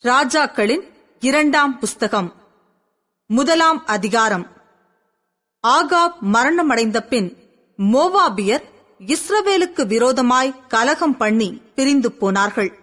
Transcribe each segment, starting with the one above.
ராஜாக்களின் இரண்டாம் புஸ்தகம் முதலாம் அதிகாரம் ஆகாப் மரணமடைந்த பின் மோவாபியர் இஸ்ரவேலுக்கு விரோதமாய் கலகம் பண்ணி பிரிந்து போனார்கள்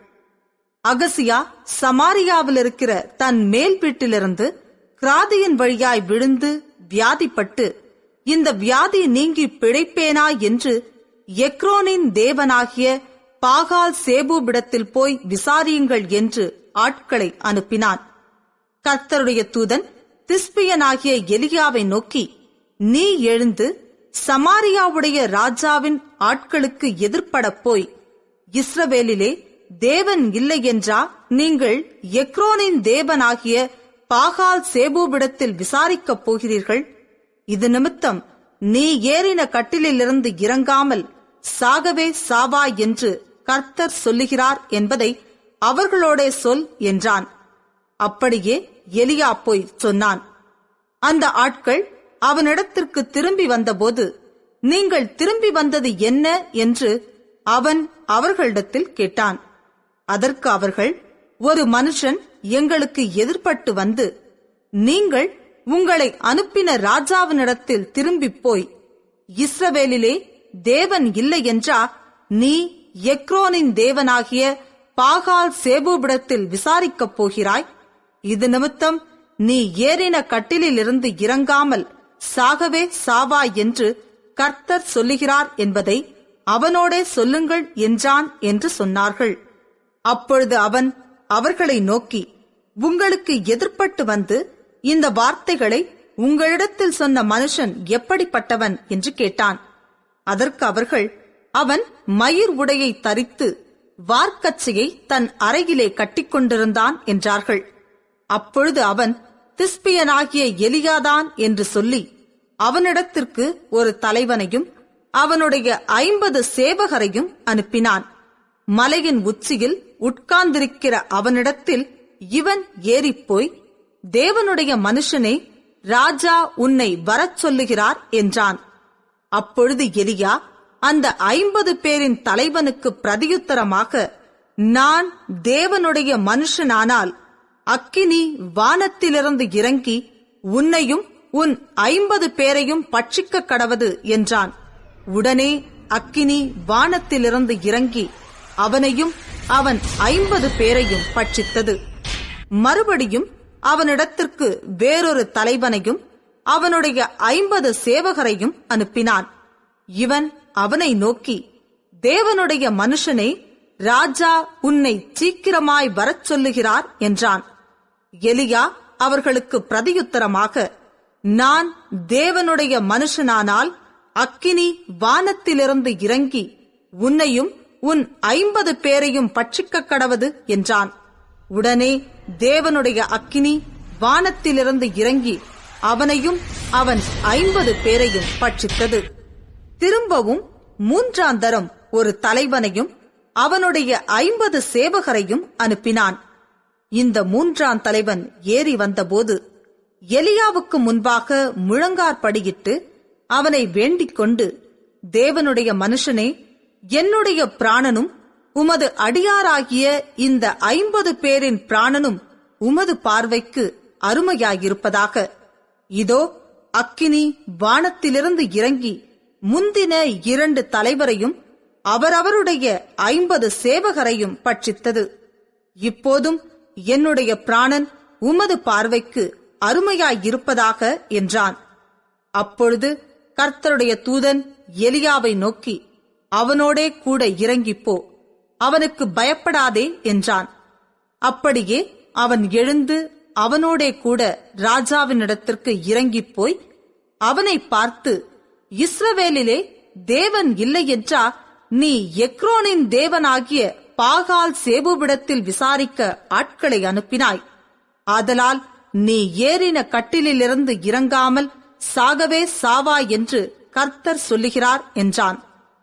அகசியா சமாரியாவில் இருக்கிற தன் மேல் வீட்டிலிருந்து கிராதியின் வழியாய் விழுந்து வியாதிப்பட்டு இந்த வியாதி நீங்கி பிழைப்பேனா என்று எக்ரோனின் தேவனாகிய பாகால் சேபூபிடத்தில் போய் விசாரியுங்கள் என்று ஆட்களை அனுப்பினான் கர்த்தருடைய தூதன் திஸ்பியனாகிய எலியாவை நோக்கி நீ எழுந்து சமாரியாவுடைய ராஜாவின் ஆட்களுக்கு எதிர்ப்படப் போய் இஸ்ரவேலிலே தேவன் இல்லை என்றா நீங்கள் எக்ரோனின் தேவனாகிய பாகால் சேபூபிடத்தில் விசாரிக்கப் போகிறீர்கள் இது நிமித்தம் நீ ஏறின கட்டிலிலிருந்து இறங்காமல் சாகவே சாவா என்று கர்த்தர் சொல்லுகிறார் என்பதை அவர்களோடே சொல் என்றான் அப்படியே எலியா போய் சொன்னான் அந்த ஆட்கள் அவனிடத்திற்கு திரும்பி வந்தபோது நீங்கள் திரும்பி வந்தது என்ன என்று அவன் அவர்களிடத்தில் கேட்டான் அதற்கு அவர்கள் ஒரு மனுஷன் எங்களுக்கு எதிர்ப்பட்டு வந்து நீங்கள் உங்களை அனுப்பின ராஜாவினிடத்தில் திரும்பிப் போய் இஸ்ரவேலிலே தேவன் இல்லை என்றா நீ எக்ரோனின் தேவனாகிய பாகால் சேபூபிடத்தில் விசாரிக்கப் போகிறாய் இது நிமித்தம் நீ ஏறின கட்டிலிலிருந்து இறங்காமல் சாகவே சாவா என்று கர்த்தர் சொல்லுகிறார் என்பதை அவனோடே சொல்லுங்கள் என்றான் என்று சொன்னார்கள் அப்பொழுது அவன் அவர்களை நோக்கி உங்களுக்கு எதிர்ப்பட்டு வந்து இந்த வார்த்தைகளை உங்களிடத்தில் சொன்ன மனுஷன் எப்படிப்பட்டவன் என்று கேட்டான் அதற்கு அவர்கள் அவன் மயிர் உடையை தரித்து வார்க்கச்சையை தன் அறையிலே கட்டிக்கொண்டிருந்தான் என்றார்கள் அப்பொழுது அவன் திஸ்பியனாகிய எலியாதான் என்று சொல்லி அவனிடத்திற்கு ஒரு தலைவனையும் அவனுடைய ஐம்பது சேவகரையும் அனுப்பினான் மலையின் உச்சியில் உட்கார்ந்திருக்கிற அவனிடத்தில் இவன் ஏறிப்போய் தேவனுடைய மனுஷனே ராஜா உன்னை வரச் சொல்லுகிறார் என்றான் அப்பொழுது எலியா அந்த ஐம்பது பேரின் தலைவனுக்கு பிரதியுத்தரமாக நான் தேவனுடைய மனுஷனானால் அக்கினி வானத்திலிருந்து இறங்கி உன்னையும் உன் ஐம்பது பேரையும் பட்சிக்க கடவது என்றான் உடனே அக்கினி வானத்திலிருந்து இறங்கி அவனையும் அவன் ஐம்பது பேரையும் பட்சித்தது மறுபடியும் அவனிடத்திற்கு வேறொரு தலைவனையும் அவனுடைய ஐம்பது சேவகரையும் அனுப்பினான் இவன் அவனை நோக்கி தேவனுடைய மனுஷனே ராஜா உன்னை சீக்கிரமாய் வரச் சொல்லுகிறார் என்றான் எலியா அவர்களுக்கு பிரதியுத்தரமாக நான் தேவனுடைய மனுஷனானால் அக்கினி வானத்திலிருந்து இறங்கி உன்னையும் உன் ஐம்பது பேரையும் பட்சிக்க கடவது என்றான் உடனே தேவனுடைய அக்கினி வானத்திலிருந்து இறங்கி அவனையும் அவன் ஐம்பது பேரையும் பட்சித்தது திரும்பவும் மூன்றாந்தரம் ஒரு தலைவனையும் அவனுடைய ஐம்பது சேவகரையும் அனுப்பினான் இந்த மூன்றாம் தலைவன் ஏறி வந்தபோது எலியாவுக்கு முன்பாக முழங்கார்படியிட்டு அவனை வேண்டிக் கொண்டு தேவனுடைய மனுஷனே என்னுடைய பிராணனும் உமது அடியாராகிய இந்த ஐம்பது பேரின் பிராணனும் உமது பார்வைக்கு அருமையாயிருப்பதாக இதோ அக்கினி வானத்திலிருந்து இறங்கி முந்தின இரண்டு தலைவரையும் அவரவருடைய ஐம்பது சேவகரையும் பட்சித்தது இப்போதும் என்னுடைய பிராணன் உமது பார்வைக்கு அருமையாயிருப்பதாக என்றான் அப்பொழுது கர்த்தருடைய தூதன் எலியாவை நோக்கி அவனோடே கூட இறங்கிப்போ அவனுக்கு பயப்படாதே என்றான் அப்படியே அவன் எழுந்து அவனோடே கூட ராஜாவினிடத்திற்கு இறங்கிப் போய் அவனை பார்த்து இஸ்ரவேலிலே தேவன் இல்லை என்றா நீ எக்ரோனின் தேவனாகிய பாகால் சேபுவிடத்தில் விசாரிக்க ஆட்களை அனுப்பினாய் ஆதலால் நீ ஏறின கட்டிலிலிருந்து இறங்காமல் சாகவே சாவா என்று கர்த்தர் சொல்லுகிறார் என்றான்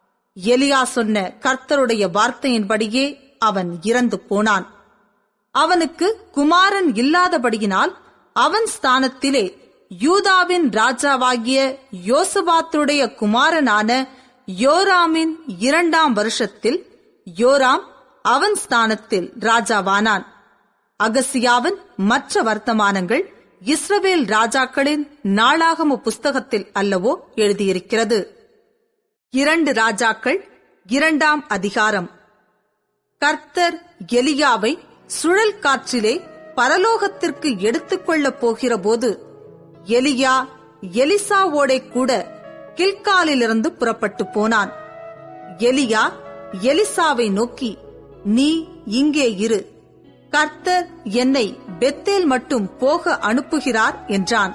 எலியா சொன்ன கர்த்தருடைய வார்த்தையின்படியே அவன் இறந்து போனான் அவனுக்கு குமாரன் இல்லாதபடியினால் அவன் ஸ்தானத்திலே யூதாவின் ராஜாவாகிய யோசபாத்துடைய குமாரனான யோராமின் இரண்டாம் வருஷத்தில் யோராம் அவன் ஸ்தானத்தில் ராஜாவானான் அகசியாவின் மற்ற வர்த்தமானங்கள் இஸ்ரவேல் ராஜாக்களின் நாளாகம புஸ்தகத்தில் அல்லவோ எழுதியிருக்கிறது இரண்டு ராஜாக்கள் இரண்டாம் அதிகாரம் கர்த்தர் எலியாவை சுழல் காற்றிலே பரலோகத்திற்கு எடுத்துக்கொள்ளப் போகிற போது எலியா எலிசாவோடே கூட கில்காலிலிருந்து புறப்பட்டு போனான் எலியா எலிசாவை நோக்கி நீ இங்கே இரு கர்த்தர் என்னை பெத்தேல் மட்டும் போக அனுப்புகிறார் என்றான்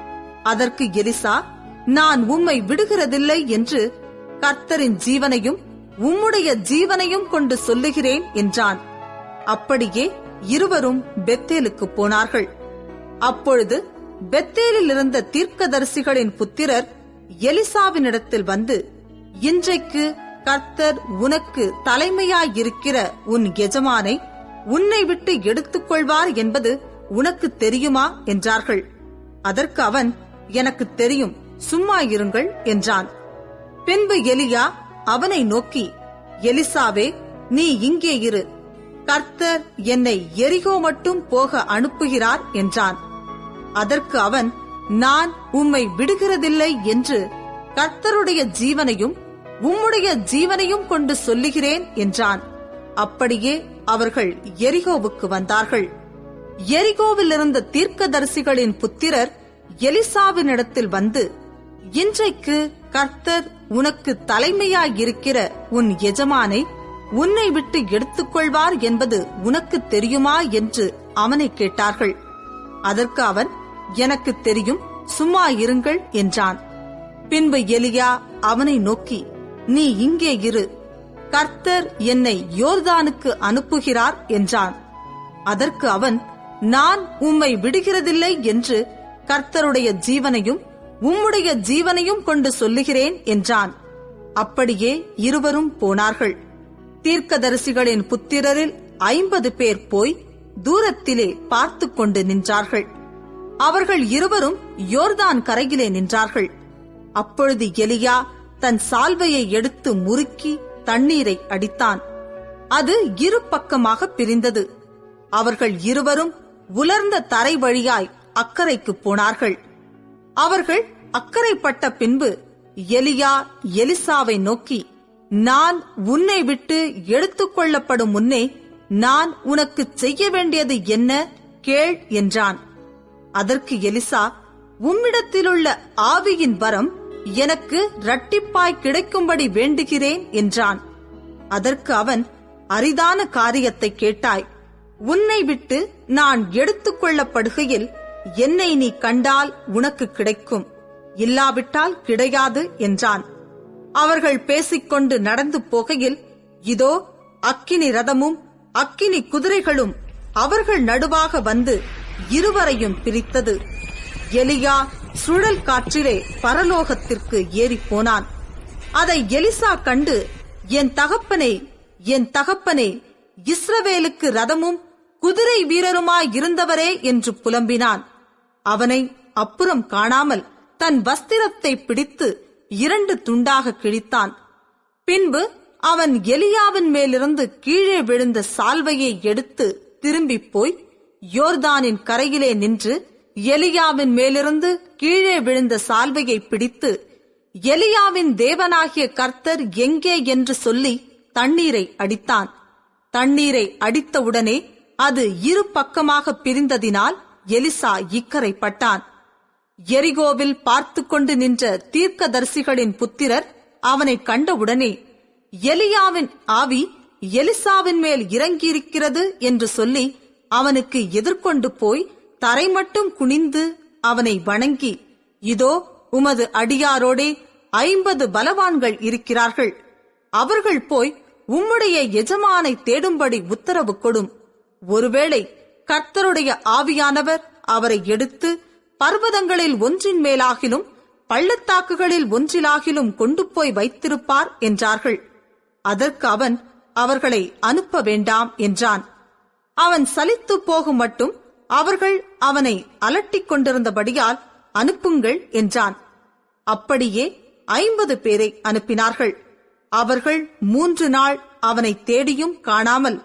அதற்கு எலிசா நான் உம்மை விடுகிறதில்லை என்று கர்த்தரின் ஜீவனையும் உம்முடைய ஜீவனையும் கொண்டு சொல்லுகிறேன் என்றான் அப்படியே இருவரும் பெத்தேலுக்கு போனார்கள் அப்பொழுது பெத்தேலில் இருந்த தீர்க்கதரிசிகளின் புத்திரர் எலிசாவினிடத்தில் வந்து இன்றைக்கு கர்த்தர் உனக்கு தலைமையாயிருக்கிற உன் எஜமானை உன்னை விட்டு எடுத்துக்கொள்வார் என்பது உனக்கு தெரியுமா என்றார்கள் அதற்கு அவன் எனக்கு தெரியும் சும்மா இருங்கள் என்றான் பின்பு எலியா அவனை நோக்கி எலிசாவே நீ இங்கே இரு கர்த்தர் என்னை எரிகோ மட்டும் போக அனுப்புகிறார் என்றான் அதற்கு அவன் நான் உம்மை விடுகிறதில்லை என்று கர்த்தருடைய ஜீவனையும் உம்முடைய ஜீவனையும் கொண்டு சொல்லுகிறேன் என்றான் அப்படியே அவர்கள் எரிகோவுக்கு வந்தார்கள் எரிகோவில் இருந்த தீர்க்கதரிசிகளின் புத்திரர் எலிசாவினிடத்தில் வந்து இன்றைக்கு கர்த்தர் உனக்கு தலைமையாயிருக்கிற உன் எஜமானை உன்னை விட்டு எடுத்துக்கொள்வார் என்பது உனக்கு தெரியுமா என்று அவனை கேட்டார்கள் அதற்கு அவன் எனக்கு தெரியும் சும்மா இருங்கள் என்றான் பின்பு எலியா அவனை நோக்கி நீ இங்கே இரு கர்த்தர் என்னை யோர்தானுக்கு அனுப்புகிறார் என்றான் அதற்கு அவன் நான் உம்மை விடுகிறதில்லை என்று கர்த்தருடைய ஜீவனையும் உம்முடைய ஜீவனையும் கொண்டு சொல்லுகிறேன் என்றான் அப்படியே இருவரும் போனார்கள் தீர்க்கதரிசிகளின் புத்திரரில் ஐம்பது பேர் போய் தூரத்திலே பார்த்து கொண்டு நின்றார்கள் அவர்கள் இருவரும் யோர்தான் கரையிலே நின்றார்கள் அப்பொழுது எலியா தன் சால்வையை எடுத்து முறுக்கி தண்ணீரை அடித்தான் அது இரு பக்கமாக பிரிந்தது அவர்கள் இருவரும் உலர்ந்த தரை வழியாய் அக்கறைக்கு போனார்கள் அவர்கள் அக்கறைப்பட்ட பின்பு எலியா எலிசாவை நோக்கி நான் உன்னை விட்டு எடுத்துக்கொள்ளப்படும் முன்னே நான் உனக்கு செய்ய வேண்டியது என்ன கேள் என்றான் அதற்கு எலிசா உம்மிடத்திலுள்ள ஆவியின் வரம் எனக்கு இரட்டிப்பாய் கிடைக்கும்படி வேண்டுகிறேன் என்றான் அதற்கு அவன் அரிதான காரியத்தை கேட்டாய் உன்னை விட்டு நான் எடுத்துக் கொள்ளப்படுகையில் என்னை நீ கண்டால் உனக்கு கிடைக்கும் இல்லாவிட்டால் கிடையாது என்றான் அவர்கள் பேசிக்கொண்டு நடந்து போகையில் இதோ அக்கினி ரதமும் அக்கினி குதிரைகளும் அவர்கள் நடுவாக வந்து இருவரையும் பிரித்தது எலியா சுழல் காற்றிலே பரலோகத்திற்கு ஏறிப் போனான் அதை எலிசா கண்டு என் தகப்பனே என் தகப்பனே இஸ்ரவேலுக்கு ரதமும் குதிரை வீரருமாய் இருந்தவரே என்று புலம்பினான் அவனை அப்புறம் காணாமல் தன் வஸ்திரத்தை பிடித்து இரண்டு துண்டாக கிழித்தான் பின்பு அவன் எலியாவின் மேலிருந்து கீழே விழுந்த சால்வையை எடுத்து திரும்பிப் போய் யோர்தானின் கரையிலே நின்று எலியாவின் மேலிருந்து கீழே விழுந்த சால்வையை பிடித்து எலியாவின் தேவனாகிய கர்த்தர் எங்கே என்று சொல்லி தண்ணீரை அடித்தான் தண்ணீரை அடித்தவுடனே அது இரு பக்கமாக பிரிந்ததினால் எலிசா இக்கரைப்பட்டான் எரிகோவில் பார்த்து கொண்டு நின்ற தீர்க்கதரிசிகளின் புத்திரர் அவனை கண்டவுடனே எலியாவின் ஆவி எலிசாவின் மேல் இறங்கியிருக்கிறது என்று சொல்லி அவனுக்கு எதிர்கொண்டு போய் தரை மட்டும் குனிந்து அவனை வணங்கி இதோ உமது அடியாரோடே ஐம்பது பலவான்கள் இருக்கிறார்கள் அவர்கள் போய் உம்முடைய எஜமானை தேடும்படி உத்தரவு கொடும் ஒருவேளை கர்த்தருடைய ஆவியானவர் அவரை எடுத்து பர்வதங்களில் ஒன்றின் மேலாகிலும் பள்ளத்தாக்குகளில் ஒன்றிலாகிலும் கொண்டு போய் வைத்திருப்பார் என்றார்கள் அதற்கு அவன் அவர்களை அனுப்ப வேண்டாம் என்றான் அவன் சலித்து போகும் மட்டும் அவர்கள் அவனை அலட்டிக் கொண்டிருந்தபடியால் அனுப்புங்கள் என்றான் அப்படியே ஐம்பது பேரை அனுப்பினார்கள் அவர்கள் மூன்று நாள் அவனை தேடியும் காணாமல்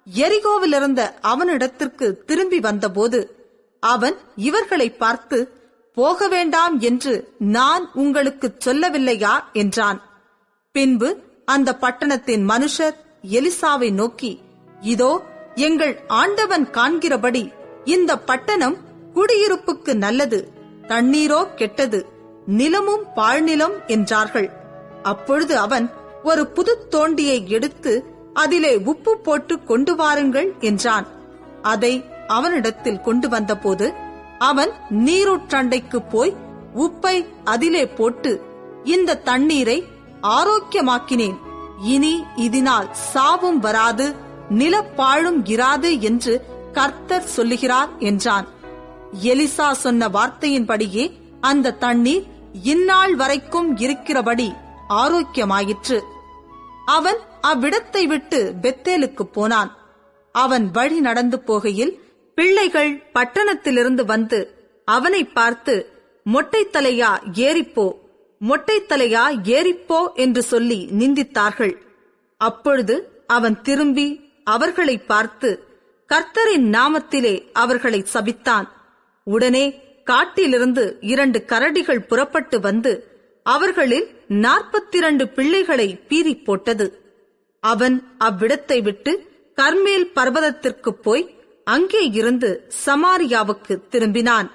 எரிகோவிலிருந்த அவனிடத்திற்கு திரும்பி வந்தபோது அவன் இவர்களை பார்த்து போக வேண்டாம் என்று நான் உங்களுக்கு சொல்லவில்லையா என்றான் பின்பு அந்த பட்டணத்தின் மனுஷர் எலிசாவை நோக்கி இதோ எங்கள் ஆண்டவன் காண்கிறபடி இந்த பட்டணம் குடியிருப்புக்கு நல்லது தண்ணீரோ கெட்டது நிலமும் பாழ்நிலம் என்றார்கள் அப்பொழுது அவன் ஒரு புது தோண்டியை எடுத்து அதிலே உப்பு போட்டு கொண்டு வாருங்கள் என்றான் அதை அவனிடத்தில் கொண்டு வந்தபோது அவன் நீரூற்றண்டைக்கு போய் உப்பை அதிலே போட்டு இந்த தண்ணீரை ஆரோக்கியமாக்கினேன் இனி இதனால் சாவும் வராது நிலப்பாழும் இராது என்று கர்த்தர் சொல்லுகிறார் என்றான் எலிசா சொன்ன வார்த்தையின்படியே அந்த தண்ணீர் இந்நாள் வரைக்கும் இருக்கிறபடி ஆரோக்கியமாயிற்று அவன் அவ்விடத்தை விட்டு பெத்தேலுக்கு போனான் அவன் வழி நடந்து போகையில் பிள்ளைகள் பட்டணத்திலிருந்து வந்து அவனை பார்த்து மொட்டைத்தலையா ஏறிப்போ மொட்டைத்தலையா ஏறிப்போ என்று சொல்லி நிந்தித்தார்கள் அப்பொழுது அவன் திரும்பி அவர்களை பார்த்து கர்த்தரின் நாமத்திலே அவர்களை சபித்தான் உடனே காட்டிலிருந்து இரண்டு கரடிகள் புறப்பட்டு வந்து அவர்களில் நாற்பத்திரண்டு பிள்ளைகளை பீறி போட்டது அவன் அவ்விடத்தை விட்டு கர்மேல் பர்வதத்திற்கு போய் அங்கே இருந்து சமாரியாவுக்கு திரும்பினான்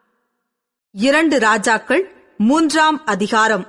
இரண்டு ராஜாக்கள் மூன்றாம் அதிகாரம்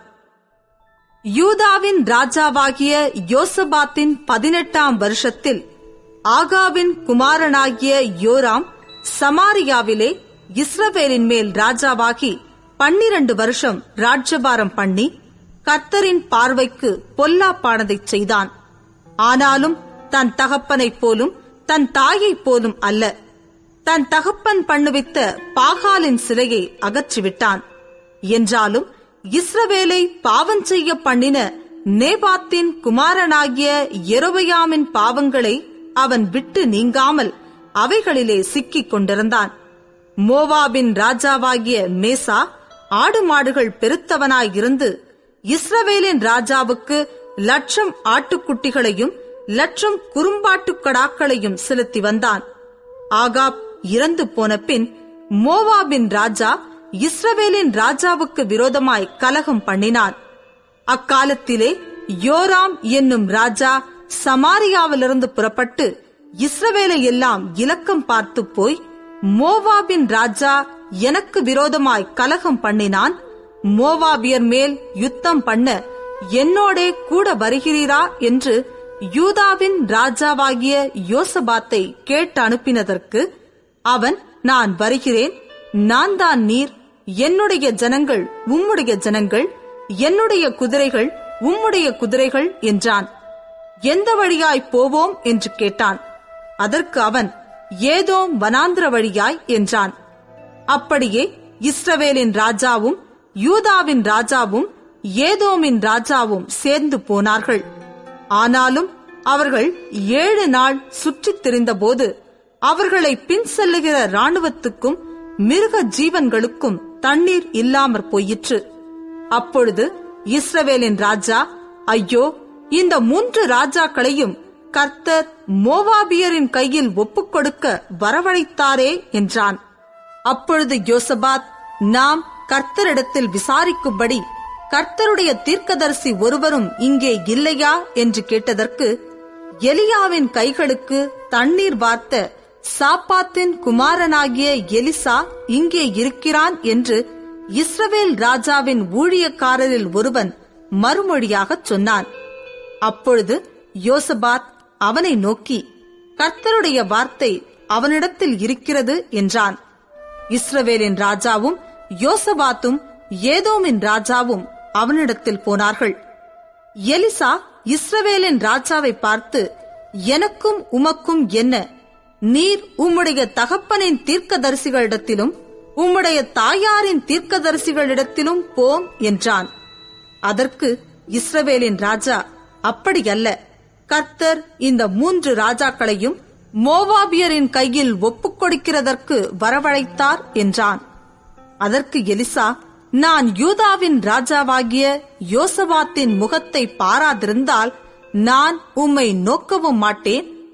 யூதாவின் ராஜாவாகிய யோசபாத்தின் பதினெட்டாம் வருஷத்தில் ஆகாவின் குமாரனாகிய யோராம் சமாரியாவிலே இஸ்ரவேலின் மேல் ராஜாவாகி பன்னிரண்டு வருஷம் ராஜ்யபாரம் பண்ணி கர்த்தரின் பார்வைக்கு பொல்லாப்பானதைச் செய்தான் ஆனாலும் தன் தகப்பனைப் போலும் தன் தாயைப் போலும் அல்ல தன் தகப்பன் பண்ணுவித்த பாகாலின் சிலையை அகற்றிவிட்டான் என்றாலும் இஸ்ரவேலை பாவம் செய்ய பண்ணின நேபாத்தின் குமாரனாகிய எரோபயாமின் பாவங்களை அவன் விட்டு நீங்காமல் அவைகளிலே சிக்கிக் கொண்டிருந்தான் மோவாபின் ராஜாவாகிய மேசா ஆடு மாடுகள் பெருத்தவனாயிருந்து இஸ்ரவேலின் ராஜாவுக்கு லட்சம் ஆட்டுக்குட்டிகளையும் லட்சம் குறும்பாட்டுக்கடாக்களையும் செலுத்தி வந்தான் ஆகாப் இறந்து போன பின் மோவாபின் ராஜா இஸ்ரவேலின் ராஜாவுக்கு விரோதமாய் கலகம் பண்ணினான் அக்காலத்திலே யோராம் என்னும் ராஜா சமாரியாவிலிருந்து புறப்பட்டு இஸ்ரவேலை எல்லாம் இலக்கம் பார்த்து போய் மோவாபின் ராஜா எனக்கு விரோதமாய் கலகம் பண்ணினான் மோவாபியர் மேல் யுத்தம் பண்ண என்னோடே கூட வருகிறீரா என்று யூதாவின் ராஜாவாகிய யோசபாத்தை கேட்டு அனுப்பினதற்கு அவன் நான் வருகிறேன் நான் தான் நீர் என்னுடைய ஜனங்கள் உம்முடைய ஜனங்கள் என்னுடைய குதிரைகள் உம்முடைய குதிரைகள் என்றான் எந்த வழியாய் போவோம் என்று கேட்டான் அதற்கு அவன் ஏதோ வனாந்திர வழியாய் என்றான் அப்படியே இஸ்ரவேலின் ராஜாவும் யூதாவின் ராஜாவும் ஏதோமின் ராஜாவும் சேர்ந்து போனார்கள் ஆனாலும் அவர்கள் ஏழு நாள் சுற்றித் திரிந்தபோது அவர்களை பின் செல்லுகிற இராணுவத்துக்கும் மிருக ஜீவன்களுக்கும் தண்ணீர் இல்லாமற் போயிற்று அப்பொழுது இஸ்ரவேலின் ராஜா ஐயோ இந்த மூன்று ராஜாக்களையும் கர்த்தர் மோவாபியரின் கையில் ஒப்புக் கொடுக்க வரவழைத்தாரே என்றான் அப்பொழுது யோசபாத் நாம் கர்த்தரிடத்தில் விசாரிக்கும்படி கர்த்தருடைய தீர்க்கதரிசி ஒருவரும் இங்கே இல்லையா என்று கேட்டதற்கு எலியாவின் கைகளுக்கு தண்ணீர் வார்த்த சாப்பாத்தின் குமாரனாகிய எலிசா இங்கே இருக்கிறான் என்று இஸ்ரவேல் ராஜாவின் ஊழியக்காரரில் ஒருவன் மறுமொழியாகச் சொன்னான் அப்பொழுது யோசபாத் அவனை நோக்கி கர்த்தருடைய வார்த்தை அவனிடத்தில் இருக்கிறது என்றான் இஸ்ரவேலின் ராஜாவும் யோசபாத்தும் ஏதோமின் ராஜாவும் அவனிடத்தில் போனார்கள் எலிசா இஸ்ரவேலின் ராஜாவை பார்த்து எனக்கும் உமக்கும் என்ன நீர் உம்முடைய தகப்பனின் தீர்க்கதரிசிகளிடத்திலும் உம்முடைய தாயாரின் தீர்க்கதரிசிகளிடத்திலும் போம் என்றான் அதற்கு இஸ்ரவேலின் ராஜா அப்படியல்ல கர்த்தர் இந்த மூன்று ராஜாக்களையும் மோவாபியரின் கையில் ஒப்புக் கொடுக்கிறதற்கு வரவழைத்தார் என்றான் அதற்கு எலிசா நான் யூதாவின் ராஜாவாகிய யோசபாத்தின் முகத்தை பாராதிருந்தால் நான் உம்மை நோக்கவும் மாட்டேன்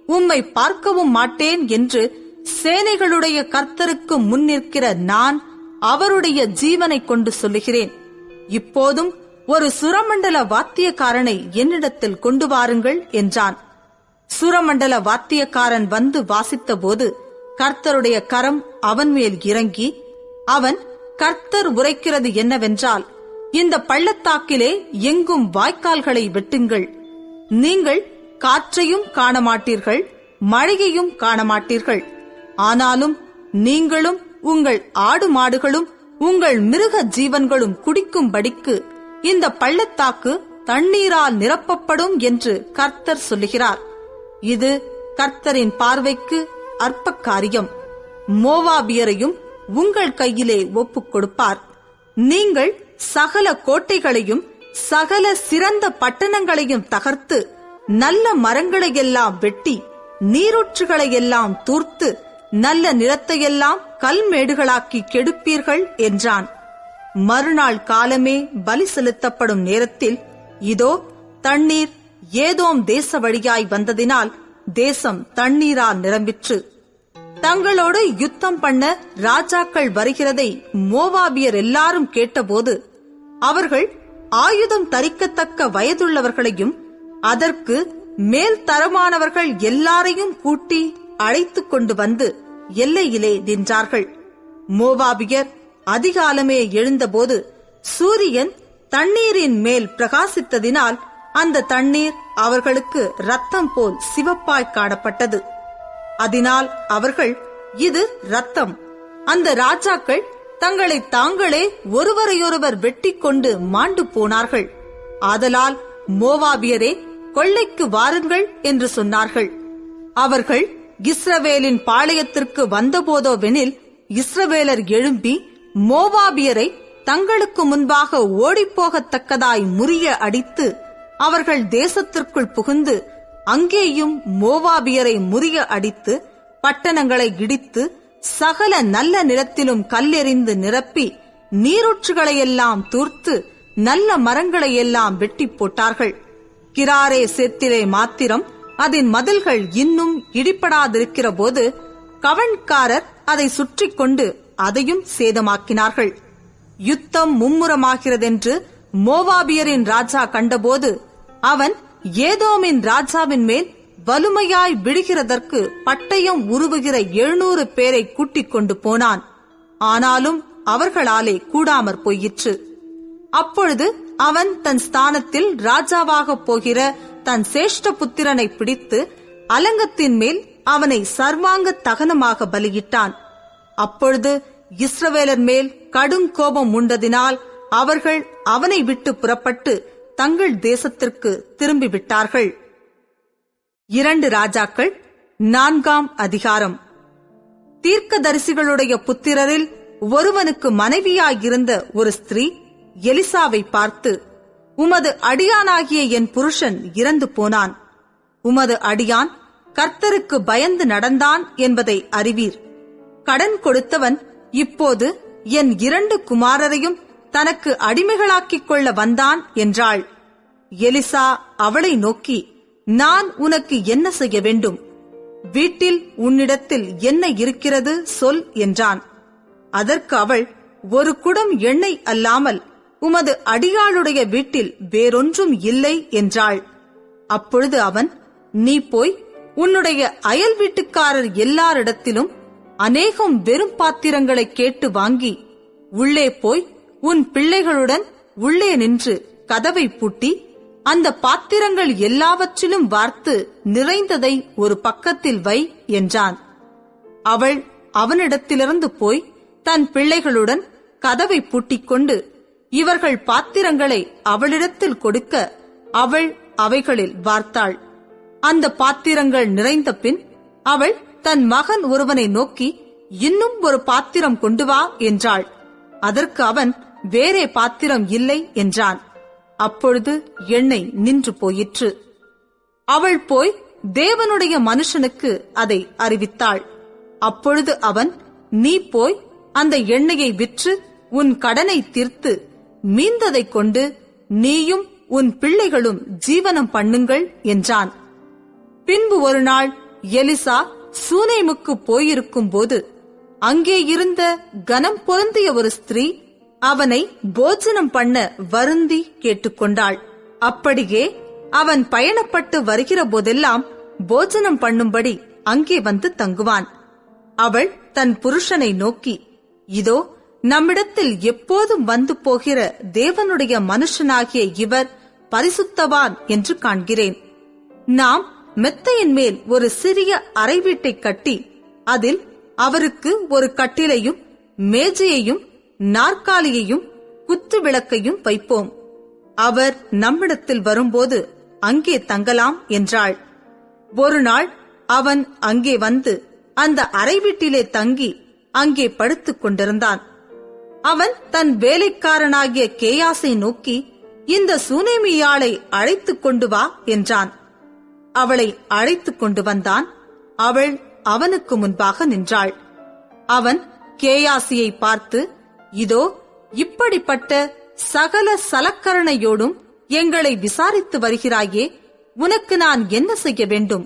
உம்மை பார்க்கவும் மாட்டேன் என்று சேனைகளுடைய கர்த்தருக்கு முன் நிற்கிற நான் அவருடைய ஜீவனை கொண்டு சொல்லுகிறேன் இப்போதும் ஒரு சுரமண்டல வாத்தியக்காரனை என்னிடத்தில் கொண்டு வாருங்கள் என்றான் சுரமண்டல வாத்தியக்காரன் வந்து வாசித்தபோது கர்த்தருடைய கரம் அவன் மேல் இறங்கி அவன் கர்த்தர் உரைக்கிறது என்னவென்றால் இந்த பள்ளத்தாக்கிலே எங்கும் வாய்க்கால்களை வெட்டுங்கள் நீங்கள் காற்றையும் காணமாட்டீர்கள் மழையையும் காணமாட்டீர்கள் ஆனாலும் நீங்களும் உங்கள் ஆடு மாடுகளும் உங்கள் மிருக ஜீவன்களும் குடிக்கும்படிக்கு இந்த பள்ளத்தாக்கு தண்ணீரால் நிரப்பப்படும் என்று கர்த்தர் சொல்லுகிறார் இது கர்த்தரின் பார்வைக்கு அற்ப காரியம் மோவாபியரையும் உங்கள் கையிலே ஒப்புக் கொடுப்பார் நீங்கள் சகல கோட்டைகளையும் சகல சிறந்த பட்டணங்களையும் தகர்த்து நல்ல மரங்களையெல்லாம் வெட்டி நீரூற்றுகளையெல்லாம் தூர்த்து நல்ல நிலத்தையெல்லாம் கல்மேடுகளாக்கி கெடுப்பீர்கள் என்றான் மறுநாள் காலமே பலி செலுத்தப்படும் நேரத்தில் இதோ தண்ணீர் ஏதோம் தேச வழியாய் வந்ததினால் தேசம் தண்ணீரால் நிரம்பிற்று தங்களோடு யுத்தம் பண்ண ராஜாக்கள் வருகிறதை மோவாபியர் எல்லாரும் கேட்டபோது அவர்கள் ஆயுதம் தரிக்கத்தக்க வயதுள்ளவர்களையும் அதற்கு மேல் தரமானவர்கள் எல்லாரையும் கூட்டி அழைத்துக் கொண்டு வந்து எல்லையிலே நின்றார்கள் மோவாபியர் அதிகாலமே எழுந்தபோது சூரியன் தண்ணீரின் மேல் பிரகாசித்ததினால் அந்த தண்ணீர் அவர்களுக்கு ரத்தம் போல் சிவப்பாய் காணப்பட்டது அதனால் அவர்கள் இது ரத்தம் அந்த ராஜாக்கள் தங்களை தாங்களே ஒருவரையொருவர் வெட்டி கொண்டு மாண்டு போனார்கள் ஆதலால் மோவாபியரே கொள்ளைக்கு வாருங்கள் என்று சொன்னார்கள் அவர்கள் இஸ்ரவேலின் பாளையத்திற்கு வந்தபோதோவெனில் இஸ்ரவேலர் எழும்பி மோவாபியரை தங்களுக்கு முன்பாக ஓடிப்போகத்தக்கதாய் முறிய அடித்து அவர்கள் தேசத்திற்குள் புகுந்து அங்கேயும் மோவாபியரை முறிய அடித்து பட்டணங்களை இடித்து சகல நல்ல நிலத்திலும் கல்லெறிந்து நிரப்பி நீரூற்றுகளையெல்லாம் தூர்த்து நல்ல மரங்களையெல்லாம் வெட்டி போட்டார்கள் கிராரே சேத்திலே மாத்திரம் அதன் மதில்கள் இன்னும் இடிப்படாதிருக்கிற போது கவன்காரர் அதை சுற்றி கொண்டு அதையும் சேதமாக்கினார்கள் யுத்தம் மும்முரமாகிறதென்று மோவாபியரின் ராஜா கண்டபோது அவன் ஏதோமின் ராஜாவின் மேல் வலுமையாய் விடுகிறதற்கு பட்டயம் உருவுகிற எழுநூறு பேரை கூட்டிக் கொண்டு போனான் ஆனாலும் அவர்களாலே கூடாமற் போயிற்று அப்பொழுது அவன் தன் ஸ்தானத்தில் ராஜாவாக போகிற தன் சேஷ்ட புத்திரனை பிடித்து அலங்கத்தின் மேல் அவனை சர்வாங்க தகனமாக பலியிட்டான் அப்பொழுது இஸ்ரவேலர் மேல் கடும் கோபம் உண்டதினால் அவர்கள் அவனை விட்டு புறப்பட்டு தங்கள் தேசத்திற்கு திரும்பி விட்டார்கள் இரண்டு ராஜாக்கள் நான்காம் அதிகாரம் தீர்க்கதரிசிகளுடைய புத்திரரில் ஒருவனுக்கு மனைவியாயிருந்த ஒரு ஸ்திரீ எலிசாவை பார்த்து உமது அடியானாகிய என் புருஷன் இறந்து போனான் உமது அடியான் கர்த்தருக்கு பயந்து நடந்தான் என்பதை அறிவீர் கடன் கொடுத்தவன் இப்போது என் இரண்டு குமாரரையும் தனக்கு அடிமைகளாக்கிக் கொள்ள வந்தான் என்றாள் எலிசா அவளை நோக்கி நான் உனக்கு என்ன செய்ய வேண்டும் வீட்டில் உன்னிடத்தில் என்ன இருக்கிறது சொல் என்றான் அதற்கு அவள் ஒரு குடம் எண்ணெய் அல்லாமல் உமது அடியாளுடைய வீட்டில் வேறொன்றும் இல்லை என்றாள் அப்பொழுது அவன் நீ போய் உன்னுடைய அயல் வீட்டுக்காரர் எல்லாரிடத்திலும் அநேகம் வெறும் பாத்திரங்களை கேட்டு வாங்கி உள்ளே போய் உன் பிள்ளைகளுடன் உள்ளே நின்று கதவை பூட்டி அந்த பாத்திரங்கள் எல்லாவற்றிலும் வார்த்து நிறைந்ததை ஒரு பக்கத்தில் வை என்றான் அவள் அவனிடத்திலிருந்து போய் தன் பிள்ளைகளுடன் கதவை பூட்டிக் கொண்டு இவர்கள் பாத்திரங்களை அவளிடத்தில் கொடுக்க அவள் அவைகளில் வார்த்தாள் அந்த பாத்திரங்கள் நிறைந்த பின் அவள் தன் மகன் ஒருவனை நோக்கி இன்னும் ஒரு பாத்திரம் கொண்டு வா என்றாள் அதற்கு அவன் வேறே பாத்திரம் இல்லை என்றான் அப்பொழுது எண்ணெய் நின்று போயிற்று அவள் போய் தேவனுடைய மனுஷனுக்கு அதை அறிவித்தாள் அப்பொழுது அவன் நீ போய் அந்த எண்ணெயை விற்று உன் கடனை தீர்த்து மீந்ததைக் கொண்டு நீயும் உன் பிள்ளைகளும் ஜீவனம் பண்ணுங்கள் என்றான் பின்பு ஒரு நாள் எலிசா சூனேமுக்கு போயிருக்கும் போது அங்கே இருந்த கனம் பொருந்திய ஒரு ஸ்திரீ அவனை போஜனம் பண்ண வருந்தி கேட்டுக்கொண்டாள் அப்படியே அவன் பயணப்பட்டு வருகிற போதெல்லாம் போஜனம் பண்ணும்படி அங்கே வந்து தங்குவான் அவள் தன் புருஷனை நோக்கி இதோ நம்மிடத்தில் எப்போதும் வந்து போகிற தேவனுடைய மனுஷனாகிய இவர் பரிசுத்தவான் என்று காண்கிறேன் நாம் மெத்தையின் மேல் ஒரு சிறிய அறை வீட்டை கட்டி அதில் அவருக்கு ஒரு கட்டிலையும் மேஜையையும் நாற்காலியையும் குத்து விளக்கையும் வைப்போம் அவர் நம்மிடத்தில் வரும்போது அங்கே தங்கலாம் என்றாள் ஒரு நாள் அவன் அங்கே வந்து அந்த அறை வீட்டிலே தங்கி அங்கே படுத்துக் கொண்டிருந்தான் அவன் தன் வேலைக்காரனாகிய கேயாசை நோக்கி இந்த சூனேமியாளை அழைத்துக் கொண்டு வா என்றான் அவளை அழைத்துக் கொண்டு வந்தான் அவள் அவனுக்கு முன்பாக நின்றாள் அவன் கேயாசியை பார்த்து இதோ இப்படிப்பட்ட சகல சலக்கரணையோடும் எங்களை விசாரித்து வருகிறாயே உனக்கு நான் என்ன செய்ய வேண்டும்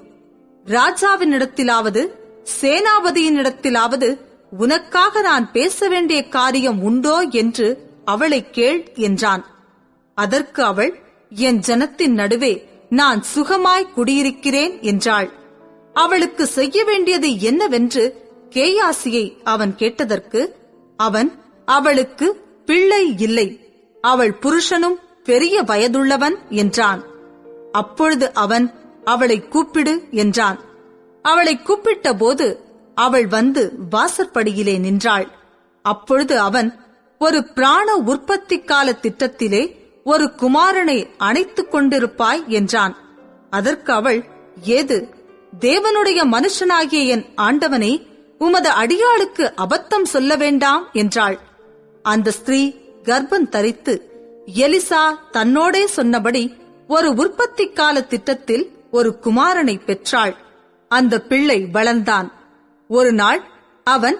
ராஜாவினிடத்திலாவது சேனாபதியினிடத்திலாவது உனக்காக நான் பேச வேண்டிய காரியம் உண்டோ என்று அவளை கேள் என்றான் அதற்கு அவள் என் ஜனத்தின் நடுவே நான் சுகமாய் குடியிருக்கிறேன் என்றாள் அவளுக்கு செய்ய வேண்டியது என்னவென்று கேயாசியை அவன் கேட்டதற்கு அவன் அவளுக்கு பிள்ளை இல்லை அவள் புருஷனும் பெரிய வயதுள்ளவன் என்றான் அப்பொழுது அவன் அவளை கூப்பிடு என்றான் அவளை கூப்பிட்ட போது அவள் வந்து வாசற்படியிலே நின்றாள் அப்பொழுது அவன் ஒரு பிராண உற்பத்தி கால திட்டத்திலே ஒரு குமாரனை அணைத்துக் கொண்டிருப்பாய் என்றான் அதற்கு அவள் ஏது தேவனுடைய மனுஷனாகிய என் ஆண்டவனே உமது அடியாளுக்கு அபத்தம் சொல்ல வேண்டாம் என்றாள் அந்த ஸ்திரீ கர்ப்பம் தரித்து எலிசா தன்னோடே சொன்னபடி ஒரு உற்பத்தி கால திட்டத்தில் ஒரு குமாரனை பெற்றாள் அந்த பிள்ளை வளர்ந்தான் ஒரு நாள் அவன்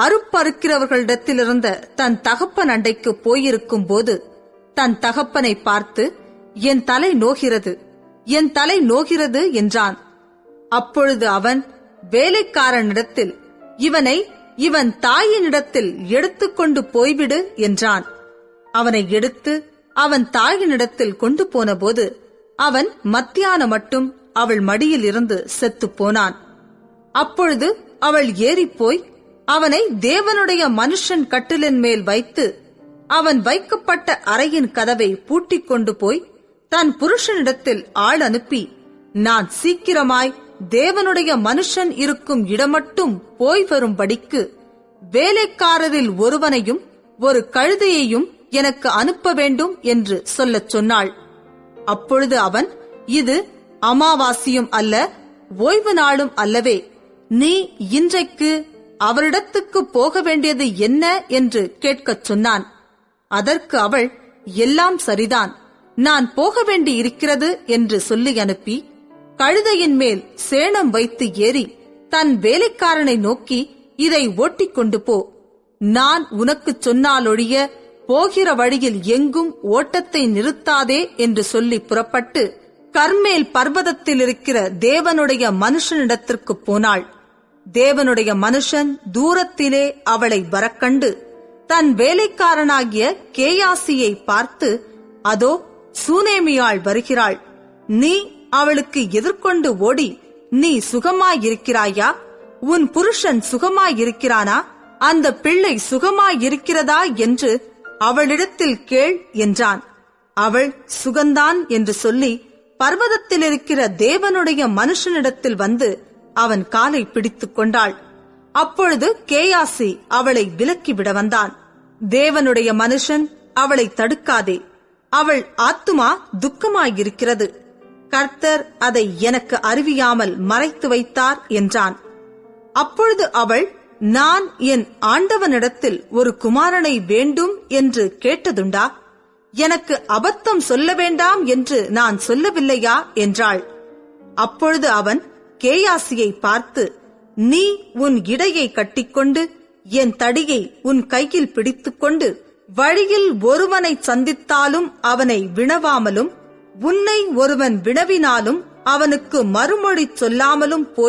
அறுப்பறுக்கிறவர்களிடத்திலிருந்த தன் தகப்பன் அண்டைக்கு போயிருக்கும் போது தன் தகப்பனை பார்த்து என் தலை நோகிறது என் தலை நோகிறது என்றான் அப்பொழுது அவன் வேலைக்காரனிடத்தில் இவனை இவன் தாயினிடத்தில் எடுத்துக்கொண்டு போய்விடு என்றான் அவனை எடுத்து அவன் தாயினிடத்தில் கொண்டு போனபோது அவன் மத்தியான மட்டும் அவள் மடியில் இருந்து செத்துப் போனான் அப்பொழுது அவள் ஏறிப்போய் அவனை தேவனுடைய மனுஷன் கட்டிலின் மேல் வைத்து அவன் வைக்கப்பட்ட அறையின் கதவை பூட்டிக் கொண்டு போய் தன் புருஷனிடத்தில் ஆள் அனுப்பி நான் சீக்கிரமாய் தேவனுடைய மனுஷன் இருக்கும் இடமட்டும் போய் வரும்படிக்கு வேலைக்காரரில் ஒருவனையும் ஒரு கழுதையையும் எனக்கு அனுப்ப வேண்டும் என்று சொல்லச் சொன்னாள் அப்பொழுது அவன் இது அமாவாசியும் அல்ல ஓய்வு நாளும் அல்லவே நீ இன்றைக்கு அவரிடத்துக்கு போக வேண்டியது என்ன என்று கேட்கச் சொன்னான் அதற்கு அவள் எல்லாம் சரிதான் நான் போக வேண்டி இருக்கிறது என்று சொல்லி அனுப்பி கழுதையின் மேல் சேணம் வைத்து ஏறி தன் வேலைக்காரனை நோக்கி இதை ஓட்டிக் கொண்டு போ நான் உனக்குச் சொன்னாலொழிய போகிற வழியில் எங்கும் ஓட்டத்தை நிறுத்தாதே என்று சொல்லி புறப்பட்டு கர்மேல் பர்வதத்தில் இருக்கிற தேவனுடைய மனுஷனிடத்திற்கு போனாள் தேவனுடைய மனுஷன் தூரத்திலே அவளை வரக்கண்டு தன் வேலைக்காரனாகிய கேயாசியை பார்த்து அதோ சூனேமியாள் வருகிறாள் நீ அவளுக்கு எதிர்கொண்டு ஓடி நீ சுகமாயிருக்கிறாயா உன் புருஷன் சுகமாயிருக்கிறானா அந்த பிள்ளை சுகமாயிருக்கிறதா என்று அவளிடத்தில் கேள் என்றான் அவள் சுகந்தான் என்று சொல்லி பர்வதத்தில் இருக்கிற தேவனுடைய மனுஷனிடத்தில் வந்து அவன் காலை பிடித்துக் கொண்டாள் அப்பொழுது கேயாசி அவளை விலக்கி விட வந்தான் தேவனுடைய மனுஷன் அவளை தடுக்காதே அவள் ஆத்துமா துக்கமாயிருக்கிறது கர்த்தர் அதை எனக்கு அறிவியாமல் மறைத்து வைத்தார் என்றான் அப்பொழுது அவள் நான் என் ஆண்டவனிடத்தில் ஒரு குமாரனை வேண்டும் என்று கேட்டதுண்டா எனக்கு அபத்தம் சொல்ல வேண்டாம் என்று நான் சொல்லவில்லையா என்றாள் அப்பொழுது அவன் கேயாசியை பார்த்து நீ உன் இடையை கட்டிக்கொண்டு என் தடியை உன் கையில் பிடித்துக்கொண்டு வழியில் ஒருவனை சந்தித்தாலும் அவனை வினவாமலும் உன்னை ஒருவன் வினவினாலும் அவனுக்கு மறுமொழி சொல்லாமலும் போய்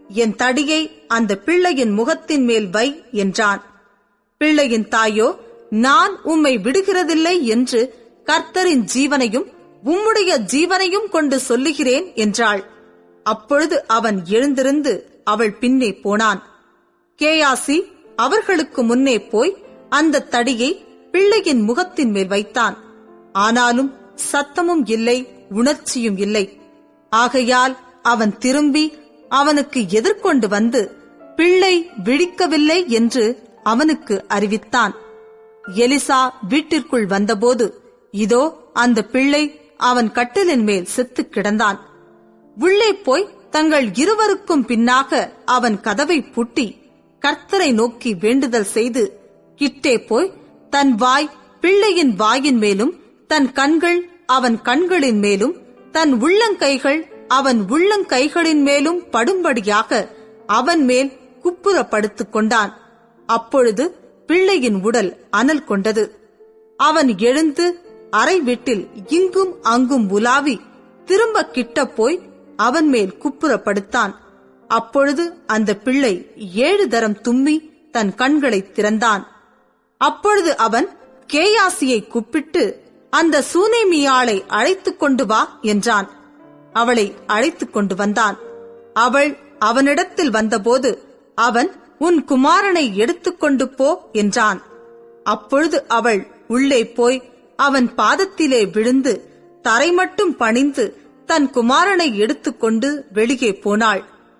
என் தடியை அந்த பிள்ளையின் முகத்தின் மேல் வை என்றான் பிள்ளையின் தாயோ நான் உம்மை விடுகிறதில்லை என்று கர்த்தரின் ஜீவனையும் உம்முடைய ஜீவனையும் கொண்டு சொல்லுகிறேன் என்றாள் அப்பொழுது அவன் எழுந்திருந்து அவள் பின்னே போனான் கேயாசி அவர்களுக்கு முன்னே போய் அந்த தடியை பிள்ளையின் முகத்தின் மேல் வைத்தான் ஆனாலும் சத்தமும் இல்லை உணர்ச்சியும் இல்லை ஆகையால் அவன் திரும்பி அவனுக்கு எதிர்கொண்டு வந்து பிள்ளை விழிக்கவில்லை என்று அவனுக்கு அறிவித்தான் எலிசா வீட்டிற்குள் வந்தபோது இதோ அந்த பிள்ளை அவன் கட்டிலின் மேல் செத்துக் கிடந்தான் உள்ளே போய் தங்கள் இருவருக்கும் பின்னாக அவன் கதவை பூட்டி கர்த்தரை நோக்கி வேண்டுதல் செய்து கிட்டே போய் தன் வாய் பிள்ளையின் வாயின் மேலும் தன் கண்கள் அவன் கண்களின் மேலும் தன் உள்ளங்கைகள் அவன் உள்ளங்கைகளின் மேலும் படும்படியாக அவன் மேல் குப்புற படுத்துக் கொண்டான் அப்பொழுது பிள்ளையின் உடல் அனல் கொண்டது அவன் எழுந்து அறை வீட்டில் இங்கும் அங்கும் உலாவி திரும்ப கிட்ட போய் அவன் மேல் குப்புற படுத்தான் அப்பொழுது அந்த பிள்ளை ஏழு தரம் தும்மி தன் கண்களை திறந்தான் அப்பொழுது அவன் கேயாசியை கூப்பிட்டு அந்த சூனேமியாளை அழைத்துக் கொண்டு வா என்றான் அவளை அழைத்துக் கொண்டு வந்தான் அவள் அவனிடத்தில் வந்தபோது அவன் உன் குமாரனை எடுத்துக்கொண்டு போ என்றான் அப்பொழுது அவள் உள்ளே போய் அவன் பாதத்திலே விழுந்து தரை மட்டும் பணிந்து தன் குமாரனை எடுத்துக்கொண்டு வெளியே போனாள்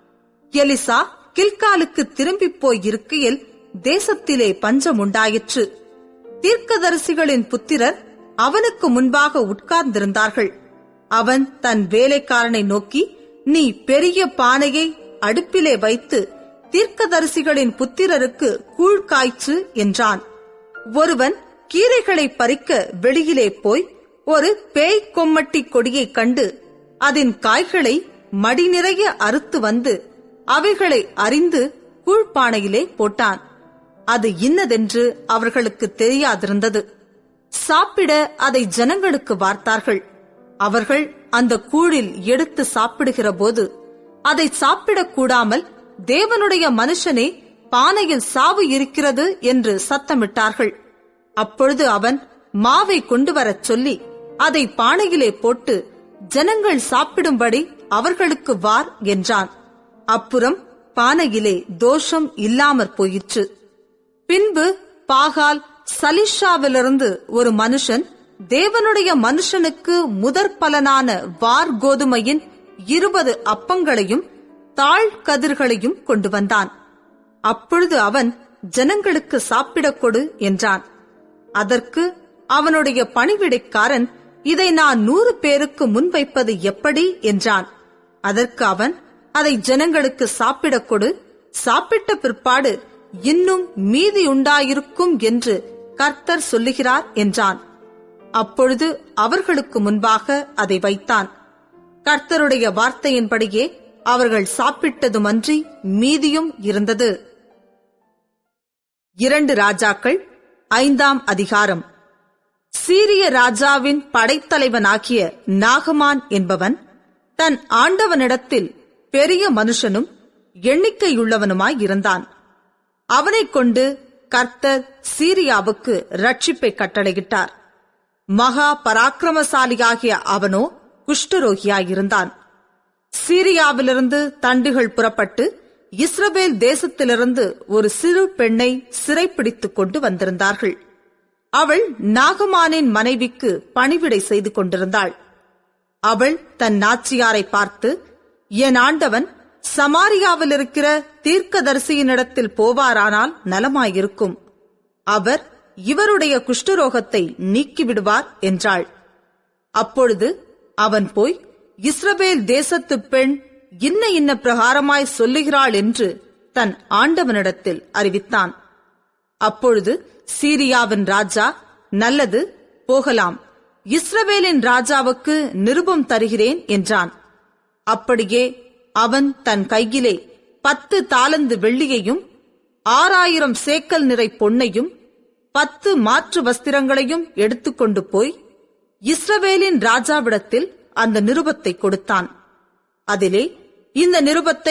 எலிசா கில்காலுக்கு திரும்பிப் போய் இருக்கையில் தேசத்திலே பஞ்சம் உண்டாயிற்று தீர்க்கதரிசிகளின் புத்திரர் அவனுக்கு முன்பாக உட்கார்ந்திருந்தார்கள் அவன் தன் வேலைக்காரனை நோக்கி நீ பெரிய பானையை அடுப்பிலே வைத்து தீர்க்கதரிசிகளின் புத்திரருக்கு கூழ் காய்ச்சு என்றான் ஒருவன் கீரைகளை பறிக்க வெளியிலே போய் ஒரு பேய் கொம்மட்டி கொடியைக் கண்டு அதன் காய்களை மடி நிறைய அறுத்து வந்து அவைகளை அறிந்து கூழ்பானையிலே போட்டான் அது இன்னதென்று அவர்களுக்கு தெரியாதிருந்தது சாப்பிட அதை ஜனங்களுக்கு வார்த்தார்கள் அவர்கள் அந்த கூழில் எடுத்து சாப்பிடுகிற போது அதை சாப்பிடக் கூடாமல் தேவனுடைய மனுஷனே பானையில் சாவு இருக்கிறது என்று சத்தமிட்டார்கள் அப்பொழுது அவன் மாவை கொண்டு வரச் சொல்லி அதை பானையிலே போட்டு ஜனங்கள் சாப்பிடும்படி அவர்களுக்கு வார் என்றான் அப்புறம் பானையிலே தோஷம் இல்லாமற் போயிற்று பின்பு பாகால் சலிஷாவிலிருந்து ஒரு மனுஷன் தேவனுடைய மனுஷனுக்கு முதற் பலனான வார் கோதுமையின் இருபது அப்பங்களையும் தாழ் கதிர்களையும் கொண்டு வந்தான் அப்பொழுது அவன் ஜனங்களுக்கு சாப்பிடக் கொடு என்றான் அதற்கு அவனுடைய பணிவிடைக்காரன் இதை நான் நூறு பேருக்கு முன்வைப்பது எப்படி என்றான் அதற்கு அவன் அதை ஜனங்களுக்கு சாப்பிடக் கொடு சாப்பிட்ட பிற்பாடு இன்னும் மீதி உண்டாயிருக்கும் என்று கர்த்தர் சொல்லுகிறார் என்றான் அப்பொழுது அவர்களுக்கு முன்பாக அதை வைத்தான் கர்த்தருடைய வார்த்தையின்படியே அவர்கள் சாப்பிட்டதுமன்றி மீதியும் இருந்தது இரண்டு ராஜாக்கள் ஐந்தாம் அதிகாரம் சீரிய ராஜாவின் படைத்தலைவனாகிய நாகமான் என்பவன் தன் ஆண்டவனிடத்தில் பெரிய மனுஷனும் எண்ணிக்கையுள்ளவனுமாய் இருந்தான் அவனைக் கொண்டு கர்த்தர் சீரியாவுக்கு ரட்சிப்பை கட்டளையிட்டார் மகா பராக்கிரமசாலியாகிய அவனோ குஷ்டரோகியாயிருந்தான் சீரியாவிலிருந்து தண்டுகள் புறப்பட்டு இஸ்ரவேல் தேசத்திலிருந்து ஒரு சிறு பெண்ணை சிறைப்பிடித்துக் கொண்டு வந்திருந்தார்கள் அவள் நாகமானின் மனைவிக்கு பணிவிடை செய்து கொண்டிருந்தாள் அவள் தன் நாச்சியாரை பார்த்து என் ஆண்டவன் சமாரியாவில் இருக்கிற தீர்க்கதரிசியினிடத்தில் போவாரானால் நலமாயிருக்கும் அவர் இவருடைய குஷ்டரோகத்தை நீக்கிவிடுவார் என்றாள் அப்பொழுது அவன் போய் இஸ்ரவேல் தேசத்து பெண் இன்ன இன்ன பிரகாரமாய் சொல்லுகிறாள் என்று தன் ஆண்டவனிடத்தில் அறிவித்தான் அப்பொழுது சீரியாவின் ராஜா நல்லது போகலாம் இஸ்ரவேலின் ராஜாவுக்கு நிருபம் தருகிறேன் என்றான் அப்படியே அவன் தன் கையிலே பத்து தாலந்து வெள்ளியையும் ஆறாயிரம் சேக்கல் நிறை பொன்னையும் பத்து மாற்று வஸ்திரங்களையும் எடுத்துக்கொண்டு போய் இஸ்ரவேலின் ராஜாவிடத்தில் அந்த நிருபத்தை கொடுத்தான் அதிலே இந்த நிருபத்தை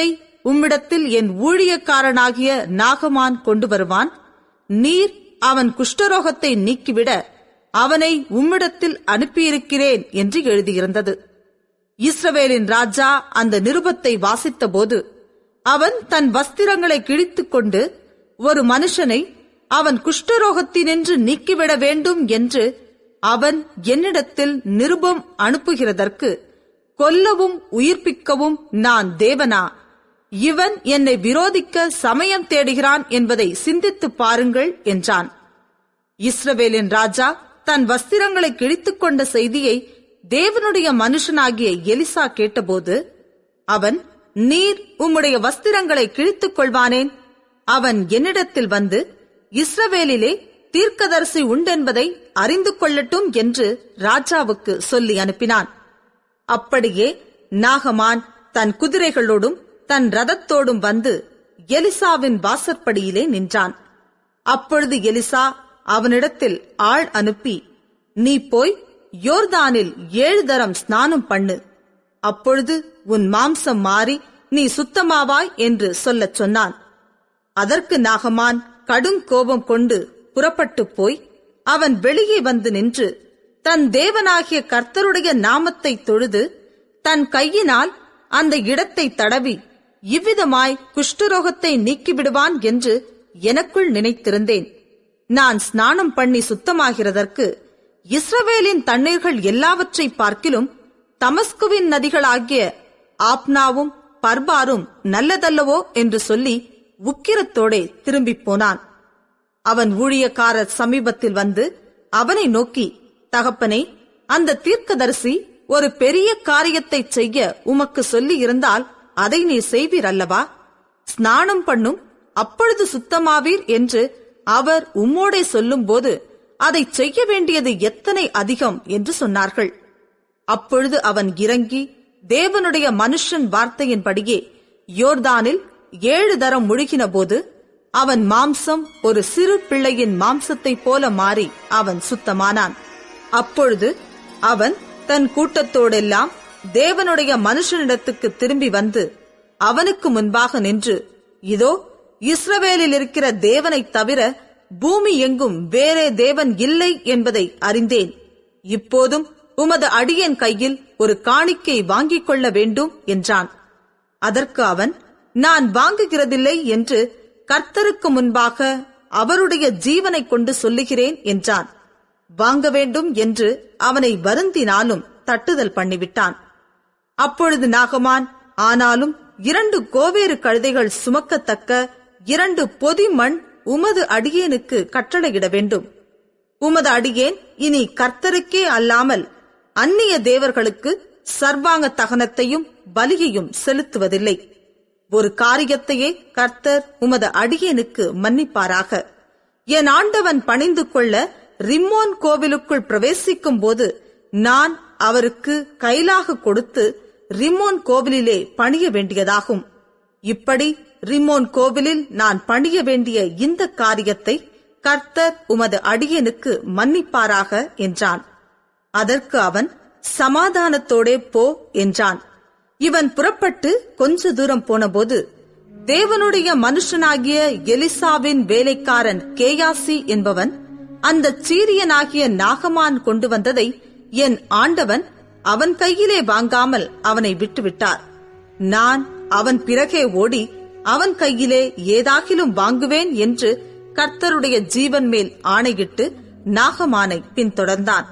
உம்மிடத்தில் என் ஊழியக்காரனாகிய நாகமான் கொண்டு வருவான் நீர் அவன் குஷ்டரோகத்தை நீக்கிவிட அவனை உம்மிடத்தில் அனுப்பியிருக்கிறேன் என்று எழுதியிருந்தது இஸ்ரவேலின் ராஜா அந்த நிருபத்தை வாசித்தபோது அவன் தன் வஸ்திரங்களை கிழித்துக் கொண்டு ஒரு மனுஷனை அவன் குஷ்டரோகத்தினின்று நீக்கிவிட வேண்டும் என்று அவன் என்னிடத்தில் நிருபம் அனுப்புகிறதற்கு கொல்லவும் உயிர்ப்பிக்கவும் நான் தேவனா இவன் என்னை விரோதிக்க சமயம் தேடுகிறான் என்பதை சிந்தித்துப் பாருங்கள் என்றான் இஸ்ரவேலின் ராஜா தன் வஸ்திரங்களை கிழித்துக் கொண்ட செய்தியை தேவனுடைய மனுஷனாகிய எலிசா கேட்டபோது அவன் நீர் உம்முடைய வஸ்திரங்களை கிழித்துக் கொள்வானேன் அவன் என்னிடத்தில் வந்து இஸ்ரவேலிலே தீர்க்கதரிசி உண்டென்பதை அறிந்து கொள்ளட்டும் என்று ராஜாவுக்கு சொல்லி அனுப்பினான் அப்படியே நாகமான் தன் குதிரைகளோடும் தன் ரதத்தோடும் வந்து எலிசாவின் வாசற்படியிலே நின்றான் அப்பொழுது எலிசா அவனிடத்தில் ஆள் அனுப்பி நீ போய் யோர்தானில் ஏழு தரம் ஸ்நானம் பண்ணு அப்பொழுது உன் மாம்சம் மாறி நீ சுத்தமாவாய் என்று சொல்லச் சொன்னான் அதற்கு நாகமான் கடும் கோபம் கொண்டு புறப்பட்டு போய் அவன் வெளியே வந்து நின்று தன் தேவனாகிய கர்த்தருடைய நாமத்தை தொழுது தன் கையினால் அந்த இடத்தை தடவி இவ்விதமாய் குஷ்டரோகத்தை நீக்கிவிடுவான் என்று எனக்குள் நினைத்திருந்தேன் நான் ஸ்நானம் பண்ணி சுத்தமாகிறதற்கு இஸ்ரவேலின் தண்ணீர்கள் எல்லாவற்றை பார்க்கிலும் தமஸ்குவின் நதிகளாகிய ஆப்னாவும் பர்பாரும் நல்லதல்லவோ என்று சொல்லி உக்கிரத்தோடே திரும்பிப் போனான் அவன் ஊழியக்காரர் சமீபத்தில் வந்து அவனை நோக்கி தகப்பனே அந்த தீர்க்கதரிசி ஒரு பெரிய காரியத்தை செய்ய உமக்கு சொல்லி இருந்தால் அதை நீ செய்வீர் அல்லவா ஸ்நானம் பண்ணும் அப்பொழுது சுத்தமாவீர் என்று அவர் உம்மோடே சொல்லும்போது அதை செய்ய வேண்டியது எத்தனை அதிகம் என்று சொன்னார்கள் அப்பொழுது அவன் இறங்கி தேவனுடைய மனுஷன் வார்த்தையின்படியே யோர்தானில் ஏழு தரம் முழுகின போது அவன் மாம்சம் ஒரு சிறு பிள்ளையின் மாம்சத்தைப் போல மாறி அவன் சுத்தமானான் அப்பொழுது அவன் தன் கூட்டத்தோடெல்லாம் தேவனுடைய மனுஷனிடத்துக்கு திரும்பி வந்து அவனுக்கு முன்பாக நின்று இதோ இஸ்ரவேலில் இருக்கிற தேவனைத் தவிர பூமி எங்கும் வேறே தேவன் இல்லை என்பதை அறிந்தேன் இப்போதும் உமது அடியன் கையில் ஒரு காணிக்கை வாங்கிக் கொள்ள வேண்டும் என்றான் அதற்கு அவன் நான் வாங்குகிறதில்லை என்று கர்த்தருக்கு முன்பாக அவருடைய ஜீவனைக் கொண்டு சொல்லுகிறேன் என்றான் வாங்க வேண்டும் என்று அவனை வருந்தினாலும் தட்டுதல் பண்ணிவிட்டான் அப்பொழுது நாகமான் ஆனாலும் இரண்டு கோவேறு கழுதைகள் சுமக்கத்தக்க இரண்டு பொதி மண் உமது அடியேனுக்கு கட்டளையிட வேண்டும் உமது அடியேன் இனி கர்த்தருக்கே அல்லாமல் அந்நிய தேவர்களுக்கு சர்வாங்க தகனத்தையும் பலியையும் செலுத்துவதில்லை ஒரு காரியத்தையே கர்த்தர் உமது அடியேனுக்கு மன்னிப்பாராக என் ஆண்டவன் பணிந்து கொள்ள ரிம்மோன் கோவிலுக்குள் பிரவேசிக்கும் போது நான் அவருக்கு கைலாக கொடுத்து ரிம்மோன் கோவிலிலே பணிய வேண்டியதாகும் இப்படி ரிம்மோன் கோவிலில் நான் பணிய வேண்டிய இந்த காரியத்தை கர்த்தர் உமது அடியனுக்கு மன்னிப்பாராக என்றான் அதற்கு அவன் சமாதானத்தோடே போ என்றான் இவன் புறப்பட்டு கொஞ்ச தூரம் போனபோது தேவனுடைய மனுஷனாகிய எலிசாவின் வேலைக்காரன் கேயாசி என்பவன் அந்த சீரியனாகிய நாகமான் கொண்டு வந்ததை என் ஆண்டவன் அவன் கையிலே வாங்காமல் அவனை விட்டுவிட்டார் நான் அவன் பிறகே ஓடி அவன் கையிலே ஏதாகிலும் வாங்குவேன் என்று கர்த்தருடைய ஜீவன் மேல் ஆணையிட்டு நாகமானை பின்தொடர்ந்தான்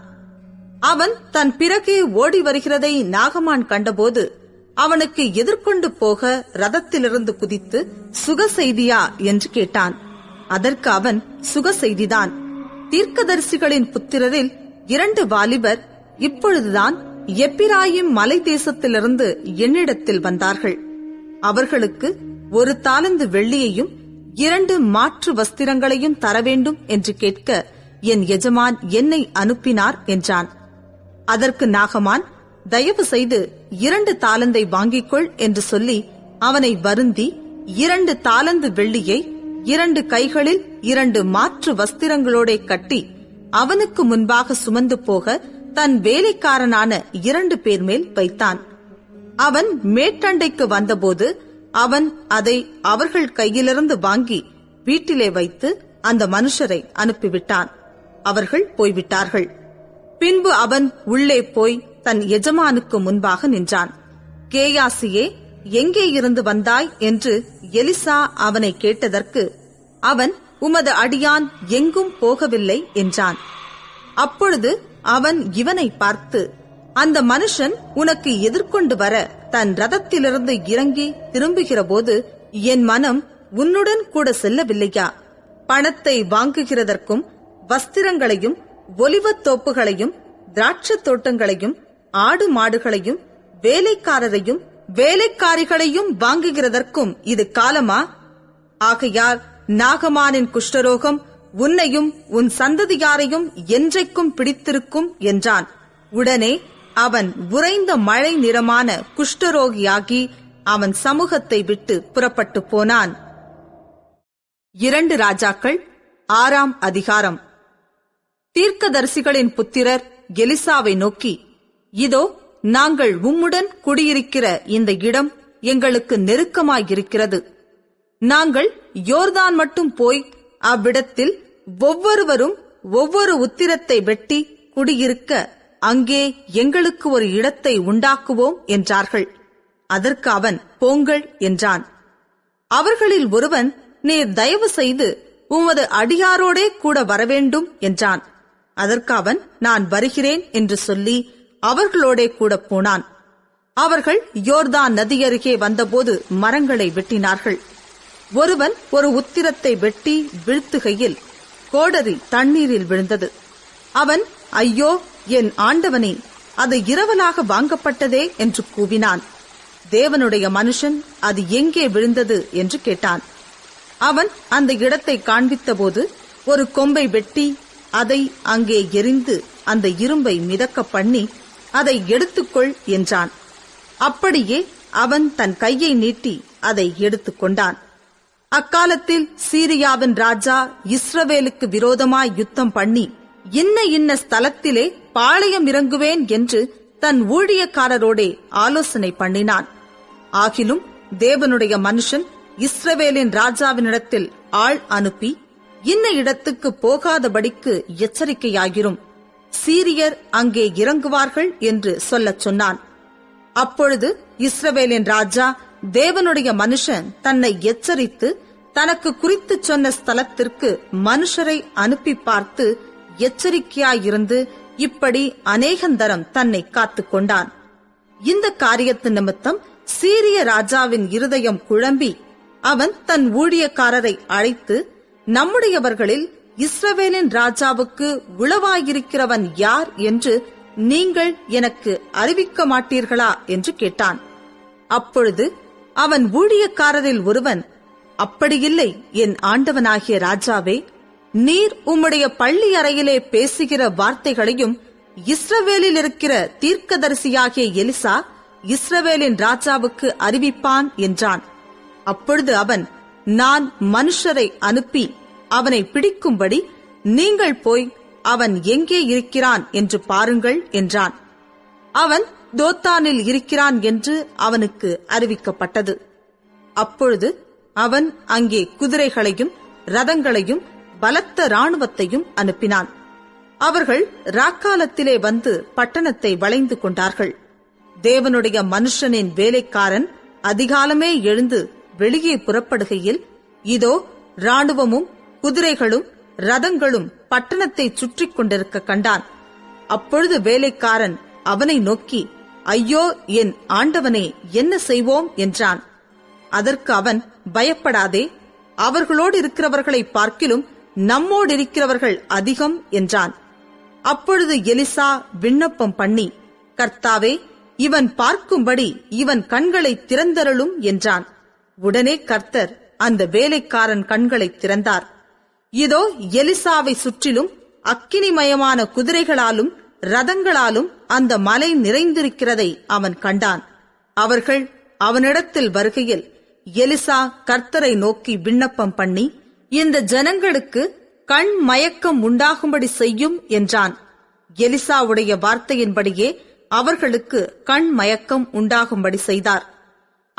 அவன் தன் பிறகே ஓடி வருகிறதை நாகமான் கண்டபோது அவனுக்கு எதிர்கொண்டு போக ரதத்திலிருந்து குதித்து சுக செய்தியா என்று கேட்டான் அதற்கு அவன் சுக செய்திதான் தீர்க்கதரிசிகளின் புத்திரரில் இரண்டு வாலிபர் இப்பொழுதுதான் எப்பிராயிம் மலை தேசத்திலிருந்து என்னிடத்தில் வந்தார்கள் அவர்களுக்கு ஒரு தாளந்து வெள்ளியையும் இரண்டு மாற்று வஸ்திரங்களையும் தர வேண்டும் என்று கேட்க என் எஜமான் என்னை அனுப்பினார் என்றான் அதற்கு நாகமான் தயவு செய்து இரண்டு தாளந்தை வாங்கிக்கொள் என்று சொல்லி அவனை வருந்தி இரண்டு தாளந்து வெள்ளியை இரண்டு கைகளில் இரண்டு மாற்று வஸ்திரங்களோட கட்டி அவனுக்கு முன்பாக சுமந்து போக தன் வேலைக்காரனான இரண்டு பேர் மேல் வைத்தான் அவன் மேட்டண்டைக்கு வந்தபோது அவன் அதை அவர்கள் கையிலிருந்து வாங்கி வீட்டிலே வைத்து அந்த மனுஷரை அனுப்பிவிட்டான் அவர்கள் போய்விட்டார்கள் பின்பு அவன் உள்ளே போய் தன் எஜமானுக்கு முன்பாக நின்றான் கேயாசியே எங்கே இருந்து வந்தாய் என்று எலிசா அவனை கேட்டதற்கு அவன் உமது அடியான் எங்கும் போகவில்லை என்றான் அப்பொழுது அவன் இவனை பார்த்து அந்த மனுஷன் உனக்கு எதிர்கொண்டு வர தன் ரதத்திலிருந்து இறங்கி திரும்புகிறபோது என் மனம் உன்னுடன் கூட செல்லவில்லையா பணத்தை வாங்குகிறதற்கும் வஸ்திரங்களையும் ஒலிவத் தோப்புகளையும் திராட்சத் தோட்டங்களையும் ஆடு மாடுகளையும் வேலைக்காரரையும் வேலைக்காரிகளையும் வாங்குகிறதற்கும் இது காலமா ஆகையால் நாகமானின் குஷ்டரோகம் உன்னையும் உன் சந்ததியாரையும் என்றைக்கும் பிடித்திருக்கும் என்றான் உடனே அவன் உறைந்த மழை நிறமான குஷ்டரோகியாகி அவன் சமூகத்தை விட்டு புறப்பட்டு போனான் இரண்டு ராஜாக்கள் ஆறாம் அதிகாரம் தீர்க்கதரிசிகளின் புத்திரர் எலிசாவை நோக்கி இதோ நாங்கள் உம்முடன் குடியிருக்கிற இந்த இடம் எங்களுக்கு நெருக்கமாயிருக்கிறது நாங்கள் யோர்தான் மட்டும் போய் அவ்விடத்தில் ஒவ்வொருவரும் ஒவ்வொரு உத்திரத்தை வெட்டி குடியிருக்க அங்கே எங்களுக்கு ஒரு இடத்தை உண்டாக்குவோம் என்றார்கள் அதற்கு அவன் போங்கள் என்றான் அவர்களில் ஒருவன் நீர் தயவு செய்து உமது அடியாரோடே கூட வரவேண்டும் என்றான் அதற்கு அவன் நான் வருகிறேன் என்று சொல்லி அவர்களோடே கூட போனான் அவர்கள் யோர்தான் நதியருகே வந்தபோது மரங்களை வெட்டினார்கள் ஒருவன் ஒரு உத்திரத்தை வெட்டி வீழ்த்துகையில் கோடரி தண்ணீரில் விழுந்தது அவன் ஐயோ என் ஆண்டவனே அது இரவலாக வாங்கப்பட்டதே என்று கூவினான் தேவனுடைய மனுஷன் அது எங்கே விழுந்தது என்று கேட்டான் அவன் அந்த இடத்தை காண்பித்தபோது ஒரு கொம்பை வெட்டி அதை அங்கே எரிந்து அந்த இரும்பை மிதக்க பண்ணி அதை எடுத்துக்கொள் என்றான் அப்படியே அவன் தன் கையை நீட்டி அதை எடுத்துக்கொண்டான் அக்காலத்தில் சீரியாவின் ராஜா இஸ்ரவேலுக்கு விரோதமாய் யுத்தம் பண்ணி இன்ன இன்ன ஸ்தலத்திலே பாளையம் இறங்குவேன் என்று தன் ஊழியக்காரரோடே ஆலோசனை பண்ணினான் ஆகிலும் தேவனுடைய மனுஷன் இஸ்ரவேலின் ராஜாவினிடத்தில் ஆள் அனுப்பி இன்ன இடத்துக்கு போகாதபடிக்கு எச்சரிக்கையாகிரும் சீரியர் அங்கே இறங்குவார்கள் என்று சொல்லச் சொன்னான் அப்பொழுது இஸ்ரவேலின் ராஜா தேவனுடைய மனுஷன் தன்னை எச்சரித்து தனக்கு குறித்து சொன்ன ஸ்தலத்திற்கு மனுஷரை அனுப்பி பார்த்து எச்சரிக்கையாயிருந்து இப்படி அநேகந்தரம் தன்னை காத்துக் கொண்டான் இந்த காரியத்து நிமித்தம் சீரிய ராஜாவின் இருதயம் குழம்பி அவன் தன் ஊழியக்காரரை அழைத்து நம்முடையவர்களில் இஸ்ரவேலின் ராஜாவுக்கு உளவாயிருக்கிறவன் யார் என்று நீங்கள் எனக்கு அறிவிக்க மாட்டீர்களா என்று கேட்டான் அப்பொழுது அவன் ஊழியக்காரரில் ஒருவன் அப்படியில்லை என் ஆண்டவனாகிய ராஜாவே நீர் உம்முடைய பள்ளி அறையிலே பேசுகிற வார்த்தைகளையும் இஸ்ரவேலில் இருக்கிற தீர்க்கதரிசியாகிய எலிசா இஸ்ரவேலின் ராஜாவுக்கு அறிவிப்பான் என்றான் அப்பொழுது அவன் நான் மனுஷரை அனுப்பி அவனை பிடிக்கும்படி நீங்கள் போய் அவன் எங்கே இருக்கிறான் என்று பாருங்கள் என்றான் அவன் தோத்தானில் இருக்கிறான் என்று அவனுக்கு அறிவிக்கப்பட்டது அப்பொழுது அவன் அங்கே குதிரைகளையும் ரதங்களையும் பலத்த இராணுவத்தையும் அனுப்பினான் அவர்கள் ராக்காலத்திலே வந்து பட்டணத்தை வளைந்து கொண்டார்கள் தேவனுடைய மனுஷனின் வேலைக்காரன் அதிகாலமே எழுந்து வெளியே புறப்படுகையில் இதோ இராணுவமும் குதிரைகளும் ரதங்களும் பட்டணத்தை சுற்றி கொண்டிருக்க கண்டான் அப்பொழுது வேலைக்காரன் அவனை நோக்கி ஐயோ என் ஆண்டவனே என்ன செய்வோம் என்றான் அதற்கு அவன் பயப்படாதே அவர்களோடு இருக்கிறவர்களை பார்க்கிலும் நம்மோடு இருக்கிறவர்கள் அதிகம் என்றான் அப்பொழுது எலிசா விண்ணப்பம் பண்ணி கர்த்தாவே இவன் பார்க்கும்படி இவன் கண்களை திறந்தருளும் என்றான் உடனே கர்த்தர் அந்த வேலைக்காரன் கண்களை திறந்தார் இதோ எலிசாவை சுற்றிலும் அக்கினிமயமான குதிரைகளாலும் ரதங்களாலும் அந்த மலை நிறைந்திருக்கிறதை அவன் கண்டான் அவர்கள் அவனிடத்தில் வருகையில் எலிசா கர்த்தரை நோக்கி விண்ணப்பம் பண்ணி இந்த ஜனங்களுக்கு கண் மயக்கம் உண்டாகும்படி செய்யும் என்றான் எலிசாவுடைய வார்த்தையின்படியே அவர்களுக்கு கண் மயக்கம் உண்டாகும்படி செய்தார்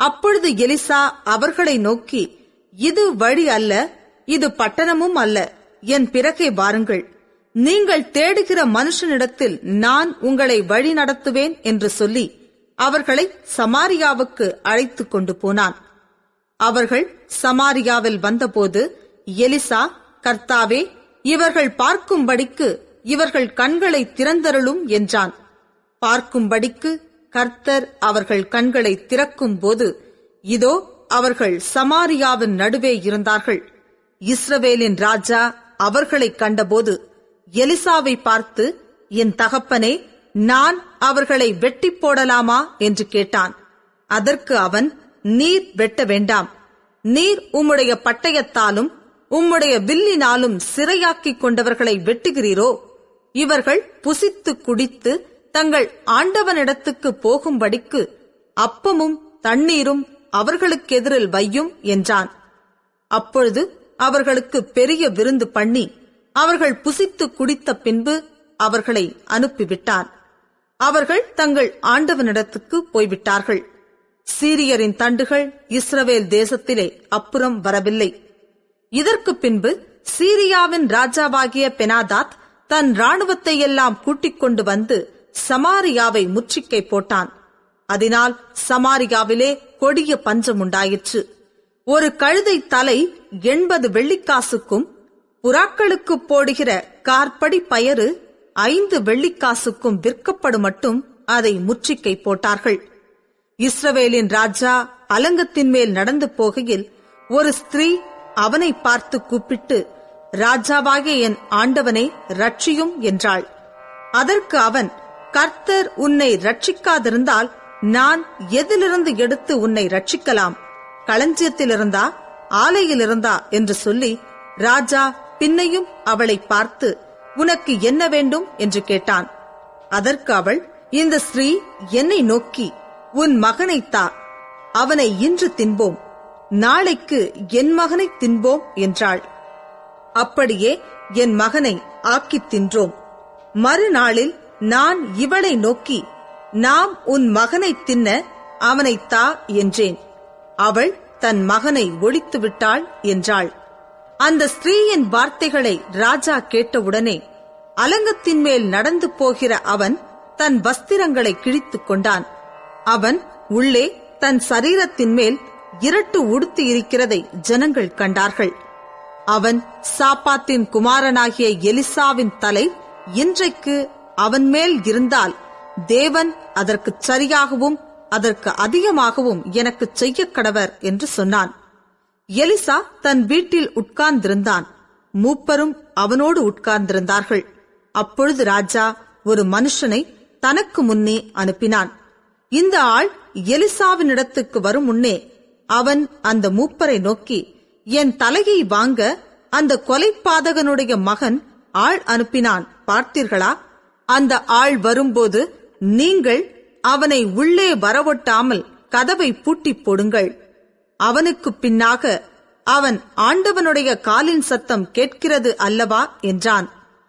அப்பொழுது எலிசா அவர்களை நோக்கி இது வழி அல்ல இது பட்டணமும் அல்ல என் பிறகே வாருங்கள் நீங்கள் தேடுகிற மனுஷனிடத்தில் நான் உங்களை வழி நடத்துவேன் என்று சொல்லி அவர்களை சமாரியாவுக்கு அழைத்துக் கொண்டு போனான் அவர்கள் சமாரியாவில் வந்தபோது எலிசா கர்த்தாவே இவர்கள் பார்க்கும்படிக்கு இவர்கள் கண்களை திறந்தருளும் என்றான் பார்க்கும்படிக்கு கர்த்தர் அவர்கள் கண்களை திறக்கும் போது இதோ அவர்கள் சமாரியாவின் நடுவே இருந்தார்கள் இஸ்ரவேலின் ராஜா அவர்களை கண்டபோது எலிசாவை பார்த்து என் தகப்பனே நான் அவர்களை வெட்டி போடலாமா என்று கேட்டான் அதற்கு அவன் நீர் வெட்ட வேண்டாம் நீர் உம்முடைய பட்டயத்தாலும் உம்முடைய வில்லினாலும் சிறையாக்கிக் கொண்டவர்களை வெட்டுகிறீரோ இவர்கள் புசித்து குடித்து தங்கள் ஆண்டவனிடத்துக்கு போகும்படிக்கு அப்பமும் தண்ணீரும் அவர்களுக்கு எதிரில் வையும் என்றான் அப்பொழுது அவர்களுக்கு பெரிய விருந்து பண்ணி அவர்கள் புசித்து குடித்த பின்பு அவர்களை அனுப்பிவிட்டான் அவர்கள் தங்கள் ஆண்டவனிடத்துக்கு போய்விட்டார்கள் சீரியரின் தண்டுகள் இஸ்ரவேல் தேசத்திலே அப்புறம் வரவில்லை இதற்கு பின்பு சீரியாவின் ராஜாவாகிய பெனாதாத் தன் ராணுவத்தை எல்லாம் கூட்டிக் கொண்டு வந்து சமாரியாவை முற்றுகை போட்டான் அதனால் சமாரியாவிலே கொடிய பஞ்சம் உண்டாயிற்று ஒரு கழுதை தலை எண்பது வெள்ளிக்காசுக்கும் புறாக்களுக்கு போடுகிற கார்படி பயறு ஐந்து வெள்ளிக்காசுக்கும் விற்கப்படும் மட்டும் அதை முற்றுகை போட்டார்கள் இஸ்ரவேலின் ராஜா அலங்கத்தின் மேல் நடந்து போகையில் ஒரு ஸ்திரீ அவனை பார்த்து கூப்பிட்டு ராஜாவாகிய என் ஆண்டவனை ரட்சியும் என்றாள் அதற்கு அவன் கர்த்தர் உன்னை ரட்சிக்காதிருந்தால் நான் எதிலிருந்து எடுத்து உன்னை ரட்சிக்கலாம் களஞ்சியத்திலிருந்தா ஆலையிலிருந்தா என்று சொல்லி ராஜா பின்னையும் அவளை பார்த்து உனக்கு என்ன வேண்டும் என்று கேட்டான் அதற்கு அவள் இந்த ஸ்ரீ என்னை நோக்கி உன் மகனை தா அவனை இன்று தின்போம் நாளைக்கு என் மகனை தின்போம் என்றாள் அப்படியே என் மகனை ஆக்கித் தின்றோம் மறுநாளில் நான் இவளை நோக்கி நாம் உன் மகனை தின்ன அவனை தா என்றேன் அவள் தன் மகனை ஒழித்து விட்டாள் என்றாள் அந்த ஸ்திரீயின் வார்த்தைகளை ராஜா கேட்டவுடனே அலங்கத்தின் மேல் நடந்து போகிற அவன் தன் வஸ்திரங்களை கிழித்துக் கொண்டான் அவன் உள்ளே தன் சரீரத்தின் மேல் இரட்டு உடுத்தி இருக்கிறதை ஜனங்கள் கண்டார்கள் அவன் சாப்பாத்தின் குமாரனாகிய எலிசாவின் தலை இன்றைக்கு அவன் மேல் இருந்தால் தேவன் அதற்கு சரியாகவும் அதற்கு அதிகமாகவும் எனக்கு செய்ய கடவர் என்று சொன்னான் எலிசா தன் வீட்டில் உட்கார்ந்திருந்தான் மூப்பரும் அவனோடு உட்கார்ந்திருந்தார்கள் அப்பொழுது ராஜா ஒரு மனுஷனை தனக்கு முன்னே அனுப்பினான் இந்த ஆள் எலிசாவினிடத்துக்கு வரும் முன்னே அவன் அந்த மூப்பரை நோக்கி என் தலையை வாங்க அந்த கொலைப்பாதகனுடைய மகன் ஆள் அனுப்பினான் பார்த்தீர்களா அந்த ஆள் வரும்போது நீங்கள் அவனை உள்ளே வரவொட்டாமல் கதவை பூட்டிப் போடுங்கள் அவனுக்கு பின்னாக அவன் ஆண்டவனுடைய காலின் சத்தம் கேட்கிறது அல்லவா என்றான்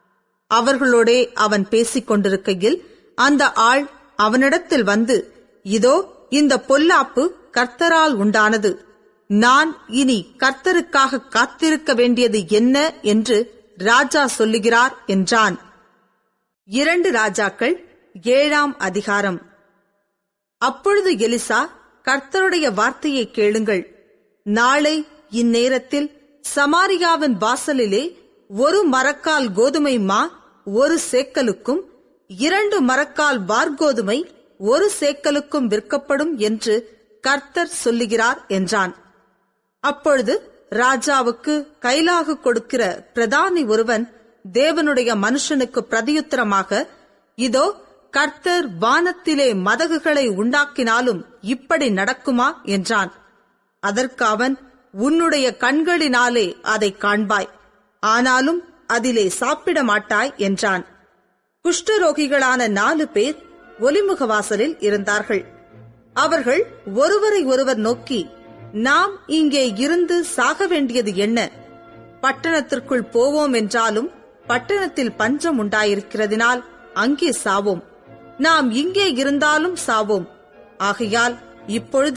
அவர்களோடே அவன் பேசிக் கொண்டிருக்கையில் அந்த ஆள் அவனிடத்தில் வந்து இதோ இந்த பொல்லாப்பு கர்த்தரால் உண்டானது நான் இனி கர்த்தருக்காக காத்திருக்க வேண்டியது என்ன என்று ராஜா சொல்லுகிறார் என்றான் இரண்டு ராஜாக்கள் ஏழாம் அதிகாரம் அப்பொழுது எலிசா கர்த்தருடைய வார்த்தையை கேளுங்கள் நாளை இந்நேரத்தில் சமாரியாவின் வாசலிலே ஒரு மரக்கால் கோதுமை மா ஒரு சேக்கலுக்கும் இரண்டு மரக்கால் வார்கோதுமை ஒரு சேக்கலுக்கும் விற்கப்படும் என்று கர்த்தர் சொல்லுகிறார் என்றான் அப்பொழுது ராஜாவுக்கு கைலாகு கொடுக்கிற பிரதானி ஒருவன் தேவனுடைய மனுஷனுக்கு பிரதியுத்தரமாக இதோ கர்த்தர் வானத்திலே மதகுகளை உண்டாக்கினாலும் இப்படி நடக்குமா என்றான் அதற்கு அவன் உன்னுடைய கண்களினாலே அதை காண்பாய் ஆனாலும் அதிலே சாப்பிட மாட்டாய் என்றான் குஷ்டரோகிகளான நாலு பேர் ஒலிமுக வாசலில் இருந்தார்கள் அவர்கள் ஒருவரை ஒருவர் நோக்கி நாம் இங்கே இருந்து சாக வேண்டியது என்ன பட்டணத்திற்குள் போவோம் என்றாலும் பட்டணத்தில் பஞ்சம் உண்டாயிருக்கிறதினால் அங்கே சாவோம் நாம் இங்கே இருந்தாலும் சாவோம் ஆகையால் இப்பொழுது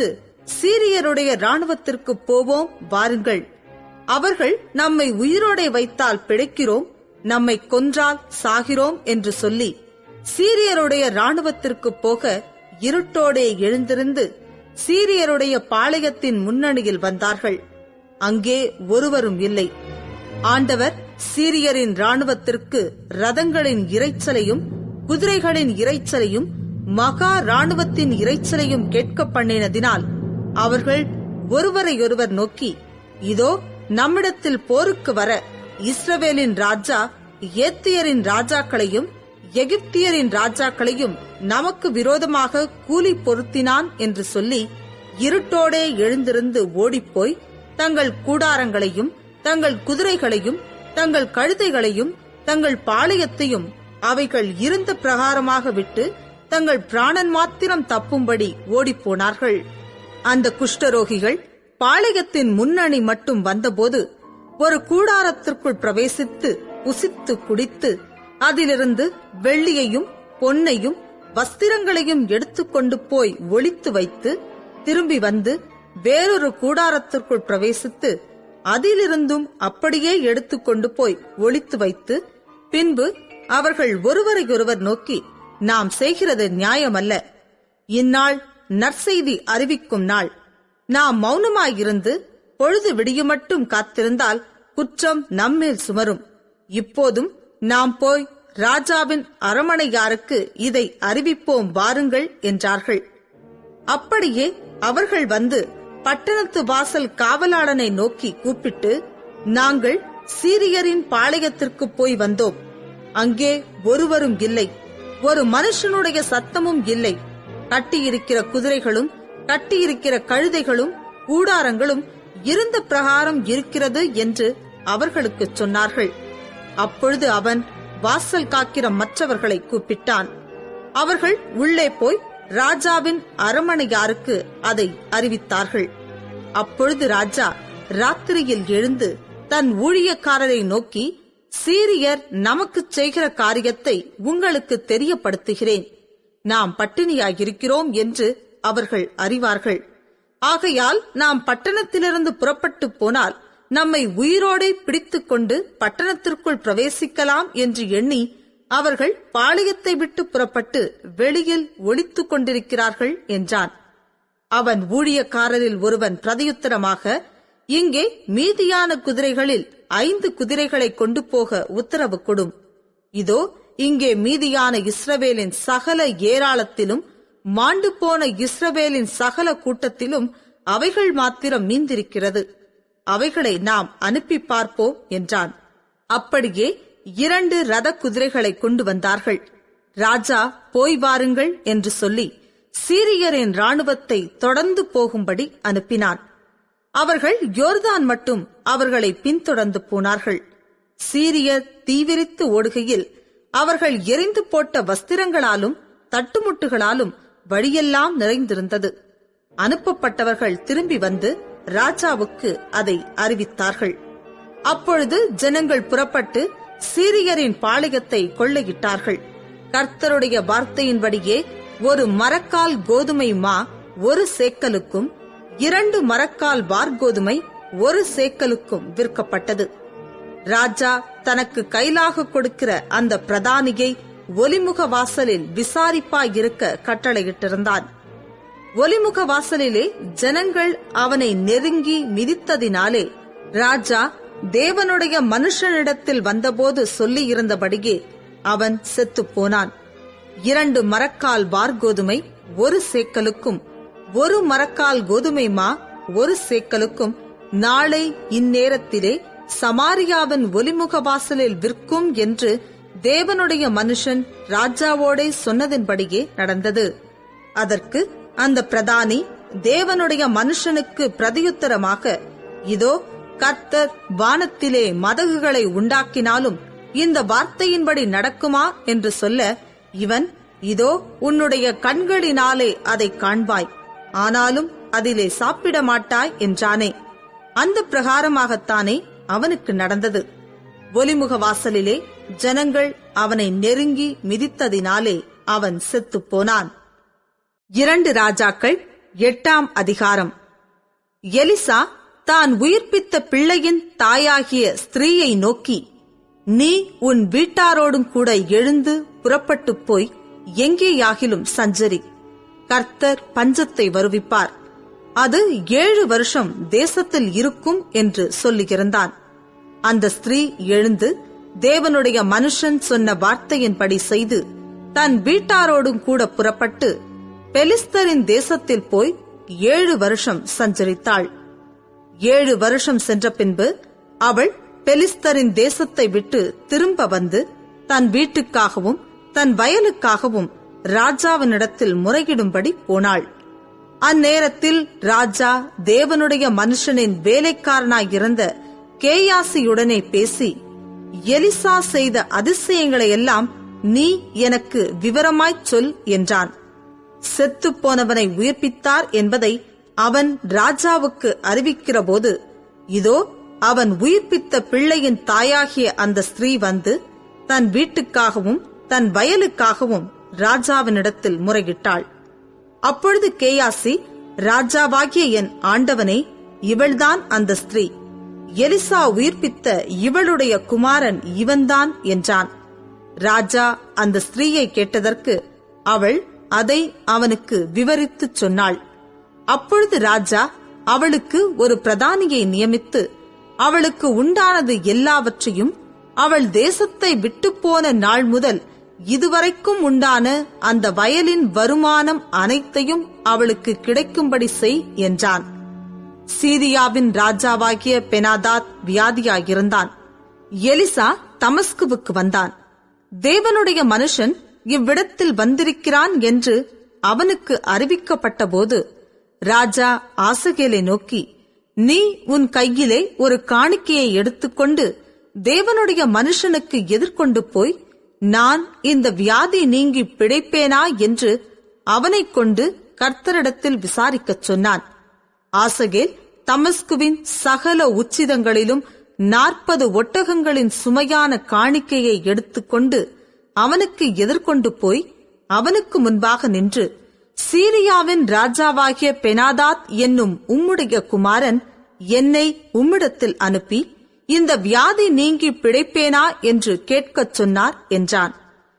சீரியருடைய இராணுவத்திற்கு போவோம் வாருங்கள் அவர்கள் நம்மை உயிரோடே வைத்தால் பிழைக்கிறோம் நம்மை கொன்றால் சாகிறோம் என்று சொல்லி சீரியருடைய இராணுவத்திற்கு போக இருட்டோடே எழுந்திருந்து சீரியருடைய பாளையத்தின் முன்னணியில் வந்தார்கள் அங்கே ஒருவரும் இல்லை ஆண்டவர் சீரியரின் இராணுவத்திற்கு ரதங்களின் இரைச்சலையும் குதிரைகளின் இரைச்சலையும் மகா இராணுவத்தின் இரைச்சலையும் கேட்க பண்ணினதினால் அவர்கள் ஒருவரையொருவர் நோக்கி இதோ நம்மிடத்தில் போருக்கு வர இஸ்ரவேலின் ராஜா ஏத்தியரின் ராஜாக்களையும் எகிப்தியரின் ராஜாக்களையும் நமக்கு விரோதமாக கூலி பொருத்தினான் என்று சொல்லி இருட்டோடே எழுந்திருந்து ஓடிப்போய் தங்கள் கூடாரங்களையும் தங்கள் குதிரைகளையும் தங்கள் கழுதைகளையும் தங்கள் பாளையத்தையும் அவைகள் இருந்த பிரகாரமாக விட்டு தங்கள் பிராணன் மாத்திரம் தப்பும்படி ஓடிப்போனார்கள் அந்த குஷ்டரோகிகள் பாளையத்தின் முன்னணி மட்டும் வந்தபோது ஒரு கூடாரத்திற்குள் பிரவேசித்து புசித்து குடித்து அதிலிருந்து வெள்ளியையும் பொன்னையும் வஸ்திரங்களையும் எடுத்துக்கொண்டு போய் ஒளித்து வைத்து திரும்பி வந்து வேறொரு கூடாரத்திற்குள் பிரவேசித்து அதிலிருந்தும் அப்படியே எடுத்துக்கொண்டு போய் ஒளித்து வைத்து பின்பு அவர்கள் ஒருவரையொருவர் நோக்கி நாம் செய்கிறது நியாயமல்ல இந்நாள் நற்செய்தி அறிவிக்கும் நாள் நாம் மௌனமாயிருந்து பொழுது விடியுமட்டும் காத்திருந்தால் குற்றம் நம்மேல் சுமரும் இப்போதும் நாம் போய் ராஜாவின் அரமனையாருக்கு இதை அறிவிப்போம் வாருங்கள் என்றார்கள் அப்படியே அவர்கள் வந்து பட்டணத்து வாசல் காவலாளனை நோக்கி கூப்பிட்டு நாங்கள் சீரியரின் பாளையத்திற்கு போய் வந்தோம் அங்கே ஒருவரும் இல்லை ஒரு மனுஷனுடைய சத்தமும் இல்லை கட்டியிருக்கிற குதிரைகளும் கட்டியிருக்கிற கழுதைகளும் கூடாரங்களும் இருந்த பிரகாரம் இருக்கிறது என்று அவர்களுக்கு சொன்னார்கள் அப்பொழுது அவன் வாசல் காக்கிற மற்றவர்களை கூப்பிட்டான் அவர்கள் உள்ளே போய் ராஜாவின் அரமனையாருக்கு அதை அறிவித்தார்கள் அப்பொழுது ராஜா ராத்திரியில் எழுந்து தன் ஊழியக்காரரை நோக்கி சீரியர் நமக்கு செய்கிற காரியத்தை உங்களுக்கு தெரியப்படுத்துகிறேன் நாம் பட்டினியாயிருக்கிறோம் என்று அவர்கள் அறிவார்கள் ஆகையால் நாம் பட்டணத்திலிருந்து புறப்பட்டு போனால் நம்மை உயிரோடே பிடித்துக் கொண்டு பட்டணத்திற்குள் பிரவேசிக்கலாம் என்று எண்ணி அவர்கள் பாளையத்தை விட்டு புறப்பட்டு வெளியில் ஒளித்துக் கொண்டிருக்கிறார்கள் என்றான் அவன் ஊழியக்காரரில் ஒருவன் பிரதியுத்தரமாக இங்கே மீதியான குதிரைகளில் ஐந்து குதிரைகளை கொண்டு போக உத்தரவு கொடும் இதோ இங்கே மீதியான இஸ்ரவேலின் சகல ஏராளத்திலும் மாண்டு போன இஸ்ரவேலின் சகல கூட்டத்திலும் அவைகள் மாத்திரம் மீந்திருக்கிறது அவைகளை நாம் அனுப்பி பார்ப்போம் என்றான் அப்படியே இரண்டு ரத குதிரைகளை கொண்டு வந்தார்கள் ராஜா போய் வாருங்கள் என்று சொல்லி சீரியரின் ராணுவத்தை தொடர்ந்து போகும்படி அனுப்பினான் அவர்கள் யோர்தான் மட்டும் அவர்களை பின்தொடர்ந்து போனார்கள் சீரியர் தீவிரித்து ஓடுகையில் அவர்கள் எரிந்து போட்ட வஸ்திரங்களாலும் தட்டுமுட்டுகளாலும் வழியெல்லாம் நிறைந்திருந்தது அனுப்பப்பட்டவர்கள் திரும்பி வந்து ராஜாவுக்கு அதை அறிவித்தார்கள் அப்பொழுது ஜனங்கள் புறப்பட்டு சீரியரின் பாளையத்தை கொள்ளையிட்டார்கள் கர்த்தருடைய வார்த்தையின்படியே ஒரு மரக்கால் கோதுமை மா ஒரு சேக்கலுக்கும் இரண்டு மரக்கால் வார்கோதுமை ஒரு சேக்கலுக்கும் விற்கப்பட்டது ராஜா தனக்கு கைலாக கொடுக்கிற அந்த பிரதானியை ஒலிமுக வாசலில் விசாரிப்பாயிருக்க கட்டளையிட்டிருந்தான் ஒலிமுக வாசலிலே ஜனங்கள் அவனை நெருங்கி மிதித்ததினாலே ராஜா தேவனுடைய மனுஷனிடத்தில் வந்தபோது சொல்லியிருந்தபடியே அவன் செத்துப் போனான் இரண்டு மரக்கால் வார்கோதுமை ஒரு சேக்கலுக்கும் ஒரு மரக்கால் கோதுமை மா ஒரு சேக்கலுக்கும் நாளை இந்நேரத்திலே சமாரியாவின் ஒலிமுக வாசலில் விற்கும் என்று தேவனுடைய மனுஷன் ராஜாவோடே சொன்னதின்படியே நடந்தது அதற்கு அந்த பிரதானி தேவனுடைய மனுஷனுக்கு பிரதியுத்தரமாக இதோ கர்த்தர் வானத்திலே மதகுகளை உண்டாக்கினாலும் இந்த வார்த்தையின்படி நடக்குமா என்று சொல்ல இவன் இதோ உன்னுடைய கண்களினாலே அதை காண்பாய் ஆனாலும் அதிலே சாப்பிட மாட்டாய் என்றானே அந்த பிரகாரமாகத்தானே அவனுக்கு நடந்தது ஒலிமுக வாசலிலே ஜனங்கள் அவனை நெருங்கி மிதித்ததினாலே அவன் செத்துப் போனான் இரண்டு ராஜாக்கள் எட்டாம் அதிகாரம் எலிசா தான் உயிர்ப்பித்த பிள்ளையின் தாயாகிய ஸ்திரீயை நோக்கி நீ உன் வீட்டாரோடும் கூட எழுந்து புறப்பட்டுப் போய் எங்கேயாகிலும் சஞ்சரி கர்த்தர் பஞ்சத்தை வருவிப்பார் அது ஏழு வருஷம் தேசத்தில் இருக்கும் என்று சொல்லுகிறான் அந்த ஸ்திரீ எழுந்து தேவனுடைய மனுஷன் சொன்ன வார்த்தையின்படி செய்து தன் வீட்டாரோடும் கூட புறப்பட்டு பெலிஸ்தரின் தேசத்தில் போய் ஏழு வருஷம் சஞ்சரித்தாள் ஏழு வருஷம் சென்ற பின்பு அவள் பெலிஸ்தரின் தேசத்தை விட்டு திரும்ப வந்து தன் வீட்டுக்காகவும் தன் வயலுக்காகவும் ராஜாவினிடத்தில் முறையிடும்படி போனாள் அந்நேரத்தில் ராஜா தேவனுடைய மனுஷனின் வேலைக்காரனாயிருந்த கேயாசியுடனே பேசி எலிசா செய்த அதிசயங்களை எல்லாம் நீ எனக்கு விவரமாய்ச் சொல் என்றான் செத்துப் போனவனை உயிர்ப்பித்தார் என்பதை அவன் ராஜாவுக்கு அறிவிக்கிறபோது இதோ அவன் உயிர்ப்பித்த பிள்ளையின் தாயாகிய அந்த ஸ்திரீ வந்து தன் வீட்டுக்காகவும் தன் வயலுக்காகவும் ராஜாவினிடத்தில் முறையிட்டாள் அப்பொழுது கேயாசி ராஜாவாகிய என் ஆண்டவனே இவள்தான் அந்த ஸ்திரீ எலிசா உயிர்ப்பித்த இவளுடைய குமாரன் இவன்தான் என்றான் ராஜா அந்த ஸ்திரீயை கேட்டதற்கு அவள் அதை அவனுக்கு விவரித்துச் சொன்னாள் அப்பொழுது ராஜா அவளுக்கு ஒரு பிரதானியை நியமித்து அவளுக்கு உண்டானது எல்லாவற்றையும் அவள் தேசத்தை விட்டுப்போன நாள் முதல் இதுவரைக்கும் உண்டான அந்த வயலின் வருமானம் அனைத்தையும் அவளுக்கு கிடைக்கும்படி செய் என்றான் சீரியாவின் ராஜாவாகிய பெனாதாத் வியாதியாயிருந்தான் எலிசா தமஸ்குவுக்கு வந்தான் தேவனுடைய மனுஷன் இவ்விடத்தில் வந்திருக்கிறான் என்று அவனுக்கு அறிவிக்கப்பட்டபோது ராஜா ஆசகேலை நோக்கி நீ உன் கையிலே ஒரு காணிக்கையை எடுத்துக்கொண்டு தேவனுடைய மனுஷனுக்கு எதிர்கொண்டு போய் நான் இந்த வியாதி நீங்கி பிழைப்பேனா என்று அவனைக் கொண்டு கர்த்தரிடத்தில் விசாரிக்கச் சொன்னான் ஆசகேல் தமஸ்குவின் சகல உச்சிதங்களிலும் நாற்பது ஒட்டகங்களின் சுமையான காணிக்கையை எடுத்துக்கொண்டு அவனுக்கு எதிர்கொண்டு போய் அவனுக்கு முன்பாக நின்று சீரியாவின் ராஜாவாகிய பெனாதாத் என்னும் உம்முடைய குமாரன் என்னை உம்மிடத்தில் அனுப்பி இந்த வியாதி நீங்கி பிழைப்பேனா என்று கேட்கச் சொன்னார் என்றான்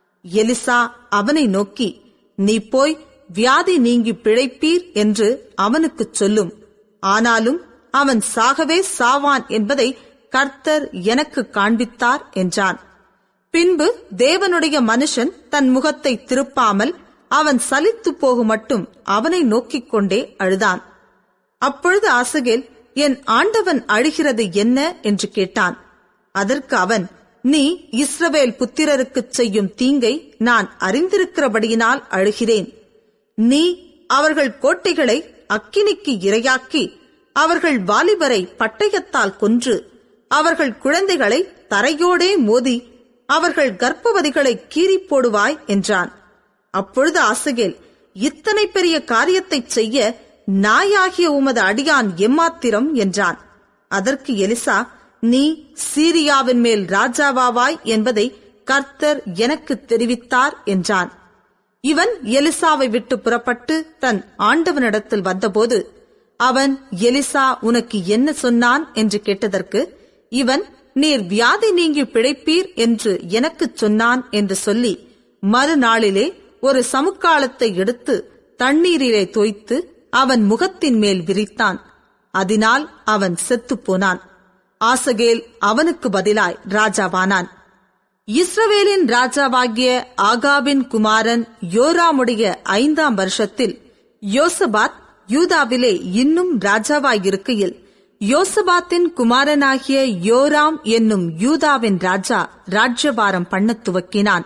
எலிசா அவனை நோக்கி நீ போய் வியாதி நீங்கி பிழைப்பீர் என்று அவனுக்குச் சொல்லும் ஆனாலும் அவன் சாகவே சாவான் என்பதை கர்த்தர் எனக்கு காண்பித்தார் என்றான் பின்பு தேவனுடைய மனுஷன் தன் முகத்தை திருப்பாமல் அவன் சலித்து போகும் மட்டும் அவனை நோக்கிக் கொண்டே அழுதான் அப்பொழுது ஆசகேல் என் ஆண்டவன் அழுகிறது என்ன என்று கேட்டான் அதற்கு அவன் நீ இஸ்ரவேல் புத்திரருக்குச் செய்யும் தீங்கை நான் அறிந்திருக்கிறபடியினால் அழுகிறேன் நீ அவர்கள் கோட்டைகளை அக்கினிக்கு இரையாக்கி அவர்கள் வாலிபரை பட்டயத்தால் கொன்று அவர்கள் குழந்தைகளை தரையோடே மோதி அவர்கள் கர்ப்பவதிகளை கீறி போடுவாய் என்றான் அப்பொழுது ஆசகேல் இத்தனை பெரிய காரியத்தைச் செய்ய நாயாகிய உமது அடியான் எம்மாத்திரம் என்றான் அதற்கு எலிசா நீ சீரியாவின் மேல் ராஜாவாவாய் என்பதை கர்த்தர் எனக்கு தெரிவித்தார் என்றான் இவன் எலிசாவை விட்டு புறப்பட்டு தன் ஆண்டவனிடத்தில் வந்தபோது அவன் எலிசா உனக்கு என்ன சொன்னான் என்று கேட்டதற்கு இவன் நீர் வியாதி நீங்கி பிழைப்பீர் என்று எனக்குச் சொன்னான் என்று சொல்லி மறுநாளிலே ஒரு சமுக்காலத்தை எடுத்து தண்ணீரிலே தோய்த்து அவன் முகத்தின் மேல் விரித்தான் அதனால் அவன் செத்துப் போனான் ஆசகேல் அவனுக்கு பதிலாய் ராஜாவானான் இஸ்ரவேலின் ராஜாவாகிய ஆகாபின் குமாரன் யோராமுடைய ஐந்தாம் வருஷத்தில் யோசபாத் யூதாவிலே இன்னும் ராஜாவாயிருக்கையில் யோசபாத்தின் குமாரனாகிய யோராம் என்னும் யூதாவின் ராஜா ராஜ்யபாரம் பண்ணத் துவக்கினான்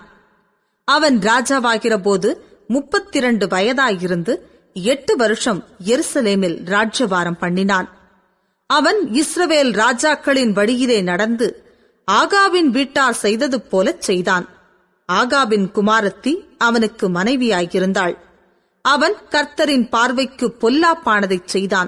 அவன் ராஜாவாகிற போது முப்பத்திரண்டு வயதாயிருந்து எட்டு வருஷம் எருசலேமில் ராஜ்யபாரம் பண்ணினான் அவன் இஸ்ரவேல் ராஜாக்களின் வழியிலே நடந்து ஆகாவின் வீட்டார் செய்தது போலச் செய்தான் ஆகாபின் குமாரத்தி அவனுக்கு மனைவியாயிருந்தாள் அவன் கர்த்தரின் பார்வைக்கு பொல்லாப்பானதைச் செய்தான்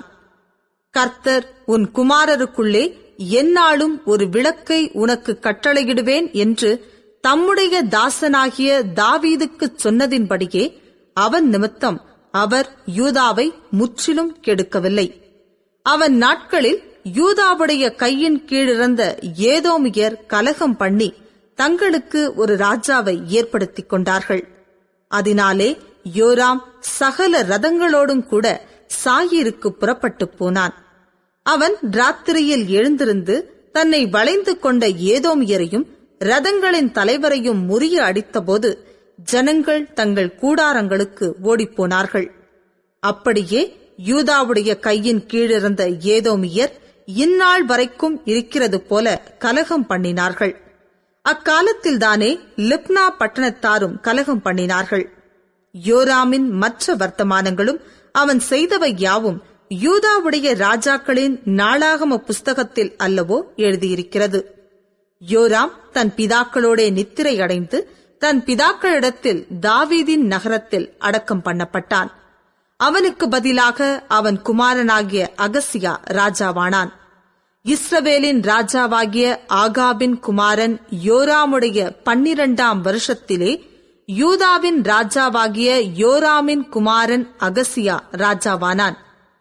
கர்த்தர் உன் குமாரருக்குள்ளே எந்நாளும் ஒரு விளக்கை உனக்கு கட்டளையிடுவேன் என்று தம்முடைய தாசனாகிய தாவீதுக்குச் சொன்னதின்படியே அவன் நிமித்தம் அவர் யூதாவை முற்றிலும் கெடுக்கவில்லை அவன் நாட்களில் யூதாவுடைய கையின் கீழிருந்த ஏதோமியர் கலகம் பண்ணி தங்களுக்கு ஒரு ராஜாவை ஏற்படுத்திக் கொண்டார்கள் அதனாலே யோராம் சகல ரதங்களோடும் கூட சாயிருக்கு புறப்பட்டு போனான் அவன் ராத்திரியில் எழுந்திருந்து தன்னை வளைந்து கொண்ட ஏதோமியரையும் ரதங்களின் தலைவரையும் முறிய அடித்தபோது ஜனங்கள் தங்கள் கூடாரங்களுக்கு ஓடிப்போனார்கள் அப்படியே யூதாவுடைய கையின் கீழிருந்த ஏதோமியர் இந்நாள் வரைக்கும் இருக்கிறது போல கலகம் பண்ணினார்கள் அக்காலத்தில்தானே லிப்னா பட்டணத்தாரும் கலகம் பண்ணினார்கள் யோராமின் மற்ற வர்த்தமானங்களும் அவன் செய்தவை யாவும் யூதாவுடைய ராஜாக்களின் நாளாகம புஸ்தகத்தில் அல்லவோ எழுதியிருக்கிறது யோராம் தன் பிதாக்களோடே நித்திரை அடைந்து தன் பிதாக்களிடத்தில் தாவீதின் நகரத்தில் அடக்கம் பண்ணப்பட்டான் அவனுக்கு பதிலாக அவன் குமாரனாகிய அகசியா ராஜாவானான் இஸ்ரவேலின் ராஜாவாகிய ஆகாபின் குமாரன் யோராமுடைய பன்னிரண்டாம் வருஷத்திலே யூதாவின் ராஜாவாகிய யோராமின் குமாரன் அகசியா ராஜாவானான்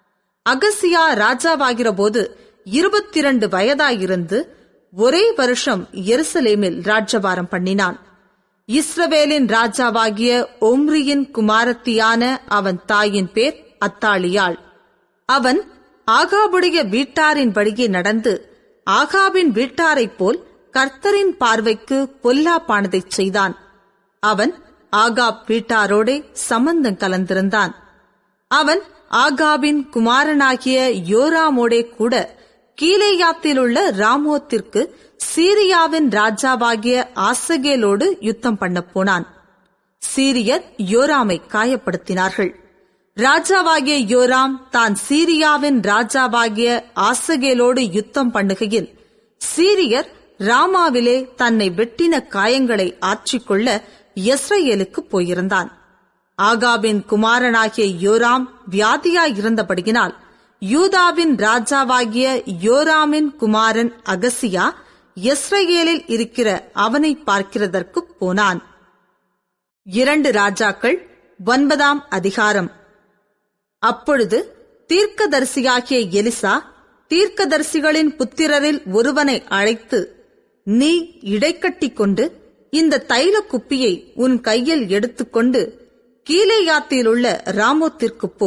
அகசியா ராஜாவாகிற போது இருபத்தி இரண்டு வயதாயிருந்து ஒரே வருஷம் எருசலேமில் ராஜ்யபாரம் பண்ணினான் இஸ்ரவேலின் ராஜாவாகிய ஒம்ரியின் குமாரத்தியான அவன் தாயின் பேர் அத்தாளியாள் அவன் ஆகாபுடைய வீட்டாரின்படியே நடந்து ஆகாபின் வீட்டாரைப் போல் கர்த்தரின் பார்வைக்கு பொல்லாப்பானதைச் செய்தான் அவன் ஆகாப் வீட்டாரோடே சம்பந்தம் கலந்திருந்தான் அவன் ஆகாபின் குமாரனாகிய யோராமோடே கூட கீலேயாத்திலுள்ள ராமோத்திற்கு சீரியாவின் ராஜாவாகிய ஆசகேலோடு யுத்தம் பண்ண போனான் சீரியர் யோராமை காயப்படுத்தினார்கள் ராஜாவாகிய யோராம் தான் சீரியாவின் ராஜாவாகிய ஆசகேலோடு யுத்தம் பண்ணுகையில் சீரியர் ராமாவிலே தன்னை வெட்டின காயங்களை ஆற்றிக்கொள்ள எஸ்ரேலுக்கு போயிருந்தான் ஆகாபின் குமாரனாகிய யோராம் வியாதியாயிருந்தபடியினால் யூதாவின் ராஜாவாகிய யோராமின் குமாரன் அகசியா எஸ்ரேலில் இருக்கிற அவனை பார்க்கிறதற்கு போனான் இரண்டு ராஜாக்கள் ஒன்பதாம் அதிகாரம் அப்பொழுது தீர்க்கதரிசியாகிய எலிசா தீர்க்கதரிசிகளின் புத்திரரில் ஒருவனை அழைத்து நீ இடைக்கட்டிக் கொண்டு இந்த தைல குப்பியை உன் கையில் எடுத்துக்கொண்டு கீழேயாத்திலுள்ள ராமோத்திற்கு போ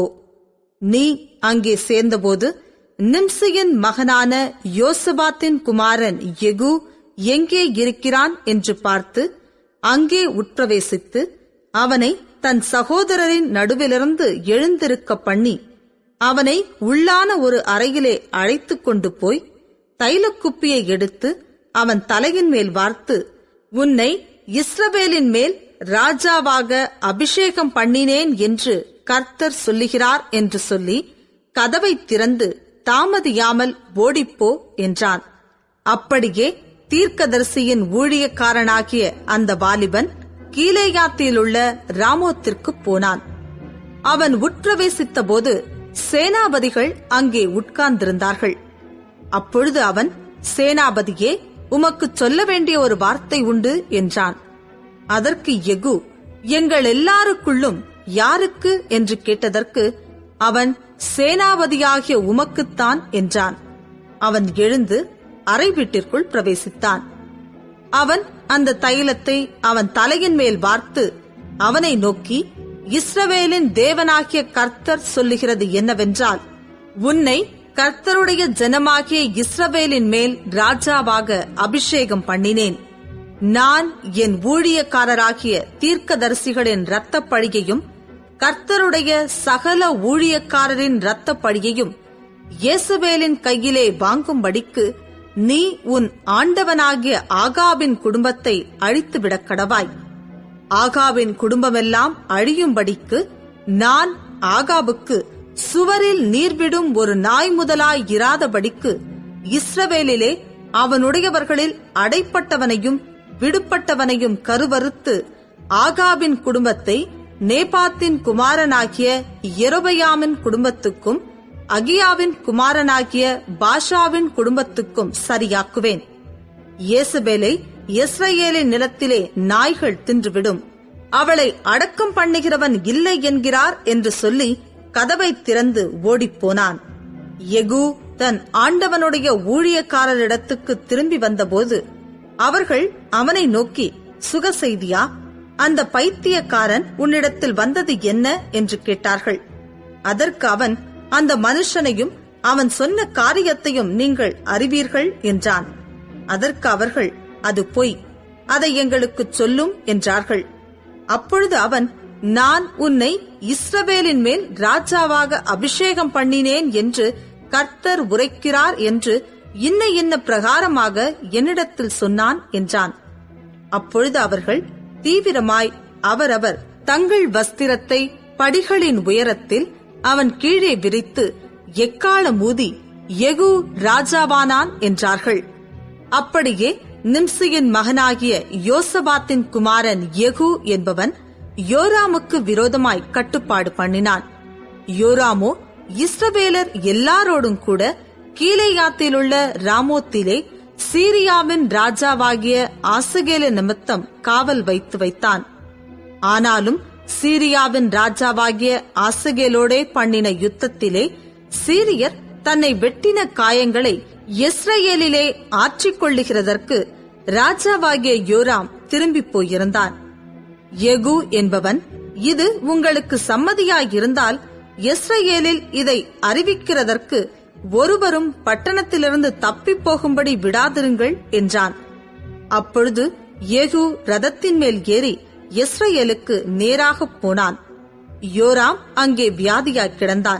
நீ அங்கே சேர்ந்தபோது நிம்சியின் மகனான யோசபாத்தின் குமாரன் எகு எங்கே இருக்கிறான் என்று பார்த்து அங்கே உட்பிரவேசித்து அவனை தன் சகோதரரின் நடுவிலிருந்து எழுந்திருக்க பண்ணி அவனை உள்ளான ஒரு அறையிலே அழைத்துக் கொண்டு போய் தைலக்குப்பியை எடுத்து அவன் தலையின் மேல் வார்த்து உன்னை இஸ்ரவேலின் மேல் ராஜாவாக அபிஷேகம் பண்ணினேன் என்று கர்த்தர் சொல்லுகிறார் என்று சொல்லி கதவை திறந்து தாமதியாமல் ஓடிப்போ என்றான் அப்படியே தீர்க்கதரிசியின் ஊழியக்காரனாகிய அந்த வாலிபன் கீழேயாத்திலுள்ள ராமோத்திற்கு போனான் அவன் உட்பிரவேசித்த போது சேனாபதிகள் அங்கே உட்கார்ந்திருந்தார்கள் அப்பொழுது அவன் சேனாபதியே உமக்குச் சொல்ல வேண்டிய ஒரு வார்த்தை உண்டு என்றான் அதற்கு எகு எங்கள் எல்லாருக்குள்ளும் யாருக்கு என்று கேட்டதற்கு அவன் சேனாபதியாகிய உமக்குத்தான் என்றான் அவன் எழுந்து அறை வீட்டிற்குள் பிரவேசித்தான் அவன் அந்த தைலத்தை அவன் தலையின் மேல் வார்த்து அவனை நோக்கி இஸ்ரவேலின் தேவனாகிய கர்த்தர் சொல்லுகிறது என்னவென்றால் உன்னை கர்த்தருடைய ஜனமாகிய இஸ்ரவேலின் மேல் ராஜாவாக அபிஷேகம் பண்ணினேன் நான் என் ஊழியக்காரராகிய தீர்க்கதரிசிகளின் இரத்தப் பழியையும் கர்த்தருடைய சகல ஊழியக்காரரின் இரத்தப் பழியையும் இயேசுவேலின் கையிலே வாங்கும்படிக்கு நீ உன் ஆண்டவனாகிய ஆகாபின் குடும்பத்தை அழித்துவிடக் கடவாய் ஆகாவின் குடும்பமெல்லாம் அழியும்படிக்கு நான் ஆகாபுக்கு சுவரில் நீர்விடும் ஒரு நாய் முதலாய் இராதபடிக்கு இஸ்ரவேலிலே அவனுடையவர்களில் அடைப்பட்டவனையும் விடுபட்டவனையும் கருவறுத்து ஆகாபின் குடும்பத்தை நேபாத்தின் குமாரனாகிய எரோபயாமின் குடும்பத்துக்கும் அகியாவின் குமாரனாகிய பாஷாவின் குடும்பத்துக்கும் சரியாக்குவேன் இயேசுபேலை இஸ்ரவேலின் நிலத்திலே நாய்கள் தின்றுவிடும் அவளை அடக்கம் பண்ணுகிறவன் இல்லை என்கிறார் என்று சொல்லி கதவை திறந்து ஓடிப்போனான் எகு தன் ஆண்டவனுடைய ஊழியக்காரரிடத்துக்கு திரும்பி வந்தபோது அவர்கள் அவனை நோக்கி சுக செய்தியா அந்த பைத்தியக்காரன் உன்னிடத்தில் வந்தது என்ன என்று கேட்டார்கள் அதற்கு அவன் அந்த மனுஷனையும் அவன் சொன்ன காரியத்தையும் நீங்கள் அறிவீர்கள் என்றான் அதற்கு அவர்கள் அது பொய் அதை எங்களுக்குச் சொல்லும் என்றார்கள் அப்பொழுது அவன் நான் உன்னை இஸ்ரவேலின் மேல் ராஜாவாக அபிஷேகம் பண்ணினேன் என்று கர்த்தர் உரைக்கிறார் என்று இன்ன இன்ன பிரகாரமாக என்னிடத்தில் சொன்னான் என்றான் அப்பொழுது அவர்கள் தீவிரமாய் அவரவர் தங்கள் வஸ்திரத்தை படிகளின் உயரத்தில் அவன் கீழே விரித்து எக்காலம் ஊதி எகு ராஜாவானான் என்றார்கள் அப்படியே நிம்சியின் மகனாகிய யோசபாத்தின் குமாரன் யெகூ என்பவன் யோராமுக்கு விரோதமாய் கட்டுப்பாடு பண்ணினான் யோராமோ இஸ்ரவேலர் எல்லாரோடும் கூட கீலேயாத்திலுள்ள ராமோத்திலே சீரியாவின் ராஜாவாகிய ஆசகேல நிமித்தம் காவல் வைத்து வைத்தான் ஆனாலும் சீரியாவின் ராஜாவாகிய ஆசகேலோடே பண்ணின யுத்தத்திலே சீரியர் தன்னை வெட்டின காயங்களை இஸ்ரேலிலே ஆற்றிக் கொள்ளுகிறதற்கு ராஜாவாகிய யோராம் திரும்பி போயிருந்தான் எகு என்பவன் இது உங்களுக்கு சம்மதியாயிருந்தால் இஸ்ரேலில் இதை அறிவிக்கிறதற்கு ஒருவரும் பட்டணத்திலிருந்து தப்பிப் போகும்படி விடாதிருங்கள் என்றான் அப்பொழுது ஏகு ரதத்தின் மேல் ஏறி இஸ்ரேலுக்கு நேராகப் போனான் யோராம் அங்கே வியாதியாய் கிடந்தான்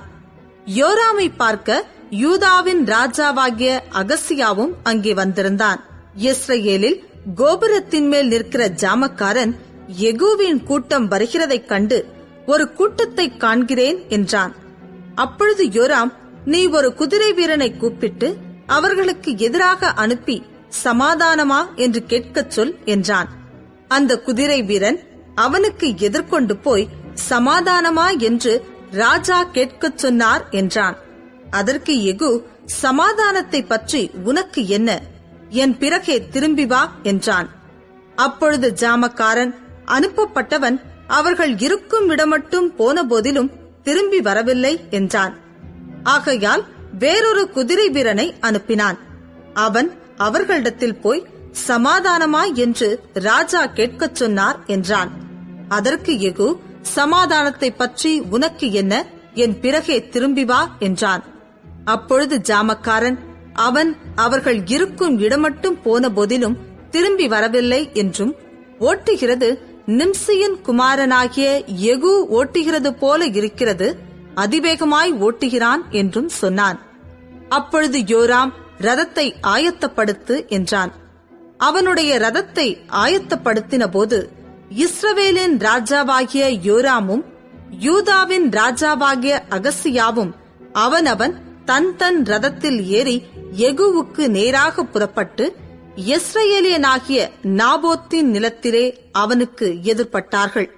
யோராமை பார்க்க யூதாவின் ராஜாவாகிய அகசியாவும் அங்கே வந்திருந்தான் இஸ்ரேலில் கோபுரத்தின் மேல் நிற்கிற ஜாமக்காரன் எகுவின் கூட்டம் வருகிறதைக் கண்டு ஒரு கூட்டத்தை காண்கிறேன் என்றான் அப்பொழுது யோராம் நீ ஒரு குதிரை வீரனை கூப்பிட்டு அவர்களுக்கு எதிராக அனுப்பி சமாதானமா என்று கேட்கச் சொல் என்றான் அந்த குதிரை வீரன் அவனுக்கு எதிர்கொண்டு போய் சமாதானமா என்று ராஜா கேட்கச் சொன்னார் என்றான் அதற்கு எகு சமாதானத்தை பற்றி உனக்கு என்ன என் பிறகே திரும்பி வா என்றான் அப்பொழுது ஜாமக்காரன் அனுப்பப்பட்டவன் அவர்கள் இருக்கும் இடமட்டும் போன போதிலும் திரும்பி வரவில்லை என்றான் ஆகையால் வேறொரு குதிரை வீரனை அனுப்பினான் அவன் அவர்களிடத்தில் போய் சமாதானமா என்று ராஜா கேட்கச் சொன்னார் என்றான் அதற்கு எகு சமாதானத்தை பற்றி உனக்கு என்ன என் பிறகே திரும்பி வா என்றான் அப்பொழுது ஜாமக்காரன் அவன் அவர்கள் இருக்கும் இடமட்டும் போன போதிலும் திரும்பி வரவில்லை என்றும் ஓட்டுகிறது நிம்சியின் குமாரனாகிய எகு ஓட்டுகிறது போல இருக்கிறது அதிவேகமாய் ஓட்டுகிறான் என்றும் சொன்னான் அப்பொழுது யோராம் ரதத்தை ஆயத்தப்படுத்து என்றான் அவனுடைய ரதத்தை ஆயத்தப்படுத்தின போது இஸ்ரவேலின் ராஜாவாகிய யோராமும் யூதாவின் ராஜாவாகிய அகசியாவும் அவனவன் தன் தன் ரதத்தில் ஏறி எகுவுக்கு நேராக புறப்பட்டு இஸ்ரேலியனாகிய நாபோத்தின் நிலத்திலே அவனுக்கு எதிர்பட்டார்கள்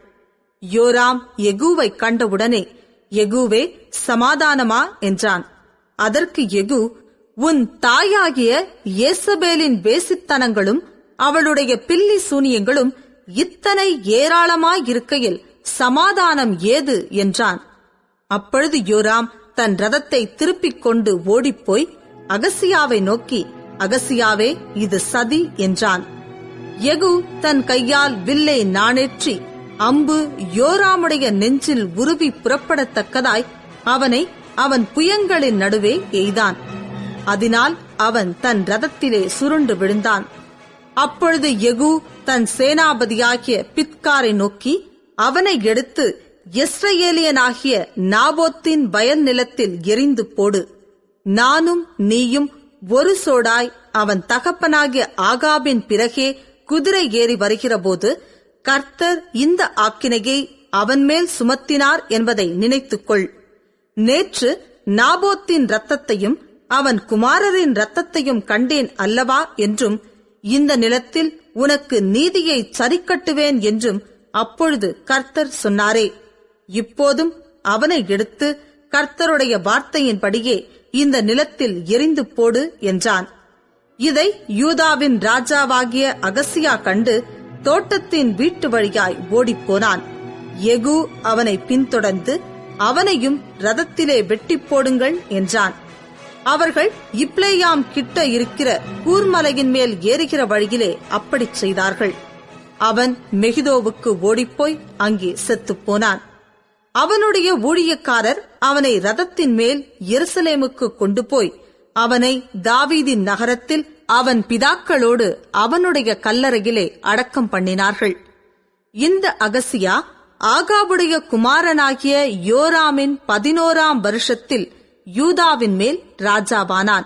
யோராம் எகுவை கண்டவுடனே எகுவே சமாதானமா என்றான் அதற்கு எகு உன் தாயாகிய ஏசபேலின் வேசித்தனங்களும் அவளுடைய பில்லி சூனியங்களும் இத்தனை ஏராளமாயிருக்கையில் சமாதானம் ஏது என்றான் அப்பொழுது யோராம் தன் ரதத்தை திருப்பிக் கொண்டு ஓடிப்போய் அகசியாவை நோக்கி அகசியாவே இது சதி என்றான் எகு தன் கையால் வில்லை நாணேற்றி அம்பு யோராமுடைய நெஞ்சில் உருவி புறப்படத்தக்கதாய் அவனை அவன் புயங்களின் நடுவே எய்தான் அதனால் அவன் தன் ரதத்திலே சுருண்டு விழுந்தான் அப்பொழுது எகு தன் சேனாபதியாகிய பித்காரை நோக்கி அவனை எடுத்து இஸ்ரேலியனாகிய நாபோத்தின் வயல் நிலத்தில் எரிந்து போடு நானும் நீயும் ஒரு சோடாய் அவன் தகப்பனாகிய ஆகாபின் பிறகே குதிரை ஏறி வருகிறபோது கர்த்தர் இந்த ஆக்கினையை அவன் மேல் சுமத்தினார் என்பதை நினைத்துக்கொள் நேற்று நாபோத்தின் ரத்தத்தையும் அவன் குமாரரின் ரத்தத்தையும் கண்டேன் அல்லவா என்றும் இந்த நிலத்தில் உனக்கு நீதியை சரிக்கட்டுவேன் என்றும் அப்பொழுது கர்த்தர் சொன்னாரே இப்போதும் அவனை எடுத்து கர்த்தருடைய வார்த்தையின்படியே இந்த நிலத்தில் எரிந்து போடு என்றான் இதை யூதாவின் ராஜாவாகிய அகசியா கண்டு தோட்டத்தின் வீட்டு வழியாய் ஓடிப்போனான் எகு அவனை பின்தொடர்ந்து அவனையும் ரதத்திலே வெட்டி போடுங்கள் என்றான் அவர்கள் இப்ளேயாம் கிட்ட இருக்கிற கூர்மலையின் மேல் ஏறுகிற வழியிலே அப்படிச் செய்தார்கள் அவன் மெகிதோவுக்கு ஓடிப்போய் அங்கே செத்துப் போனான் அவனுடைய ஊழியக்காரர் அவனை ரதத்தின் மேல் எருசலேமுக்கு கொண்டு போய் அவனை தாவீதின் நகரத்தில் அவன் பிதாக்களோடு அவனுடைய கல்லறையிலே அடக்கம் பண்ணினார்கள் இந்த அகசியா ஆகாபுடைய குமாரனாகிய யோராமின் பதினோராம் வருஷத்தில் யூதாவின் மேல் ராஜாவானான்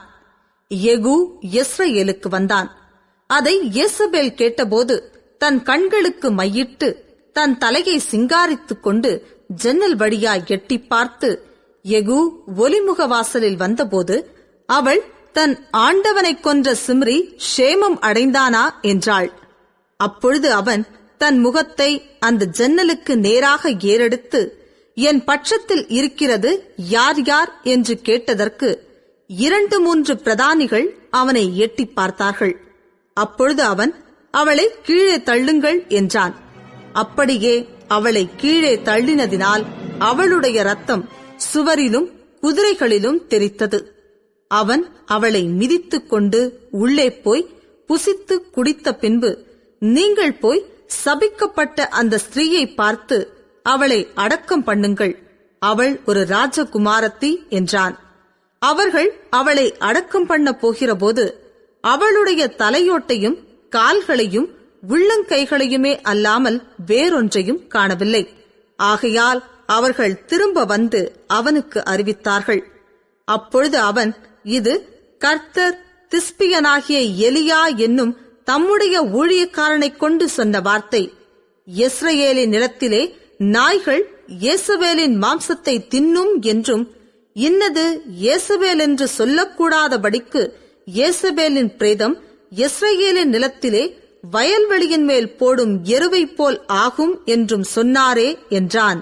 எகு எஸ்ரேலுக்கு வந்தான் அதை இயேசபேல் கேட்டபோது தன் கண்களுக்கு மையிட்டு தன் தலையை சிங்காரித்துக் கொண்டு ஜன்னல் வழியாய் எட்டி பார்த்து எகு ஒலிமுக வாசலில் வந்தபோது அவள் தன் ஆண்டவனைக் கொன்ற சிம்ரி ஷேமம் அடைந்தானா என்றாள் அப்பொழுது அவன் தன் முகத்தை அந்த ஜன்னலுக்கு நேராக ஏறெடுத்து என் பட்சத்தில் இருக்கிறது யார் யார் என்று கேட்டதற்கு இரண்டு மூன்று பிரதானிகள் அவனை எட்டி பார்த்தார்கள் அப்பொழுது அவன் அவளை கீழே தள்ளுங்கள் என்றான் அப்படியே அவளை கீழே தள்ளினதினால் அவளுடைய ரத்தம் சுவரிலும் குதிரைகளிலும் தெரித்தது அவன் அவளை மிதித்துக் கொண்டு உள்ளே போய் புசித்து குடித்த பின்பு நீங்கள் போய் சபிக்கப்பட்ட அந்த ஸ்திரீயை பார்த்து அவளை அடக்கம் பண்ணுங்கள் அவள் ஒரு ராஜகுமாரத்தி என்றான் அவர்கள் அவளை அடக்கம் பண்ண போகிறபோது அவளுடைய தலையோட்டையும் கால்களையும் உள்ளங்கைகளையுமே அல்லாமல் வேறொன்றையும் காணவில்லை ஆகையால் அவர்கள் திரும்ப வந்து அவனுக்கு அறிவித்தார்கள் அப்பொழுது அவன் இது கர்த்தர் திஸ்பியனாகிய எலியா என்னும் தம்முடைய ஊழியக்காரனைக் கொண்டு சொன்ன வார்த்தை எஸ்ரேலின் நிலத்திலே நாய்கள் இயேசுவேலின் மாம்சத்தை தின்னும் என்றும் இன்னது இயேசுவேல் என்று சொல்லக்கூடாதபடிக்கு இயேசுவேலின் பிரேதம் இஸ்ரேலின் நிலத்திலே வயல்வெளியின் மேல் போடும் எருவைப் போல் ஆகும் என்றும் சொன்னாரே என்றான்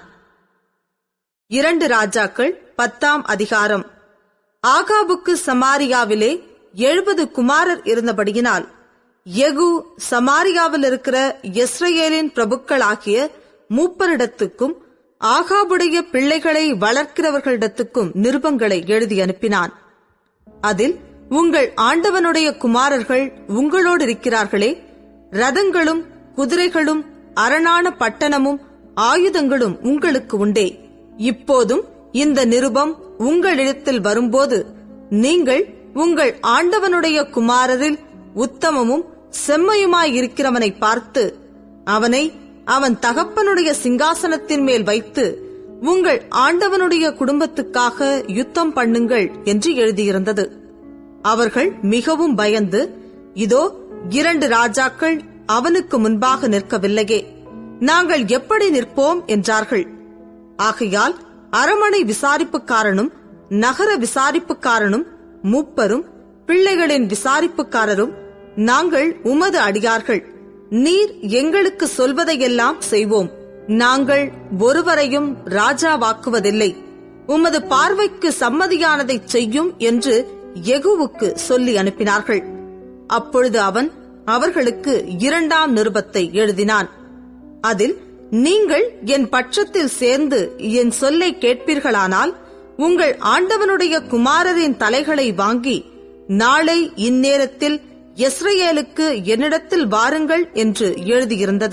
இரண்டு ராஜாக்கள் பத்தாம் அதிகாரம் ஆகாபுக்கு சமாரியாவிலே எழுபது குமாரர் இருந்தபடியினால் எகு சமாரியாவில் இருக்கிற இஸ்ரேலின் பிரபுக்களாகிய மூப்பரிடத்துக்கும் ஆகாபுடைய பிள்ளைகளை வளர்க்கிறவர்களிடத்துக்கும் நிருபங்களை எழுதி அனுப்பினான் அதில் உங்கள் ஆண்டவனுடைய குமாரர்கள் உங்களோடு இருக்கிறார்களே ரதங்களும் குதிரைகளும் அரணான பட்டணமும் ஆயுதங்களும் உங்களுக்கு உண்டே இப்போதும் இந்த நிருபம் உங்களிடத்தில் வரும்போது நீங்கள் உங்கள் ஆண்டவனுடைய குமாரரில் உத்தமமும் செம்மையுமாயிருக்கிறவனை பார்த்து அவனை அவன் தகப்பனுடைய சிங்காசனத்தின் மேல் வைத்து உங்கள் ஆண்டவனுடைய குடும்பத்துக்காக யுத்தம் பண்ணுங்கள் என்று எழுதியிருந்தது அவர்கள் மிகவும் பயந்து இதோ இரண்டு ராஜாக்கள் அவனுக்கு முன்பாக நிற்கவில்லையே நாங்கள் எப்படி நிற்போம் என்றார்கள் ஆகையால் அரமனை விசாரிப்புக்காரனும் நகர விசாரிப்புக்காரனும் மூப்பரும் பிள்ளைகளின் விசாரிப்புக்காரரும் நாங்கள் உமது அடியார்கள் நீர் எங்களுக்கு சொல்வதையெல்லாம் செய்வோம் நாங்கள் ஒருவரையும் ராஜாவாக்குவதில்லை உமது பார்வைக்கு சம்மதியானதைச் செய்யும் என்று எகுவுக்கு சொல்லி அனுப்பினார்கள் அப்பொழுது அவன் அவர்களுக்கு இரண்டாம் நிருபத்தை எழுதினான் அதில் நீங்கள் என் பட்சத்தில் சேர்ந்து என் சொல்லை கேட்பீர்களானால் உங்கள் ஆண்டவனுடைய குமாரரின் தலைகளை வாங்கி நாளை இந்நேரத்தில் இஸ்ரேலுக்கு என்னிடத்தில் வாருங்கள் என்று எழுதியிருந்தது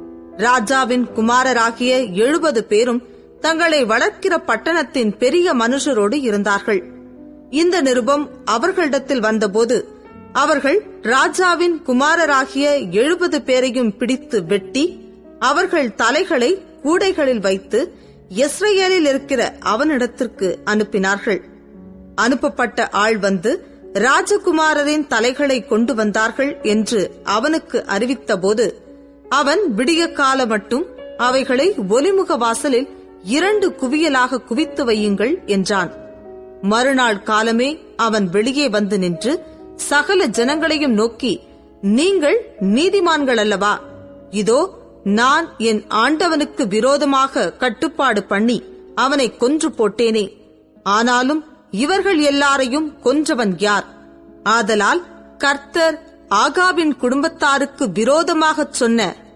ராஜாவின் குமாரராகிய எழுபது பேரும் தங்களை வளர்க்கிற பட்டணத்தின் பெரிய மனுஷரோடு இருந்தார்கள் இந்த நிருபம் அவர்களிடத்தில் வந்தபோது அவர்கள் ராஜாவின் குமாரராகிய எழுபது பேரையும் பிடித்து வெட்டி அவர்கள் தலைகளை கூடைகளில் வைத்து இஸ்ரேலில் இருக்கிற அவனிடத்திற்கு அனுப்பினார்கள் அனுப்பப்பட்ட ஆள் வந்து ராஜகுமாரரின் தலைகளை கொண்டு வந்தார்கள் என்று அவனுக்கு அறிவித்தபோது அவன் விடிய கால மட்டும் அவைகளை ஒலிமுக வாசலில் இரண்டு குவியலாக குவித்து வையுங்கள் என்றான் மறுநாள் காலமே அவன் வெளியே வந்து நின்று சகல ஜனங்களையும் நோக்கி நீங்கள் நீதிமான்கள் அல்லவா இதோ நான் என் ஆண்டவனுக்கு விரோதமாக கட்டுப்பாடு பண்ணி அவனை கொன்று போட்டேனே ஆனாலும் இவர்கள் எல்லாரையும் கொன்றவன் யார் ஆதலால் கர்த்தர் ஆகாபின் குடும்பத்தாருக்கு விரோதமாகச் சொன்ன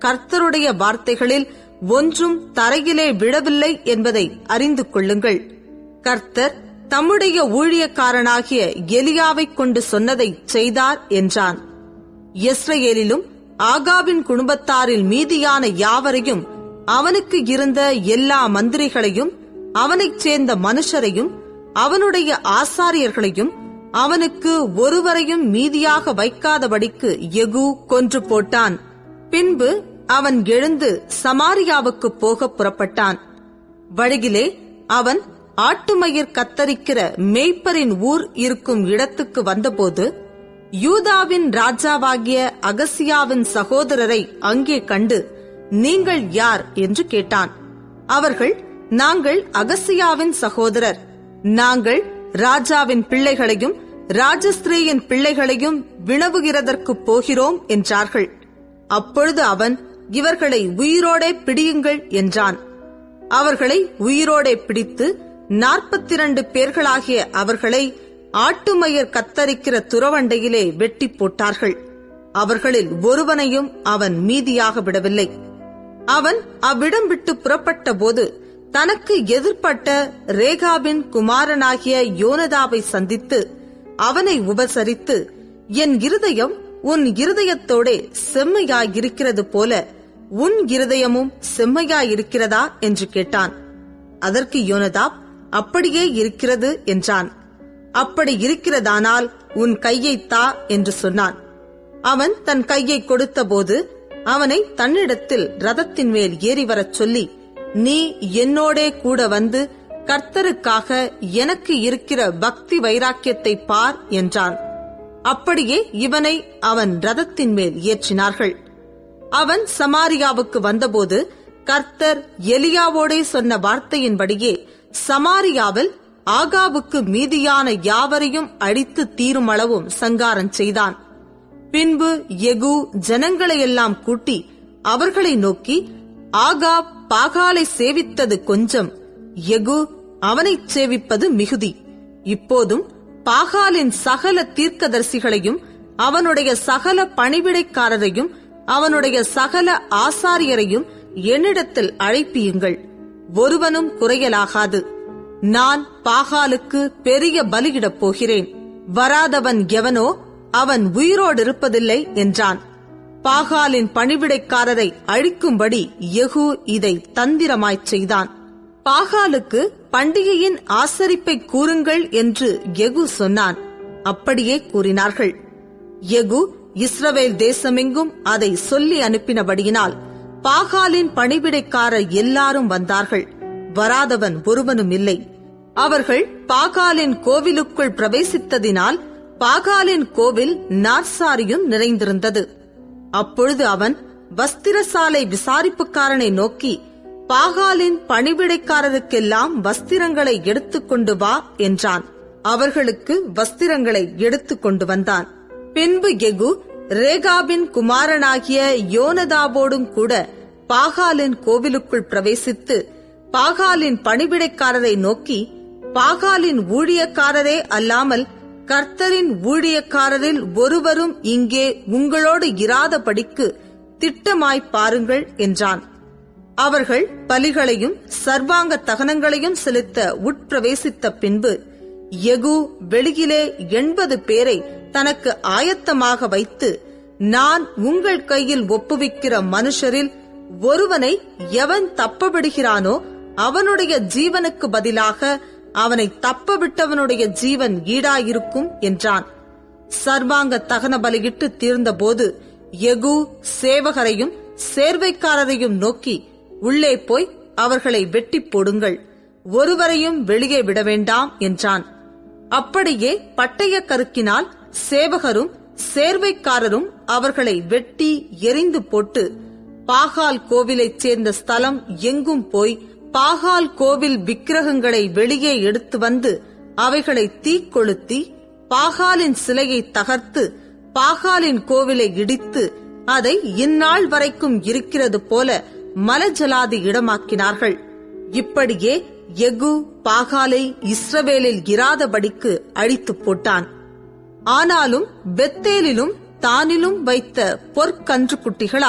கர்த்தருடைய வார்த்தைகளில் ஒன்றும் தரையிலே விழவில்லை என்பதை அறிந்து கொள்ளுங்கள் கர்த்தர் தம்முடைய ஊழியக்காரனாகிய எலியாவைக் கொண்டு சொன்னதை செய்தார் என்றான் இஸ்ரவேலிலும் ஆகாபின் குடும்பத்தாரில் மீதியான யாவரையும் அவனுக்கு இருந்த எல்லா மந்திரிகளையும் அவனைச் சேர்ந்த மனுஷரையும் அவனுடைய ஆசாரியர்களையும் அவனுக்கு ஒருவரையும் மீதியாக வைக்காதபடிக்கு எகு கொன்று போட்டான் பின்பு அவன் எழுந்து சமாரியாவுக்கு போக புறப்பட்டான் வழியிலே அவன் ஆட்டுமயிர் கத்தரிக்கிற மேய்ப்பரின் ஊர் இருக்கும் இடத்துக்கு வந்தபோது யூதாவின் ராஜாவாகிய அகசியாவின் சகோதரரை அங்கே கண்டு நீங்கள் யார் என்று கேட்டான் அவர்கள் நாங்கள் அகசியாவின் சகோதரர் நாங்கள் ராஜாவின் பிள்ளைகளையும் ராஜஸ்திரீயின் பிள்ளைகளையும் வினவுகிறதற்கு போகிறோம் என்றார்கள் அப்பொழுது அவன் இவர்களை உயிரோடே பிடியுங்கள் என்றான் அவர்களை உயிரோடே பிடித்து நாற்பத்திரண்டு பேர்களாகிய அவர்களை ஆட்டுமயர் கத்தரிக்கிற துறவண்டையிலே வெட்டி போட்டார்கள் அவர்களில் ஒருவனையும் அவன் மீதியாக விடவில்லை அவன் அவ்விடம் விட்டு புறப்பட்ட போது தனக்கு எதிர்ப்பட்ட ரேகாபின் குமாரனாகிய யோனதாவை சந்தித்து அவனை உபசரித்து என் இருதயம் உன் இருதயத்தோடே செம்மையாயிருக்கிறது போல உன் இருதயமும் செம்மையாயிருக்கிறதா என்று கேட்டான் அதற்கு யோனதாப் அப்படியே இருக்கிறது என்றான் அப்படி இருக்கிறதானால் உன் கையை தா என்று சொன்னான் அவன் தன் கையை கொடுத்தபோது அவனை தன்னிடத்தில் ரதத்தின் மேல் ஏறி வரச் சொல்லி நீ என்னோடே கூட வந்து கர்த்தருக்காக எனக்கு இருக்கிற பக்தி வைராக்கியத்தை பார் என்றான் அப்படியே இவனை அவன் ரதத்தின் மேல் ஏற்றினார்கள் அவன் சமாரியாவுக்கு வந்தபோது கர்த்தர் எலியாவோடே சொன்ன வார்த்தையின்படியே சமாரியாவில் ஆகாவுக்கு மீதியான யாவரையும் அடித்து தீருமளவும் சங்காரம் செய்தான் பின்பு எகு ஜனங்களையெல்லாம் கூட்டி அவர்களை நோக்கி ஆகாப் பாகாலை சேவித்தது கொஞ்சம் எகு அவனைச் சேவிப்பது மிகுதி இப்போதும் பாகாலின் சகல தீர்க்கதரிசிகளையும் அவனுடைய சகல பணிவிடைக்காரரையும் அவனுடைய சகல ஆசாரியரையும் என்னிடத்தில் அழைப்பியுங்கள் ஒருவனும் குறையலாகாது நான் பாகாலுக்கு பெரிய பலியிடப் போகிறேன் வராதவன் எவனோ அவன் உயிரோடு இருப்பதில்லை என்றான் பாகாலின் பணிவிடைக்காரரை அழிக்கும்படி யெகூ இதை தந்திரமாய்ச் செய்தான் பாகாலுக்கு பண்டிகையின் ஆசரிப்பை கூறுங்கள் என்று யெகூ சொன்னான் அப்படியே கூறினார்கள் யெகூ இஸ்ரவேல் தேசமெங்கும் அதை சொல்லி அனுப்பினபடியினால் பாகாலின் பணிவிடைக்காரர் எல்லாரும் வந்தார்கள் வராதவன் ஒருவனும் இல்லை அவர்கள் பாகாலின் கோவிலுக்குள் பிரவேசித்ததினால் பாகாலின் கோவில் நாற்சாரியும் நிறைந்திருந்தது அப்பொழுது அவன் வஸ்திரசாலை விசாரிப்புக்காரனை நோக்கி பாகாலின் பணிவிடைக்காரருக்கெல்லாம் வஸ்திரங்களை எடுத்துக்கொண்டு வா என்றான் அவர்களுக்கு வஸ்திரங்களை எடுத்துக் கொண்டு வந்தான் பின்பு எகு ரேகாபின் குமாரனாகிய யோனதாவோடும் கூட பாகாலின் கோவிலுக்குள் பிரவேசித்து பாகாலின் பணிவிடைக்காரரை நோக்கி பாகாலின் ஊழியக்காரரே அல்லாமல் கர்த்தரின் ஊழியக்காரரில் ஒருவரும் இங்கே உங்களோடு இராதபடிக்கு திட்டமாய்ப் பாருங்கள் என்றான் அவர்கள் பலிகளையும் சர்வாங்க தகனங்களையும் செலுத்த உட்பிரவேசித்த பின்பு எகு வெளியிலே எண்பது பேரை தனக்கு ஆயத்தமாக வைத்து நான் உங்கள் கையில் ஒப்புவிக்கிற மனுஷரில் ஒருவனை எவன் தப்பவிடுகிறானோ அவனுடைய ஜீவனுக்கு பதிலாக அவனை தப்பவிட்டவனுடைய ஜீவன் ஈடாயிருக்கும் என்றான் சர்வாங்க தகன பலியிட்டு தீர்ந்தபோது எகு சேவகரையும் சேர்வைக்காரரையும் நோக்கி உள்ளே போய் அவர்களை வெட்டி போடுங்கள் ஒருவரையும் வெளியே விட வேண்டாம் என்றான் அப்படியே பட்டய கருக்கினால் சேவகரும் சேர்வைக்காரரும் அவர்களை வெட்டி எரிந்து போட்டு பாகால் கோவிலைச் சேர்ந்த ஸ்தலம் எங்கும் போய் பாகால் கோவில் விக்கிரகங்களை வெளியே எடுத்து வந்து அவைகளை தீக்கொளுத்தி பாகாலின் சிலையை தகர்த்து பாகாலின் கோவிலை இடித்து அதை இந்நாள் வரைக்கும் இருக்கிறது போல மலஜலாதி இடமாக்கினார்கள் இப்படியே எகு பாகாலை இஸ்ரவேலில் இராதபடிக்கு அழித்துப் போட்டான் ஆனாலும் பெத்தேலிலும் தானிலும் வைத்த பொற்கன்று குட்டிகளால்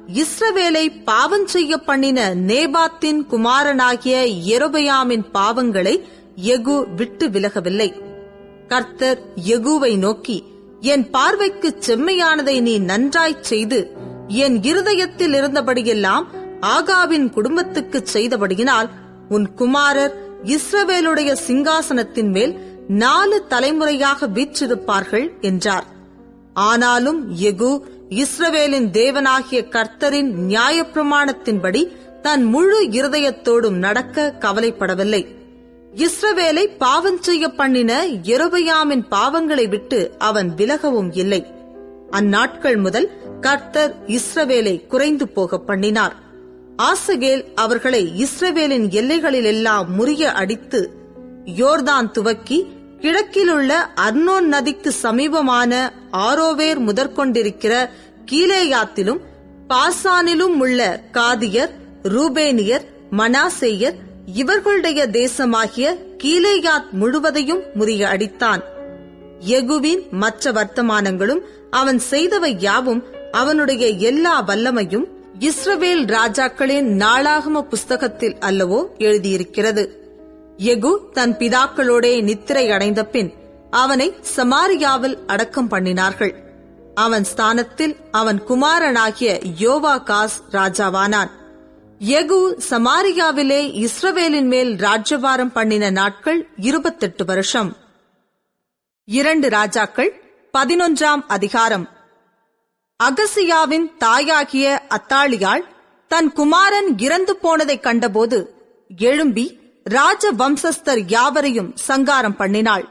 இஸ்ரவேலை பாவம் செய்ய பண்ணின நேபாத்தின் குமாரனாகிய எரோபயாமின் பாவங்களை எகு விட்டு விலகவில்லை கர்த்தர் யெகூவை நோக்கி என் பார்வைக்கு செம்மையானதை நீ நன்றாய்ச் செய்து என் இருதயத்தில் இருந்தபடியெல்லாம் ஆகாவின் குடும்பத்துக்கு செய்தபடியினால் உன் குமாரர் இஸ்ரவேலுடைய சிங்காசனத்தின் மேல் நாலு தலைமுறையாக வீற்றிருப்பார்கள் என்றார் ஆனாலும் எகு இஸ்ரவேலின் தேவனாகிய கர்த்தரின் நியாயப்பிரமாணத்தின்படி தன் முழு இருதயத்தோடும் நடக்க கவலைப்படவில்லை இஸ்ரவேலை பாவம் செய்ய பண்ணின எரோபயாமின் பாவங்களை விட்டு அவன் விலகவும் இல்லை அந்நாட்கள் முதல் கர்த்தர் இஸ்ரவேலை குறைந்து போக பண்ணினார் ஆசகேல் அவர்களை இஸ்ரவேலின் எல்லைகளிலெல்லாம் முறிய அடித்து யோர்தான் துவக்கி கிழக்கிலுள்ள அர்னோன் நதிக்கு சமீபமான ஆரோவேர் முதற்கொண்டிருக்கிற கீலேயாத்திலும் பாசானிலும் உள்ள காதியர் ரூபேனியர் மனாசேயர் இவர்களுடைய தேசமாகிய கீலேயாத் முழுவதையும் முறிய அடித்தான் யெகூவின் மற்ற வர்த்தமானங்களும் அவன் செய்தவை யாவும் அவனுடைய எல்லா வல்லமையும் இஸ்ரவேல் ராஜாக்களின் நாளாகம புஸ்தகத்தில் அல்லவோ எழுதியிருக்கிறது யெகூ தன் பிதாக்களோடே நித்திரை அடைந்த பின் அவனை சமாரியாவில் அடக்கம் பண்ணினார்கள் அவன் ஸ்தானத்தில் அவன் குமாரனாகிய யோவாகாஸ் ராஜாவானான் யெகூ சமாரியாவிலே இஸ்ரவேலின் மேல் ராஜ்யபாரம் பண்ணின நாட்கள் இருபத்தெட்டு வருஷம் இரண்டு ராஜாக்கள் பதினொன்றாம் அதிகாரம் அகசியாவின் தாயாகிய அத்தாளியாள் தன் குமாரன் இறந்து போனதைக் கண்டபோது எழும்பி ராஜ வம்சஸ்தர் யாவரையும் சங்காரம் பண்ணினாள்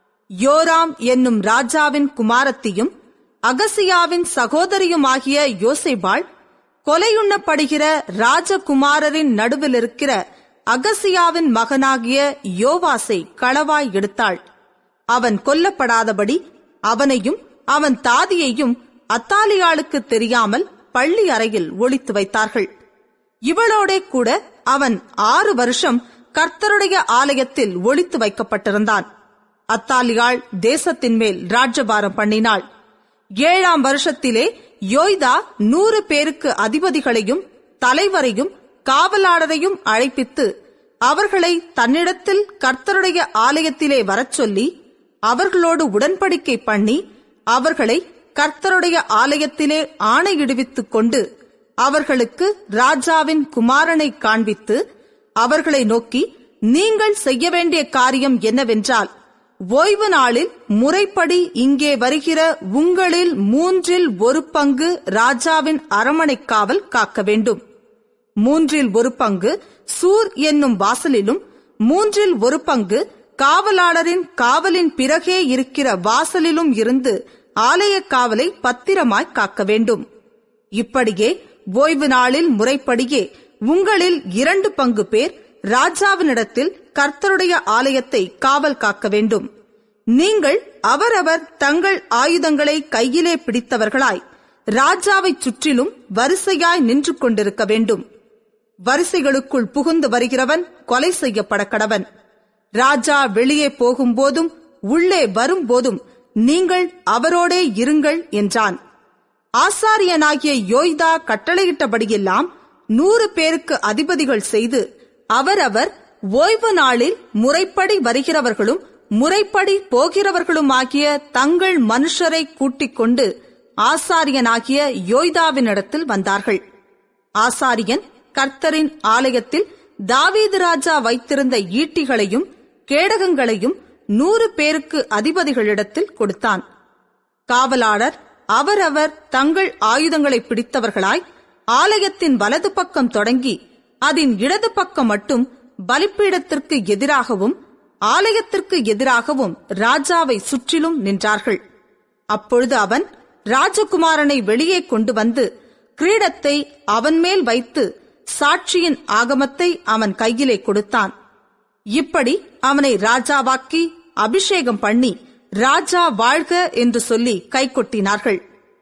யோராம் என்னும் ராஜாவின் குமாரத்தியும் அகசியாவின் சகோதரியுமாகிய யோசேபாள் கொலையுண்ணப்படுகிற ராஜகுமாரரின் நடுவில் இருக்கிற அகசியாவின் மகனாகிய யோவாசை களவாய் எடுத்தாள் அவன் கொல்லப்படாதபடி அவனையும் அவன் தாதியையும் அத்தாலியாளுக்கு தெரியாமல் பள்ளி அறையில் ஒளித்து வைத்தார்கள் இவளோடே கூட அவன் ஆறு வருஷம் கர்த்தருடைய ஆலயத்தில் ஒளித்து வைக்கப்பட்டிருந்தான் அத்தாலியாள் தேசத்தின் மேல் ராஜ்யபாரம் பண்ணினாள் ஏழாம் வருஷத்திலே யோய்தா நூறு பேருக்கு அதிபதிகளையும் தலைவரையும் காவலாளரையும் அழைப்பித்து அவர்களை தன்னிடத்தில் கர்த்தருடைய ஆலயத்திலே வரச் சொல்லி அவர்களோடு உடன்படிக்கை பண்ணி அவர்களை கர்த்தருடைய ஆலயத்திலே ஆணையிடுவித்துக் கொண்டு அவர்களுக்கு ராஜாவின் குமாரனை காண்பித்து அவர்களை நோக்கி நீங்கள் செய்ய வேண்டிய காரியம் என்னவென்றால் ஓய்வு நாளில் முறைப்படி இங்கே வருகிற உங்களில் மூன்றில் ஒரு பங்கு ராஜாவின் அரமனை காவல் காக்க வேண்டும் மூன்றில் ஒரு பங்கு சூர் என்னும் வாசலிலும் மூன்றில் ஒரு பங்கு காவலாளரின் காவலின் பிறகே இருக்கிற வாசலிலும் இருந்து ஆலய காவலை பத்திரமாய் காக்க வேண்டும் இப்படியே ஓய்வு நாளில் முறைப்படியே உங்களில் இரண்டு பங்கு பேர் ராஜாவினிடத்தில் கர்த்தருடைய ஆலயத்தை காவல் காக்க வேண்டும் நீங்கள் அவரவர் தங்கள் ஆயுதங்களை கையிலே பிடித்தவர்களாய் ராஜாவைச் சுற்றிலும் வரிசையாய் நின்று கொண்டிருக்க வேண்டும் வரிசைகளுக்குள் புகுந்து வருகிறவன் கொலை செய்யப்பட கடவன் ராஜா வெளியே போகும்போதும் உள்ளே வரும்போதும் நீங்கள் அவரோடே இருங்கள் என்றான் ஆசாரியனாகிய யோய்தா கட்டளையிட்டபடியெல்லாம் நூறு பேருக்கு அதிபதிகள் செய்து அவரவர் ஓய்வு நாளில் முறைப்படி வருகிறவர்களும் முறைப்படி போகிறவர்களுமாகிய தங்கள் மனுஷரை கூட்டிக் கொண்டு ஆசாரியனாகிய யோய்தாவினிடத்தில் வந்தார்கள் ஆசாரியன் கர்த்தரின் ஆலயத்தில் தாவீது ராஜா வைத்திருந்த ஈட்டிகளையும் கேடகங்களையும் நூறு பேருக்கு அதிபதிகளிடத்தில் கொடுத்தான் காவலாளர் அவரவர் தங்கள் ஆயுதங்களை பிடித்தவர்களாய் ஆலயத்தின் வலது பக்கம் தொடங்கி அதன் இடது பக்கம் மட்டும் பலிப்பீடத்திற்கு எதிராகவும் ஆலயத்திற்கு எதிராகவும் ராஜாவை சுற்றிலும் நின்றார்கள் அப்பொழுது அவன் ராஜகுமாரனை வெளியே கொண்டு வந்து கிரீடத்தை அவன் மேல் வைத்து சாட்சியின் ஆகமத்தை அவன் கையிலே கொடுத்தான் இப்படி அவனை ராஜாவாக்கி அபிஷேகம் பண்ணி ராஜா வாழ்க என்று சொல்லி கை கொட்டினார்கள்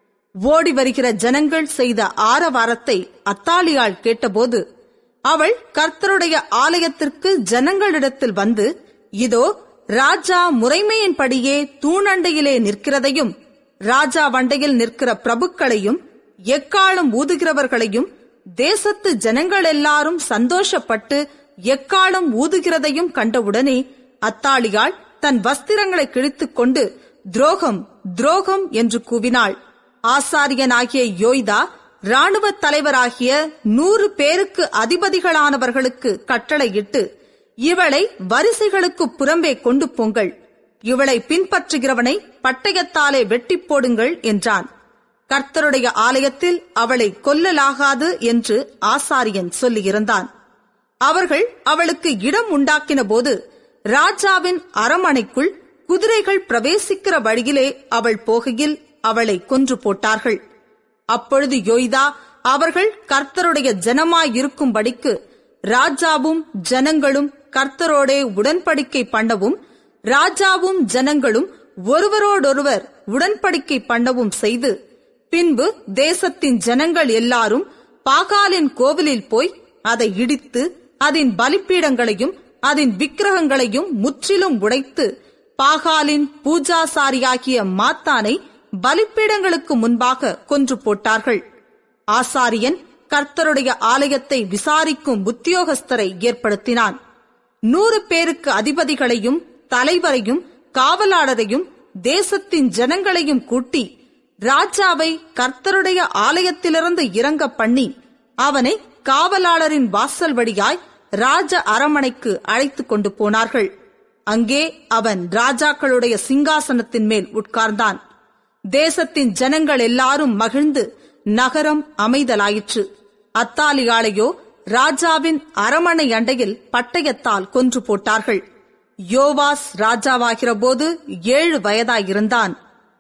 ஓடி வருகிற ஜனங்கள் செய்த ஆரவாரத்தை அத்தாலியாள் கேட்டபோது அவள் கர்த்தருடைய ஆலயத்திற்கு ஜனங்களிடத்தில் வந்து இதோ ராஜா முறைமையின்படியே தூணண்டையிலே நிற்கிறதையும் ராஜா வண்டையில் நிற்கிற பிரபுக்களையும் எக்காலம் ஊதுகிறவர்களையும் தேசத்து ஜனங்கள் எல்லாரும் சந்தோஷப்பட்டு எக்காலம் ஊதுகிறதையும் கண்டவுடனே அத்தாளியாள் தன் வஸ்திரங்களை கிழித்துக் கொண்டு துரோகம் துரோகம் என்று கூவினாள் ஆசாரியனாகிய யோய்தா ராணுவ தலைவராகிய நூறு பேருக்கு அதிபதிகளானவர்களுக்கு கட்டளையிட்டு இவளை வரிசைகளுக்கு புறம்பே கொண்டு போங்கள் இவளை பின்பற்றுகிறவனை பட்டயத்தாலே வெட்டிப் போடுங்கள் என்றான் கர்த்தருடைய ஆலயத்தில் அவளை கொல்லலாகாது என்று ஆசாரியன் சொல்லியிருந்தான் அவர்கள் அவளுக்கு இடம் உண்டாக்கின போது ராஜாவின் அரமனைக்குள் குதிரைகள் பிரவேசிக்கிற வழியிலே அவள் போகையில் அவளை கொன்று போட்டார்கள் அப்பொழுது யோய்தா அவர்கள் கர்த்தருடைய ஜனமாயிருக்கும்படிக்கு ராஜாவும் ஜனங்களும் கர்த்தரோடே உடன்படிக்கை பண்ணவும் ராஜாவும் ஜனங்களும் ஒருவரோடொருவர் உடன்படிக்கை பண்ணவும் செய்து பின்பு தேசத்தின் ஜனங்கள் எல்லாரும் பாகாலின் கோவிலில் போய் அதை இடித்து அதன் பலிப்பீடங்களையும் அதன் விக்கிரகங்களையும் முற்றிலும் உடைத்து பாகாலின் பூஜாசாரியாகிய மாத்தானை பலிப்பீடங்களுக்கு முன்பாக கொன்று போட்டார்கள் ஆசாரியன் கர்த்தருடைய ஆலயத்தை விசாரிக்கும் உத்தியோகஸ்தரை ஏற்படுத்தினான் நூறு பேருக்கு அதிபதிகளையும் தலைவரையும் காவலாளரையும் தேசத்தின் ஜனங்களையும் கூட்டி ராஜாவை கர்த்தருடைய ஆலயத்திலிருந்து இறங்க பண்ணி அவனை காவலாளரின் வாசல் வழியாய் ராஜ அரமனைக்கு அழைத்துக் கொண்டு போனார்கள் அங்கே அவன் ராஜாக்களுடைய சிங்காசனத்தின் மேல் உட்கார்ந்தான் தேசத்தின் ஜனங்கள் எல்லாரும் மகிழ்ந்து நகரம் அமைதலாயிற்று அத்தாலியாளையோ ராஜாவின் அரமனை அண்டையில் பட்டயத்தால் கொன்று போட்டார்கள் யோவாஸ் ராஜாவாகிற போது ஏழு வயதாயிருந்தான்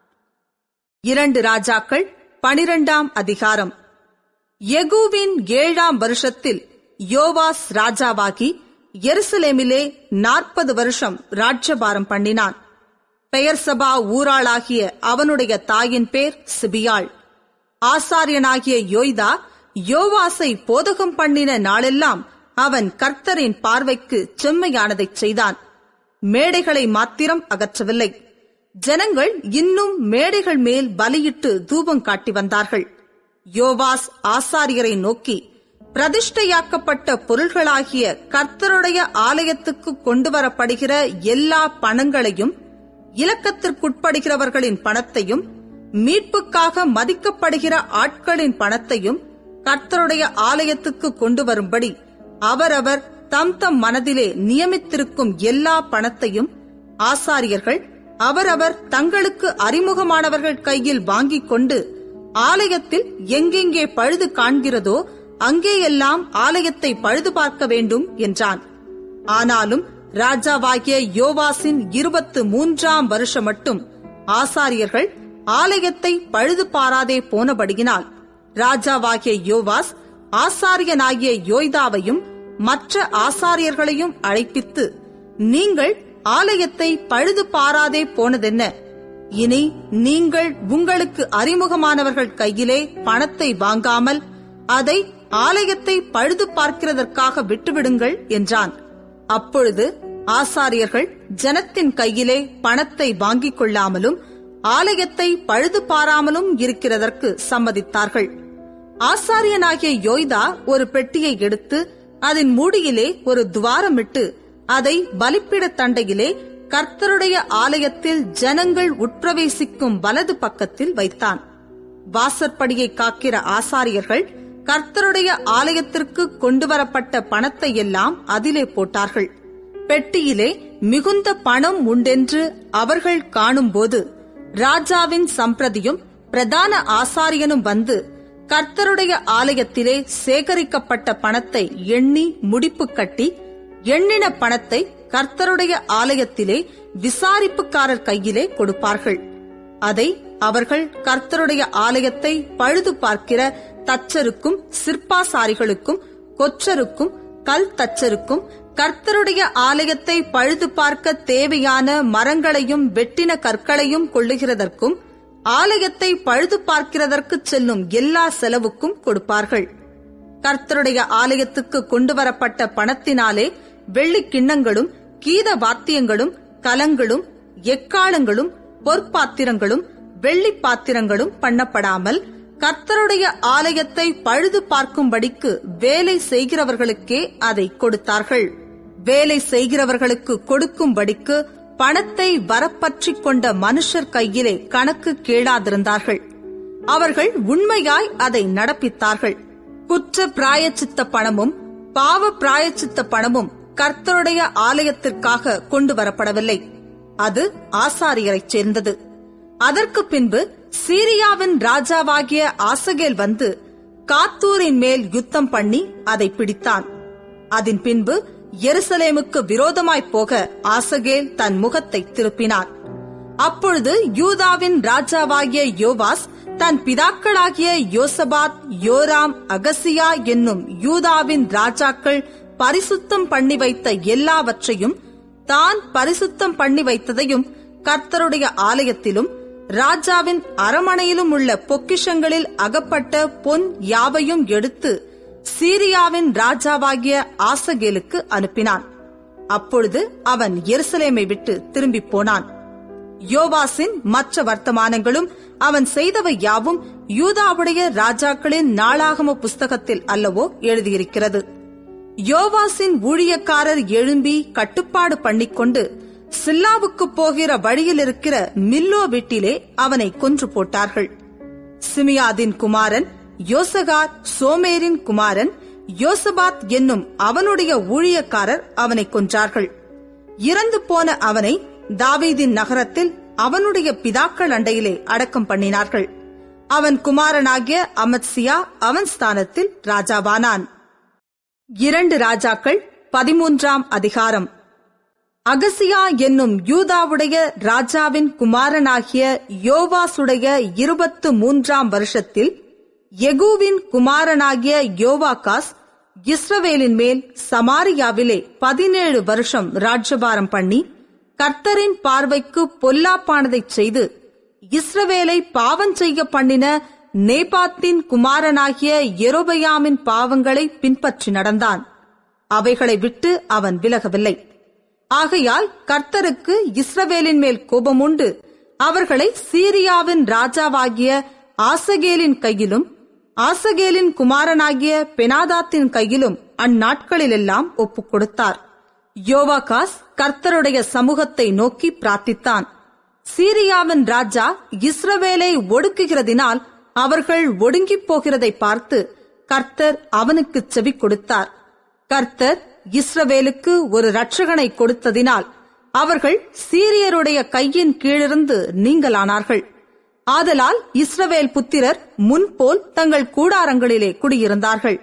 இரண்டு ராஜாக்கள் பனிரெண்டாம் அதிகாரம் யெகூவின் ஏழாம் வருஷத்தில் யோவாஸ் ராஜாவாகி எருசலேமிலே நாற்பது வருஷம் ராஜ்யபாரம் பண்ணினான் பெயர் சபா ஊராளாகிய அவனுடைய தாயின் பேர் சிபியாள் ஆசாரியனாகிய யோய்தா யோவாசை போதகம் பண்ணின நாளெல்லாம் அவன் கர்த்தரின் பார்வைக்கு செம்மையானதைச் செய்தான் மேடைகளை மாத்திரம் அகற்றவில்லை ஜனங்கள் இன்னும் மேடைகள் மேல் பலியிட்டு தூபம் காட்டி வந்தார்கள் யோவாஸ் ஆசாரியரை நோக்கி பிரதிஷ்டையாக்கப்பட்ட பொருள்களாகிய கர்த்தருடைய ஆலயத்துக்கு கொண்டு வரப்படுகிற எல்லா பணங்களையும் இலக்கத்திற்குட்படுகிறவர்களின் பணத்தையும் மீட்புக்காக மதிக்கப்படுகிற ஆட்களின் பணத்தையும் கர்த்தருடைய ஆலயத்துக்கு கொண்டு வரும்படி அவரவர் தம் தம் மனதிலே நியமித்திருக்கும் எல்லா பணத்தையும் ஆசாரியர்கள் அவரவர் தங்களுக்கு அறிமுகமானவர்கள் கையில் வாங்கிக் கொண்டு ஆலயத்தில் எங்கெங்கே பழுது காண்கிறதோ அங்கேயெல்லாம் ஆலயத்தை பழுது பார்க்க வேண்டும் என்றான் ஆனாலும் ராஜாவாகிய யோவாசின் இருபத்து மூன்றாம் வருஷம் மட்டும் ஆசாரியர்கள் ஆலயத்தை பழுது பாராதே போனபடியினால் ராஜாவாகிய யோவாஸ் ஆசாரியனாகிய யோய்தாவையும் மற்ற ஆசாரியர்களையும் அழைப்பித்து நீங்கள் ஆலயத்தை பழுது பாராதே போனதென்ன இனி நீங்கள் உங்களுக்கு அறிமுகமானவர்கள் கையிலே பணத்தை வாங்காமல் அதை ஆலயத்தை பழுது பார்க்கிறதற்காக விட்டுவிடுங்கள் என்றான் அப்பொழுது ஆசாரியர்கள் ஜனத்தின் கையிலே பணத்தை வாங்கிக் கொள்ளாமலும் ஆலயத்தை பழுது பாராமலும் இருக்கிறதற்கு சம்மதித்தார்கள் ஆசாரியனாகிய யோய்தா ஒரு பெட்டியை எடுத்து அதன் மூடியிலே ஒரு துவாரமிட்டு அதை பலிப்பிட தண்டையிலே கர்த்தருடைய ஆலயத்தில் ஜனங்கள் உட்பிரவேசிக்கும் வலது பக்கத்தில் வைத்தான் வாசற்படியை காக்கிற ஆசாரியர்கள் கர்த்தருடைய ஆலயத்திற்கு கொண்டு வரப்பட்ட பணத்தை எல்லாம் அதிலே போட்டார்கள் பெட்டியிலே மிகுந்த பணம் உண்டென்று அவர்கள் காணும்போது ராஜாவின் சம்பிரதியும் பிரதான ஆசாரியனும் வந்து கர்த்தருடைய ஆலயத்திலே சேகரிக்கப்பட்ட பணத்தை எண்ணி முடிப்பு கட்டி எண்ணின பணத்தை கர்த்தருடைய ஆலயத்திலே விசாரிப்புக்காரர் கையிலே கொடுப்பார்கள் அதை அவர்கள் கர்த்தருடைய ஆலயத்தை பழுது பார்க்கிற தச்சருக்கும் சிற்பாசாரிகளுக்கும் கொற்றருக்கும் கல் தச்சருக்கும் கர்த்தருடைய ஆலயத்தை பழுது பார்க்க தேவையான மரங்களையும் வெட்டின கற்களையும் கொள்ளுகிறதற்கும் ஆலயத்தை பழுது பார்க்கிறதற்கு செல்லும் எல்லா செலவுக்கும் கொடுப்பார்கள் கர்த்தருடைய ஆலயத்துக்கு கொண்டு வரப்பட்ட பணத்தினாலே வெள்ளி கிண்ணங்களும் கீத வாத்தியங்களும் கலங்களும் எக்காலங்களும் பொற்பாத்திரங்களும் வெள்ளி பாத்திரங்களும் பண்ணப்படாமல் கர்த்தருடைய ஆலயத்தை பழுது பார்க்கும்படிக்கு வேலை செய்கிறவர்களுக்கே அதை கொடுத்தார்கள் வேலை செய்கிறவர்களுக்கு கொடுக்கும்படிக்கு பணத்தை வரப்பற்றிக் கொண்ட மனுஷர் கையிலே கணக்கு கேளாதிருந்தார்கள் அவர்கள் உண்மையாய் அதை நடப்பித்தார்கள் குற்ற பிராயச்சித்த பணமும் பாவ பிராயச்சித்த பணமும் கர்த்தருடைய ஆலயத்திற்காக கொண்டு வரப்படவில்லை அது ஆசாரியரைச் சேர்ந்தது அதற்கு பின்பு சீரியாவின் ராஜாவாகிய ஆசகேல் வந்து காத்தூரின் மேல் யுத்தம் பண்ணி அதை பிடித்தான் அதன் பின்பு எருசலேமுக்கு விரோதமாய்ப் போக ஆசகேல் தன் முகத்தை திருப்பினான் அப்பொழுது யூதாவின் ராஜாவாகிய யோவாஸ் தன் பிதாக்களாகிய யோசபாத் யோராம் அகசியா என்னும் யூதாவின் ராஜாக்கள் பரிசுத்தம் பண்ணி வைத்த எல்லாவற்றையும் தான் பரிசுத்தம் பண்ணி வைத்ததையும் கர்த்தருடைய ஆலயத்திலும் ராஜாவின் அரமனையிலும் உள்ள பொக்கிஷங்களில் அகப்பட்ட பொன் யாவையும் எடுத்து சீரியாவின் ராஜாவாகிய ஆசகேலுக்கு அனுப்பினான் அப்பொழுது அவன் எருசலேமை விட்டு திரும்பிப் போனான் யோவாசின் மற்ற வர்த்தமானங்களும் அவன் செய்தவை யாவும் யூதாவுடைய ராஜாக்களின் நாளாகம புஸ்தகத்தில் அல்லவோ எழுதியிருக்கிறது யோவாசின் ஊழியக்காரர் எழும்பி கட்டுப்பாடு பண்ணிக்கொண்டு சில்லாவுக்கு போகிற வழியில் இருக்கிற மில்லோ வீட்டிலே அவனை கொன்று போட்டார்கள் சிமியாதின் குமாரன் யோசகார் சோமேரின் குமாரன் யோசபாத் என்னும் அவனுடைய ஊழியக்காரர் அவனை கொன்றார்கள் இறந்து போன அவனை தாவீதின் நகரத்தில் அவனுடைய பிதாக்கள் அண்டையிலே அடக்கம் பண்ணினார்கள் அவன் குமாரனாகிய அமத்சியா அவன் ஸ்தானத்தில் ராஜாவானான் இரண்டு ராஜாக்கள் பதிமூன்றாம் அதிகாரம் அகசியா என்னும் யூதாவுடைய ராஜாவின் குமாரனாகிய யோவாசுடைய இருபத்து மூன்றாம் வருஷத்தில் எகூவின் குமாரனாகிய யோவாகாஸ் இஸ்ரவேலின் மேல் சமாரியாவிலே பதினேழு வருஷம் ராஜ்யபாரம் பண்ணி கர்த்தரின் பார்வைக்கு பொல்லாப்பானதைச் செய்து இஸ்ரவேலை பாவம் செய்ய பண்ணின நேபாத்தின் குமாரனாகிய எரோபயாமின் பாவங்களை பின்பற்றி நடந்தான் அவைகளை விட்டு அவன் விலகவில்லை ஆகையால் கர்த்தருக்கு இஸ்ரவேலின் மேல் கோபமுண்டு அவர்களை சீரியாவின் ராஜாவாகிய ஆசகேலின் கையிலும் ஆசகேலின் குமாரனாகிய பெனாதாத்தின் கையிலும் அந்நாட்களிலெல்லாம் ஒப்புக் கொடுத்தார் யோவாகாஸ் கர்த்தருடைய சமூகத்தை நோக்கி பிரார்த்தித்தான் சீரியாவின் ராஜா இஸ்ரவேலை ஒடுக்குகிறதினால் அவர்கள் ஒடுங்கிப் போகிறதை பார்த்து கர்த்தர் அவனுக்கு செவி கொடுத்தார் கர்த்தர் இஸ்ரவேலுக்கு ஒரு இரட்சகனை கொடுத்ததினால் அவர்கள் சீரியருடைய கையின் கீழிருந்து நீங்களானார்கள் ஆதலால் இஸ்ரவேல் புத்திரர் முன்போல் தங்கள் கூடாரங்களிலே குடியிருந்தார்கள்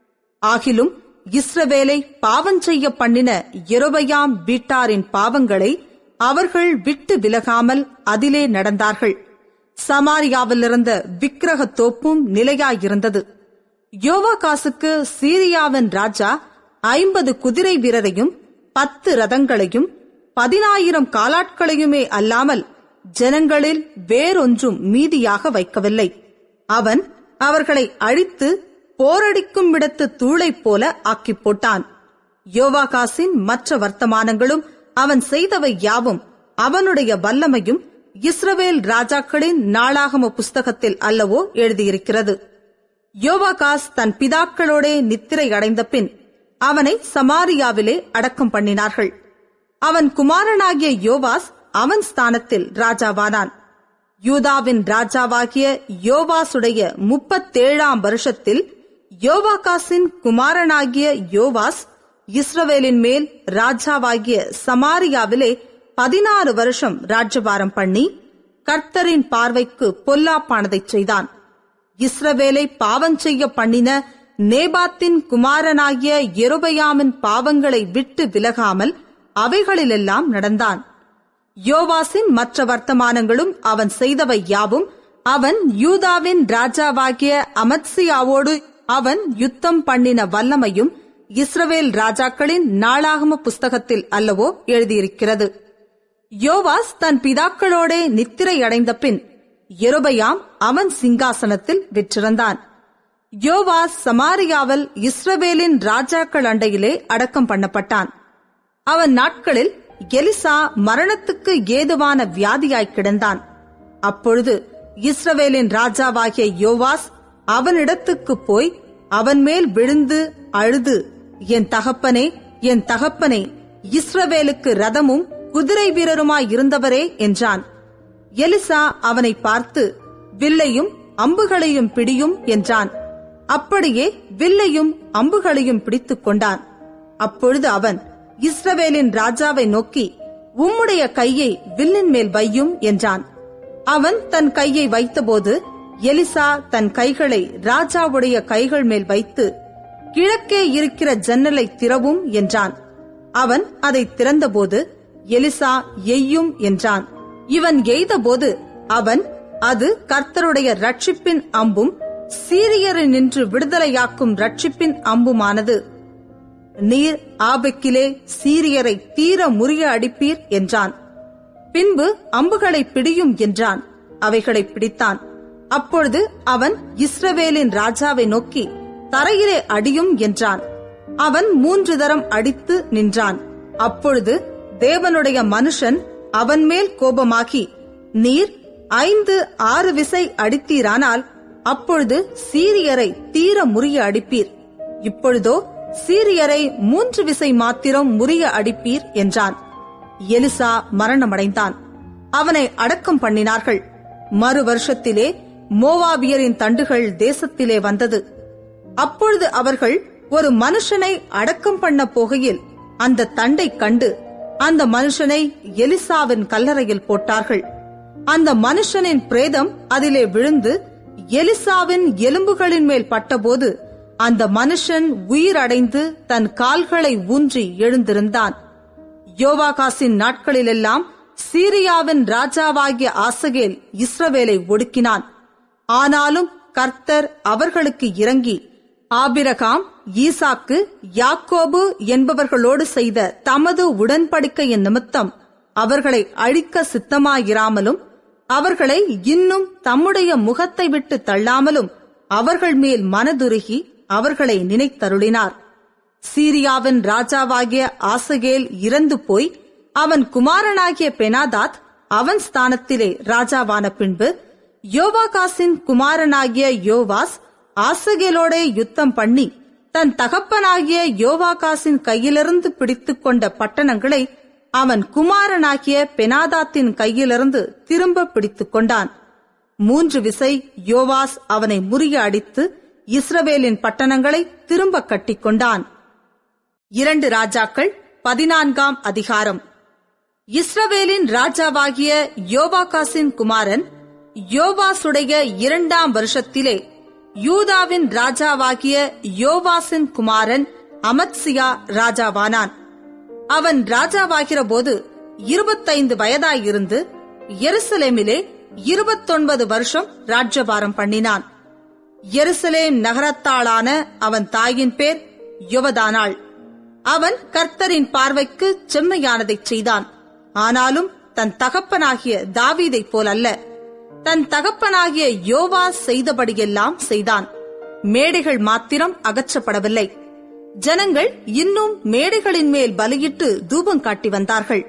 ஆகிலும் இஸ்ரவேலை பாவம் செய்ய பண்ணின எரோபயாம் வீட்டாரின் பாவங்களை அவர்கள் விட்டு விலகாமல் அதிலே நடந்தார்கள் சமாரியாவிலிருந்த விக்கிரக தோப்பும் நிலையாயிருந்தது யோவாகாசுக்கு சீரியாவின் ராஜா ஐம்பது குதிரை வீரரையும் பத்து ரதங்களையும் பதினாயிரம் காலாட்களையுமே அல்லாமல் ஜனங்களில் வேறொன்றும் மீதியாக வைக்கவில்லை அவன் அவர்களை அழித்து போரடிக்கும் இடத்து தூளைப் போல ஆக்கிப் போட்டான் யோவாகாசின் மற்ற வர்த்தமானங்களும் அவன் செய்தவை யாவும் அவனுடைய வல்லமையும் இஸ்ரவேல் ராஜாக்களின் நாளாகம புஸ்தகத்தில் அல்லவோ எழுதியிருக்கிறது யோவாகாஸ் தன் பிதாக்களோடே நித்திரை அடைந்த பின் அவனை சமாரியாவிலே அடக்கம் பண்ணினார்கள் அவன் குமாரனாகிய யோவாஸ் அவன் ஸ்தானத்தில் ராஜாவானான் யூதாவின் ராஜாவாகிய யோவாசுடைய முப்பத்தேழாம் வருஷத்தில் யோவாகாசின் குமாரனாகிய யோவாஸ் இஸ்ரவேலின் மேல் ராஜாவாகிய சமாரியாவிலே பதினாறு வருஷம் ராஜ்யபாரம் பண்ணி கர்த்தரின் பார்வைக்கு பொல்லாப்பானதைச் செய்தான் இஸ்ரவேலை பாவம் செய்ய பண்ணின நேபாத்தின் குமாரனாகிய எருபயாமின் பாவங்களை விட்டு விலகாமல் அவைகளிலெல்லாம் நடந்தான் யோவாசின் மற்ற வர்த்தமானங்களும் அவன் செய்தவை யாவும் அவன் யூதாவின் ராஜாவாகிய அமத்சியாவோடு அவன் யுத்தம் பண்ணின வல்லமையும் இஸ்ரவேல் ராஜாக்களின் நாளாகம புஸ்தகத்தில் அல்லவோ எழுதியிருக்கிறது யோவாஸ் தன் பிதாக்களோடே நித்திரை அடைந்த பின் எருபயாம் அவன் சிங்காசனத்தில் விற்றிருந்தான் யோவாஸ் சமாரியாவில் இஸ்ரவேலின் ராஜாக்கள் அண்டையிலே அடக்கம் பண்ணப்பட்டான் அவன் நாட்களில் எலிசா மரணத்துக்கு ஏதுவான வியாதியாய் கிடந்தான் அப்பொழுது இஸ்ரவேலின் ராஜாவாகிய யோவாஸ் அவனிடத்துக்கு போய் அவன் மேல் விழுந்து அழுது என் தகப்பனே என் தகப்பனே இஸ்ரவேலுக்கு ரதமும் குதிரை வீரருமாய் இருந்தவரே என்றான் எலிசா அவனை பார்த்து வில்லையும் அம்புகளையும் பிடியும் என்றான் அப்படியே வில்லையும் அம்புகளையும் பிடித்துக் கொண்டான் அப்பொழுது அவன் இஸ்ரவேலின் ராஜாவை நோக்கி உம்முடைய கையை வில்லின் மேல் வையும் என்றான் அவன் தன் கையை வைத்தபோது எலிசா தன் கைகளை ராஜாவுடைய கைகள் மேல் வைத்து கிழக்கே இருக்கிற ஜன்னலை திறவும் என்றான் அவன் அதை திறந்தபோது எலிசா எய்யும் என்றான் இவன் எய்தபோது அவன் அது கர்த்தருடைய ரட்சிப்பின் அம்பும் சீரியரை நின்று விடுதலையாக்கும் ரட்சிப்பின் அம்புமானது நீர் ஆபெக்கிலே சீரியரை தீர முறிய அடிப்பீர் என்றான் பின்பு அம்புகளை பிடியும் என்றான் அவைகளை பிடித்தான் அப்பொழுது அவன் இஸ்ரவேலின் ராஜாவை நோக்கி தரையிலே அடியும் என்றான் அவன் மூன்று தரம் அடித்து நின்றான் அப்பொழுது தேவனுடைய மனுஷன் அவன் மேல் கோபமாகி நீர் ஐந்து ஆறு விசை அடித்தீரானால் அப்பொழுது சீரியரை தீர முறிய அடிப்பீர் இப்பொழுதோ சீரியரை மூன்று விசை மாத்திரம் முறிய அடிப்பீர் என்றான் எலிசா மரணமடைந்தான் அவனை அடக்கம் பண்ணினார்கள் மறு வருஷத்திலே மோவாபியரின் தண்டுகள் தேசத்திலே வந்தது அப்பொழுது அவர்கள் ஒரு மனுஷனை அடக்கம் பண்ண போகையில் அந்த தண்டை கண்டு அந்த மனுஷனை எலிசாவின் கல்லறையில் போட்டார்கள் அந்த மனுஷனின் பிரேதம் அதிலே விழுந்து எலிசாவின் எலும்புகளின் மேல் பட்டபோது அந்த மனுஷன் உயிரடைந்து தன் கால்களை ஊன்றி எழுந்திருந்தான் யோவாகாசின் நாட்களிலெல்லாம் சீரியாவின் ராஜாவாகிய ஆசகேல் இஸ்ரவேலை ஒடுக்கினான் ஆனாலும் கர்த்தர் அவர்களுக்கு இறங்கி ஆபிரகாம் ஈசாக்கு யாக்கோபு என்பவர்களோடு செய்த தமது உடன்படிக்கையின் நிமித்தம் அவர்களை அழிக்க சித்தமாயிராமலும் அவர்களை இன்னும் தம்முடைய முகத்தை விட்டு தள்ளாமலும் அவர்கள் மேல் மனதுருகி அவர்களை நினைத்தருளினார் சீரியாவின் ராஜாவாகிய ஆசகேல் இறந்து போய் அவன் குமாரனாகிய பெனாதாத் அவன் ஸ்தானத்திலே ராஜாவான பின்பு யோவாகாசின் குமாரனாகிய யோவாஸ் ஆசகேலோடே யுத்தம் பண்ணி தன் தகப்பனாகிய யோவாகாசின் கையிலிருந்து பிடித்துக் கொண்ட பட்டணங்களை அவன் குமாரனாகிய பெனாதாத்தின் கையிலிருந்து திரும்ப பிடித்துக் கொண்டான் மூன்று விசை யோவாஸ் அவனை முறிய அடித்து இஸ்ரவேலின் பட்டணங்களை திரும்ப கட்டிக்கொண்டான் இரண்டு ராஜாக்கள் பதினான்காம் அதிகாரம் இஸ்ரவேலின் ராஜாவாகிய யோவாகாசின் குமாரன் யோவாசுடைய இரண்டாம் வருஷத்திலே யூதாவின் ராஜாவாகிய யோவாசின் குமாரன் அமத்சியா ராஜாவானான் அவன் ராஜாவாகிற போது இருபத்தைந்து வயதாயிருந்து எருசலேமிலே இருபத்தொன்பது வருஷம் ராஜ்யபாரம் பண்ணினான் எருசலேம் நகரத்தாளான அவன் தாயின் பேர் யுவதானாள் அவன் கர்த்தரின் பார்வைக்கு செம்மையானதைச் செய்தான் ஆனாலும் தன் தகப்பனாகிய தாவீதைப் போலல்ல தன் தகப்பனாகிய யோவா செய்தபடியெல்லாம் செய்தான் மேடைகள் மாத்திரம் அகற்றப்படவில்லை ஜனங்கள் இன்னும் மேடைகளின் மேல் பலியிட்டு தூபம் காட்டி வந்தார்கள்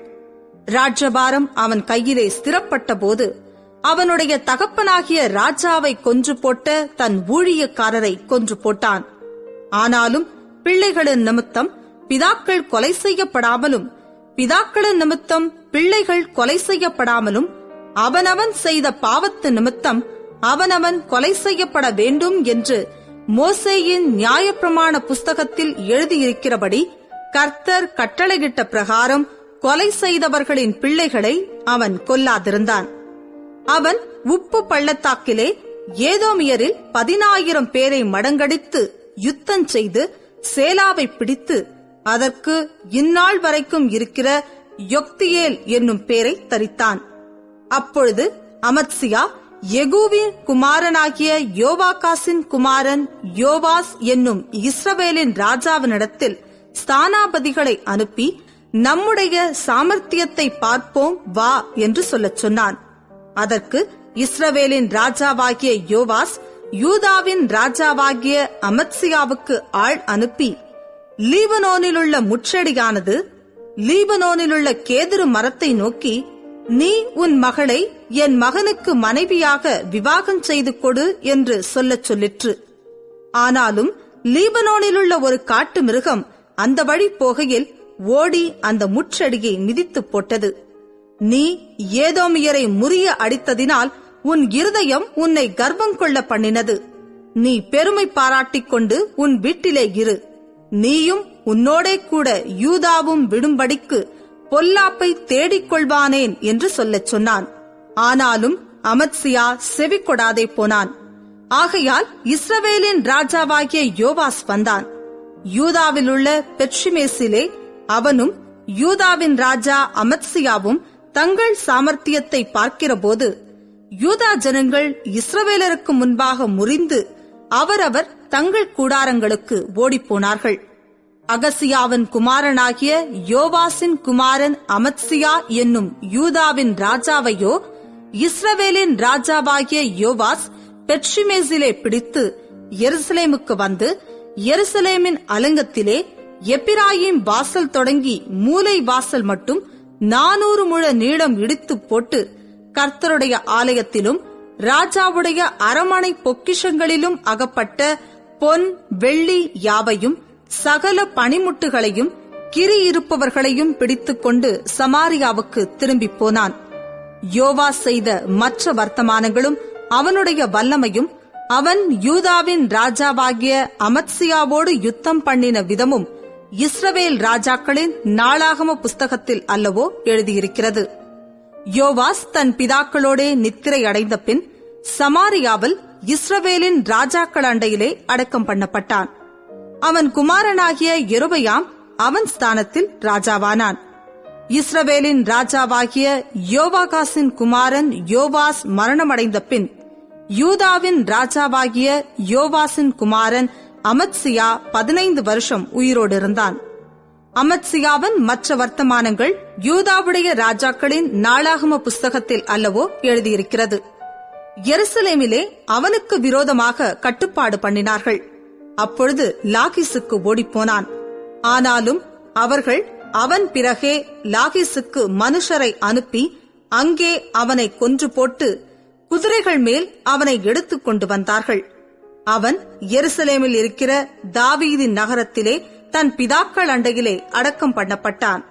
ராஜபாரம் அவன் கையிலே ஸ்திரப்பட்ட போது அவனுடைய தகப்பனாகிய ராஜாவை கொன்று போட்ட தன் ஊழியக்காரரை கொன்று போட்டான் ஆனாலும் பிள்ளைகளின் நிமித்தம் பிதாக்கள் கொலை செய்யப்படாமலும் பிதாக்களின் நிமித்தம் பிள்ளைகள் கொலை செய்யப்படாமலும் அவனவன் செய்த பாவத்து நிமித்தம் அவனவன் கொலை செய்யப்பட வேண்டும் என்று மோசேயின் நியாயப்பிரமாண புஸ்தகத்தில் எழுதியிருக்கிறபடி கர்த்தர் கட்டளையிட்ட பிரகாரம் கொலை செய்தவர்களின் பிள்ளைகளை அவன் கொல்லாதிருந்தான் அவன் உப்பு பள்ளத்தாக்கிலே ஏதோமியரில் பதினாயிரம் பேரை மடங்கடித்து யுத்தம் செய்து சேலாவை பிடித்து அதற்கு இந்நாள் வரைக்கும் இருக்கிற யொக்தியேல் என்னும் பேரை தரித்தான் அப்பொழுது அமத்சியா எகூவின் குமாரனாகிய யோவாகாசின் குமாரன் யோவாஸ் என்னும் இஸ்ரவேலின் ராஜாவினிடத்தில் ஸ்தானாபதிகளை அனுப்பி நம்முடைய சாமர்த்தியத்தை பார்ப்போம் வா என்று சொல்லச் சொன்னான் அதற்கு இஸ்ரவேலின் ராஜாவாகிய யோவாஸ் யூதாவின் ராஜாவாகிய அமத்சியாவுக்கு ஆள் அனுப்பி லீபனோனிலுள்ள முட்செடியானது லீபனோனிலுள்ள கேதுரு மரத்தை நோக்கி நீ உன் மகளை என் மகனுக்கு மனைவியாக விவாகம் செய்து கொடு என்று சொல்லச் சொல்லிற்று ஆனாலும் லீபனோனிலுள்ள ஒரு காட்டு மிருகம் அந்த வழி போகையில் ஓடி அந்த முற்றடியை மிதித்துப் போட்டது நீ ஏதோமியரை முறிய அடித்ததினால் உன் இருதயம் உன்னை கர்வம் கொள்ள பண்ணினது நீ பெருமை பாராட்டிக் கொண்டு உன் வீட்டிலே இரு நீயும் உன்னோடே கூட யூதாவும் விடும்படிக்கு பொல்லாப்பை தேடிக் கொள்வானேன் என்று சொல்லச் சொன்னான் ஆனாலும் அமத்சியா செவி கொடாதே போனான் ஆகையால் இஸ்ரவேலின் ராஜாவாகிய யோவாஸ் வந்தான் யூதாவில் உள்ள பெட்சிமேசிலே அவனும் யூதாவின் ராஜா அமத்சியாவும் தங்கள் சாமர்த்தியத்தை பார்க்கிறபோது யூதா ஜனங்கள் இஸ்ரவேலருக்கு முன்பாக முறிந்து அவரவர் தங்கள் கூடாரங்களுக்கு ஓடிப்போனார்கள் அகசியாவின் குமாரனாகிய யோவாசின் குமாரன் அமத்சியா என்னும் யூதாவின் ராஜாவையோ இஸ்ரவேலின் ராஜாவாகிய யோவாஸ் பெட்சிமேசிலே பிடித்து எருசலேமுக்கு வந்து எருசலேமின் அலங்கத்திலே எப்பிராயிம் வாசல் தொடங்கி மூலை வாசல் மட்டும் நானூறு முழ நீளம் இடித்து போட்டு கர்த்தருடைய ஆலயத்திலும் ராஜாவுடைய அரமனை பொக்கிஷங்களிலும் அகப்பட்ட பொன் வெள்ளி யாவையும் சகல பனிமுட்டுகளையும் கிரி இருப்பவர்களையும் பிடித்துக்கொண்டு சமாரியாவுக்கு திரும்பிப் போனான் யோவா செய்த மற்ற வர்த்தமானங்களும் அவனுடைய வல்லமையும் அவன் யூதாவின் ராஜாவாகிய அமத்சியாவோடு யுத்தம் பண்ணின விதமும் இஸ்ரவேல் ராஜாக்களின் நாளாகம புஸ்தகத்தில் அல்லவோ எழுதியிருக்கிறது யோவாஸ் தன் பிதாக்களோடே நித்திரை அடைந்த பின் சமாரியாவில் இஸ்ரவேலின் ராஜாக்கள் அண்டையிலே அடக்கம் பண்ணப்பட்டான் அவன் குமாரனாகிய எருபயாம் அவன் ஸ்தானத்தில் ராஜாவானான் இஸ்ரவேலின் ராஜாவாகிய யோவாகாசின் குமாரன் யோவாஸ் மரணமடைந்த பின் யூதாவின் ராஜாவாகிய யோவாசின் குமாரன் அமத்சியா பதினைந்து வருஷம் உயிரோடு இருந்தான் அமத்சியாவின் மற்ற வர்த்தமானங்கள் யூதாவுடைய ராஜாக்களின் நாளாகம புஸ்தகத்தில் அல்லவோ எழுதியிருக்கிறது எருசலேமிலே அவனுக்கு விரோதமாக கட்டுப்பாடு பண்ணினார்கள் அப்பொழுது லாகிசுக்கு ஓடிப்போனான் ஆனாலும் அவர்கள் அவன் பிறகே லாகிசுக்கு மனுஷரை அனுப்பி அங்கே அவனை கொன்று போட்டு குதிரைகள் மேல் அவனை எடுத்துக் கொண்டு வந்தார்கள் அவன் எருசலேமில் இருக்கிற தாவீதின் நகரத்திலே தன் பிதாக்கள் அண்டையிலே அடக்கம் பண்ணப்பட்டான்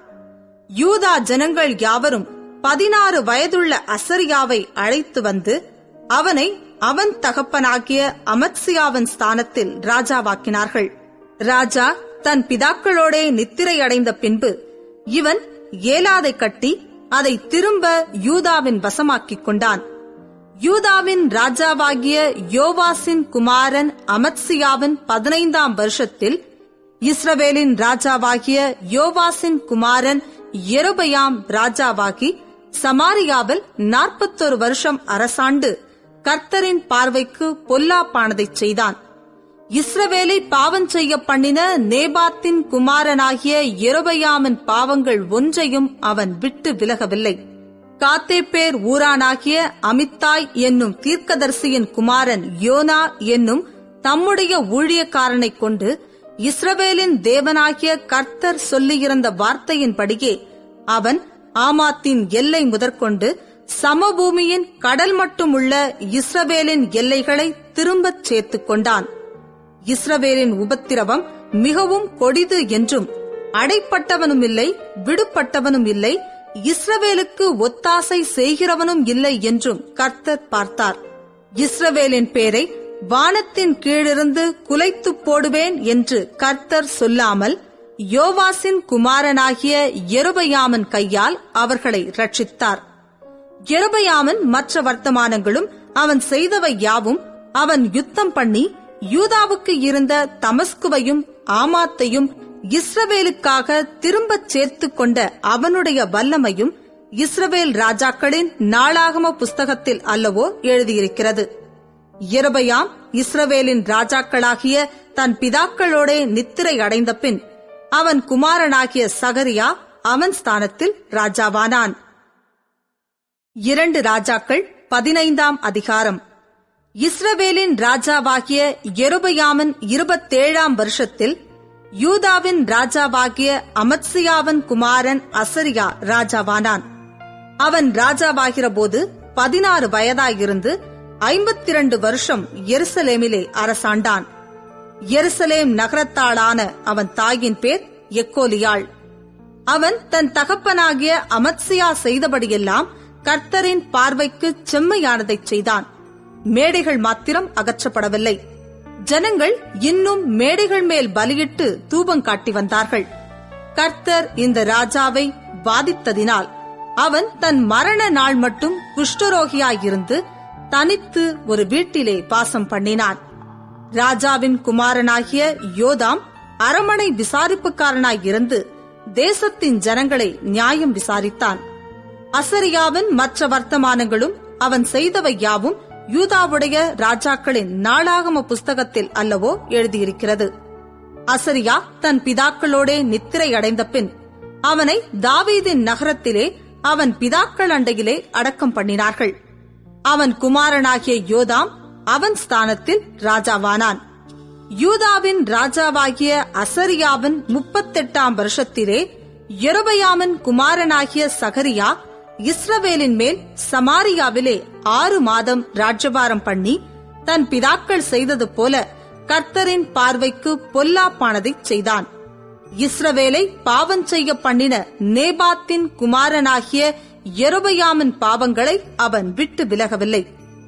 யூதா ஜனங்கள் யாவரும் பதினாறு வயதுள்ள அசரியாவை அழைத்து வந்து அவனை அவன் தகப்பனாகிய அமத்சியாவின் ஸ்தானத்தில் ராஜாவாக்கினார்கள் ராஜா தன் பிதாக்களோடே நித்திரை அடைந்த பின்பு இவன் ஏலாதை கட்டி அதை திரும்ப யூதாவின் வசமாக்கிக் கொண்டான் யூதாவின் ராஜாவாகிய யோவாசின் குமாரன் அமத்சியாவின் பதினைந்தாம் வருஷத்தில் இஸ்ரவேலின் ராஜாவாகிய யோவாசின் குமாரன் எருபயாம் ராஜாவாகி சமாரியாவில் நாற்பத்தொரு வருஷம் அரசாண்டு கர்த்தரின் பார்வைக்கு பொல்லாப்பானதைச் செய்தான் இஸ்ரவேலை பாவம் செய்ய பண்ணின நேபாத்தின் குமாரனாகிய எருபயாமின் பாவங்கள் ஒன்றையும் அவன் விட்டு விலகவில்லை காத்தேப்பேர் ஊரானாகிய அமித்தாய் என்னும் தீர்க்கதரிசியின் குமாரன் யோனா என்னும் தம்முடைய ஊழியக்காரனைக் கொண்டு இஸ்ரவேலின் தேவனாகிய கர்த்தர் சொல்லியிருந்த வார்த்தையின்படியே அவன் ஆமாத்தின் எல்லை முதற்கொண்டு சமபூமியின் கடல் மட்டும் உள்ள இஸ்ரவேலின் எல்லைகளை திரும்பச் சேர்த்துக் கொண்டான் இஸ்ரவேலின் உபத்திரவம் மிகவும் கொடிது என்றும் அடைப்பட்டவனும் இல்லை விடுபட்டவனும் இல்லை இஸ்ரவேலுக்கு ஒத்தாசை செய்கிறவனும் இல்லை என்றும் கர்த்தர் பார்த்தார் இஸ்ரவேலின் பேரை வானத்தின் கீழிருந்து குலைத்து போடுவேன் என்று கர்த்தர் சொல்லாமல் யோவாசின் குமாரனாகிய எருபயாமன் கையால் அவர்களை ரட்சித்தார் எருபயாமன் மற்ற வர்த்தமானங்களும் அவன் செய்தவை யாவும் அவன் யுத்தம் பண்ணி யூதாவுக்கு இருந்த தமஸ்குவையும் ஆமாத்தையும் இஸ்ரவேலுக்காக திரும்பச் சேர்த்து கொண்ட அவனுடைய வல்லமையும் இஸ்ரவேல் ராஜாக்களின் நாளாகம புஸ்தகத்தில் அல்லவோ எழுதியிருக்கிறது எரபயாம் இஸ்ரவேலின் ராஜாக்களாகிய தன் பிதாக்களோடே நித்திரை அடைந்த பின் அவன் குமாரனாகிய சகரியா அவன் ஸ்தானத்தில் ராஜாவானான் இரண்டு ராஜாக்கள் பதினைந்தாம் அதிகாரம் இஸ்ரவேலின் ராஜாவாகிய எருபயாமின் இருபத்தேழாம் வருஷத்தில் யூதாவின் ராஜாவாகிய அமத்சியாவின் குமாரன் அசரியா ராஜாவானான் அவன் ராஜாவாகிற போது பதினாறு வயதாயிருந்து ஐம்பத்தி இரண்டு வருஷம் எருசலேமிலே அரசாண்டான் எருசலேம் நகரத்தாளான அவன் தாயின் பேர் எக்கோலியாள் அவன் தன் தகப்பனாகிய அமத்சியா செய்தபடியெல்லாம் கர்த்தரின் பார்வைக்கு செம்மையானதைச் செய்தான் மேடைகள் மாத்திரம் அகற்றப்படவில்லை ஜனங்கள் இன்னும் மேடைகள் மேல் பலியிட்டு தூபம் காட்டி வந்தார்கள் கர்த்தர் இந்த ராஜாவை வாதித்ததினால் அவன் தன் மரண நாள் மட்டும் குஷ்டரோகியாயிருந்து தனித்து ஒரு வீட்டிலே வாசம் பண்ணினான் ராஜாவின் குமாரனாகிய யோதாம் அரமனை விசாரிப்புக்காரனாய் இருந்து தேசத்தின் ஜனங்களை நியாயம் விசாரித்தான் அசரியாவின் மற்ற வர்த்தமானங்களும் அவன் செய்தவை யாவும் யூதாவுடைய ராஜாக்களின் நாளாகம புஸ்தகத்தில் அல்லவோ எழுதியிருக்கிறது அசரியா தன் பிதாக்களோடே நித்திரை அடைந்த பின் அவனை தாவீதின் நகரத்திலே அவன் பிதாக்கள் அண்டையிலே அடக்கம் பண்ணினார்கள் அவன் குமாரனாகிய யோதாம் அவன் ஸ்தானத்தில் ராஜாவானான் யூதாவின் ராஜாவாகிய அசரியாவின் முப்பத்தெட்டாம் வருஷத்திலே யெரொபெயாமின் குமாரனாகிய சகரியா இஸ்ரவேலின் மேல் சமாரியாவிலே ஆறு மாதம் ராஜ்யபாரம் பண்ணி தன் பிதாக்கள் செய்தது போல கர்த்தரின் பார்வைக்கு பொல்லாப்பானதைச் செய்தான் இஸ்ரவேலை பாவம் செய்ய பண்ணின நேபாத்தின் குமாரனாகிய யெரொபெயாமின் பாவங்களை அவன் விட்டு விலகவில்லை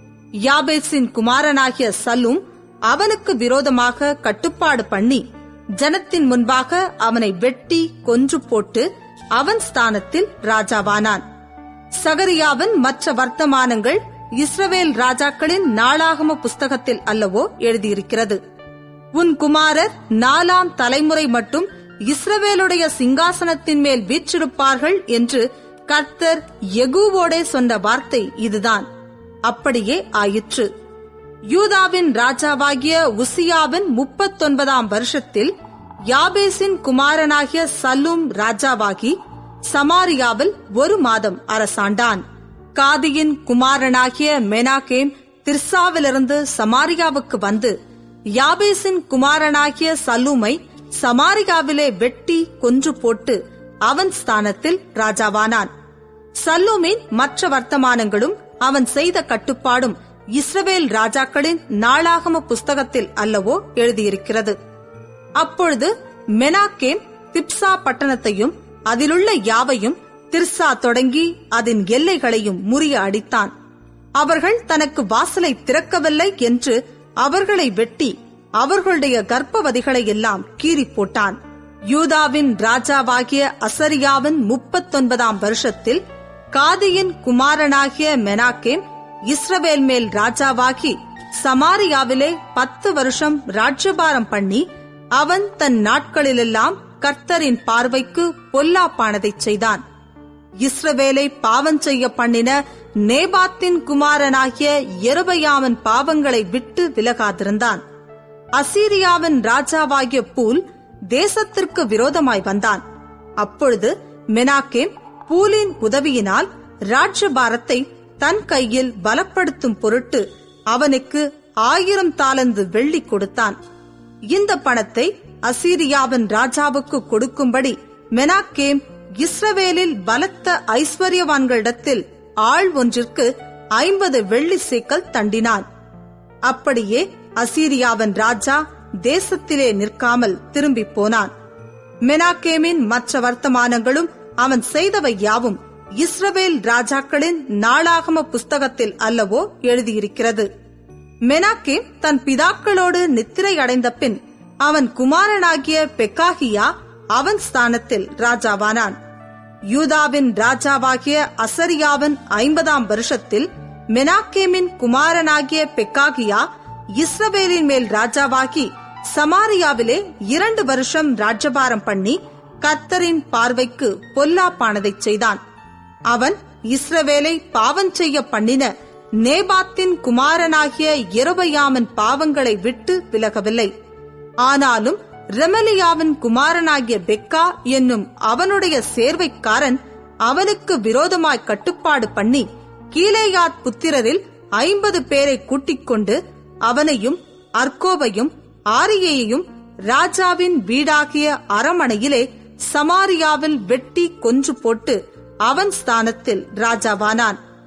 யாபேசின் குமாரனாகிய சல்லூம் அவனுக்கு விரோதமாக கட்டுப்பாடு பண்ணி ஜனத்தின் முன்பாக அவனை வெட்டி கொன்று போட்டு அவன் ஸ்தானத்தில் ராஜாவானான் சகரியாவின் மற்ற வர்த்தமானங்கள் இஸ்ரவேல் ராஜாக்களின் நாளாகம புஸ்தகத்தில் அல்லவோ எழுதியிருக்கிறது உன் குமாரர் நாலாம் தலைமுறை மட்டும் இஸ்ரவேலுடைய சிங்காசனத்தின் மேல் வீற்றிருப்பார்கள் என்று கர்த்தர் எகுவோடே சொன்ன வார்த்தை இதுதான் அப்படியே ஆயிற்று யூதாவின் ராஜாவாகிய உசியாவின் முப்பத்தொன்பதாம் வருஷத்தில் யாபேசின் குமாரனாகிய சல்லூம் ராஜாவாகி சமாரியாவில் ஒரு மாதம் அரசாண்டான் காதியின் குமாரனாகிய மெனாகேம் திர்சாவிலிருந்து சமாரியாவுக்கு வந்து யாபேசின் குமாரனாகிய சல்லூமை சமாரியாவிலே வெட்டி கொன்று போட்டு அவன் ஸ்தானத்தில் ராஜாவானான் சல்லூமின் மற்ற வர்த்தமானங்களும் அவன் செய்த கட்டுப்பாடும் இஸ்ரவேல் ராஜாக்களின் நாளாகம புஸ்தகத்தில் அல்லவோ எழுதியிருக்கிறது அப்பொழுது மெனாக்கேம் திப்சா பட்டணத்தையும் அதிலுள்ள யாவையும் திர்சா தொடங்கி அதன் எல்லைகளையும் முறிய அடித்தான் அவர்கள் தனக்கு வாசலை திறக்கவில்லை என்று அவர்களை வெட்டி அவர்களுடைய கர்ப்பவதிகளை எல்லாம் கீறி போட்டான் யூதாவின் ராஜாவாகிய அசரியாவின் முப்பத்தொன்பதாம் வருஷத்தில் காதியின் குமாரனாகிய மெனாக்கேம் இஸ்ரவேல் மேல் ராஜாவாகி சமாரியாவிலே பத்து வருஷம் ராஜ்யபாரம் பண்ணி அவன் தன் நாட்களிலெல்லாம் கர்த்தரின் பார்வைக்கு பொல்லாப்பானதைச் செய்தான் இஸ்ரவேலை பாவம் செய்ய பண்ணின நேபாத்தின் குமாரனாகிய எருபயாவின் பாவங்களை விட்டு விலகாதிருந்தான் அசீரியாவின் ராஜாவாகிய பூல் தேசத்திற்கு விரோதமாய் வந்தான் அப்பொழுது மெனாக்கேம் பூலின் உதவியினால் ராஜ்யபாரத்தை தன் கையில் பலப்படுத்தும் பொருட்டு அவனுக்கு ஆயிரம் தாலந்து வெள்ளி கொடுத்தான் இந்த பணத்தை அசீரியாவின் ராஜாவுக்கு கொடுக்கும்படி மெனாக்கேம் இஸ்ரவேலில் பலத்த ஐஸ்வர்யவான்களிடத்தில் ஆள் ஒன்றிற்கு ஐம்பது வெள்ளி சேக்கல் தண்டினான் அப்படியே அசீரியாவின் ராஜா தேசத்திலே நிற்காமல் திரும்பி போனான் மெனாக்கேமின் மற்ற வர்த்தமானங்களும் அவன் செய்தவை யாவும் இஸ்ரவேல் ராஜாக்களின் நாளாகம புஸ்தகத்தில் அல்லவோ எழுதியிருக்கிறது மெனாக்கேம் தன் பிதாக்களோடு நித்திரை அடைந்த பின் அவன் குமாரனாகிய பெக்காகியா அவன் ஸ்தானத்தில் ராஜாவானான் யூதாவின் ராஜாவாகிய அசரியாவின் ஐம்பதாம் வருஷத்தில் மெனாக்கேமின் குமாரனாகிய பெக்காகியா இஸ்ரவேலின் மேல் ராஜாவாகி சமாரியாவிலே இரண்டு வருஷம் ராஜ்யபாரம் பண்ணி கர்த்தரின் பார்வைக்கு பொல்லாப்பானதைச் செய்தான் அவன் இஸ்ரவேலை பாவம் செய்ய பண்ணின நேபாத்தின் குமாரனாகிய எருபயாமின் பாவங்களை விட்டு விலகவில்லை ஆனாலும் ரெமலியாவின் குமாரனாகிய பெக்கா என்னும் அவனுடைய சேர்வைக்காரன் அவனுக்கு விரோதமாய் கட்டுப்பாடு பண்ணி கீலேயாத் புத்திரரில் ஐம்பது பேரை கூட்டிக் கொண்டு அவனையும் அர்கோபையும் ஆரியையும் ராஜாவின் வீடாகிய அரமனையிலே சமாரியாவில் வெட்டி கொன்று போட்டு அவன் ஸ்தானத்தில் ராஜாவானான்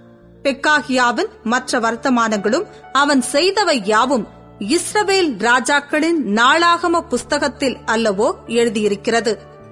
பெக்காகியாவின் மற்ற வர்த்தமானங்களும் அவன் செய்தவை யாவும் இஸ்ரவேல் ராஜாக்களின் நாளாகம புஸ்தகத்தில் அல்லவோ எழுதியிருக்கிறது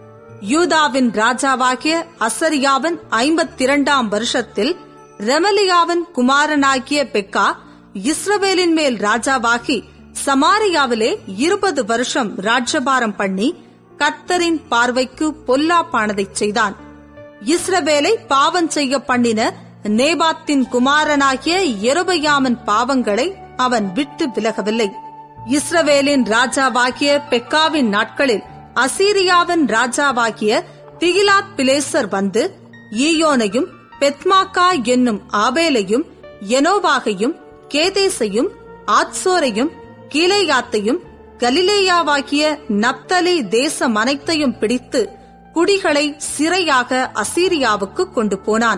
யூதாவின் ராஜாவாகிய அசரியாவின் ஐம்பத்திரண்டாம் வருஷத்தில் ரெமலியாவின் குமாரனாகிய பெக்கா இஸ்ரவேலின் மேல் ராஜாவாகி சமாரியாவிலே இருபது வருஷம் ராஜ்யபாரம் பண்ணி கர்த்தரின் பார்வைக்கு பொல்லாப்பானதைச் செய்தான் இஸ்ரவேலை பாவம் செய்ய பண்ணின நேபாத்தின் குமாரனாகிய எருபயாமின் பாவங்களை அவன் விட்டு விலகவில்லை இஸ்ரவேலின் ராஜாவாகிய பெக்காவின் நாட்களில் அசீரியாவின் ராஜாவாகிய திகிலாத் பிலேசர் வந்து ஈயோனையும் பெத்மாக்கா என்னும் ஆபேலையும் எனோவாகையும் கேதேசையும் ஆத்சோரையும் கீலேயாத்தையும் கலிலேயாவாகிய நப்தலி தேசம் அனைத்தையும் பிடித்து குடிகளை சிறையாக அசீரியாவுக்கு கொண்டு போனான்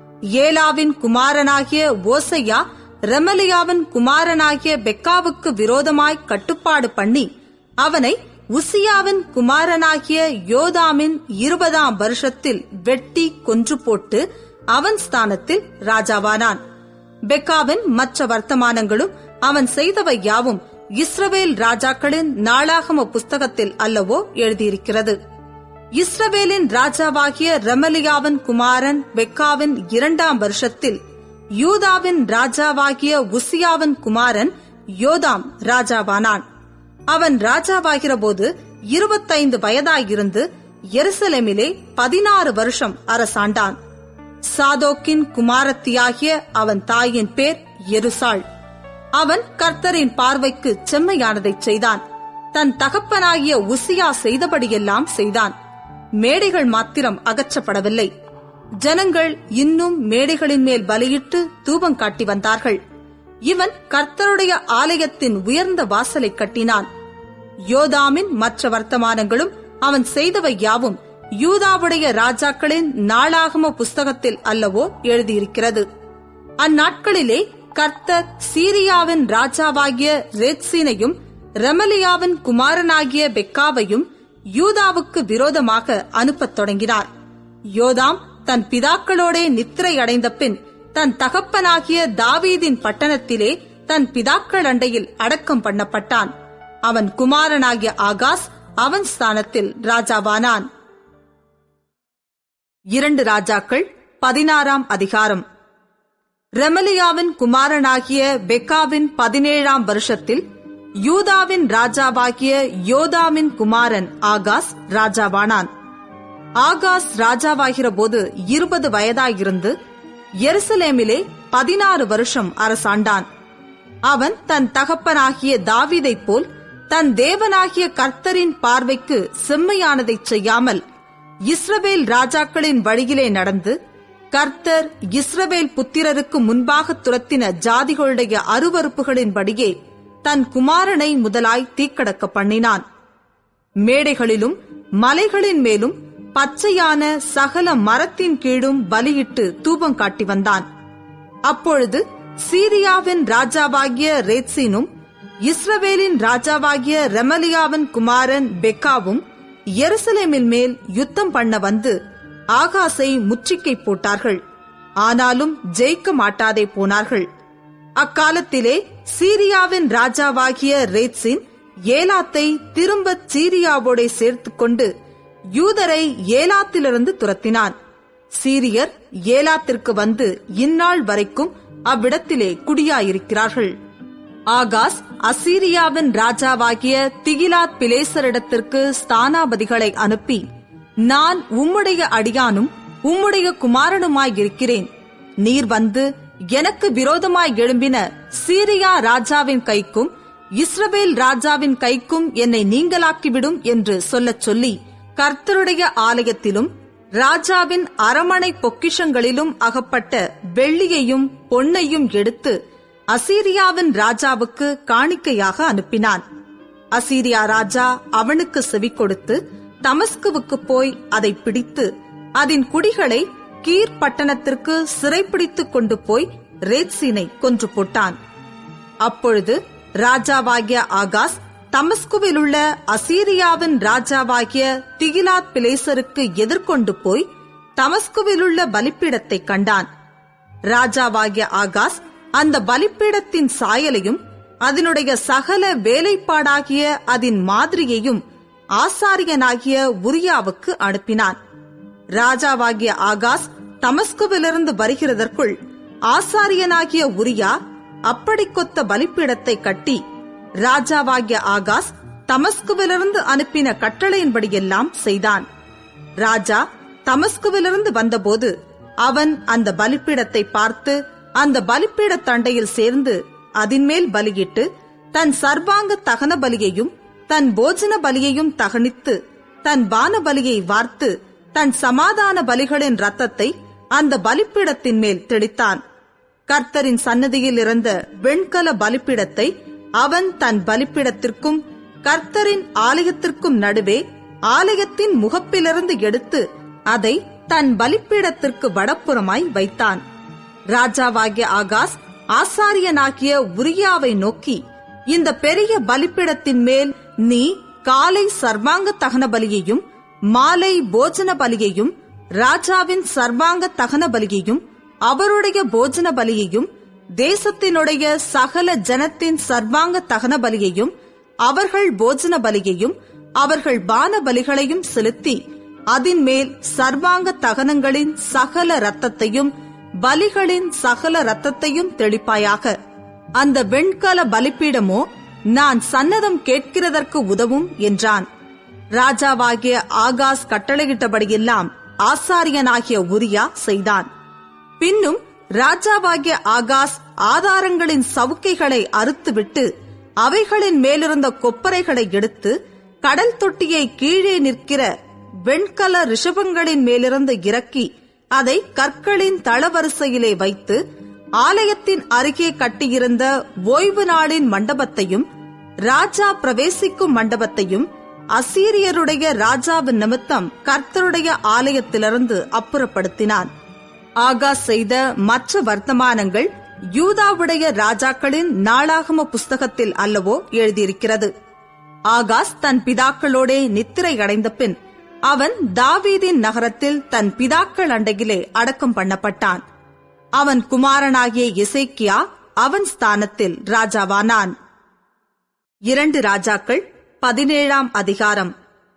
ஏலாவின் குமாரனாகிய ஓசையா ரெமலியாவின் குமாரனாகிய பெக்காவுக்கு விரோதமாய் கட்டுப்பாடு பண்ணி அவனை உசியாவின் குமாரனாகிய யோதாமின் இருபதாம் வருஷத்தில் வெட்டி கொன்று போட்டு அவன் ஸ்தானத்தில் ராஜாவானான் பெக்காவின் மற்ற வர்த்தமானங்களும் அவன் செய்தவை யாவும் இஸ்ரவேல் ராஜாக்களின் நாளாகம புஸ்தகத்தில் அல்லவோ எழுதியிருக்கிறது இஸ்ரவேலின் ராஜாவாகிய ரெமலியாவின் குமாரன் பெக்காவின் இரண்டாம் வருஷத்தில் யூதாவின் ராஜாவாகிய உசியாவின் குமாரன் யோதாம் ராஜாவானான் அவன் ராஜாவாகிற போது இருபத்தைந்து வயதாயிருந்து எருசலேமிலே பதினாறு வருஷம் அரசாண்டான் சாதோக்கின் குமாரத்தியாகிய அவன் தாயின் பேர் எருசாள் அவன் கர்த்தரின் பார்வைக்கு செம்மையானதைச் செய்தான் தன் தகப்பனாகிய உசியா செய்தபடியெல்லாம் செய்தான் மேடைகள் மாத்திரம் அகற்றப்படவில்லை ஜனங்கள் இன்னும் மேடைகளின் மேல் பலியிட்டு தூபம் காட்டி வந்தார்கள் இவன் கர்த்தருடைய ஆலயத்தின் உயர்ந்த வாசலை கட்டினான் யோதாமின் மற்ற வர்த்தமானங்களும் அவன் செய்தவை யாவும் யூதாவுடைய ராஜாக்களின் நாளாகம புஸ்தகத்தில் அல்லவோ எழுதியிருக்கிறது அந்நாட்களிலே கர்த்தர் சீரியாவின் ராஜாவாகிய ரேத்சீனையும் ரெமலியாவின் குமாரனாகிய பெக்காவையும் யூதாவுக்கு விரோதமாக அனுப்பத் தொடங்கினார் யோதாம் தன் பிதாக்களோடே நித்திரை அடைந்த பின் தன் தகப்பனாகிய தாவீதின் பட்டணத்திலே தன் பிதாக்கள் அண்டையில் அடக்கம் பண்ணப்பட்டான் அவன் குமாரனாகிய ஆகாஸ் அவன் ஸ்தானத்தில் ராஜாவானான் இரண்டு ராஜாக்கள் பதினாறாம் அதிகாரம் ரெமலியாவின் குமாரனாகிய பெக்காவின் பதினேழாம் வருஷத்தில் யூதாவின் ராஜாவாகிய யோதாமின் குமாரன் ஆகாஸ் ராஜாவானான் ஆகாஸ் ராஜாவாகிற போது இருபது வயதாயிருந்து எருசலேமிலே பதினாறு வருஷம் அரசாண்டான் அவன் தன் தகப்பனாகிய தாவீதைப் போல் தன் தேவனாகிய கர்த்தரின் பார்வைக்கு செம்மையானதைச் செய்யாமல் இஸ்ரவேல் ராஜாக்களின் வழியிலே நடந்து கர்த்தர் இஸ்ரவேல் புத்திரருக்கு முன்பாக துரத்தின ஜாதிகளுடைய அருவறுப்புகளின்படியே தன் குமாரனை முதலாய் தீக்கடக்க பண்ணினான் மேடைகளிலும் மலைகளின் மேலும் பச்சையான சகல மரத்தின் கீழும் பலியிட்டு தூபம் காட்டி வந்தான் அப்பொழுது சீரியாவின் ராஜாவாகிய ரேத்சீனும் இஸ்ரவேலின் ராஜாவாகிய ரெமலியாவின் குமாரன் பெக்காவும் எருசலேமின் மேல் யுத்தம் பண்ண வந்து ஆகாசை முற்றுகை போட்டார்கள் ஆனாலும் ஜெயிக்க மாட்டாதே போனார்கள் அக்காலத்திலே சீரியாவின் ராஜாவாகிய ரேத்சின் ஏலாத்தை திரும்ப சீரியாவோடே சேர்த்துக் கொண்டு யூதரை ஏலாத்திலிருந்து துரத்தினான் சீரியர் ஏலாத்திற்கு வந்து இந்நாள் வரைக்கும் அவ்விடத்திலே குடியாயிருக்கிறார்கள் ஆகாஸ் அசீரியாவின் ராஜாவாகிய திகிலாத் பிலேசரிடத்திற்கு ஸ்தானாபதிகளை அனுப்பி நான் உம்முடைய அடியானும் உம்முடைய குமாரனுமாயிருக்கிறேன் நீர் வந்து எனக்கு விரோதமாய் எழும்பின சீரியா ராஜாவின் கைக்கும் இஸ்ரவேல் ராஜாவின் கைக்கும் என்னை நீங்களாக்கிவிடும் என்று சொல்லச் சொல்லி கர்த்தருடைய ஆலயத்திலும் ராஜாவின் அரமனை பொக்கிஷங்களிலும் அகப்பட்ட வெள்ளியையும் பொன்னையும் எடுத்து அசீரியாவின் ராஜாவுக்கு காணிக்கையாக அனுப்பினான் அசீரியா ராஜா அவனுக்கு செவி கொடுத்து தமஸ்குவுக்கு போய் அதை பிடித்து அதன் குடிகளை கீர் பட்டணத்திற்கு சிறைப்பிடித்துக் கொண்டு போய் ரேத்சீனை கொன்று போட்டான் அப்பொழுது ராஜாவாகிய ஆகாஸ் தமஸ்குவிலுள்ள அசீரியாவின் ராஜாவாகிய திகிலாத் பிலேசருக்கு எதிர்கொண்டு போய் தமஸ்குவிலுள்ள பலிப்பீடத்தை கண்டான் ராஜாவாகிய ஆகாஸ் அந்த பலிப்பீடத்தின் சாயலையும் அதனுடைய சகல வேலைப்பாடாகிய அதன் மாதிரியையும் ஆசாரியனாகிய உரியாவுக்கு அனுப்பினான் ராஜாவாகிய ஆகாஸ் தமஸ்குவிலிருந்து வருகிறதற்குள் ஆசாரியனாகிய உரியா அப்படி கொத்த பலிப்பீடத்தை கட்டி ராஜாவாகிய ஆகாஸ் தமஸ்குவிலிருந்து அனுப்பின கட்டளையின்படியெல்லாம் செய்தான் ராஜா தமஸ்குவிலிருந்து வந்தபோது அவன் அந்த பலிப்பீடத்தை பார்த்து அந்த பலிப்பீட தண்டையில் சேர்ந்து அதின்மேல் பலியிட்டு தன் சர்வாங்க தகன பலியையும் தன் போஜன பலியையும் தகனித்து தன் பான பலியை வார்த்து தன் சமாதான பலிகளின் ரத்தத்தை அந்த பலிப்பீடத்தின் மேல் தெளித்தான் கர்த்தரின் சன்னதியில் இருந்த வெண்கல பலிப்பீடத்தை அவன் தன் பலிப்பீடத்திற்கும் கர்த்தரின் ஆலயத்திற்கும் நடுவே ஆலயத்தின் முகப்பிலிருந்து எடுத்து அதை தன் பலிப்பீடத்திற்கு வடப்புறமாய் வைத்தான் ராஜாவாகிய ஆகாஸ் ஆசாரியனாகிய உரியாவை நோக்கி இந்த பெரிய பலிப்பீடத்தின் மேல் நீ காலை சர்வாங்க தகன பலியையும் மாலை போஜன பலியையும் ராஜாவின் சர்வாங்க தகன பலியையும் அவருடைய போஜன பலியையும் தேசத்தினுடைய சகல ஜனத்தின் சர்வாங்க தகன பலியையும் அவர்கள் போஜன பலியையும் அவர்கள் பான பலிகளையும் செலுத்தி அதின் மேல் சர்வாங்க தகனங்களின் சகல ரத்தத்தையும் பலிகளின் சகல ரத்தத்தையும் தெளிப்பாயாக அந்த வெண்கல பலிப்பீடமோ நான் சன்னதம் கேட்கிறதற்கு உதவும் என்றான் ராஜாவாகிய ஆகாஸ் கட்டளையிட்டபடியெல்லாம் ஆசாரியனாகிய உரியா செய்தான் பின்னும் ராஜாவாகிய ஆகாஸ் ஆதாரங்களின் சவுக்கைகளை அறுத்துவிட்டு அவைகளின் மேலிருந்த கொப்பரைகளை எடுத்து கடல் தொட்டியை கீழே நிற்கிற வெண்கல ரிஷபங்களின் மேலிருந்து இறக்கி அதை கற்களின் தளவரிசையிலே வைத்து ஆலயத்தின் அருகே கட்டியிருந்த ஓய்வு நாளின் மண்டபத்தையும் ராஜா பிரவேசிக்கும் மண்டபத்தையும் அசீரியருடைய ராஜாவின் நிமித்தம் கர்த்தருடைய ஆலயத்திலிருந்து அப்புறப்படுத்தினான் ஆகாஸ் செய்த மற்ற வர்த்தமானங்கள் யூதாவுடைய ராஜாக்களின் நாளாகம புஸ்தகத்தில் அல்லவோ எழுதியிருக்கிறது ஆகாஸ் தன் பிதாக்களோடே நித்திரை அடைந்த பின் அவன் தாவீதின் நகரத்தில் தன் பிதாக்கள் அண்டையிலே அடக்கம் பண்ணப்பட்டான் அவன் குமாரனாகிய இசைக்கியா அவன் ஸ்தானத்தில் ராஜாவானான் இரண்டு ராஜாக்கள் பதினேழாம் அதிகாரம்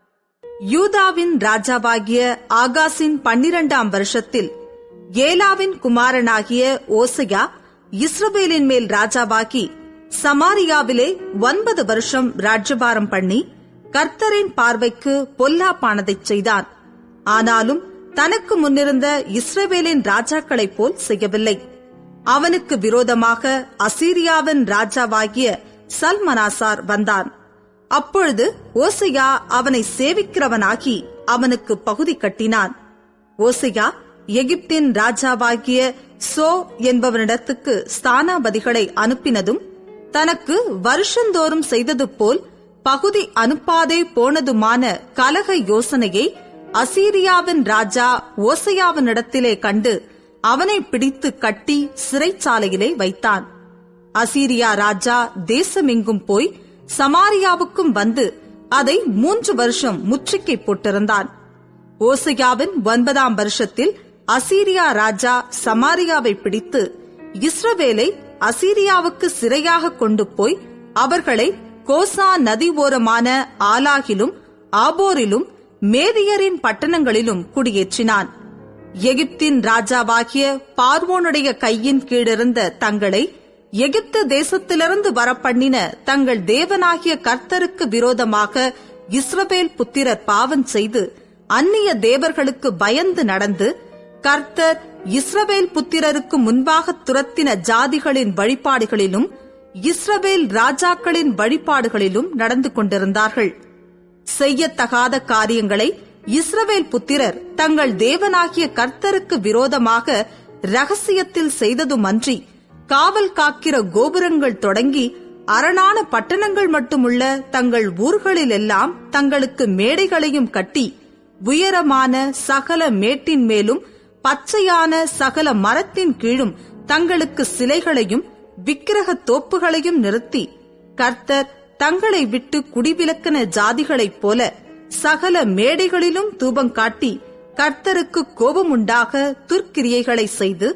யூதாவின் ராஜாவாகிய ஆகாசின் பன்னிரண்டாம் வருஷத்தில் ஏலாவின் குமாரனாகிய ஓசையா இஸ்ரவேலின் மேல் ராஜாவாகி சமாரியாவிலே ஒன்பது வருஷம் ராஜ்யபாரம் பண்ணி கர்த்தரின் பார்வைக்கு பொல்லாப்பானதைச் செய்தான் ஆனாலும் தனக்கு முன்னிருந்த இஸ்ரவேலின் ராஜாக்களைப் போல் செய்யவில்லை அவனுக்கு விரோதமாக அசீரியாவின் ராஜாவாகிய சல்மனாசார் வந்தான் அப்பொழுது ஓசையா அவனை சேவிக்கிறவனாகி அவனுக்கு பகுதி கட்டினான் ஓசையா எகிப்தின் ராஜாவாகிய சோ என்பவனிடத்துக்கு ஸ்தானாபதிகளை அனுப்பினதும் தனக்கு வருஷந்தோறும் செய்தது போல் பகுதி அனுப்பாதே போனதுமான கலக யோசனையை அசீரியாவின் ராஜா ஓசையாவினிடத்திலே கண்டு அவனை பிடித்து கட்டி சிறைச்சாலையிலே வைத்தான் அசீரியா ராஜா தேசமெங்கும் போய் சமாரியாவுக்கும் வந்து அதை மூன்று வருஷம் முற்றுகை போட்டிருந்தான் ஓசையாவின் ஒன்பதாம் வருஷத்தில் அசீரியா ராஜா சமாரியாவை பிடித்து இஸ்ரவேலை அசீரியாவுக்கு சிறையாக கொண்டு போய் அவர்களை கோசா நதி ஓரமான ஆலாகிலும் ஆபோரிலும் மேதியரின் பட்டணங்களிலும் குடியேற்றினான் எகிப்தின் ராஜாவாகிய பார்வோனுடைய கையின் கீழிருந்த தங்களை எகிப்து தேசத்திலிருந்து வரப்பண்ணின தங்கள் தேவனாகிய கர்த்தருக்கு விரோதமாக இஸ்ரவேல் புத்திரர் பாவம் செய்து அந்நிய தேவர்களுக்கு பயந்து நடந்து கர்த்தர் இஸ்ரவேல் புத்திரருக்கு முன்பாக துரத்தின ஜாதிகளின் வழிபாடுகளிலும் இஸ்ரவேல் ராஜாக்களின் வழிபாடுகளிலும் நடந்து கொண்டிருந்தார்கள் செய்யத்தகாத காரியங்களை இஸ்ரவேல் புத்திரர் தங்கள் தேவனாகிய கர்த்தருக்கு விரோதமாக ரகசியத்தில் செய்ததுமன்றி காவல் காக்கிற கோபுரங்கள் தொடங்கி அரணான பட்டணங்கள் மட்டுமுள்ள தங்கள் ஊர்களிலெல்லாம் தங்களுக்கு மேடைகளையும் கட்டி உயரமான சகல மேட்டின் மேலும் பச்சையான சகல மரத்தின் கீழும் தங்களுக்கு சிலைகளையும் விக்கிரக தோப்புகளையும் நிறுத்தி கர்த்தர் தங்களை விட்டு குடிவிலக்கின ஜாதிகளைப் போல சகல மேடைகளிலும் தூபம் காட்டி கர்த்தருக்கு கோபமுண்டாக துர்க்கிரியைகளை செய்து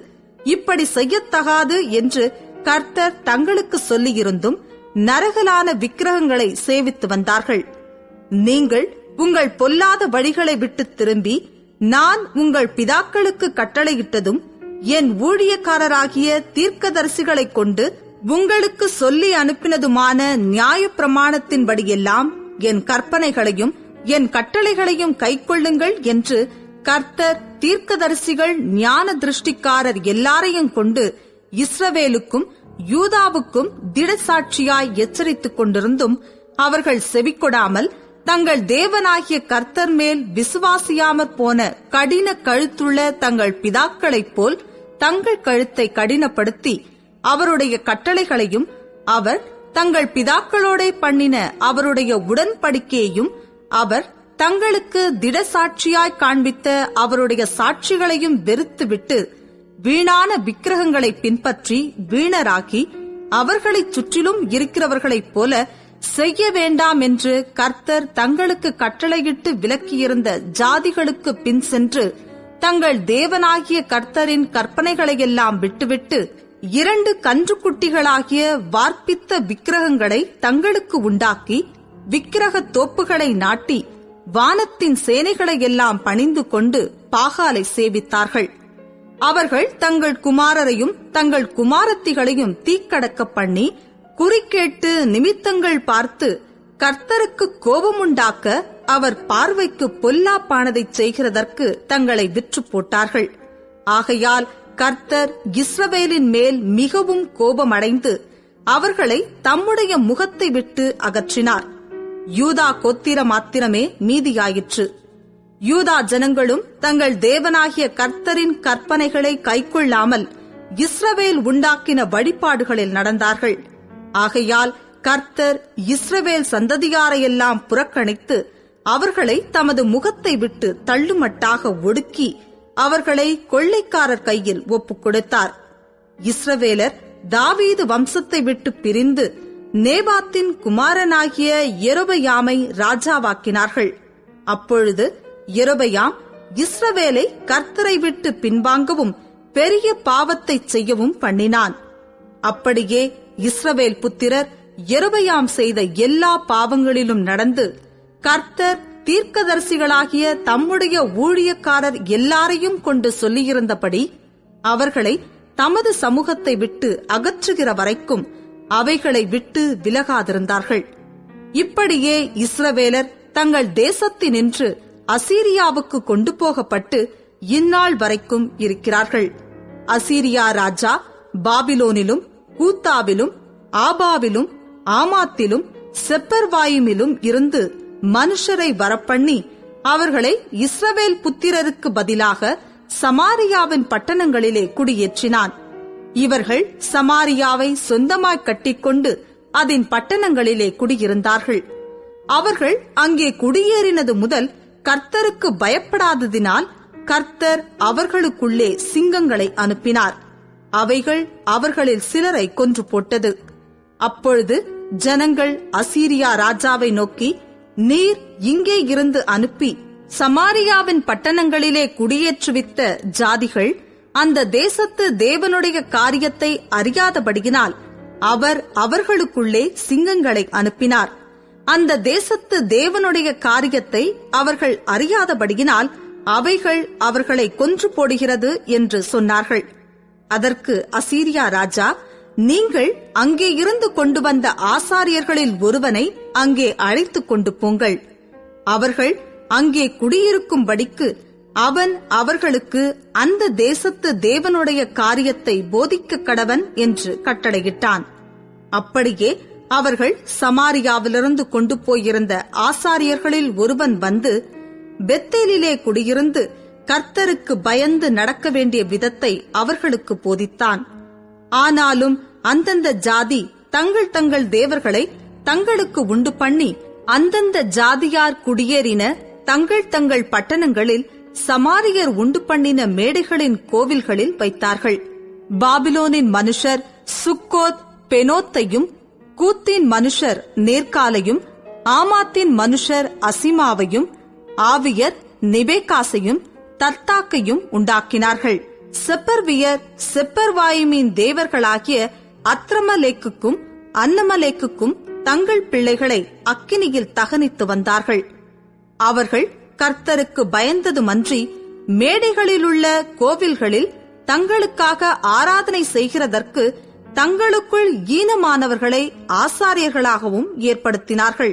இப்படி செய்யத்தகாது என்று கர்த்தர் தங்களுக்கு சொல்லியிருந்தும் நரகலான விக்கிரகங்களை சேவித்து வந்தார்கள் நீங்கள் உங்கள் பொல்லாத வழிகளை விட்டு திரும்பி நான் உங்கள் பிதாக்களுக்கு கட்டளையிட்டதும் என் ஊழியக்காரராகிய தீர்க்கதரிசிகளைக் கொண்டு உங்களுக்கு சொல்லி அனுப்பினதுமான நியாய பிரமாணத்தின்படியெல்லாம் என் கற்பனைகளையும் என் கட்டளைகளையும் கைக்கொள்ளுங்கள் என்று கர்த்தர் தீர்க்கதரிசிகள் ஞான திருஷ்டிக்காரர் எல்லாரையும் கொண்டு இஸ்ரவேலுக்கும் யூதாவுக்கும் திடசாட்சியாய் எச்சரித்துக் கொண்டிருந்தும் அவர்கள் செவிக்கொடாமல் தங்கள் தேவனாகிய கர்த்தர் மேல் விசுவாசியாமற் போன கடின கழுத்துள்ள தங்கள் பிதாக்களைப் போல் தங்கள் கழுத்தை கடினப்படுத்தி அவருடைய கட்டளைகளையும் அவர் தங்கள் பிதாக்களோடே பண்ணின அவருடைய உடன்படிக்கையையும் அவர் தங்களுக்கு திடசாட்சியாய் காண்பித்த அவருடைய சாட்சிகளையும் வெறுத்துவிட்டு வீணான விக்கிரகங்களை பின்பற்றி வீணராகி அவர்களைச் சுற்றிலும் இருக்கிறவர்களைப் போல செய்ய வேண்டாம் என்று கர்த்தர் தங்களுக்கு கட்டளையிட்டு விலக்கியிருந்த ஜாதிகளுக்கு பின் சென்று தங்கள் தேவனாகிய கர்த்தரின் கற்பனைகளையெல்லாம் விட்டுவிட்டு இரண்டு கன்றுக்குட்டிகளாகிய வார்ப்பித்த விக்கிரகங்களை தங்களுக்கு உண்டாக்கி விக்கிரக தோப்புகளை நாட்டி வானத்தின் சேனைகளை எல்லாம் பணிந்து கொண்டு பாகாலை சேவித்தார்கள் அவர்கள் தங்கள் குமாரரையும் தங்கள் குமாரத்திகளையும் தீக்கடக்க பண்ணி குறிக்கேட்டு நிமித்தங்கள் பார்த்து கர்த்தருக்கு கோபமுண்டாக்க அவர் பார்வைக்கு பொல்லாப்பானதைச் செய்கிறதற்கு தங்களை விற்று போட்டார்கள் ஆகையால் கர்த்தர் இஸ்ரவேலின் மேல் மிகவும் கோபமடைந்து அவர்களை தம்முடைய முகத்தை விட்டு அகற்றினார் யூதா கோத்திர மாத்திரமே மீதியாயிற்று யூதா ஜனங்களும் தங்கள் தேவனாகிய கர்த்தரின் கற்பனைகளை கைக்கொள்ளாமல் இஸ்ரவேல் உண்டாக்கின வழிபாடுகளில் நடந்தார்கள் ஆகையால் கர்த்தர் இஸ்ரவேல் சந்ததியாரையெல்லாம் புறக்கணித்து அவர்களை தமது முகத்தை விட்டு தள்ளுமட்டாக ஒடுக்கி அவர்களை கொள்ளைக்காரர் கையில் ஒப்புக் கொடுத்தார் இஸ்ரவேலர் தாவீது வம்சத்தை விட்டு பிரிந்து நேபாத்தின் குமாரனாகிய எரோபயாமை ராஜாவாக்கினார்கள் அப்பொழுது எரோபயாம் இஸ்ரவேலை கர்த்தரை விட்டு பின்வாங்கவும் பெரிய பாவத்தை செய்யவும் பண்ணினான் அப்படியே இஸ்ரவேல் புத்திரர் எருபயாம் செய்த எல்லா பாவங்களிலும் நடந்து கர்த்தர் தீர்க்கதரிசிகளாகிய தம்முடைய ஊழியக்காரர் எல்லாரையும் கொண்டு சொல்லியிருந்தபடி அவர்களை தமது சமூகத்தை விட்டு அகற்றுகிற வரைக்கும் அவைகளை விட்டு விலகாதிருந்தார்கள் இப்படியே இஸ்ரவேலர் தங்கள் தேசத்தினின்று அசீரியாவுக்கு கொண்டு போகப்பட்டு இந்நாள் வரைக்கும் இருக்கிறார்கள் அசீரியா ராஜா பாபிலோனிலும் கூத்தாவிலும் ஆபாவிலும் ஆமாத்திலும் செப்பர்வாயுமிலும் இருந்து மனுஷரை வரப்பண்ணி அவர்களை இஸ்ரவேல் புத்திரருக்கு பதிலாக சமாரியாவின் பட்டணங்களிலே குடியேற்றினான் இவர்கள் சமாரியாவை சொந்தமாய் கட்டிக்கொண்டு அதன் பட்டணங்களிலே குடியிருந்தார்கள் அவர்கள் அங்கே குடியேறினது முதல் கர்த்தருக்கு பயப்படாததினால் கர்த்தர் அவர்களுக்குள்ளே சிங்கங்களை அனுப்பினார் அவைகள் அவர்களில் சிலரை கொன்று போட்டது அப்பொழுது ஜனங்கள் அசீரியா ராஜாவை நோக்கி நீர் இங்கே இருந்து அனுப்பி சமாரியாவின் பட்டணங்களிலே குடியேற்றுவித்த ஜாதிகள் அந்த தேசத்து தேவனுடைய காரியத்தை அறியாதபடியினால் அவர் அவர்களுக்குள்ளே சிங்கங்களை அனுப்பினார் அந்த தேசத்து தேவனுடைய காரியத்தை அவர்கள் அறியாதபடியினால் அவைகள் அவர்களை கொன்று போடுகிறது என்று சொன்னார்கள் அதற்கு அசீரியா ராஜா நீங்கள் அங்கே இருந்து கொண்டு வந்த ஆசாரியர்களில் ஒருவனை அங்கே அழைத்துக் கொண்டு போங்கள் அவர்கள் அங்கே குடியிருக்கும்படிக்கு அவன் அவர்களுக்கு அந்த தேசத்து தேவனுடைய காரியத்தை போதிக்க கடவன் என்று கட்டளையிட்டான் அப்படியே அவர்கள் சமாரியாவிலிருந்து கொண்டு போயிருந்த ஆசாரியர்களில் ஒருவன் வந்து பெத்தேலிலே குடியிருந்து கர்த்தருக்கு பயந்து நடக்க வேண்டிய விதத்தை அவர்களுக்கு போதித்தான் ஆனாலும் அந்தந்த ஜாதி தங்கள் தங்கள் தேவர்களை தங்களுக்கு உண்டு பண்ணி அந்தந்த ஜாதியார் குடியேறின தங்கள் தங்கள் பட்டணங்களில் சமாரியர் உண்டு பண்ணின மேடைகளின் கோவில்களில் வைத்தார்கள் பாபிலோனின் மனுஷர் சுக்கோத் பெனோத்தையும் கூத்தின் மனுஷர் நேர்காலையும் ஆமாத்தின் மனுஷர் அசிமாவையும் ஆவியர் நிபேகாசையும் தர்த்தாக்கையும் உண்டாக்கினார்கள் செப்பர்வியர் செப்பர்வாயுமின் தேவர்களாகிய அத்ரமலேக்குக்கும் அன்னமலேக்குக்கும் தங்கள் பிள்ளைகளை அக்கினியில் தகனித்து வந்தார்கள் அவர்கள் கர்த்தருக்கு பயந்ததுமன்றி மேடைகளிலுள்ள கோவில்களில் தங்களுக்காக ஆராதனை செய்கிறதற்கு தங்களுக்குள் ஈனமானவர்களை ஆசாரியர்களாகவும் ஏற்படுத்தினார்கள்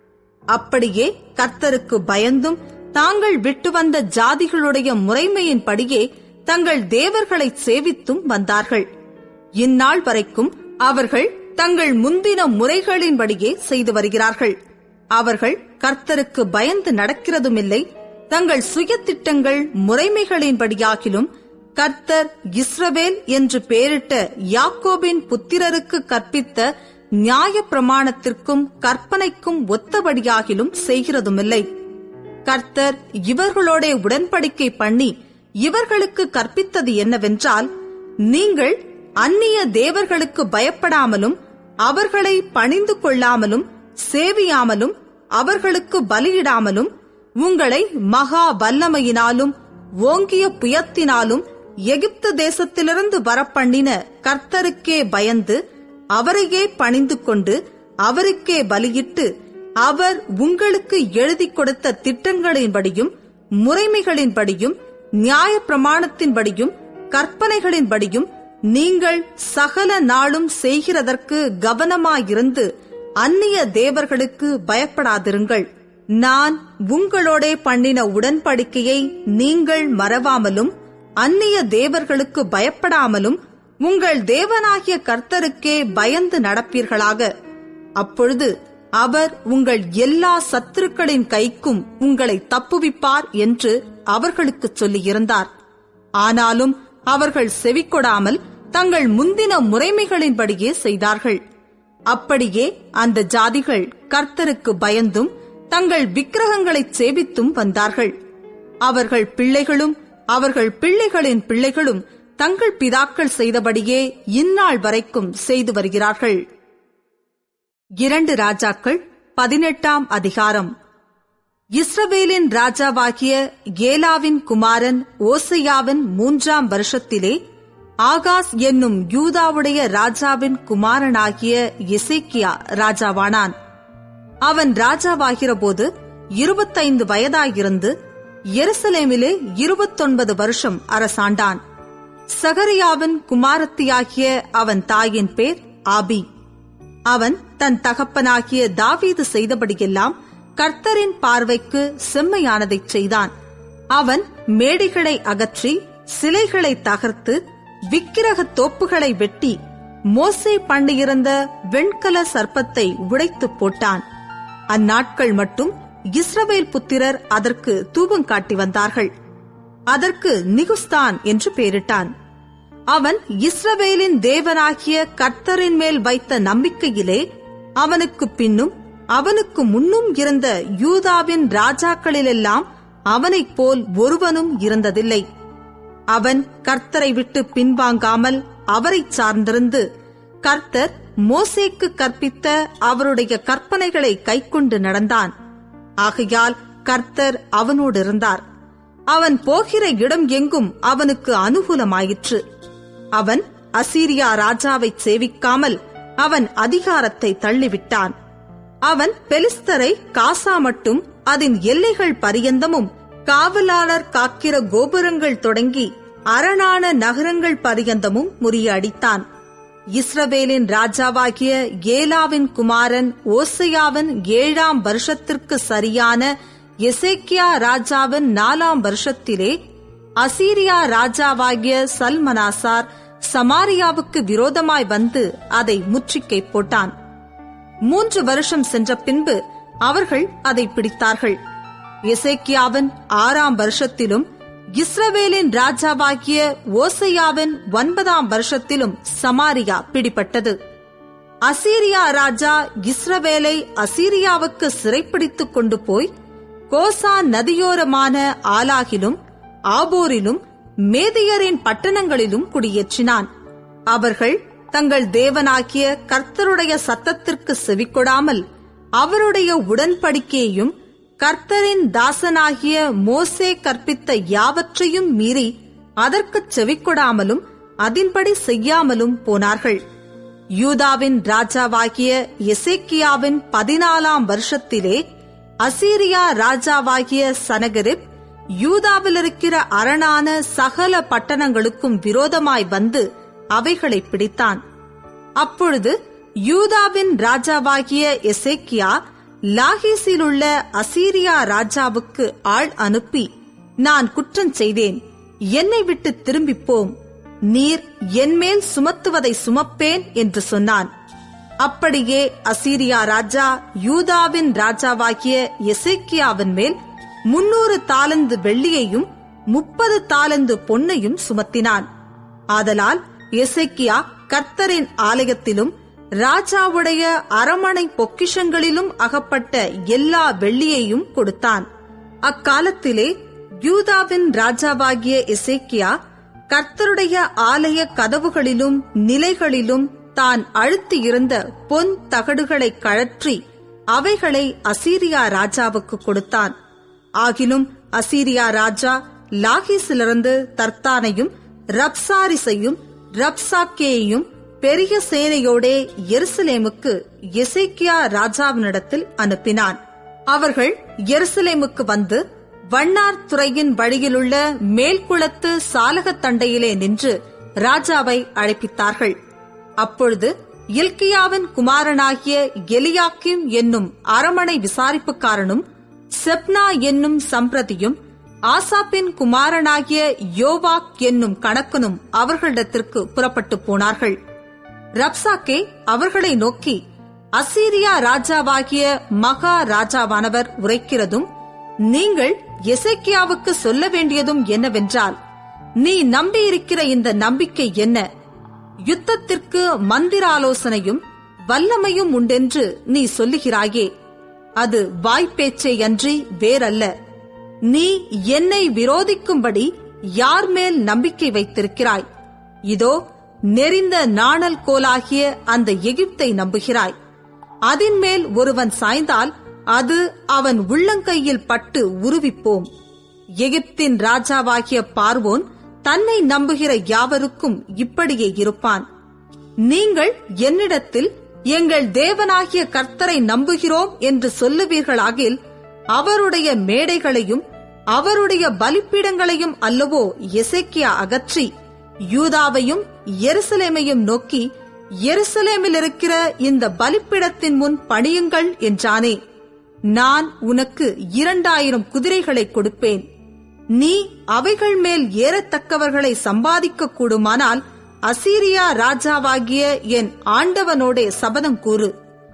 அப்படியே கர்த்தருக்கு பயந்தும் தாங்கள் விட்டு வந்த ஜாதிகளுடைய முறைமையின்படியே தங்கள் தேவர்களை சேவித்தும் வந்தார்கள் இந்நாள் வரைக்கும் அவர்கள் தங்கள் முந்தின முறைகளின்படியே செய்து வருகிறார்கள் அவர்கள் கர்த்தருக்கு பயந்து நடக்கிறதுமில்லை தங்கள் சுய திட்டங்கள் முறைமைகளின்படியாகிலும் கர்த்தர் இஸ்ரவேல் என்று பெயரிட்ட யாக்கோபின் புத்திரருக்கு கற்பித்த நியாய பிரமாணத்திற்கும் கற்பனைக்கும் ஒத்தபடியாகிலும் செய்கிறதுமில்லை கர்த்தர் இவர்களோட உடன்படிக்கை பண்ணி இவர்களுக்கு கற்பித்தது என்னவென்றால் நீங்கள் அந்நிய தேவர்களுக்கு பயப்படாமலும் அவர்களை பணிந்து கொள்ளாமலும் சேவியாமலும் அவர்களுக்கு பலியிடாமலும் உங்களை மகா வல்லமையினாலும் ஓங்கிய புயத்தினாலும் எகிப்து தேசத்திலிருந்து வரப்பண்ணின கர்த்தருக்கே பயந்து அவரையே பணிந்து கொண்டு அவருக்கே பலியிட்டு அவர் உங்களுக்கு எழுதி கொடுத்த திட்டங்களின்படியும் முறைமைகளின்படியும் நியாய பிரமாணத்தின்படியும் கற்பனைகளின்படியும் நீங்கள் சகல நாளும் செய்கிறதற்கு கவனமாயிருந்து அந்நிய தேவர்களுக்கு பயப்படாதிருங்கள் நான் உங்களோடே பண்ணின உடன்படிக்கையை நீங்கள் மறவாமலும் அந்நிய தேவர்களுக்கு பயப்படாமலும் உங்கள் தேவனாகிய கர்த்தருக்கே பயந்து நடப்பீர்களாக அப்பொழுது அவர் உங்கள் எல்லா சத்துருக்களின் கைக்கும் உங்களை தப்புவிப்பார் என்று அவர்களுக்கு சொல்லியிருந்தார் ஆனாலும் அவர்கள் செவிக்கொடாமல் தங்கள் முந்தின முறைமைகளின்படியே செய்தார்கள் அப்படியே அந்த ஜாதிகள் கர்த்தருக்கு பயந்தும் தங்கள் விக்கிரகங்களைச் சேவித்தும் வந்தார்கள் அவர்கள் பிள்ளைகளும் அவர்கள் பிள்ளைகளின் பிள்ளைகளும் தங்கள் பிதாக்கள் செய்தபடியே இந்நாள் வரைக்கும் செய்து வருகிறார்கள் இரண்டு ராஜாக்கள் பதினெட்டாம் அதிகாரம் இஸ்ரவேலின் ராஜாவாகிய ஏலாவின் குமாரன் ஓசையாவின் மூன்றாம் வருஷத்திலே ஆகாஸ் என்னும் யூதாவுடைய ராஜாவின் குமாரனாகிய எசேக்கியா ராஜாவானான் அவன் ராஜாவாகிறபோது இருபத்தைந்து வயதாயிருந்து எருசலேமிலே இருபத்தொன்பது வருஷம் அரசாண்டான் சகரியாவின் குமாரத்தியாகிய அவன் தாயின் பேர் ஆபி அவன் தன் தகப்பனாகிய தாவீது செய்தபடியெல்லாம் கர்த்தரின் பார்வைக்கு செம்மையானதைச் செய்தான் அவன் மேடைகளை அகற்றி சிலைகளை தகர்த்து விக்கிரக தோப்புகளை வெட்டி மோசே பண்ணியிருந்த வெண்கல சர்ப்பத்தை உடைத்து போட்டான் அந்நாட்கள் மட்டும் இஸ்ரவேல் புத்திரர் அதற்கு தூபம் காட்டி வந்தார்கள் அதற்கு நிகுஸ்தான் என்று பெயரிட்டான் அவன் இஸ்ரவேலின் தேவனாகிய கர்த்தரின் மேல் வைத்த நம்பிக்கையிலே அவனுக்கு பின்னும் அவனுக்கு முன்னும் இருந்த யூதாவின் ராஜாக்களிலெல்லாம் அவனைப் போல் ஒருவனும் இருந்ததில்லை அவன் கர்த்தரை விட்டு பின்வாங்காமல் அவரைச் சார்ந்திருந்து கர்த்தர் மோசேக்கு கற்பித்த அவருடைய கற்பனைகளை கைக்கொண்டு நடந்தான் ஆகையால் கர்த்தர் அவனோடு இருந்தார் அவன் போகிற இடம் எங்கும் அவனுக்கு அனுகூலமாயிற்று அவன் அசீரியா ராஜாவைச் சேவிக்காமல் அவன் அதிகாரத்தை தள்ளிவிட்டான் அவன் பெலிஸ்தரை காசா மட்டும் அதன் எல்லைகள் பரியந்தமும் காவலாளர் காக்கிற கோபுரங்கள் தொடங்கி அரணான நகரங்கள் பரியந்தமும் முறியடித்தான் இஸ்ரவேலின் ராஜாவாகிய ஏலாவின் குமாரன் ஓசையாவின் ஏழாம் வருஷத்திற்கு சரியான எசேக்கியா ராஜாவின் நாலாம் வருஷத்திலே அசீரியா ராஜாவாகிய சல்மனாசார் சமாரியாவுக்கு விரோதமாய் வந்து அதை முற்றுகை போட்டான் மூன்று வருஷம் சென்ற பின்பு அவர்கள் அதை பிடித்தார்கள் எசேக்கியாவின் ஆறாம் வருஷத்திலும் இஸ்ரவேலின் ராஜாவாகிய ஓசையாவின் ஒன்பதாம் வருஷத்திலும் சமாரியா பிடிபட்டது அசீரியா ராஜா இஸ்ரவேலை அசீரியாவுக்கு சிறைப்பிடித்துக் கொண்டு போய் கோசான் நதியோரமான ஆலாகிலும் ஆபோரிலும் மேதியரின் பட்டணங்களிலும் குடியேற்றினான் அவர்கள் தங்கள் தேவனாகிய கர்த்தருடைய சத்தத்திற்கு செவிக்கொடாமல் அவருடைய உடன்படிக்கையையும் கர்த்தரின் தாசனாகிய மோசே கற்பித்த யாவற்றையும் மீறி அதற்குச் செவிக்கொடாமலும் அதின்படி செய்யாமலும் போனார்கள் யூதாவின் ராஜாவாகிய எசேக்கியாவின் பதினாலாம் வருஷத்திலே அசீரியா ராஜாவாகிய சனகரிப் யூதாவில் இருக்கிற அரணான சகல பட்டணங்களுக்கும் விரோதமாய் வந்து அவைகளை பிடித்தான் அப்பொழுது யூதாவின் ராஜாவாகிய எசேக்கியா லாகீஸில் உள்ள அசீரியா ராஜாவுக்கு ஆள் அனுப்பி நான் குற்றம் செய்தேன் என்னை விட்டு திரும்பிப் போம் நீர் என்மேல் சுமத்துவதை சுமப்பேன் என்று சொன்னான் அப்படியே அசீரியா ராஜா யூதாவின் ராஜாவாகிய எசேக்கியாவின் மேல் முன்னூறு தாலந்து வெள்ளியையும் முப்பது தாலந்து பொன்னையும் சுமத்தினான் ஆதலால் எசேக்கியா கர்த்தரின் ஆலயத்திலும் ராஜாவுடைய அரமனை பொக்கிஷங்களிலும் அகப்பட்ட எல்லா வெள்ளியையும் கொடுத்தான் அக்காலத்திலே யூதாவின் ராஜாவாகிய எசேக்கியா கர்த்தருடைய ஆலய கதவுகளிலும் நிலைகளிலும் தான் அழுத்தியிருந்த பொன் தகடுகளை கழற்றி அவைகளை அசீரியா ராஜாவுக்கு கொடுத்தான் ஆகிலும் அசீரியா ராஜா லாகீஸிலிருந்து தர்த்தானையும் ரப்சாரிசையும் ரப்சாக்கேயையும் பெரிய சேனையோடே எருசலேமுக்கு எசேக்கியா ராஜாவினிடத்தில் அனுப்பினான் அவர்கள் எருசலேமுக்கு வந்து வண்ணார் துறையின் வழியிலுள்ள மேல்குளத்து சாலகத் தண்டையிலே நின்று ராஜாவை அழைப்பித்தார்கள் அப்பொழுது இல்கியாவின் குமாரனாகிய எலியாக்கிம் என்னும் அரமனை விசாரிப்புக்காரனும் செப்னா என்னும் சம்பிரதியும் ஆசாப்பின் குமாரனாகிய யோவாக் என்னும் கணக்கனும் அவர்களிடத்திற்கு புறப்பட்டு போனார்கள் ரப்சாக்கே அவர்களை நோக்கி அசீரியா ராஜாவாகிய மகா ராஜாவானவர் உரைக்கிறதும் நீங்கள் எசேக்கியாவுக்கு சொல்ல வேண்டியதும் என்னவென்றால் நீ நம்பியிருக்கிற இந்த நம்பிக்கை என்ன யுத்தத்திற்கு மந்திராலோசனையும் வல்லமையும் உண்டென்று நீ சொல்லுகிறாயே அது வாய்ப்பேச்சேயன்றி வேறல்ல நீ என்னை விரோதிக்கும்படி யார் மேல் நம்பிக்கை வைத்திருக்கிறாய் இதோ நெறிந்த நாணல் கோலாகிய அந்த எகிப்தை நம்புகிறாய் அதின் மேல் ஒருவன் சாய்ந்தால் அது அவன் உள்ளங்கையில் பட்டு உருவிப்போம் எகிப்தின் ராஜாவாகிய பார்வோன் தன்னை நம்புகிற யாவருக்கும் இப்படியே இருப்பான் நீங்கள் என்னிடத்தில் எங்கள் தேவனாகிய கர்த்தரை நம்புகிறோம் என்று சொல்லுவீர்களாகில் அவருடைய மேடைகளையும் அவருடைய பலிப்பீடங்களையும் அல்லவோ எசேக்கியா அகற்றி யூதாவையும் எருசலேமையும் நோக்கி எருசலேமில் இருக்கிற இந்த பலிப்பிடத்தின் முன் பணியுங்கள் என்றானே நான் உனக்கு இரண்டாயிரம் குதிரைகளை கொடுப்பேன் நீ அவைகள் மேல் ஏறத்தக்கவர்களை சம்பாதிக்க கூடுமானால் அசீரியா ராஜாவாகிய என் ஆண்டவனோடே சபதம் கூறு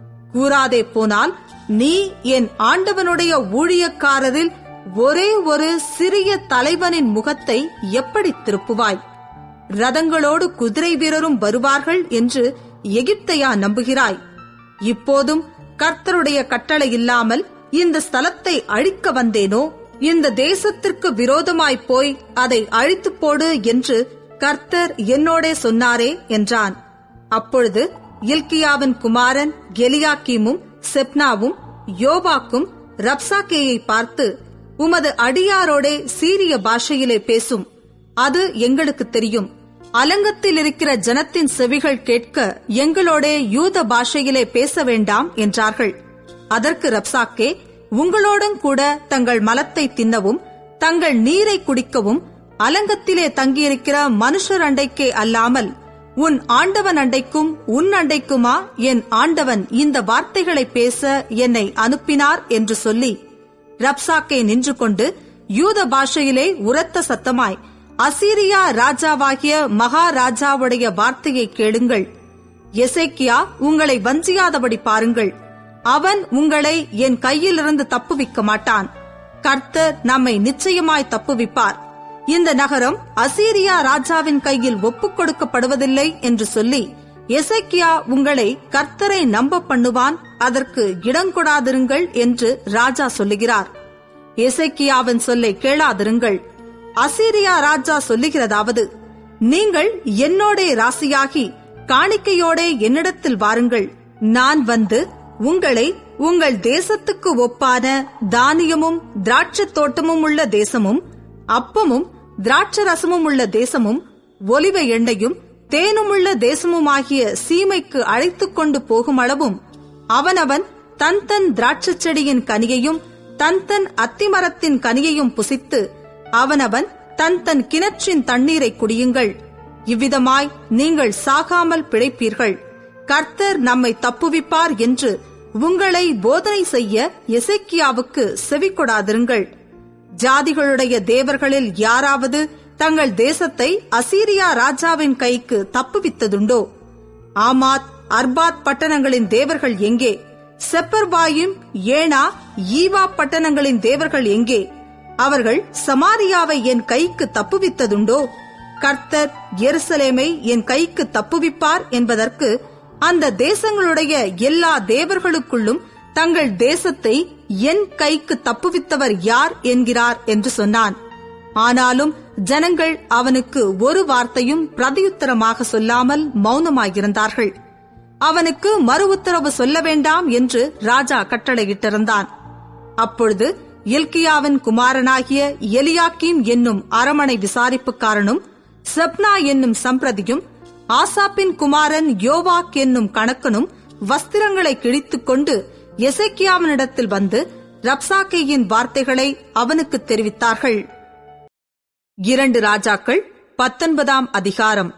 கூறாதே போனால் நீ என் ஆண்டவனுடைய ஊழியக்காரரில் ஒரே ஒரு சிறிய தலைவனின் முகத்தை எப்படி திருப்புவாய் ரதங்களோடு குதிரை வீரரும் வருவார்கள் என்று எகிப்தையா நம்புகிறாய் இப்போதும் கர்த்தருடைய கட்டளை இல்லாமல் இந்த ஸ்தலத்தை அழிக்க வந்தேனோ இந்த தேசத்திற்கு விரோதமாய் போய் அதை அழித்து போடு என்று கர்த்தர் என்னோடே சொன்னாரே என்றான் அப்பொழுது இல்கியாவின் குமாரன் கெலியாக்கீமும் செப்னாவும் யோவாக்கும் ரப்சாக்கேயை பார்த்து உமது அடியாரோடே சீரிய பாஷையிலே பேசும் அது எங்களுக்கு தெரியும் அலங்கத்தில் இருக்கிற ஜனத்தின் செவிகள் கேட்க எங்களோடே யூத பாஷையிலே பேச வேண்டாம் என்றார்கள் அதற்கு ரப்சாக்கே உங்களோடும் கூட தங்கள் மலத்தை தின்னவும் தங்கள் நீரை குடிக்கவும் அலங்கத்திலே தங்கியிருக்கிற மனுஷர் அண்டைக்கே அல்லாமல் உன் ஆண்டவன் அண்டைக்கும் உன் அண்டைக்குமா என் ஆண்டவன் இந்த வார்த்தைகளை பேச என்னை அனுப்பினார் என்று சொல்லி ரப்சாக்கே நின்று கொண்டு யூத பாஷையிலே உரத்த சத்தமாய் அசீரியா ராஜாவாகிய மகாராஜாவுடைய வார்த்தையை கேளுங்கள் எசேக்கியா உங்களை வஞ்சியாதபடி பாருங்கள் அவன் உங்களை என் கையிலிருந்து தப்புவிக்க மாட்டான் கர்த்தர் நம்மை நிச்சயமாய் தப்புவிப்பார் இந்த நகரம் அசீரியா ராஜாவின் கையில் ஒப்புக் கொடுக்கப்படுவதில்லை என்று சொல்லி எசேக்கியா உங்களை கர்த்தரை நம்ப பண்ணுவான் அதற்கு இடங்கொடாதிருங்கள் என்று ராஜா சொல்லுகிறார் எசேக்கியாவின் சொல்லை கேளாதிருங்கள் அசீரியா ராஜா சொல்லுகிறதாவது நீங்கள் என்னோடே ராசியாகி காணிக்கையோடே என்னிடத்தில் வாருங்கள் நான் வந்து உங்களை உங்கள் தேசத்துக்கு ஒப்பான தானியமும் திராட்சத் தோட்டமும் உள்ள தேசமும் அப்பமும் திராட்சரசமும் உள்ள தேசமும் ஒலிவ எண்ணெயும் தேனுமுள்ள தேசமுமாகிய சீமைக்கு அழைத்துக் கொண்டு போகும் அளவும் அவனவன் தன் தன் திராட்சைச் செடியின் கனியையும் தன் தன் அத்திமரத்தின் கனியையும் புசித்து அவனவன் தன் தன் கிணற்றின் தண்ணீரை குடியுங்கள் இவ்விதமாய் நீங்கள் சாகாமல் பிழைப்பீர்கள் கர்த்தர் நம்மை தப்புவிப்பார் என்று உங்களை போதனை செய்ய எசேக்கியாவுக்கு செவிக்கொடாதிருங்கள் ஜாதிகளுடைய தேவர்களில் யாராவது தங்கள் தேசத்தை அசீரியா ராஜாவின் கைக்கு தப்புவித்ததுண்டோ ஆமாத் அர்பாத் பட்டணங்களின் தேவர்கள் எங்கே செப்பர்வாயும் ஏனா ஈவா பட்டணங்களின் தேவர்கள் எங்கே அவர்கள் சமாரியாவை என் கைக்கு தப்புவித்ததுண்டோ கர்த்தர் எருசலேமை என் கைக்கு தப்புவிப்பார் என்பதற்கு அந்த தேசங்களுடைய எல்லா தேவர்களுக்குள்ளும் தங்கள் தேசத்தை என் கைக்கு தப்புவித்தவர் யார் என்கிறார் என்று சொன்னான் ஆனாலும் ஜனங்கள் அவனுக்கு ஒரு வார்த்தையும் பிரதியுத்தரமாக சொல்லாமல் மௌனமாயிருந்தார்கள் அவனுக்கு மறு உத்தரவு சொல்ல வேண்டாம் என்று ராஜா கட்டளையிட்டிருந்தான் அப்பொழுது எல்கியாவின் குமாரனாகிய எலியாக்கீம் என்னும் அரமனை விசாரிப்புக்காரனும் செப்னா என்னும் சம்பிரதியும் ஆசாப்பின் குமாரன் யோவாக் என்னும் கணக்கனும் வஸ்திரங்களை கிழித்துக் கொண்டு எசேக்கியாவினிடத்தில் வந்து ரப்சாக்கேயின் வார்த்தைகளை அவனுக்கு தெரிவித்தார்கள் இரண்டு ராஜாக்கள் பத்தொன்பதாம் அதிகாரம்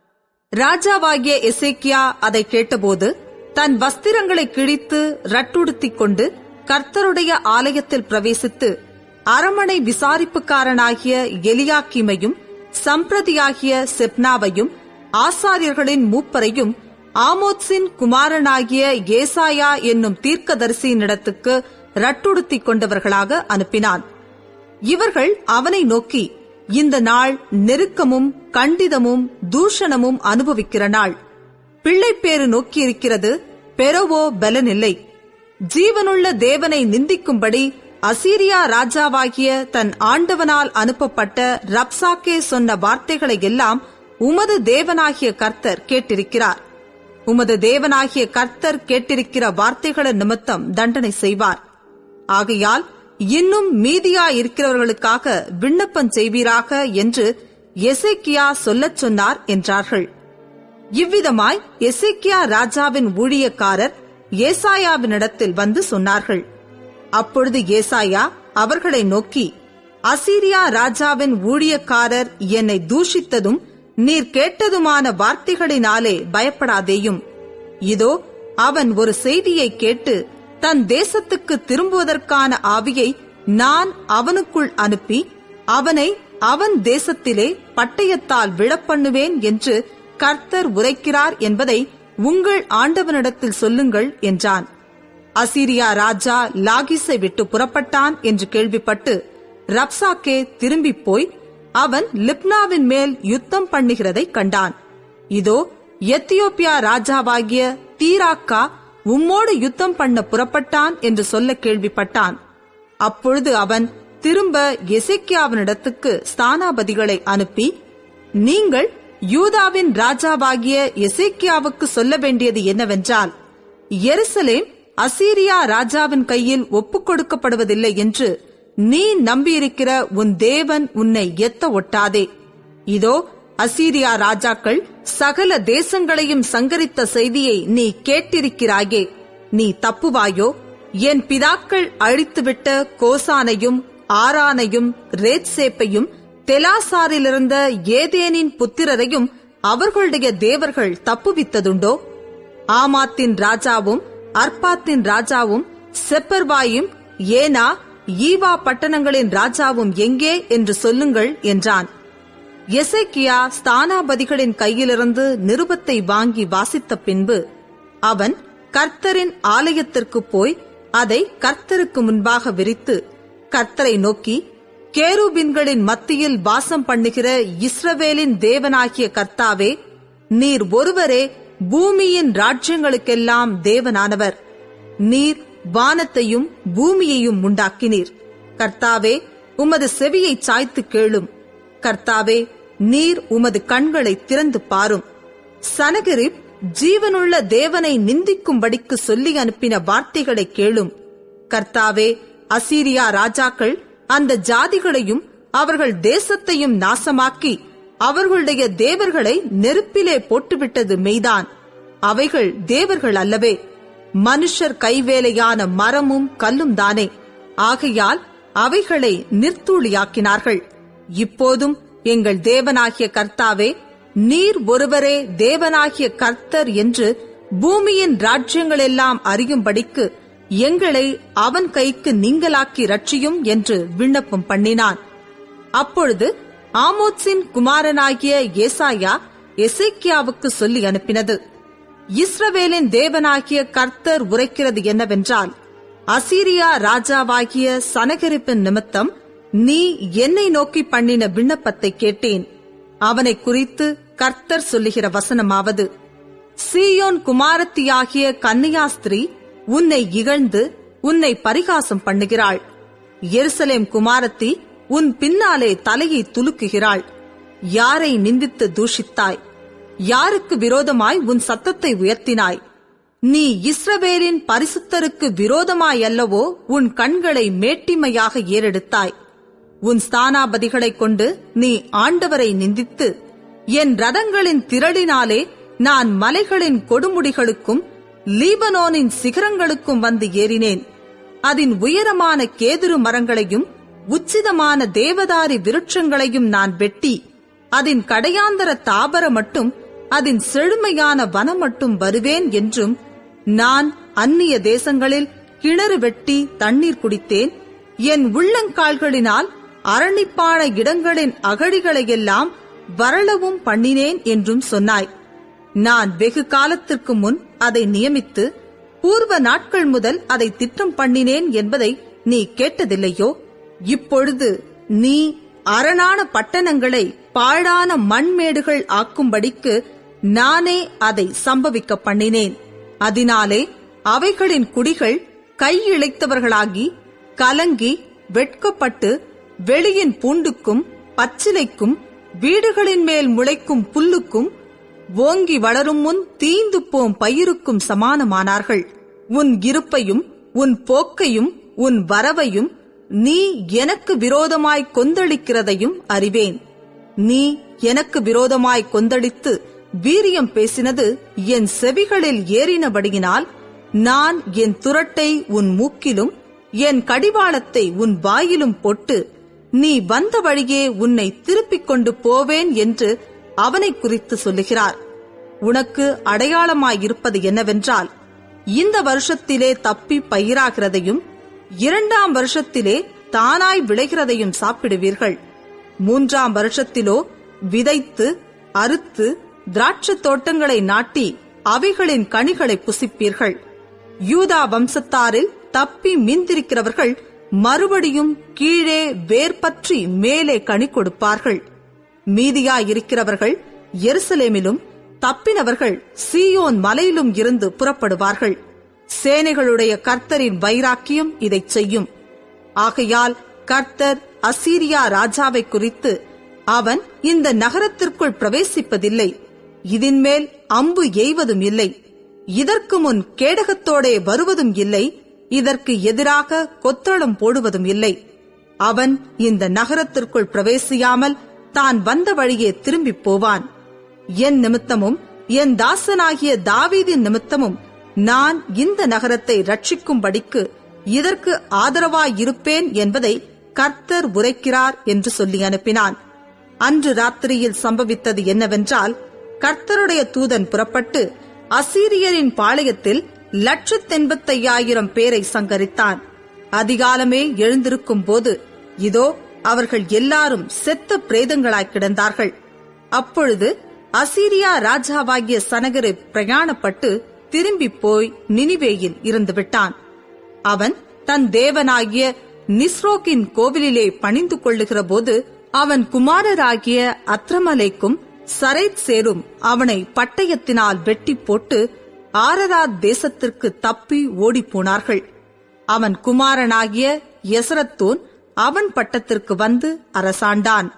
ராஜாவாகிய எசேக்கியா அதை கேட்டபோது தன் வஸ்திரங்களை கிழித்து ரட்டுடுத்திக் கொண்டு கர்த்தருடைய ஆலயத்தில் பிரவேசித்து அரமனை விசாரிப்புக்காரனாகிய எலியாக்கிமையும் சம்பிரதியாகிய செப்னாவையும் ஆசாரியர்களின் மூப்பரையும் ஆமோத்ஸின் குமாரனாகிய ஏசாயா என்னும் தீர்க்கதரிசியினிடத்துக்கு ரட்டுடுத்திக் கொண்டவர்களாக அனுப்பினான் இவர்கள் அவனை நோக்கி இந்த நாள் நெருக்கமும் கண்டிதமும் தூஷணமும் அனுபவிக்கிற நாள் பிள்ளைப்பேறு நோக்கியிருக்கிறது பெறவோ பலனில்லை ஜீவனுள்ள தேவனை நிந்திக்கும்படி அசீரியா ராஜாவாகிய தன் ஆண்டவனால் அனுப்பப்பட்ட ரப்சாக்கே சொன்ன வார்த்தைகளை எல்லாம் உமது தேவனாகிய கர்த்தர் கேட்டிருக்கிறார் உமது தேவனாகிய கர்த்தர் கேட்டிருக்கிற வார்த்தைகளின் நிமித்தம் தண்டனை செய்வார் ஆகையால் இன்னும் மீதியா இருக்கிறவர்களுக்காக விண்ணப்பம் செய்வீராக என்று எசேக்கியா சொல்லச் சொன்னார் என்றார்கள் இவ்விதமாய் எசேக்கியா ராஜாவின் ஊழியக்காரர் ஏசாயாவினிடத்தில் வந்து சொன்னார்கள் அப்பொழுது ஏசாயா அவர்களை நோக்கி அசீரியா ராஜாவின் ஊழியக்காரர் என்னை தூஷித்ததும் நீர் கேட்டதுமான வார்த்தைகளினாலே பயப்படாதேயும் இதோ அவன் ஒரு செய்தியை கேட்டு தன் தேசத்துக்கு திரும்புவதற்கான ஆவியை நான் அவனுக்குள் அனுப்பி அவனை அவன் தேசத்திலே பட்டயத்தால் விழப்பண்ணுவேன் என்று கர்த்தர் உரைக்கிறார் என்பதை உங்கள் ஆண்டவனிடத்தில் சொல்லுங்கள் என்றான் அசீரியா ராஜா லாகிஸை விட்டு புறப்பட்டான் என்று கேள்விப்பட்டு ரப்சாக்கே திரும்பிப் போய் அவன் லிப்னாவின் மேல் யுத்தம் பண்ணுகிறதை கண்டான் இதோ எத்தியோப்பியா ராஜாவாகிய தீராக்கா உம்மோடு யுத்தம் பண்ண புறப்பட்டான் என்று சொல்ல கேள்விப்பட்டான் அப்பொழுது அவன் திரும்ப எசேக்கியாவினிடத்துக்கு ஸ்தானாபதிகளை அனுப்பி நீங்கள் யூதாவின் ராஜாவாகிய எசேக்கியாவுக்கு சொல்ல வேண்டியது என்னவென்றால் எருசலேம் அசீரியா ராஜாவின் கையில் ஒப்புக் கொடுக்கப்படுவதில்லை என்று நீ நம்பியிருக்கிற உன் தேவன் உன்னை எத்த ஒட்டாதே இதோ அசீரியா ராஜாக்கள் சகல தேசங்களையும் சங்கரித்த செய்தியை நீ கேட்டிருக்கிறாயே நீ தப்புவாயோ என் பிதாக்கள் அழித்துவிட்ட கோசானையும் ஆரானையும் ரேத்சேப்பையும் தெலாசாரிலிருந்த ஏதேனின் புத்திரரையும் அவர்களுடைய தேவர்கள் தப்புவித்ததுண்டோ ஆமாத்தின் ராஜாவும் அர்பாத்தின் ராஜாவும் செப்பர்வாயும் ஏனா ஈவா பட்டணங்களின் ராஜாவும் எங்கே என்று சொல்லுங்கள் என்றான் எசேக்கியா ஸ்தானாபதிகளின் கையிலிருந்து நிருபத்தை வாங்கி வாசித்த பின்பு அவன் கர்த்தரின் ஆலயத்திற்கு போய் அதை கர்த்தருக்கு முன்பாக விரித்து கர்த்தரை நோக்கி கேருபின்களின் மத்தியில் வாசம் பண்ணுகிற இஸ்ரவேலின் தேவனாகிய கர்த்தாவே நீர் ஒருவரே பூமியின் ராஜ்யங்களுக்கெல்லாம் தேவனானவர் நீர் வானத்தையும் பூமியையும் உண்டாக்கினீர் கர்த்தாவே உமது செவியை சாய்த்து கேளும் கர்த்தாவே நீர் உமது கண்களை திறந்து பாரும் சனகரிப் ஜீவனுள்ள தேவனை நிந்திக்கும்படிக்கு சொல்லி அனுப்பின வார்த்தைகளை கேளும் கர்த்தாவே அசீரியா ராஜாக்கள் அந்த ஜாதிகளையும் அவர்கள் தேசத்தையும் நாசமாக்கி அவர்களுடைய தேவர்களை நெருப்பிலே போட்டுவிட்டது மெய்தான் அவைகள் தேவர்கள் அல்லவே மனுஷர் கைவேலையான மரமும் கல்லும் தானே ஆகையால் அவைகளை நிர்த்தூளியாக்கினார்கள் இப்போதும் எங்கள் தேவனாகிய கர்த்தாவே நீர் ஒருவரே தேவனாகிய கர்த்தர் என்று பூமியின் ராஜ்யங்களெல்லாம் அறியும்படிக்கு எங்களை அவன் கைக்கு நீங்களாக்கி ரட்சியும் என்று விண்ணப்பம் பண்ணினான் அப்பொழுது ஆமோத்ஸின் குமாரனாகிய ஏசாயா எசேக்கியாவுக்கு சொல்லி அனுப்பினது இஸ்ரவேலின் தேவனாகிய கர்த்தர் உரைக்கிறது என்னவென்றால் அசீரியா ராஜாவாகிய சனகரிப்பின் நிமித்தம் நீ என்னை நோக்கி பண்ணின விண்ணப்பத்தை கேட்டேன் அவனை குறித்து கர்த்தர் சொல்லுகிற வசனமாவது சீயோன் குமாரத்தியாகிய கன்னியாஸ்திரி உன்னை இகழ்ந்து உன்னை பரிகாசம் பண்ணுகிறாள் எருசலேம் குமாரத்தி உன் பின்னாலே தலையை துலுக்குகிறாள் யாரை நிந்தித்து தூஷித்தாய் யாருக்கு விரோதமாய் உன் சத்தத்தை உயர்த்தினாய் நீ இஸ்ரவேலின் பரிசுத்தருக்கு விரோதமாய் அல்லவோ உன் கண்களை மேட்டிமையாக ஏறெடுத்தாய் உன் ஸ்தானாபதிகளைக் கொண்டு நீ ஆண்டவரை நிந்தித்து என் ரதங்களின் திரளினாலே நான் மலைகளின் கொடுமுடிகளுக்கும் லீபனோனின் சிகரங்களுக்கும் வந்து ஏறினேன் அதன் உயரமான கேதுரு மரங்களையும் உச்சிதமான தேவதாரி விருட்சங்களையும் நான் வெட்டி அதன் கடையாந்தர தாபர மட்டும் அதன் செழுமையான வனம் மட்டும் வருவேன் என்றும் நான் அந்நிய தேசங்களில் கிணறு வெட்டி தண்ணீர் குடித்தேன் என் உள்ளங்கால்களினால் அரணிப்பான இடங்களின் அகழிகளையெல்லாம் வரளவும் பண்ணினேன் என்றும் சொன்னாய் நான் வெகு காலத்திற்கு முன் அதை நியமித்து பூர்வ நாட்கள் முதல் அதை திட்டம் பண்ணினேன் என்பதை நீ கேட்டதில்லையோ இப்பொழுது நீ அரணான பட்டணங்களை பாழான மண்மேடுகள் ஆக்கும்படிக்கு நானே அதை சம்பவிக்க பண்ணினேன் அதனாலே அவைகளின் குடிகள் கையிழைத்தவர்களாகி கலங்கி வெட்கப்பட்டு வெளியின் பூண்டுக்கும் பச்சிலைக்கும் வீடுகளின் மேல் முளைக்கும் புல்லுக்கும் ஓங்கி வளரும் முன் தீந்து போம் பயிருக்கும் சமானமானார்கள் உன் இருப்பையும் உன் போக்கையும் உன் வரவையும் நீ எனக்கு விரோதமாய் கொந்தளிக்கிறதையும் அறிவேன் நீ எனக்கு விரோதமாய் கொந்தளித்து வீரியம் பேசினது என் செவிகளில் ஏறினபடியினால் நான் என் துரட்டை உன் மூக்கிலும் என் கடிவாளத்தை உன் வாயிலும் போட்டு நீ வந்த வழியே உன்னை திருப்பிக் கொண்டு போவேன் என்று அவனை குறித்து சொல்லுகிறார் உனக்கு அடையாளமாயிருப்பது என்னவென்றால் இந்த வருஷத்திலே தப்பி பயிராகிறதையும் இரண்டாம் வருஷத்திலே தானாய் விளைகிறதையும் சாப்பிடுவீர்கள் மூன்றாம் வருஷத்திலோ விதைத்து அறுத்து திராட்சத் தோட்டங்களை நாட்டி அவைகளின் கனிகளை புசிப்பீர்கள் யூதா வம்சத்தாரில் தப்பி மீந்திருக்கிறவர்கள் மறுபடியும் கீழே வேர்பற்றி மேலே கனி கொடுப்பார்கள் மீதியாயிருக்கிறவர்கள் எருசலேமிலும் தப்பினவர்கள் சீயோன் மலையிலும் இருந்து புறப்படுவார்கள் சேனைகளுடைய கர்த்தரின் வைராக்கியம் இதைச் செய்யும் ஆகையால் கர்த்தர் அசீரியா ராஜாவை குறித்து அவன் இந்த நகரத்திற்குள் பிரவேசிப்பதில்லை இதின்மேல் அம்பு எய்வதும் இல்லை இதற்கு முன் கேடகத்தோடே வருவதும் இல்லை இதற்கு எதிராக கொத்தளம் போடுவதும் இல்லை அவன் இந்த நகரத்திற்குள் பிரவேசியாமல் தான் வந்த வழியே திரும்பிப் போவான் என் நிமித்தமும் என் தாசனாகிய தாவீதின் நிமித்தமும் நான் இந்த நகரத்தை ரட்சிக்கும்படிக்கு இதற்கு ஆதரவாயிருப்பேன் என்பதை கர்த்தர் உரைக்கிறார் என்று சொல்லி அனுப்பினான் அன்று ராத்திரியில் சம்பவித்தது என்னவென்றால் கர்த்தருடைய தூதன் புறப்பட்டு அசீரியரின் பாளையத்தில் லட்சத்தெண்பத்தையாயிரம் பேரை சங்கரித்தான் அதிகாலமே எழுந்திருக்கும் போது இதோ அவர்கள் எல்லாரும் செத்த பிரேதங்களாய் கிடந்தார்கள் அப்பொழுது அசீரியா ராஜாவாகிய சனகரு பிரயாணப்பட்டு திரும்பி போய் நினிவேயில் இருந்து விட்டான் அவன் தன் தேவனாகிய நிஸ்ரோக்கின் கோவிலிலே பணிந்து கொள்ளுகிற போது அவன் குமாரராகிய அத்ரமலைக்கும் சரைத் சேரும் அவனை பட்டயத்தினால் வெட்டி போட்டு ஆரராத் தேசத்திற்கு தப்பி ஓடிப்போனார்கள் அவன் குமாரனாகிய எசரத்தோன் அவன் பட்டத்திற்கு வந்து அரசாண்டான்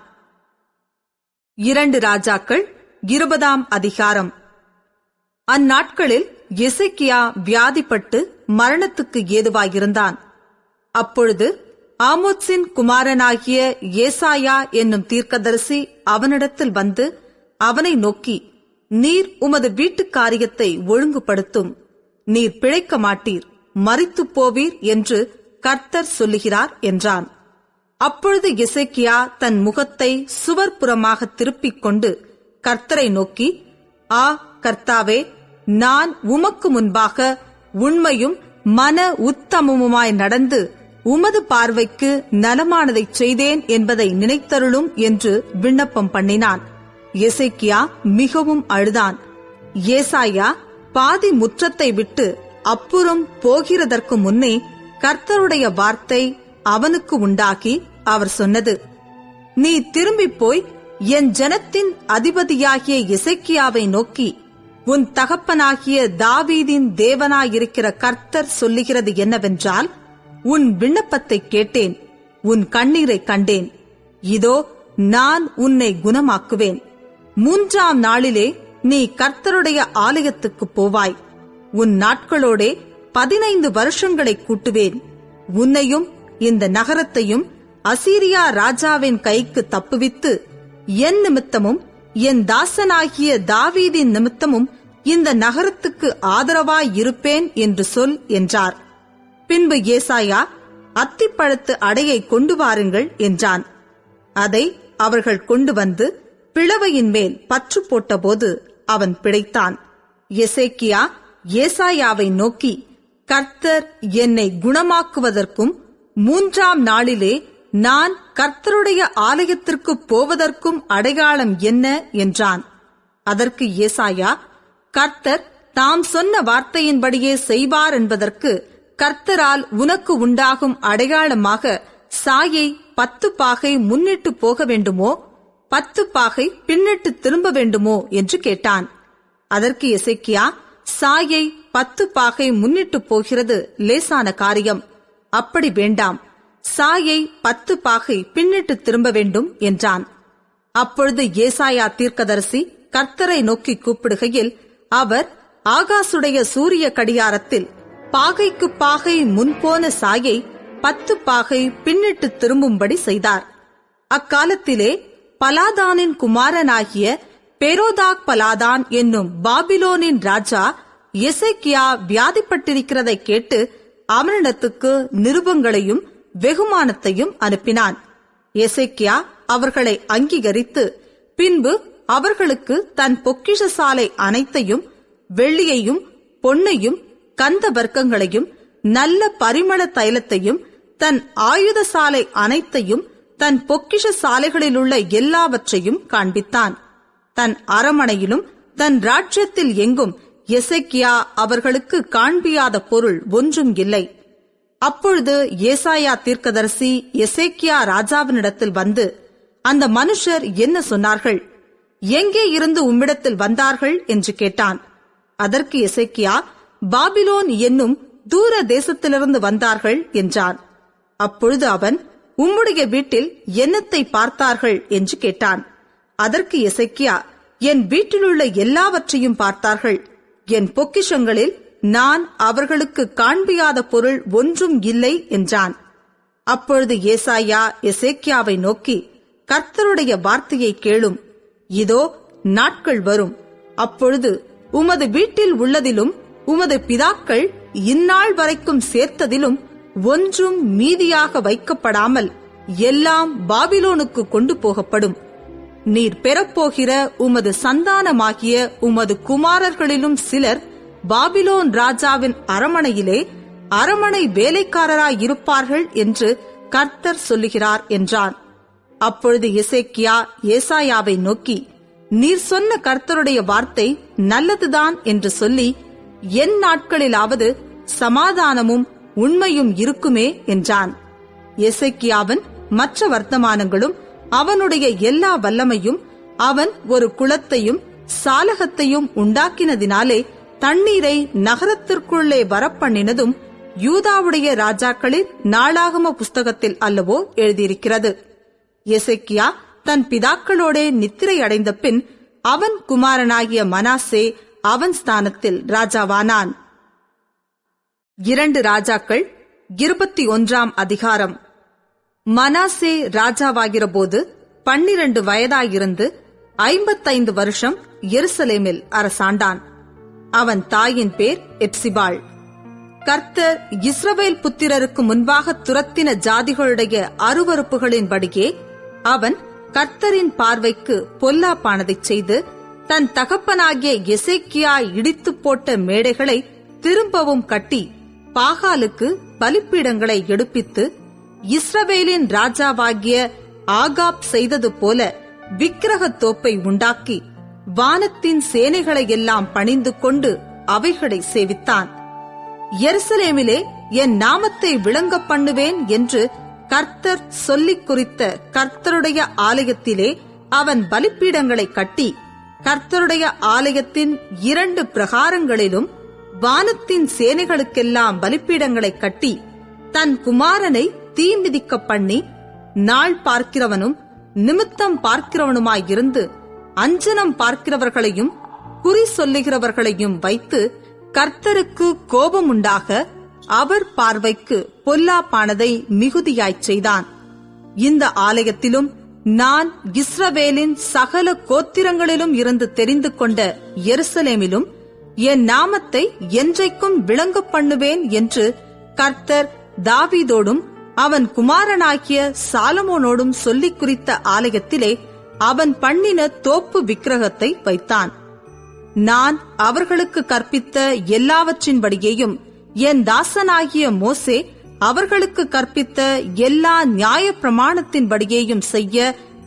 இரண்டு ராஜாக்கள் இருபதாம் அதிகாரம் அந்நாட்களில் எசேக்கியா வியாதிப்பட்டு மரணத்துக்கு ஏதுவாயிருந்தான் அப்பொழுது ஆமோத்ஸின் குமாரனாகிய ஏசாயா என்னும் தீர்க்கதரிசி அவனிடத்தில் வந்து அவனை நோக்கி நீர் உமது வீட்டுக் காரியத்தை ஒழுங்குபடுத்தும் நீர் பிழைக்க மாட்டீர் மரித்துப் போவீர் என்று கர்த்தர் சொல்லுகிறார் என்றான் அப்பொழுது எசேக்கியா தன் முகத்தை சுவர்புறமாக திருப்பிக் கொண்டு கர்த்தரை நோக்கி ஆ கர்த்தாவே நான் உமக்கு முன்பாக உண்மையும் மன உத்தமமுமாய் நடந்து உமது பார்வைக்கு நலமானதைச் செய்தேன் என்பதை நினைத்தருளும் என்று விண்ணப்பம் பண்ணினான் எசேக்கியா மிகவும் அழுதான் ஏசாயா பாதி முற்றத்தை விட்டு அப்புறம் போகிறதற்கு முன்னே கர்த்தருடைய வார்த்தை அவனுக்கு உண்டாகி அவர் சொன்னது நீ திரும்பிப் போய் என் ஜனத்தின் அதிபதியாகிய இசைக்கியாவை நோக்கி உன் தகப்பனாகிய தாவீதின் தேவனாயிருக்கிற கர்த்தர் சொல்லுகிறது என்னவென்றால் உன் விண்ணப்பத்தை கேட்டேன் உன் கண்ணீரை கண்டேன் இதோ நான் உன்னை குணமாக்குவேன் மூன்றாம் நாளிலே நீ கர்த்தருடைய ஆலயத்துக்கு போவாய் உன் நாட்களோடே பதினைந்து வருஷங்களை கூட்டுவேன் உன்னையும் இந்த நகரத்தையும் அசீரியா ராஜாவின் கைக்கு தப்புவித்து என் நிமித்தமும் என் தாசனாகிய தாவீதின் நிமித்தமும் இந்த நகரத்துக்கு ஆதரவாய் இருப்பேன் என்று சொல் என்றார் பின்பு ஏசாயா அத்திப்பழத்து அடையை கொண்டு வாருங்கள் என்றான் அதை அவர்கள் கொண்டு வந்து பிளவையின் மேல் பற்று போட்டபோது அவன் பிழைத்தான் எசேக்கியா ஏசாயாவை நோக்கி கர்த்தர் என்னை குணமாக்குவதற்கும் மூன்றாம் நாளிலே நான் கர்த்தருடைய ஆலயத்திற்கு போவதற்கும் அடையாளம் என்ன என்றான் அதற்கு ஏசாயா கர்த்தர் தாம் சொன்ன வார்த்தையின்படியே செய்வார் என்பதற்கு கர்த்தரால் உனக்கு உண்டாகும் அடையாளமாக சாயை பத்து பாகை முன்னிட்டு போக வேண்டுமோ பத்து பாகை பின்னிட்டு திரும்ப வேண்டுமோ என்று கேட்டான் அதற்கு எசேக்கியா சாயை பத்து பாகை முன்னிட்டு போகிறது லேசான காரியம் அப்படி வேண்டாம் சாயை பத்து பாகை பின்னிட்டு திரும்ப வேண்டும் என்றான் அப்பொழுது ஏசாயா தீர்க்கதரிசி கர்த்தரை நோக்கி கூப்பிடுகையில் அவர் ஆகாசுடைய சூரிய கடியாரத்தில் பாகைக்கு பாகை முன்போன சாயை பத்து பாகை பின்னிட்டு திரும்பும்படி செய்தார் அக்காலத்திலே பலாதானின் குமாரனாகிய பெரோதாக் பலாதான் என்னும் பாபிலோனின் ராஜா எசேக்கியா வியாதிப்பட்டிருக்கிறதை கேட்டு அவனிடத்துக்கு நிருபங்களையும் வெகுமானத்தையும் அனுப்பினான் எசேக்கியா அவர்களை அங்கீகரித்து பின்பு அவர்களுக்கு தன் பொக்கிஷ சாலை அனைத்தையும் வெள்ளியையும் பொன்னையும் கந்த வர்க்கங்களையும் நல்ல பரிமள தைலத்தையும் தன் ஆயுத சாலை அனைத்தையும் தன் பொக்கிஷ சாலைகளிலுள்ள எல்லாவற்றையும் காண்பித்தான் தன் அரமனையிலும் தன் ராஜ்யத்தில் எங்கும் எசேக்கியா அவர்களுக்கு காண்பியாத பொருள் ஒன்றும் இல்லை அப்பொழுது ஏசாயா தீர்க்கதரிசி எசேக்கியா ராஜாவினிடத்தில் வந்து அந்த மனுஷர் என்ன சொன்னார்கள் எங்கே இருந்து உம்மிடத்தில் வந்தார்கள் என்று கேட்டான் அதற்கு எசேக்கியா பாபிலோன் என்னும் தூர தேசத்திலிருந்து வந்தார்கள் என்றான் அப்பொழுது அவன் உம்முடைய வீட்டில் என்னத்தை பார்த்தார்கள் என்று கேட்டான் அதற்கு எசைக்கியா என் வீட்டிலுள்ள எல்லாவற்றையும் பார்த்தார்கள் என் பொக்கிஷங்களில் நான் அவர்களுக்கு காண்பியாத பொருள் ஒன்றும் இல்லை என்றான் அப்பொழுது ஏசாயா எசேக்கியாவை நோக்கி கர்த்தருடைய வார்த்தையை கேளும் இதோ நாட்கள் வரும் அப்பொழுது உமது வீட்டில் உள்ளதிலும் உமது பிதாக்கள் இந்நாள் வரைக்கும் சேர்த்ததிலும் ஒன்றும் மீதியாக வைக்கப்படாமல் எல்லாம் பாபிலோனுக்கு கொண்டு போகப்படும் நீர் பெறப்போகிற உமது சந்தானமாகிய உமது குமாரர்களிலும் சிலர் பாபிலோன் ராஜாவின் அரமனையிலே அரமனை வேலைக்காரராயிருப்பார்கள் என்று கர்த்தர் சொல்லுகிறார் என்றான் அப்பொழுது எசேக்கியா ஏசாயாவை நோக்கி நீர் சொன்ன கர்த்தருடைய வார்த்தை நல்லதுதான் என்று சொல்லி என் நாட்களிலாவது சமாதானமும் உண்மையும் இருக்குமே என்றான் எசேக்கியாவன் மற்ற வர்த்தமானங்களும் அவனுடைய எல்லா வல்லமையும் அவன் ஒரு குளத்தையும் சாலகத்தையும் உண்டாக்கினதினாலே தண்ணீரை நகரத்திற்குள்ளே வரப்பண்ணினதும் யூதாவுடைய ராஜாக்களின் நாளாகம புஸ்தகத்தில் அல்லவோ எழுதியிருக்கிறது எசேக்கியா தன் பிதாக்களோடே நித்திரை அடைந்த பின் அவன் குமாரனாகிய மனாசே அவன் ஸ்தானத்தில் ராஜாவானான் இரண்டு ராஜாக்கள் இருபத்தி ஒன்றாம் அதிகாரம் மனாசே ராஜாவாகிற போது பன்னிரண்டு வயதாயிருந்து ஐம்பத்தைந்து வருஷம் எருசலேமில் அரசாண்டான் அவன் தாயின் பேர் எப்சிபாள் கர்த்தர் இஸ்ரவேல் புத்திரருக்கு முன்பாக துரத்தின ஜாதிகளுடைய அருவறுப்புகளின்படியே அவன் கர்த்தரின் பார்வைக்கு பொல்லாப்பானதைச் செய்து தன் தகப்பனாகிய எசேக்கியா இடித்துப் போட்ட மேடைகளை திரும்பவும் கட்டி பாகாலுக்கு பலிப்பீடங்களை எடுப்பித்து இஸ்ரவேலின் ராஜாவாகிய ஆகாப் செய்தது போல விக்கிரகத் தோப்பை உண்டாக்கி வானத்தின் சேனைகளை எல்லாம் பணிந்து கொண்டு அவைகளை சேவித்தான் எருசலேமிலே என் நாமத்தை விளங்க பண்ணுவேன் என்று கர்த்தர் சொல்லிக் குறித்த கர்த்தருடைய ஆலயத்திலே அவன் பலிப்பீடங்களை கட்டி கர்த்தருடைய ஆலயத்தின் இரண்டு பிரகாரங்களிலும் வானத்தின் சேனைகளுக்கெல்லாம் பலிப்பீடங்களை கட்டி தன் குமாரனை தீ மிதிக்க பண்ணி நாள் பார்க்கிறவனும் நிமித்தம் பார்க்கிறவனுமாயிருந்து அஞ்சனம் பார்க்கிறவர்களையும் குறி சொல்லுகிறவர்களையும் வைத்து கர்த்தருக்கு கோபமுண்டாக அவர் பார்வைக்கு பொல்லாப்பானதை மிகுதியாய்ச் செய்தான் இந்த ஆலயத்திலும் நான் இஸ்ரவேலின் சகல கோத்திரங்களிலும் இருந்து தெரிந்து கொண்ட எருசலேமிலும் என் நாமத்தை என்றைக்கும் விளங்க பண்ணுவேன் என்று கர்த்தர் தாவீதோடும் அவன் குமாரனாகிய சாலமோனோடும் சொல்லிக் குறித்த ஆலயத்திலே அவன் பண்ணின தோப்பு விக்கிரகத்தை வைத்தான் நான் அவர்களுக்கு கற்பித்த எல்லாவற்றின்படியேயும் என் தாசனாகிய மோசே அவர்களுக்கு கற்பித்த எல்லா நியாய பிரமாணத்தின்படியேயும் செய்ய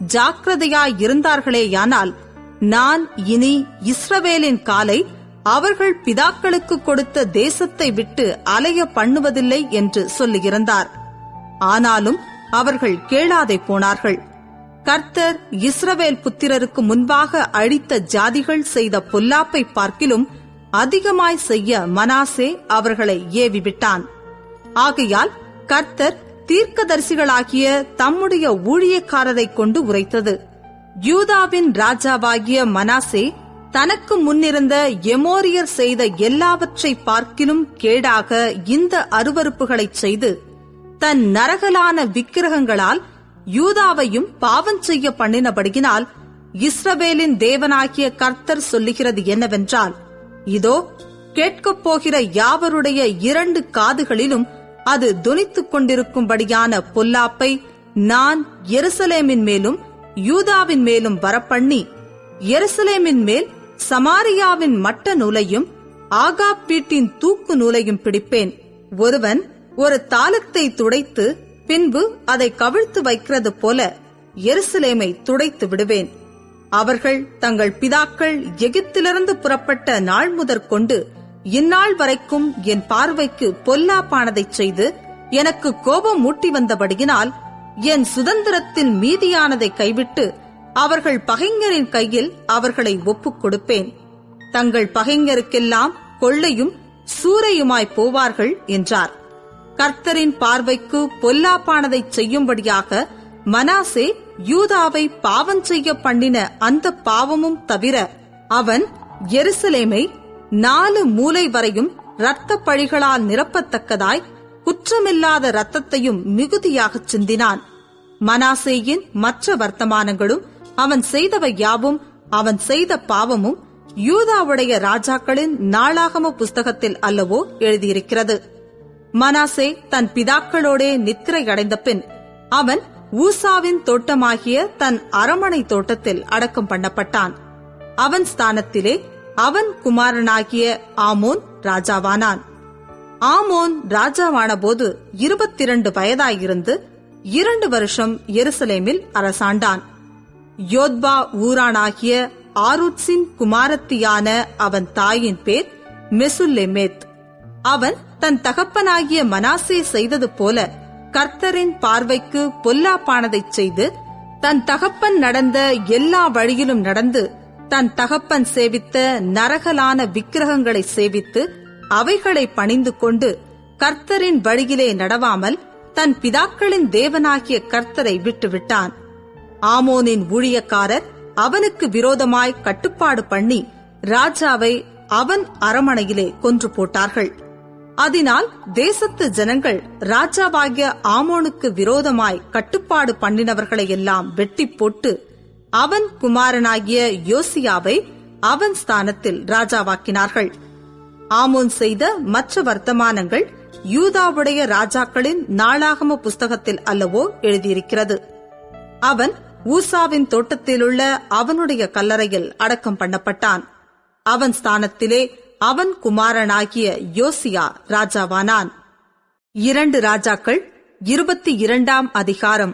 ஜாக்கிரதையாயிருந்தார்களேயானால் நான் இனி இஸ்ரவேலின் காலை அவர்கள் பிதாக்களுக்கு கொடுத்த தேசத்தை விட்டு அலைய பண்ணுவதில்லை என்று சொல்லியிருந்தார் ஆனாலும் அவர்கள் கேளாதே போனார்கள் கர்த்தர் இஸ்ரவேல் புத்திரருக்கு முன்பாக அழித்த ஜாதிகள் செய்த பொல்லாப்பை பார்க்கிலும் அதிகமாய் செய்ய மனாசே அவர்களை ஏவிவிட்டான் ஆகையால் கர்த்தர் தீர்க்கதரிசிகளாகிய தம்முடைய ஊழியக்காரரை கொண்டு உரைத்தது யூதாவின் ராஜாவாகிய மனாசே தனக்கு முன்னிருந்த எமோரியர் செய்த எல்லாவற்றை பார்க்கிலும் கேடாக இந்த அருவறுப்புகளைச் செய்து தன் நரகலான விக்கிரகங்களால் யூதாவையும் பாவம் செய்ய பண்ணினபடியினால் இஸ்ரவேலின் தேவனாகிய கர்த்தர் சொல்லுகிறது என்னவென்றால் இதோ கேட்கப் போகிற யாவருடைய இரண்டு காதுகளிலும் அது தொனித்துக் கொண்டிருக்கும்படியான பொல்லாப்பை நான் எருசலேமின் மேலும் யூதாவின் மேலும் வரப்பண்ணி எருசலேமின் மேல் சமாரியாவின் மட்ட நூலையும் ஆகாப் வீட்டின் தூக்கு நூலையும் பிடிப்பேன் ஒருவன் ஒரு தாளத்தை துடைத்து பின்பு அதை கவிழ்த்து வைக்கிறது போல எருசலேமை துடைத்து விடுவேன் அவர்கள் தங்கள் பிதாக்கள் எகிப்திலிருந்து புறப்பட்ட நாள் முதற்கொண்டு இந்நாள் வரைக்கும் என் பார்வைக்கு பொல்லாப்பானதைச் செய்து எனக்கு கோபம் மூட்டி வந்தபடியினால் என் சுதந்திரத்தில் மீதியானதை கைவிட்டு அவர்கள் பகைஞரின் கையில் அவர்களை ஒப்புக் கொடுப்பேன் தங்கள் பகைஞருக்கெல்லாம் கொள்ளையும் சூறையுமாய் போவார்கள் என்றார் கர்த்தரின் பார்வைக்கு பொல்லாப்பானதைச் செய்யும்படியாக மனாசே யூதாவை பாவம் செய்ய பண்ணின அந்த பாவமும் தவிர அவன் எருசலேமை நாலு மூலை வரையும் இரத்த பழிகளால் நிரப்பத்தக்கதாய் குற்றமில்லாத இரத்தத்தையும் மிகுதியாகச் சிந்தினான் மனாசேயின் மற்ற வர்த்தமானங்களும் அவன் செய்தவை யாவும் அவன் செய்த பாவமும் யூதாவுடைய ராஜாக்களின் நாளாகம புஸ்தகத்தில் அல்லவோ எழுதியிருக்கிறது மனாசே தன் பிதாக்களோடே நித்திரை அடைந்த பின் அவன் ஊசாவின் தோட்டமாகிய தன் அரமனை தோட்டத்தில் அடக்கம் பண்ணப்பட்டான் அவன் ஸ்தானத்திலே அவன் குமாரனாகிய ஆமோன் ராஜாவானான் ஆமோன் ராஜாவான போது இருபத்திரண்டு வயதாயிருந்து இரண்டு வருஷம் எருசலேமில் அரசாண்டான் யோத்பா ஊரானாகிய ஆருட்ஸின் குமாரத்தியான அவன் தாயின் பேர் மெசுல்லெமேத் அவன் தன் தகப்பனாகிய மனாசே செய்தது போல கர்த்தரின் பார்வைக்கு பொல்லாப்பானதைச் செய்து தன் தகப்பன் நடந்த எல்லா வழியிலும் நடந்து தன் தகப்பன் சேவித்த நரகலான விக்கிரகங்களை சேவித்து அவைகளை பணிந்து கொண்டு கர்த்தரின் வழியிலே நடவாமல் தன் பிதாக்களின் தேவனாகிய கர்த்தரை விட்டுவிட்டான் ஆமோனின் ஊழியக்காரர் அவனுக்கு விரோதமாய் கட்டுப்பாடு பண்ணி ராஜாவை அவன் அரமனையிலே கொன்று போட்டார்கள் அதனால் தேசத்து ஜனங்கள் ராஜாவாகிய ஆமோனுக்கு விரோதமாய் கட்டுப்பாடு பண்ணினவர்களை எல்லாம் வெட்டி போட்டு அவன் குமாரனாகிய யோசியாவை அவன் ஸ்தானத்தில் ராஜாவாக்கினார்கள் ஆமோன் செய்த மற்ற வர்த்தமானங்கள் யூதாவுடைய ராஜாக்களின் நாளாகம புஸ்தகத்தில் அல்லவோ எழுதியிருக்கிறது அவன் ஊசாவின் தோட்டத்திலுள்ள அவனுடைய கல்லறையில் அடக்கம் பண்ணப்பட்டான் அவன் ஸ்தானத்திலே அவன் குமாரனாகிய யோசியா ராஜாவானான் இரண்டு ராஜாக்கள் இருபத்தி இரண்டாம் அதிகாரம்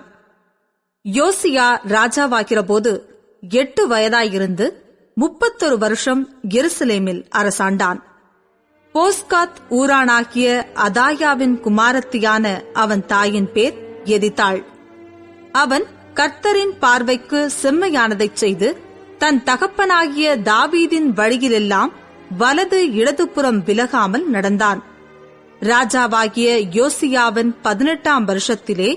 யோசியா ராஜாவாகிறபோது எட்டு வயதாயிருந்து முப்பத்தொரு வருஷம் எருசலேமில் அரசாண்டான் போஸ்காத் ஊரானாகிய அதாயாவின் குமாரத்தியான அவன் தாயின் பேர் எதித்தாள் அவன் கர்த்தரின் பார்வைக்கு செம்மையானதைச் செய்து தன் தகப்பனாகிய தாவீதின் வழியிலெல்லாம் வலது இடதுபுறம் விலகாமல் நடந்தான் ராஜாவாகிய யோசியாவின் பதினெட்டாம் வருஷத்திலே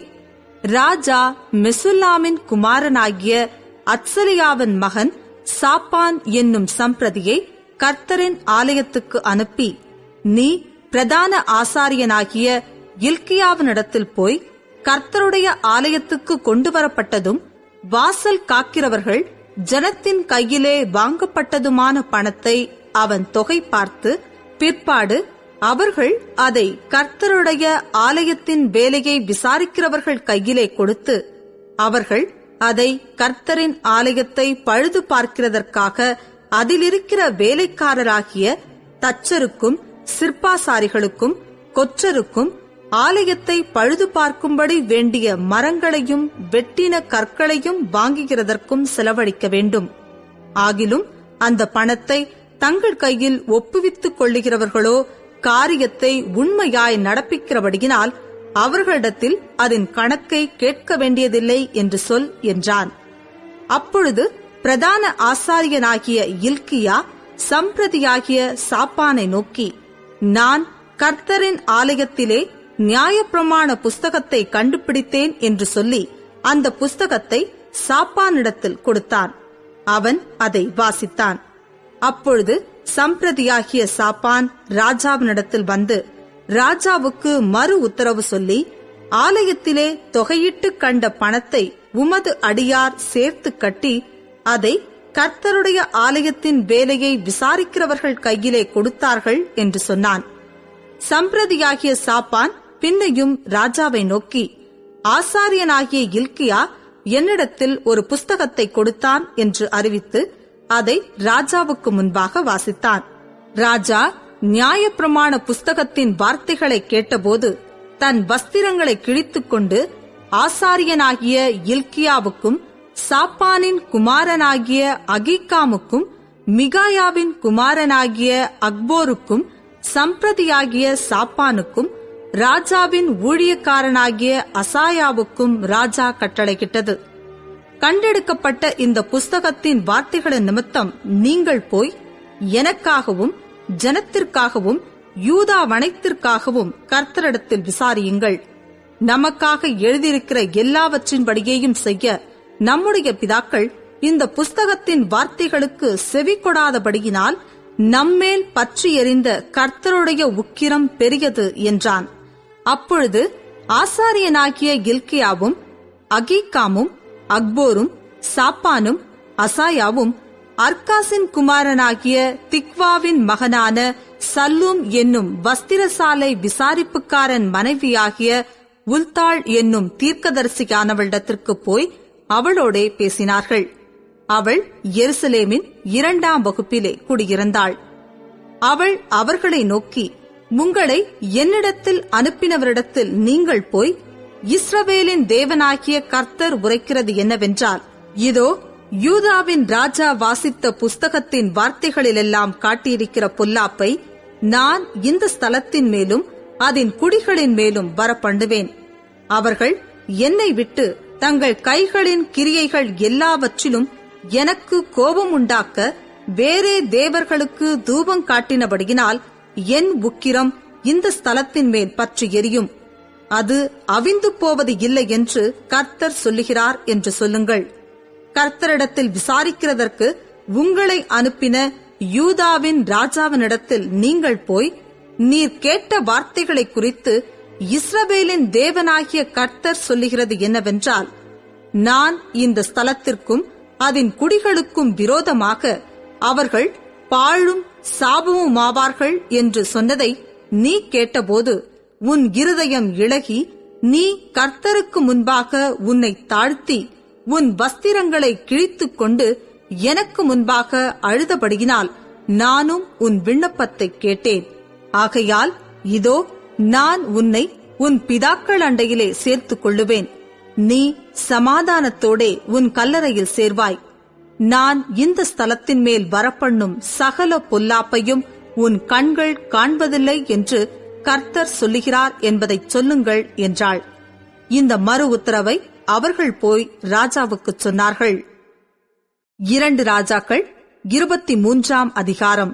ராஜா மெசுல்லாமின் குமாரனாகிய அத்சலியாவின் மகன் சாப்பான் என்னும் சம்பிரதியை கர்த்தரின் ஆலயத்துக்கு அனுப்பி நீ பிரதான ஆசாரியனாகிய இல்கியாவினிடத்தில் போய் கர்த்தருடைய ஆலயத்துக்கு கொண்டு வரப்பட்டதும் வாசல் காக்கிறவர்கள் ஜனத்தின் கையிலே வாங்கப்பட்டதுமான பணத்தை அவன் தொகை பார்த்து பிற்பாடு அவர்கள் அதை கர்த்தருடைய ஆலயத்தின் வேலையை விசாரிக்கிறவர்கள் கையிலே கொடுத்து அவர்கள் அதை கர்த்தரின் ஆலயத்தை பழுது பார்க்கிறதற்காக அதிலிருக்கிற வேலைக்காரராகிய தச்சருக்கும் சிற்பாசாரிகளுக்கும் கொற்றருக்கும் ஆலயத்தை பழுது பார்க்கும்படி வேண்டிய மரங்களையும் வெட்டின கற்களையும் வாங்குகிறதற்கும் செலவழிக்க வேண்டும் ஆகிலும் அந்த பணத்தை தங்கள் கையில் ஒப்புவித்துக் கொள்ளுகிறவர்களோ காரியத்தை உண்மையாய் நடப்பிக்கிறபடியினால் அவர்களிடத்தில் அதன் கணக்கை கேட்க வேண்டியதில்லை என்று சொல் என்றான் அப்பொழுது பிரதான ஆசாரியனாகிய இல்கியா சம்பிரதியாகிய சாப்பானை நோக்கி நான் கர்த்தரின் ஆலயத்திலே நியாயப்பிரமாண புஸ்தகத்தை கண்டுபிடித்தேன் என்று சொல்லி அந்த புஸ்தகத்தை சாப்பானிடத்தில் கொடுத்தான் அவன் அதை வாசித்தான் அப்பொழுது சம்பிரதியாகிய சாப்பான் ராஜாவினிடத்தில் வந்து ராஜாவுக்கு மறு உத்தரவு சொல்லி ஆலயத்திலே தொகையிட்டு கண்ட பணத்தை உமது அடியார் சேர்த்து கட்டி அதை கர்த்தருடைய ஆலயத்தின் வேலையை விசாரிக்கிறவர்கள் கையிலே கொடுத்தார்கள் என்று சொன்னான் சம்பிரதியாகிய சாப்பான் பின்னையும் ராஜாவை நோக்கி ஆசாரியனாகிய இல்கியா என்னிடத்தில் ஒரு புஸ்தகத்தை கொடுத்தான் என்று அறிவித்து அதை ராஜாவுக்கு முன்பாக வாசித்தான் ராஜா நியாயப்பிரமாண புஸ்தகத்தின் வார்த்தைகளை கேட்டபோது தன் வஸ்திரங்களை கிழித்துக் கொண்டு ஆசாரியனாகிய இல்கியாவுக்கும் சாப்பானின் குமாரனாகிய அகிகாமுக்கும் மிகாயாவின் குமாரனாகிய அக்போருக்கும் சம்பிரதியாகிய சாப்பானுக்கும் ராஜாவின் ஊழியக்காரனாகிய அசாயாவுக்கும் ராஜா கட்டளையிட்டது கண்டெடுக்கப்பட்ட இந்த புஸ்தகத்தின் வார்த்தைகளின் நிமித்தம் நீங்கள் போய் எனக்காகவும் ஜனத்திற்காகவும் யூதா வனைத்திற்காகவும் கர்த்தரிடத்தில் விசாரியுங்கள் நமக்காக எழுதியிருக்கிற எல்லாவற்றின்படியேயும் செய்ய நம்முடைய பிதாக்கள் இந்த புஸ்தகத்தின் வார்த்தைகளுக்கு செவி கொடாதபடியினால் நம்மேல் பற்றி எறிந்த கர்த்தருடைய உக்கிரம் பெரியது என்றான் அப்பொழுது ஆசாரியனாகிய கில்கியாவும் அகீகாமும் அக்போரும் சாப்பானும் அசாயாவும் அர்காசின் குமாரனாகிய திக்வாவின் மகனான சல்லூம் என்னும் வஸ்திரசாலை விசாரிப்புக்காரன் மனைவியாகிய உல்தாள் என்னும் தீர்க்கதரிசியானவளிடத்திற்கு போய் அவளோடே பேசினார்கள் அவள் எருசலேமின் இரண்டாம் வகுப்பிலே குடியிருந்தாள் அவள் அவர்களை நோக்கி உங்களை என்னிடத்தில் அனுப்பினவரிடத்தில் நீங்கள் போய் இஸ்ரவேலின் தேவனாகிய கர்த்தர் உரைக்கிறது என்னவென்றால் இதோ யூதாவின் ராஜா வாசித்த புஸ்தகத்தின் வார்த்தைகளிலெல்லாம் காட்டியிருக்கிற பொல்லாப்பை நான் இந்த ஸ்தலத்தின் மேலும் அதன் குடிகளின் மேலும் வரப்பண்ணுவேன் அவர்கள் என்னை விட்டு தங்கள் கைகளின் கிரியைகள் எல்லாவற்றிலும் எனக்கு கோபம் உண்டாக்க வேறே தேவர்களுக்கு தூபம் காட்டினபடியினால் என் உக்கிரம் இந்த ஸ்தலத்தின் மேல் பற்றி எரியும் அது அவிந்து போவது இல்லை என்று கர்த்தர் சொல்லுகிறார் என்று சொல்லுங்கள் கர்த்தரிடத்தில் விசாரிக்கிறதற்கு உங்களை அனுப்பின யூதாவின் ராஜாவினிடத்தில் நீங்கள் போய் நீர் கேட்ட வார்த்தைகளை குறித்து இஸ்ரவேலின் தேவனாகிய கர்த்தர் சொல்லுகிறது என்னவென்றால் நான் இந்த ஸ்தலத்திற்கும் அதன் குடிகளுக்கும் விரோதமாக அவர்கள் பாழும் சாபமுமாவார்கள் என்று சொன்னதை நீ கேட்டபோது உன் இருதயம் இளகி நீ கர்த்தருக்கு முன்பாக உன்னை தாழ்த்தி உன் வஸ்திரங்களை கிழித்துக் கொண்டு எனக்கு முன்பாக அழுதபடியினால் நானும் உன் விண்ணப்பத்தை கேட்டேன் ஆகையால் இதோ நான் உன்னை உன் பிதாக்கள் அண்டையிலே சேர்த்துக் கொள்ளுவேன் நீ சமாதானத்தோடே உன் கல்லறையில் சேர்வாய் நான் இந்த ஸ்தலத்தின் மேல் வரப்பண்ணும் சகல பொல்லாப்பையும் உன் கண்கள் காண்பதில்லை என்று கர்த்தர் சொல்லுகிறார் என்பதைச் சொல்லுங்கள் என்றாள் இந்த மறு உத்தரவை அவர்கள் போய் ராஜாவுக்குச் சொன்னார்கள் இரண்டு ராஜாக்கள் இருபத்தி மூன்றாம் அதிகாரம்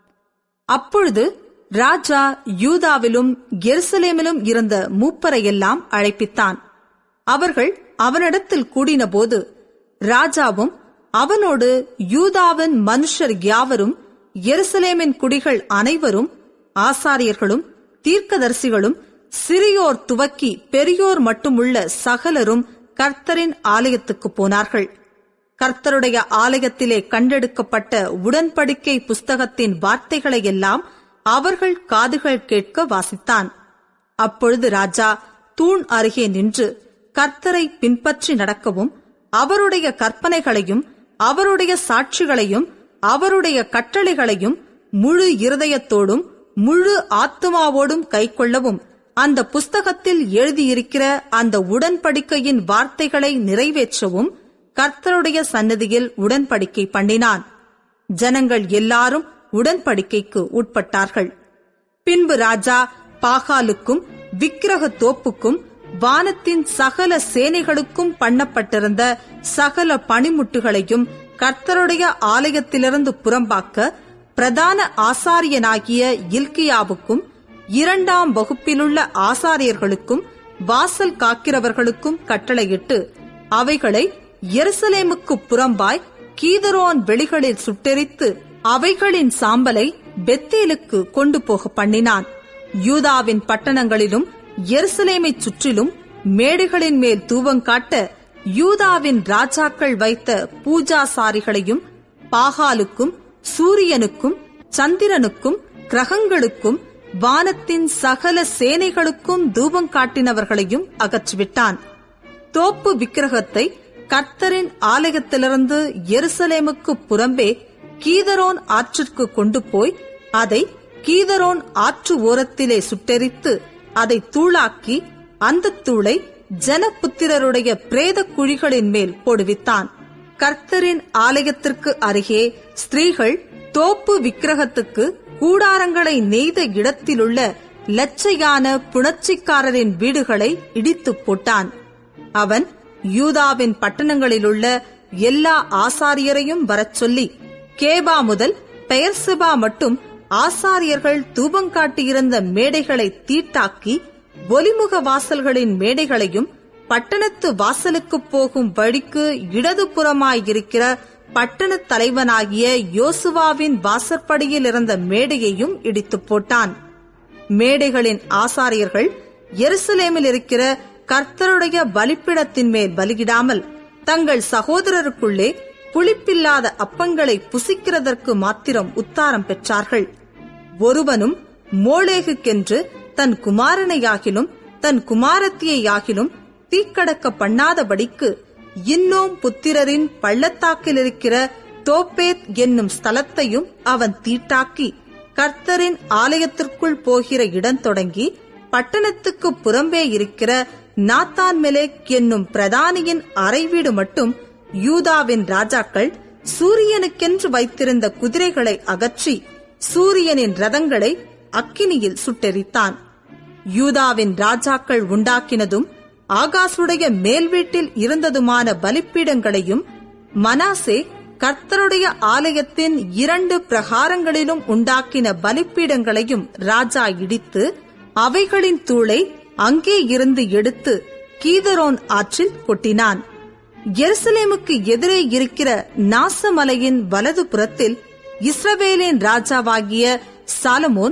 அப்பொழுது ராஜா யூதாவிலும் எருசலேமிலும் இருந்த மூப்பரையெல்லாம் அழைப்பித்தான் அவர்கள் அவனிடத்தில் கூடினபோது ராஜாவும் அவனோடு யூதாவின் மனுஷர் யாவரும் எருசலேமின் குடிகள் அனைவரும் ஆசாரியர்களும் தீர்க்கதரிசிகளும் சிறியோர் துவக்கி பெரியோர் மட்டுமுள்ள சகலரும் கர்த்தரின் ஆலயத்துக்கு போனார்கள் கர்த்தருடைய ஆலயத்திலே கண்டெடுக்கப்பட்ட உடன்படிக்கை புஸ்தகத்தின் வார்த்தைகளை எல்லாம் அவர்கள் காதுகள் கேட்க வாசித்தான் அப்பொழுது ராஜா தூண் அருகே நின்று கர்த்தரை பின்பற்றி நடக்கவும் அவருடைய கற்பனைகளையும் அவருடைய சாட்சிகளையும் அவருடைய கட்டளைகளையும் முழு இருதயத்தோடும் முழு ஆத்துமாவோடும் கைக்கொள்ளவும் அந்த புஸ்தகத்தில் எழுதியிருக்கிற அந்த உடன்படிக்கையின் வார்த்தைகளை நிறைவேற்றவும் கர்த்தருடைய சன்னதியில் உடன்படிக்கை பண்ணினான் ஜனங்கள் எல்லாரும் உடன்படிக்கைக்கு உட்பட்டார்கள் பின்பு ராஜா பாகாலுக்கும் விக்கிரக தோப்புக்கும் வானத்தின் சகல சேனைகளுக்கும் பண்ணப்பட்டிருந்த சகல பணிமுட்டுகளையும் கர்த்தருடைய ஆலயத்திலிருந்து புறம்பாக்க பிரதான ஆசாரியனாகிய இல்கியாவுக்கும் இரண்டாம் வகுப்பிலுள்ள ஆசாரியர்களுக்கும் வாசல் காக்கிறவர்களுக்கும் கட்டளையிட்டு அவைகளை எருசலேமுக்கு புறம்பாய் கீதரோன் வெளிகளில் சுட்டெரித்து அவைகளின் சாம்பலை பெத்தேலுக்கு கொண்டு போக பண்ணினான் யூதாவின் பட்டணங்களிலும் எருசலேமைச் சுற்றிலும் மேடுகளின் மேல் தூவங்காட்ட யூதாவின் ராஜாக்கள் வைத்த பூஜாசாரிகளையும் பாகாலுக்கும் சூரியனுக்கும் சந்திரனுக்கும் கிரகங்களுக்கும் வானத்தின் சகல சேனைகளுக்கும் தூபம் காட்டினவர்களையும் அகற்றிவிட்டான் தோப்பு விக்கிரகத்தை கர்த்தரின் ஆலயத்திலிருந்து எருசலேமுக்கு புறம்பே கீதரோன் ஆற்றிற்கு கொண்டு போய் அதை கீதரோன் ஆற்று ஓரத்திலே சுட்டெரித்து அதை தூளாக்கி அந்த தூளை ஜனபுத்திரருடைய பிரேத குழிகளின் மேல் போடுவித்தான் கர்த்தரின் ஆலயத்திற்கு அருகே ஸ்திரீகள் தோப்பு விக்கிரகத்துக்கு கூடாரங்களை நெய்த இடத்திலுள்ள லட்சையான புணர்ச்சிக்காரரின் வீடுகளை இடித்துப் போட்டான் அவன் யூதாவின் பட்டணங்களிலுள்ள எல்லா ஆசாரியரையும் வரச் சொல்லி கேபா முதல் பெயர்சிபா மட்டும் ஆசாரியர்கள் தூபங்காட்டியிருந்த மேடைகளை தீட்டாக்கி ஒலிமுக வாசல்களின் மேடைகளையும் பட்டணத்து வாசலுக்குப் போகும் வழிக்கு இடதுபுறமாயிருக்கிற பட்டணத் தலைவனாகிய யோசுவாவின் வாசற்படியில் இருந்த மேடையையும் இடித்துப் போட்டான் மேடைகளின் ஆசாரியர்கள் எருசலேமில் இருக்கிற கர்த்தருடைய பலிப்பிடத்தின் மேல் பலியிடாமல் தங்கள் சகோதரருக்குள்ளே புளிப்பில்லாத அப்பங்களை புசிக்கிறதற்கு மாத்திரம் உத்தாரம் பெற்றார்கள் ஒருவனும் மோளேகுக்கென்று தன் குமாரனையாகிலும் தன் குமாரத்தியையாகிலும் தீக்கடக்க பண்ணாதபடிக்கு இன்னும் புத்திரரின் பள்ளத்தாக்கில் இருக்கிற தோப்பேத் என்னும் ஸ்தலத்தையும் அவன் தீட்டாக்கி கர்த்தரின் ஆலயத்திற்குள் போகிற இடம் தொடங்கி பட்டணத்துக்கு புறம்பே இருக்கிற நாத்தான் மெலேக் என்னும் பிரதானியின் அறைவீடு மட்டும் யூதாவின் ராஜாக்கள் சூரியனுக்கென்று வைத்திருந்த குதிரைகளை அகற்றி சூரியனின் ரதங்களை அக்கினியில் சுட்டெரித்தான் யூதாவின் ராஜாக்கள் உண்டாக்கினதும் ஆகாசுடைய மேல் வீட்டில் இருந்ததுமான பலிப்பீடங்களையும் மனாசே கர்த்தருடைய ஆலயத்தின் இரண்டு பிரகாரங்களிலும் உண்டாக்கின பலிப்பீடங்களையும் ராஜா இடித்து அவைகளின் தூளை அங்கே இருந்து எடுத்து கீதரோன் ஆற்றில் கொட்டினான் எருசலேமுக்கு எதிரே இருக்கிற நாசமலையின் வலது புறத்தில் இஸ்ரவேலின் ராஜாவாகிய சாலமோன்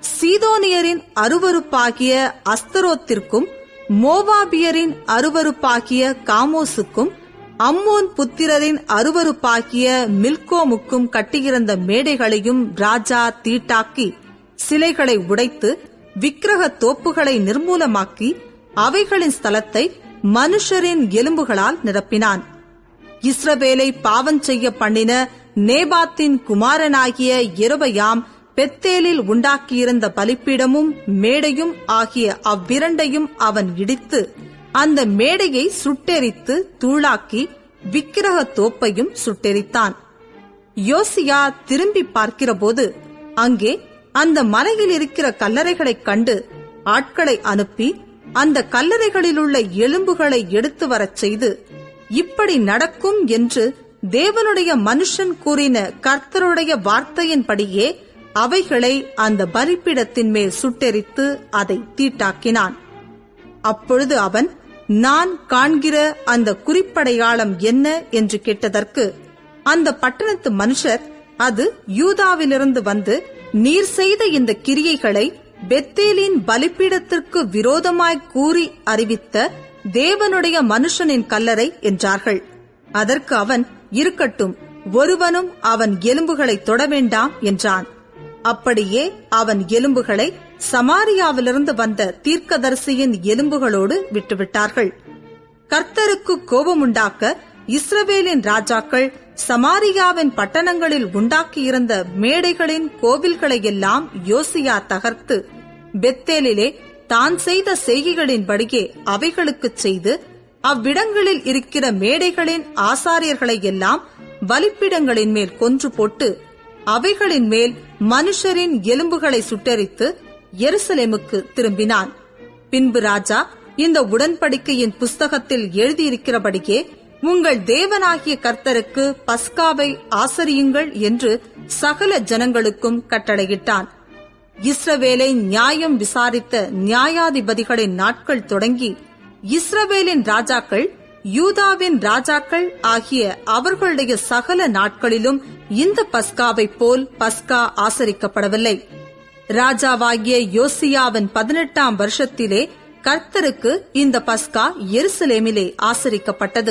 சீதோனியரின் அருவருப்பாகிய அஸ்தரோத்திற்கும் மோவாபியரின் அருவருப்பாகிய காமோசுக்கும் அம்மோன் புத்திரரின் அருவருப்பாகிய மில்கோமுக்கும் கட்டியிருந்த மேடைகளையும் ராஜா தீட்டாக்கி சிலைகளை உடைத்து விக்கிரக தோப்புகளை நிர்மூலமாக்கி அவைகளின் ஸ்தலத்தை மனுஷரின் எலும்புகளால் நிரப்பினான் இஸ்ரவேலை பாவம் செய்ய பண்ணின நேபாத்தின் குமாரனாகிய எருபயாம் பெத்தேலில் உண்டாக்கியிருந்த பலிப்பீடமும் மேடையும் ஆகிய அவ்விரண்டையும் அவன் இடித்து அந்த மேடையை சுட்டெரித்து தூளாக்கி விக்கிரக தோப்பையும் சுட்டெரித்தான் யோசியா திரும்பி பார்க்கிறபோது அங்கே அந்த மலையில் இருக்கிற கல்லறைகளைக் கண்டு ஆட்களை அனுப்பி அந்த கல்லறைகளிலுள்ள எலும்புகளை எடுத்து வரச் செய்து இப்படி நடக்கும் என்று தேவனுடைய மனுஷன் கூறின கர்த்தருடைய வார்த்தையின்படியே அவைகளை அந்த பலிப்பீடத்தின் மேல் சுட்டெரித்து அதை தீட்டாக்கினான் அப்பொழுது அவன் நான் காண்கிற அந்த குறிப்படையாளம் என்ன என்று கேட்டதற்கு அந்த பட்டணத்து மனுஷர் அது யூதாவிலிருந்து வந்து நீர் செய்த இந்த கிரியைகளை பெத்தேலின் பலிப்பீடத்திற்கு விரோதமாய் கூறி அறிவித்த தேவனுடைய மனுஷனின் கல்லறை என்றார்கள் அதற்கு அவன் இருக்கட்டும் ஒருவனும் அவன் எலும்புகளை தொட வேண்டாம் என்றான் அப்படியே அவன் எலும்புகளை சமாரியாவிலிருந்து வந்த தீர்க்கதரிசியின் எலும்புகளோடு விட்டுவிட்டார்கள் கர்த்தருக்கு கோபமுண்டாக்க இஸ்ரவேலின் ராஜாக்கள் சமாரியாவின் பட்டணங்களில் உண்டாக்கியிருந்த மேடைகளின் கோவில்களை எல்லாம் யோசியா தகர்த்து பெத்தேலிலே தான் செய்த செய்கைகளின்படியே அவைகளுக்குச் செய்து அவ்விடங்களில் இருக்கிற மேடைகளின் ஆசாரியர்களை எல்லாம் பலிப்பிடங்களின் மேல் கொன்று போட்டு அவைகளின் மேல் மனுஷரின் எலும்புகளை சுட்டரித்து எருசலேமுக்கு திரும்பினான் பின்பு ராஜா இந்த உடன்படிக்கையின் புஸ்தகத்தில் எழுதியிருக்கிறபடியே உங்கள் தேவனாகிய கர்த்தருக்கு பஸ்காவை ஆசரியுங்கள் என்று சகல ஜனங்களுக்கும் கட்டளையிட்டான் இஸ்ரவேலை நியாயம் விசாரித்த நியாயாதிபதிகளின் நாட்கள் தொடங்கி இஸ்ரவேலின் ராஜாக்கள் யூதாவின் ராஜாக்கள் ஆகிய அவர்களுடைய சகல நாட்களிலும் இந்த பஸ்காவைப் போல் பஸ்கா ஆசரிக்கப்படவில்லை ராஜாவாகிய யோசியாவின் பதினெட்டாம் வருஷத்திலே கர்த்தருக்கு இந்த பஸ்கா எருசலேமிலே ஆசரிக்கப்பட்டது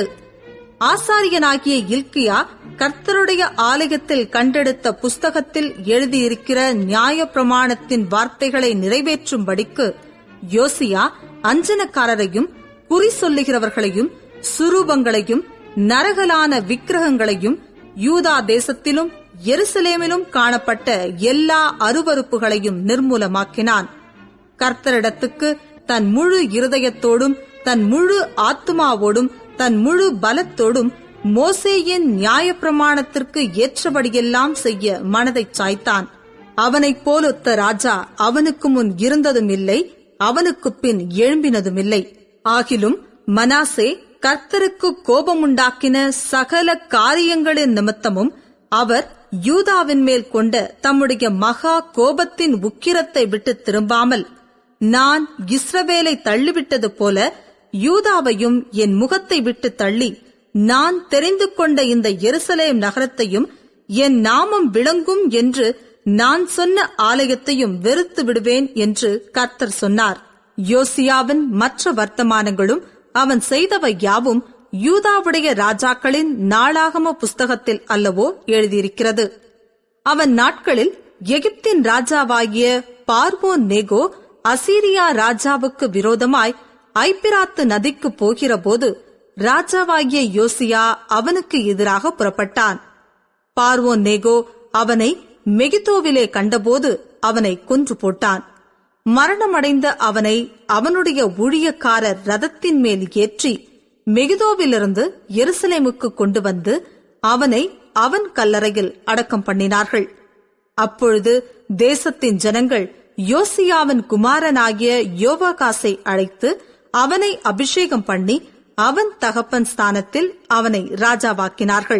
ஆசாரியனாகிய இல்கியா கர்த்தருடைய ஆலயத்தில் கண்டெடுத்த புஸ்தகத்தில் எழுதியிருக்கிற நியாய பிரமாணத்தின் வார்த்தைகளை நிறைவேற்றும்படிக்கு யோசியா அஞ்சனக்காரரையும் குறி சொல்லுகிறவர்களையும் சுரூபங்களையும் நரகலான விக்கிரகங்களையும் யூதா தேசத்திலும் எருசலேமிலும் காணப்பட்ட எல்லா அருவருப்புகளையும் நிர்மூலமாக்கினான் கர்த்தரிடத்துக்கு தன் முழு இருதயத்தோடும் தன் முழு ஆத்துமாவோடும் தன் முழு பலத்தோடும் மோசேயின் நியாயப்பிரமாணத்திற்கு ஏற்றபடியெல்லாம் செய்ய மனதைச் சாய்த்தான் அவனைப் போலொத்த ராஜா அவனுக்கு முன் இருந்ததும் இல்லை அவனுக்குப் பின் எழும்பினதுமில்லை ஆகிலும் மனாசே கர்த்தருக்கு கோபமுண்டாக்கின சகல காரியங்களின் நிமித்தமும் அவர் யூதாவின் மேல் கொண்ட தம்முடைய மகா கோபத்தின் உக்கிரத்தை விட்டு திரும்பாமல் நான் இஸ்ரவேலை தள்ளிவிட்டது போல யூதாவையும் என் முகத்தை விட்டு தள்ளி நான் தெரிந்து கொண்ட இந்த எருசலேம் நகரத்தையும் என் நாமம் விளங்கும் என்று நான் சொன்ன ஆலயத்தையும் வெறுத்து விடுவேன் என்று கர்த்தர் சொன்னார் யோசியாவின் மற்ற வர்த்தமானங்களும் அவன் செய்தவை யாவும் யூதாவுடைய ராஜாக்களின் நாளாகம புஸ்தகத்தில் அல்லவோ எழுதியிருக்கிறது அவன் நாட்களில் எகிப்தின் ராஜாவாகிய பார்வோன் நேகோ அசீரியா ராஜாவுக்கு விரோதமாய் ஐப்பிராத்து நதிக்கு போகிறபோது ராஜாவாகிய யோசியா அவனுக்கு எதிராக புறப்பட்டான் பார்வோன் நேகோ அவனை மெகிதோவிலே கண்டபோது அவனை கொன்று போட்டான் மரணமடைந்த அவனை அவனுடைய ஊழியக்காரர் ரதத்தின் மேல் ஏற்றி மெகிதோவிலிருந்து எருசலேமுக்கு கொண்டு வந்து அவனை அவன் கல்லறையில் அடக்கம் பண்ணினார்கள் அப்பொழுது தேசத்தின் ஜனங்கள் யோசியாவின் குமாரனாகிய யோவாகாசை அழைத்து அவனை அபிஷேகம் பண்ணி அவன் தகப்பன் ஸ்தானத்தில் அவனை ராஜாவாக்கினார்கள்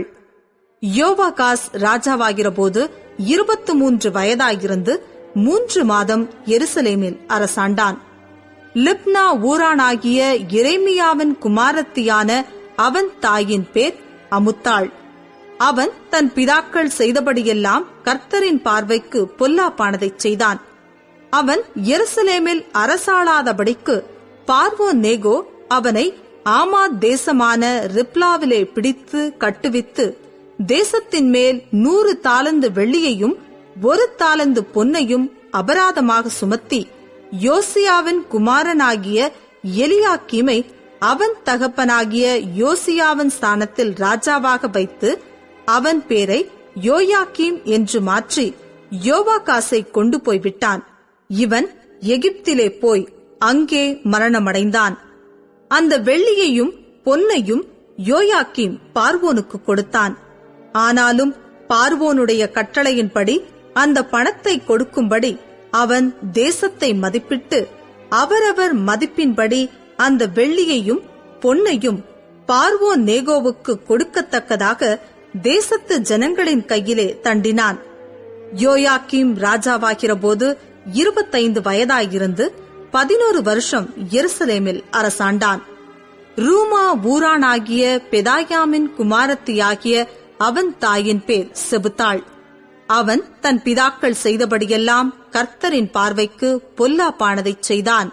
யோவாகாஸ் ராஜாவாகிறபோது இருபத்து மூன்று வயதாயிருந்து மூன்று மாதம் எருசலேமில் அரசாண்டான் லிப்னா ஊரானாகிய எரேமியாவின் குமாரத்தியான அவன் தாயின் பேர் அமுத்தாள் அவன் தன் பிதாக்கள் செய்தபடியெல்லாம் கர்த்தரின் பார்வைக்கு பொல்லாப்பானதைச் செய்தான் அவன் எருசலேமில் அரசாளாதபடிக்கு பார்வோ நேகோ அவனை ஆமாத் தேசமான ரிப்லாவிலே பிடித்து கட்டுவித்து தேசத்தின் மேல் நூறு தாலந்து வெள்ளியையும் ஒரு தாலந்து பொன்னையும் அபராதமாக சுமத்தி யோசியாவின் குமாரனாகிய எலியாக்கீமை அவன் தகப்பனாகிய யோசியாவின் ஸ்தானத்தில் ராஜாவாக வைத்து அவன் பேரை யோயாக்கீம் என்று மாற்றி யோவாகாசை கொண்டு போய் விட்டான் இவன் எகிப்திலே போய் அங்கே மரணமடைந்தான் அந்த வெள்ளியையும் பொன்னையும் யோயாக்கீம் பார்வோனுக்கு கொடுத்தான் ஆனாலும் பார்வோனுடைய கட்டளையின்படி அந்த பணத்தை கொடுக்கும்படி அவன் தேசத்தை மதிப்பிட்டு அவரவர் மதிப்பின்படி அந்த வெள்ளியையும் பொன்னையும் பார்வோன் நேகோவுக்கு கொடுக்கத்தக்கதாக தேசத்து ஜனங்களின் கையிலே தண்டினான் யோயாக்கீம் ராஜாவாகிற போது இருபத்தைந்து வயதாயிருந்து பதினோரு வருஷம் எருசலேமில் அரசாண்டான் ரூமா ஊரானாகிய பெதாயாமின் குமாரத்தியாகிய அவன் தாயின் பேர் செபுத்தாள் அவன் தன் பிதாக்கள் செய்தபடியெல்லாம் கர்த்தரின் பார்வைக்கு பொல்லாப்பானதைச் செய்தான்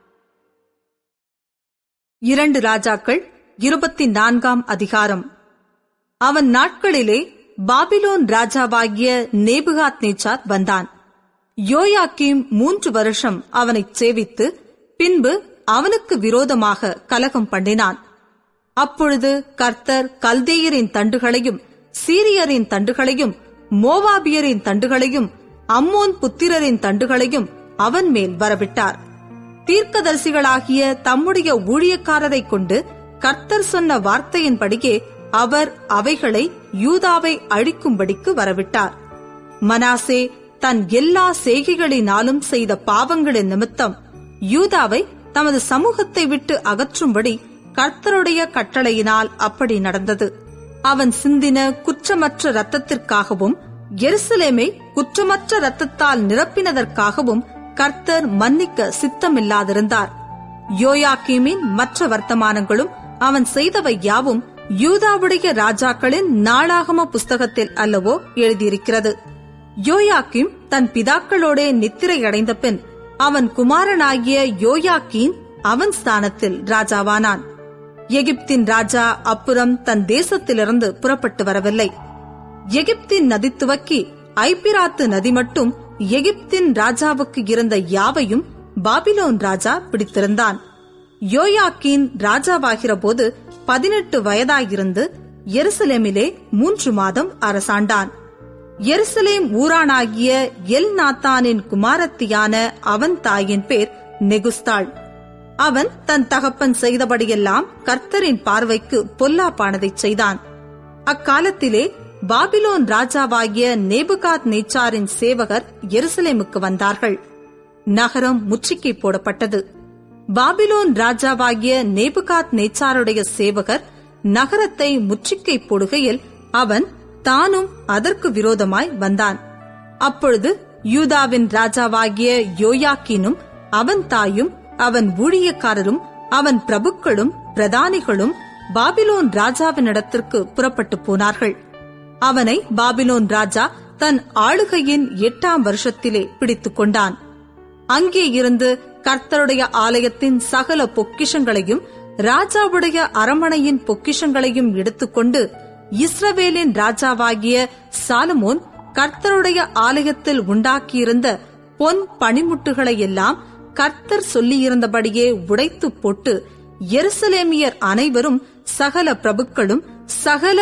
இரண்டு ராஜாக்கள் இருபத்தி நான்காம் அதிகாரம் அவன் நாட்களிலே பாபிலோன் ராஜாவாகிய நேபுகாத் நேச்சார் வந்தான் யோயாக்கீம் மூன்று வருஷம் அவனைச் சேவித்து பின்பு அவனுக்கு விரோதமாக கலகம் பண்ணினான் அப்பொழுது கர்த்தர் கல்தேயரின் தண்டுகளையும் சீரியரின் தண்டுகளையும் மோவாபியரின் தண்டுகளையும் அம்மோன் புத்திரரின் தண்டுகளையும் அவன் மேல் வரவிட்டார் தீர்க்கதரிசிகளாகிய தம்முடைய ஊழியக்காரரை கொண்டு கர்த்தர் சொன்ன வார்த்தையின்படியே அவர் அவைகளை யூதாவை அழிக்கும்படிக்கு வரவிட்டார் மனாசே தன் எல்லா செய்கைகளினாலும் செய்த பாவங்களின் நிமித்தம் யூதாவை தமது சமூகத்தை விட்டு அகற்றும்படி கர்த்தருடைய கட்டளையினால் அப்படி நடந்தது அவன் சிந்தின குற்றமற்ற இரத்தத்திற்காகவும் எருசலேமை குற்றமற்ற இரத்தத்தால் நிரப்பினதற்காகவும் கர்த்தர் மன்னிக்க சித்தமில்லாதிருந்தார் யோயாக்கீமின் மற்ற வர்த்தமானங்களும் அவன் செய்தவை யாவும் யூதாவுடைய ராஜாக்களின் நாளாகம புஸ்தகத்தில் அல்லவோ எழுதியிருக்கிறது யோயாக்கிம் தன் பிதாக்களோடே நித்திரையடைந்த பின் அவன் குமாரனாகிய யோயாக்கீன் அவன் ஸ்தானத்தில் ராஜாவானான் எகிப்தின் ராஜா அப்புறம் தன் தேசத்திலிருந்து புறப்பட்டு வரவில்லை எகிப்தின் நதி துவக்கி ஐப்பிராத்து நதி மட்டும் எகிப்தின் ராஜாவுக்கு இருந்த யாவையும் பாபிலோன் ராஜா பிடித்திருந்தான் யோயாக்கீன் ராஜாவாகிற போது பதினெட்டு வயதாயிருந்து எருசலேமிலே மூன்று மாதம் அரசாண்டான் எருசலேம் ஊரானாகிய எல் நாத்தானின் குமாரத்தியான அவன் தாயின் பேர் நெகுஸ்தாள் அவன் தன் தகப்பன் செய்தபடியெல்லாம் கர்த்தரின் பார்வைக்கு பொல்லாப்பானதைச் செய்தான் அக்காலத்திலே பாபிலோன் ராஜாவாகிய நேபுகாத் நேச்சாரின் சேவகர் எருசலேமுக்கு வந்தார்கள் நகரம் முற்றுகை போடப்பட்டது பாபிலோன் ராஜாவாகிய நேபுகாத் நேச்சாருடைய சேவகர் நகரத்தை முற்றுகை போடுகையில் அவன் தானும் அதற்கு விரோதமாய் வந்தான் அப்பொழுது யூதாவின் ராஜாவாகிய யோயாக்கினும் அவன் தாயும் அவன் ஊழியக்காரரும் அவன் பிரபுக்களும் பிரதானிகளும் பாபிலோன் ராஜாவினிடத்திற்கு புறப்பட்டு போனார்கள் அவனை பாபிலோன் ராஜா தன் ஆளுகையின் எட்டாம் வருஷத்திலே பிடித்துக் கொண்டான் அங்கே இருந்து கர்த்தருடைய ஆலயத்தின் சகல பொக்கிஷங்களையும் ராஜாவுடைய அரமனையின் பொக்கிஷங்களையும் எடுத்துக்கொண்டு இஸ்ரவேலின் ராஜாவாகிய சாலமோன் கர்த்தருடைய ஆலயத்தில் உண்டாக்கியிருந்த பொன் பனிமுட்டுகளை எல்லாம் கர்த்தர் சொல்லியிருந்தபடியே உடைத்து போட்டு எருசலேமியர் அனைவரும் சகல பிரபுக்களும் சகல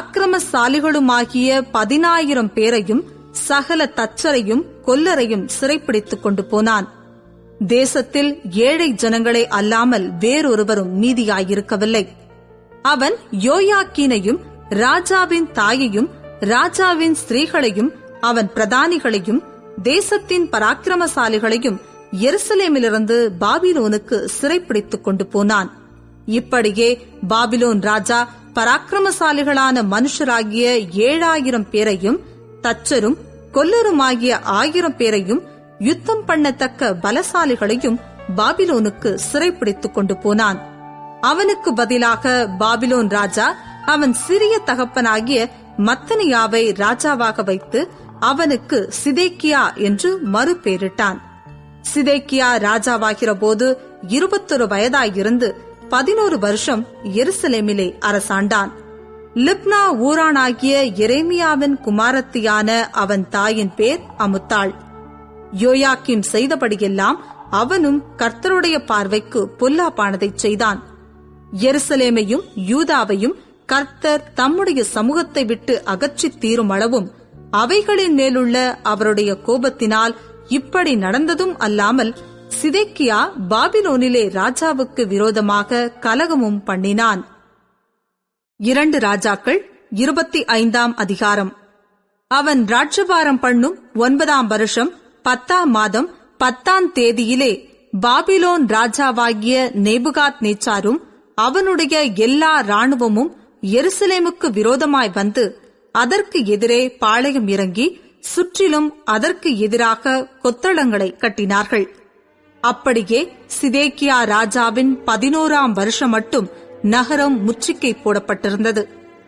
பராக்கிரமசாலிகளுமாகிய பதினாயிரம் பேரையும் சகல தச்சரையும் கொல்லரையும் சிறைப்பிடித்துக் கொண்டு போனான் தேசத்தில் ஏழை ஜனங்களே அல்லாமல் வேறொருவரும் மீதியாயிருக்கவில்லை அவன் யோயாக்கீனையும் ராஜாவின் தாயையும் ராஜாவின் ஸ்திரீகளையும் அவன் பிரதானிகளையும் தேசத்தின் பராக்கிரமசாலிகளையும் எருசலேமிலிருந்து பாபிலோனுக்கு சிறைப்பிடித்துக் கொண்டு போனான் இப்படியே பாபிலோன் ராஜா பராக்கிரமசாலிகளான மனுஷராகிய ஏழாயிரம் பேரையும் தச்சரும் கொல்லருமாகிய ஆயிரம் பேரையும் யுத்தம் பண்ணத்தக்க பலசாலிகளையும் பாபிலோனுக்கு சிறைப்பிடித்துக் கொண்டு போனான் அவனுக்கு பதிலாக பாபிலோன் ராஜா அவன் சிறிய தகப்பனாகிய மத்தனியாவை ராஜாவாக வைத்து அவனுக்கு சிதேக்கியா என்று மறுபேரிட்டான் சிதேக்கியா ராஜாவாகிற போது இருபத்தொரு வயதாயிருந்து பதினோரு வருஷம் எருசலேமிலே அரசாண்டான் லிப்னா ஊரானாகிய எரேமியாவின் குமாரத்தியான அவன் தாயின் பேர் அமுத்தாள் யோயாக்கிம் செய்தபடியெல்லாம் அவனும் கர்த்தருடைய பார்வைக்கு பொல்லாப்பானதைச் செய்தான் எருசலேமையும் யூதாவையும் கர்த்தர் தம்முடைய சமூகத்தை விட்டு அகற்றித் தீரும் அளவும் அவைகளின் மேலுள்ள அவருடைய கோபத்தினால் இப்படி நடந்ததும் அல்லாமல் சிதேக்கியா பாபிலோனிலே ராஜாவுக்கு விரோதமாக கலகமும் பண்ணினான் இரண்டு ராஜாக்கள் இருபத்தி ஐந்தாம் அதிகாரம் அவன் ராட்சபாரம் பண்ணும் ஒன்பதாம் வருஷம் பத்தாம் மாதம் பத்தாம் தேதியிலே பாபிலோன் ராஜாவாகிய நேபுகாத் நேச்சாரும் அவனுடைய எல்லா ராணுவமும் எருசலேமுக்கு விரோதமாய் வந்து அதற்கு எதிரே பாளையம் இறங்கி சுற்றிலும் அதற்கு எதிராக கொத்தளங்களை கட்டினார்கள் அப்படியே சிதேக்கியா ராஜாவின் பதினோராம் வருஷம் மட்டும் நகரம் முற்றுகை போடப்பட்டிருந்தது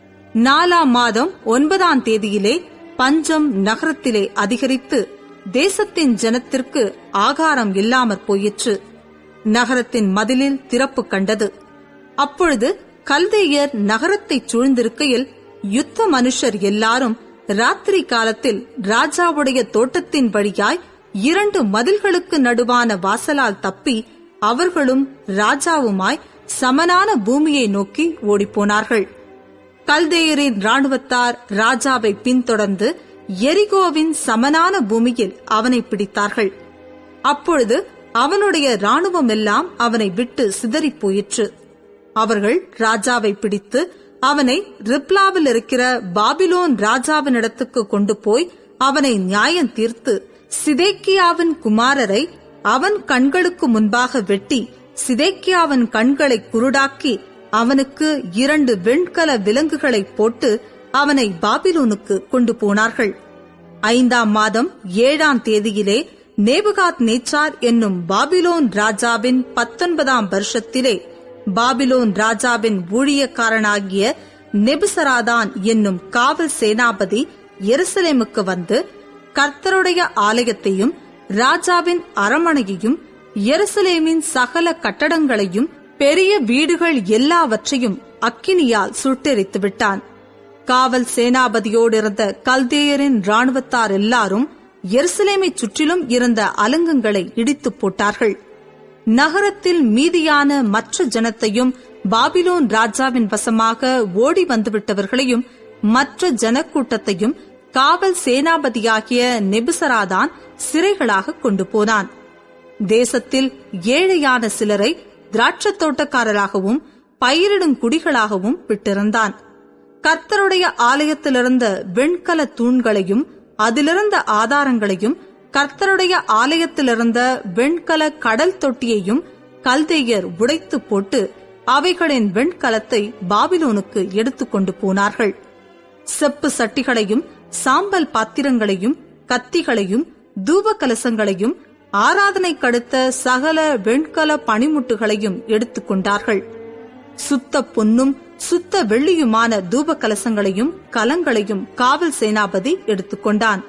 நாலாம் மாதம் ஒன்பதாம் தேதியிலே பஞ்சம் நகரத்திலே அதிகரித்து தேசத்தின் ஜனத்திற்கு ஆகாரம் இல்லாமற் போயிற்று நகரத்தின் மதிலில் திறப்பு கண்டது அப்பொழுது கல்தேயர் நகரத்தைச் சூழ்ந்திருக்கையில் யுத்த மனுஷர் எல்லாரும் ராத்திரி காலத்தில் ராஜாவுடைய தோட்டத்தின் வழியாய் இரண்டு மதில்களுக்கு நடுவான வாசலால் தப்பி அவர்களும் ராஜாவுமாய் சமனான பூமியை நோக்கி ஓடிப்போனார்கள் கல்தேயரின் ராணுவத்தார் ராஜாவை பின்தொடர்ந்து எரிகோவின் சமனான பூமியில் அவனை பிடித்தார்கள் அப்பொழுது அவனுடைய ராணுவம் எல்லாம் அவனை விட்டு சிதறிப் போயிற்று அவர்கள் ராஜாவை பிடித்து அவனை ரிப்லாவில் இருக்கிற பாபிலோன் ராஜாவினிடத்துக்கு கொண்டு போய் அவனை நியாயம் தீர்த்து சிதேக்கியாவின் குமாரரை அவன் கண்களுக்கு முன்பாக வெட்டி சிதேக்கியாவின் கண்களை குருடாக்கி அவனுக்கு இரண்டு வெண்கல விலங்குகளை போட்டு அவனை பாபிலோனுக்கு கொண்டு போனார்கள் ஐந்தாம் மாதம் ஏழாம் தேதியிலே நேபுகாத் நேச்சார் என்னும் பாபிலோன் ராஜாவின் பத்தொன்பதாம் வருஷத்திலே பாபிலோன் ராஜாவின் ஊழியக்காரனாகிய நெபுசராதான் என்னும் காவல் சேனாபதி எருசலேமுக்கு வந்து கர்த்தருடைய ஆலயத்தையும் ராஜாவின் அரமனையையும் எருசலேமின் சகல கட்டடங்களையும் பெரிய வீடுகள் எல்லாவற்றையும் அக்கினியால் சுட்டெரித்து விட்டான் காவல் சேனாபதியோடு இருந்த கல்தேயரின் ராணுவத்தார் எல்லாரும் எருசலேமை சுற்றிலும் இருந்த அலங்கங்களை இடித்துப் போட்டார்கள் நகரத்தில் மீதியான மற்ற ஜனத்தையும் பாபிலோன் ராஜாவின் வசமாக ஓடி வந்துவிட்டவர்களையும் மற்ற ஜனக்கூட்டத்தையும் காவல் சேனாபதியாகிய நெபுசராதான் சிறைகளாக கொண்டு போனான் தேசத்தில் ஏழையான சிலரை திராட்சத் தோட்டக்காரராகவும் பயிரிடும் குடிகளாகவும் விட்டிருந்தான் கர்த்தருடைய ஆலயத்திலிருந்த வெண்கல தூண்களையும் அதிலிருந்த ஆதாரங்களையும் கர்த்தருடைய ஆலயத்திலிருந்த வெண்கல கடல் தொட்டியையும் கல்தேயர் உடைத்து போட்டு அவைகளின் வெண்கலத்தை பாபிலோனுக்கு எடுத்துக்கொண்டு போனார்கள் செப்பு சட்டிகளையும் சாம்பல் பாத்திரங்களையும் கத்திகளையும் தூப கலசங்களையும் ஆராதனை கடுத்த சகல வெண்கல பனிமுட்டுகளையும் எடுத்துக்கொண்டார்கள் சுத்த பொன்னும் சுத்த வெள்ளியுமான தூப கலசங்களையும் கலங்களையும் காவல் சேனாபதி எடுத்துக்கொண்டான்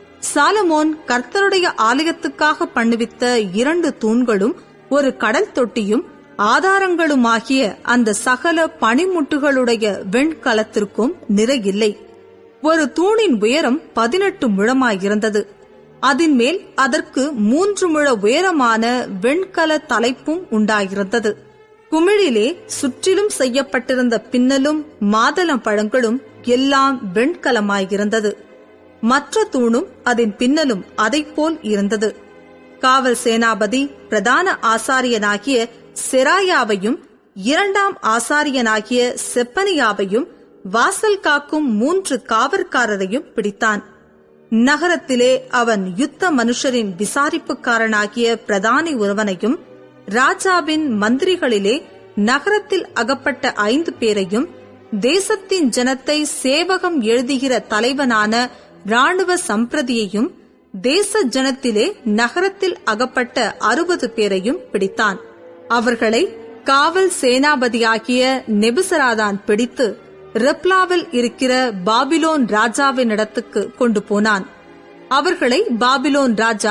சாலமோன் கர்த்தருடைய ஆலயத்துக்காக பண்ணுவித்த இரண்டு தூண்களும் ஒரு கடல் தொட்டியும் ஆதாரங்களுமாகிய அந்த சகல பனிமுட்டுகளுடைய வெண்கலத்திற்கும் நிறையில்லை ஒரு தூணின் உயரம் பதினெட்டு முழமாயிருந்தது அதன் மேல் அதற்கு மூன்று முழ உயரமான வெண்கல தலைப்பும் உண்டாயிருந்தது குமிழிலே சுற்றிலும் செய்யப்பட்டிருந்த பின்னலும் மாதளம் பழங்களும் எல்லாம் வெண்கலமாயிருந்தது மற்ற தூணும் அதன் பின்னலும் அதைப்போல் இருந்தது காவல் சேனாபதி பிரதான ஆசாரியனாகிய செராயாவையும் இரண்டாம் ஆசாரியனாகிய செப்பனியாவையும் வாசல் காக்கும் மூன்று காவற்காரரையும் பிடித்தான் நகரத்திலே அவன் யுத்த மனுஷரின் விசாரிப்புக்காரனாகிய பிரதானி ஒருவனையும் ராஜாவின் மந்திரிகளிலே நகரத்தில் அகப்பட்ட ஐந்து பேரையும் தேசத்தின் ஜனத்தை சேவகம் எழுதுகிற தலைவனான ராணுவ சம்பிரதியையும் தேச ஜனத்திலே நகரத்தில் அகப்பட்ட அறுபது பேரையும் பிடித்தான் அவர்களை காவல் சேனாபதியாகிய நெபுசராதான் பிடித்து ரெப்லாவில் இருக்கிற பாபிலோன் ராஜாவினிடத்துக்கு கொண்டு போனான் அவர்களை பாபிலோன் ராஜா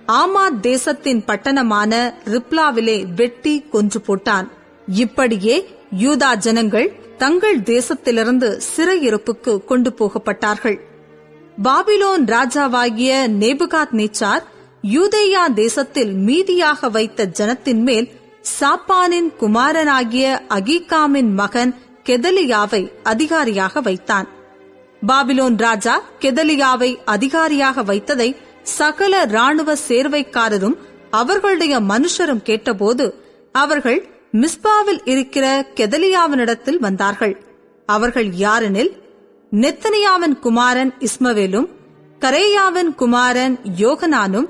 ஆமாத் தேசத்தின் பட்டணமான ரிப்லாவிலே வெட்டி கொன்று போட்டான் இப்படியே யூதா ஜனங்கள் தங்கள் தேசத்திலிருந்து சிறையிருப்புக்கு கொண்டு போகப்பட்டார்கள் பாபிலோன் ராஜாவாகிய நேபுகாத் நேச்சார் யூதேயா தேசத்தில் மீதியாக வைத்த ஜனத்தின் மேல் சாப்பானின் குமாரனாகிய அகீகாமின் மகன் கெதலியாவை அதிகாரியாக வைத்தான் பாபிலோன் ராஜா கெதலியாவை அதிகாரியாக வைத்ததை சகல ராணுவ சேர்வைக்காரரும் அவர்களுடைய மனுஷரும் கேட்டபோது அவர்கள் மிஸ்பாவில் இருக்கிற கெதலியாவினிடத்தில் வந்தார்கள் அவர்கள் யாரெனில் நெத்தனியாவின் குமாரன் இஸ்மவேலும் கரேயாவின் குமாரன் யோகனானும்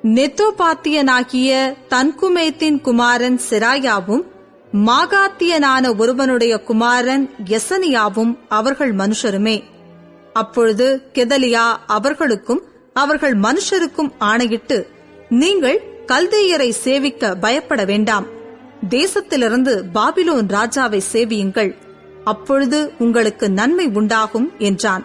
நெத்தோபாத்தியனாகிய தன்குமேத்தின் குமாரன் செராயாவும் மாகாத்தியனான ஒருவனுடைய குமாரன் எசனியாவும் அவர்கள் மனுஷருமே அப்பொழுது கெதலியா அவர்களுக்கும் அவர்கள் மனுஷருக்கும் ஆணையிட்டு நீங்கள் கல்தேயரை சேவிக்க பயப்பட வேண்டாம் தேசத்திலிருந்து பாபிலோன் ராஜாவை சேவியுங்கள் அப்பொழுது உங்களுக்கு நன்மை உண்டாகும் என்றான்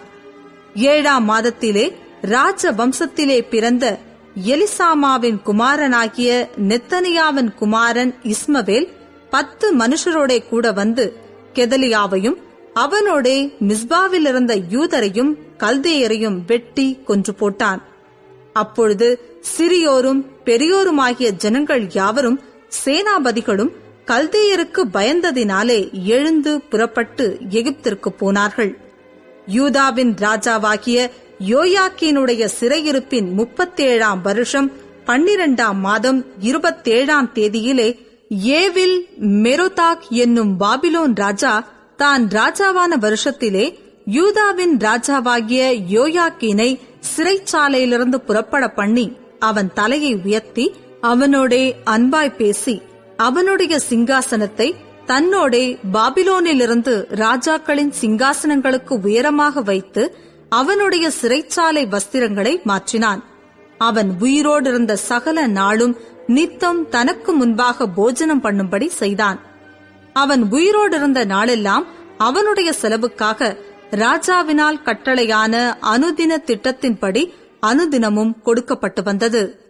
ஏழாம் மாதத்திலே ராஜ வம்சத்திலே பிறந்த எலிசாமாவின் குமாரனாகிய நெத்தனியாவின் குமாரன் இஸ்மவேல் பத்து மனுஷரோடே கூட வந்து கெதலியாவையும் அவனோடே மிஸ்பாவில் இருந்த யூதரையும் கல்தேயரையும் வெட்டி கொன்று போட்டான் அப்பொழுது சிறியோரும் பெரியோருமாகிய ஜனங்கள் யாவரும் சேனாபதிகளும் கல்தேயருக்கு பயந்ததினாலே எழுந்து புறப்பட்டு எகிப்திற்கு போனார்கள் யூதாவின் ராஜாவாகிய யோயாக்கினுடைய சிறையிருப்பின் முப்பத்தேழாம் வருஷம் பன்னிரண்டாம் மாதம் இருபத்தேழாம் தேதியிலே ஏவில் மெரோதாக் என்னும் பாபிலோன் ராஜா தான் ராஜாவான வருஷத்திலே யூதாவின் ராஜாவாகிய யோயாக்கீனை சிறைச்சாலையிலிருந்து புறப்பட பண்ணி அவன் தலையை உயர்த்தி அவனோடே அன்பாய் பேசி அவனுடைய சிங்காசனத்தை தன்னோடே பாபிலோனிலிருந்து ராஜாக்களின் சிங்காசனங்களுக்கு உயரமாக வைத்து அவனுடைய சிறைச்சாலை வஸ்திரங்களை மாற்றினான் அவன் உயிரோடு இருந்த சகல நாளும் நித்தம் தனக்கு முன்பாக போஜனம் பண்ணும்படி செய்தான் அவன் உயிரோடு இருந்த நாளெல்லாம் அவனுடைய செலவுக்காக ராஜாவினால் கட்டளையான அனுதின திட்டத்தின்படி அனுதினமும் கொடுக்கப்பட்டு வந்தது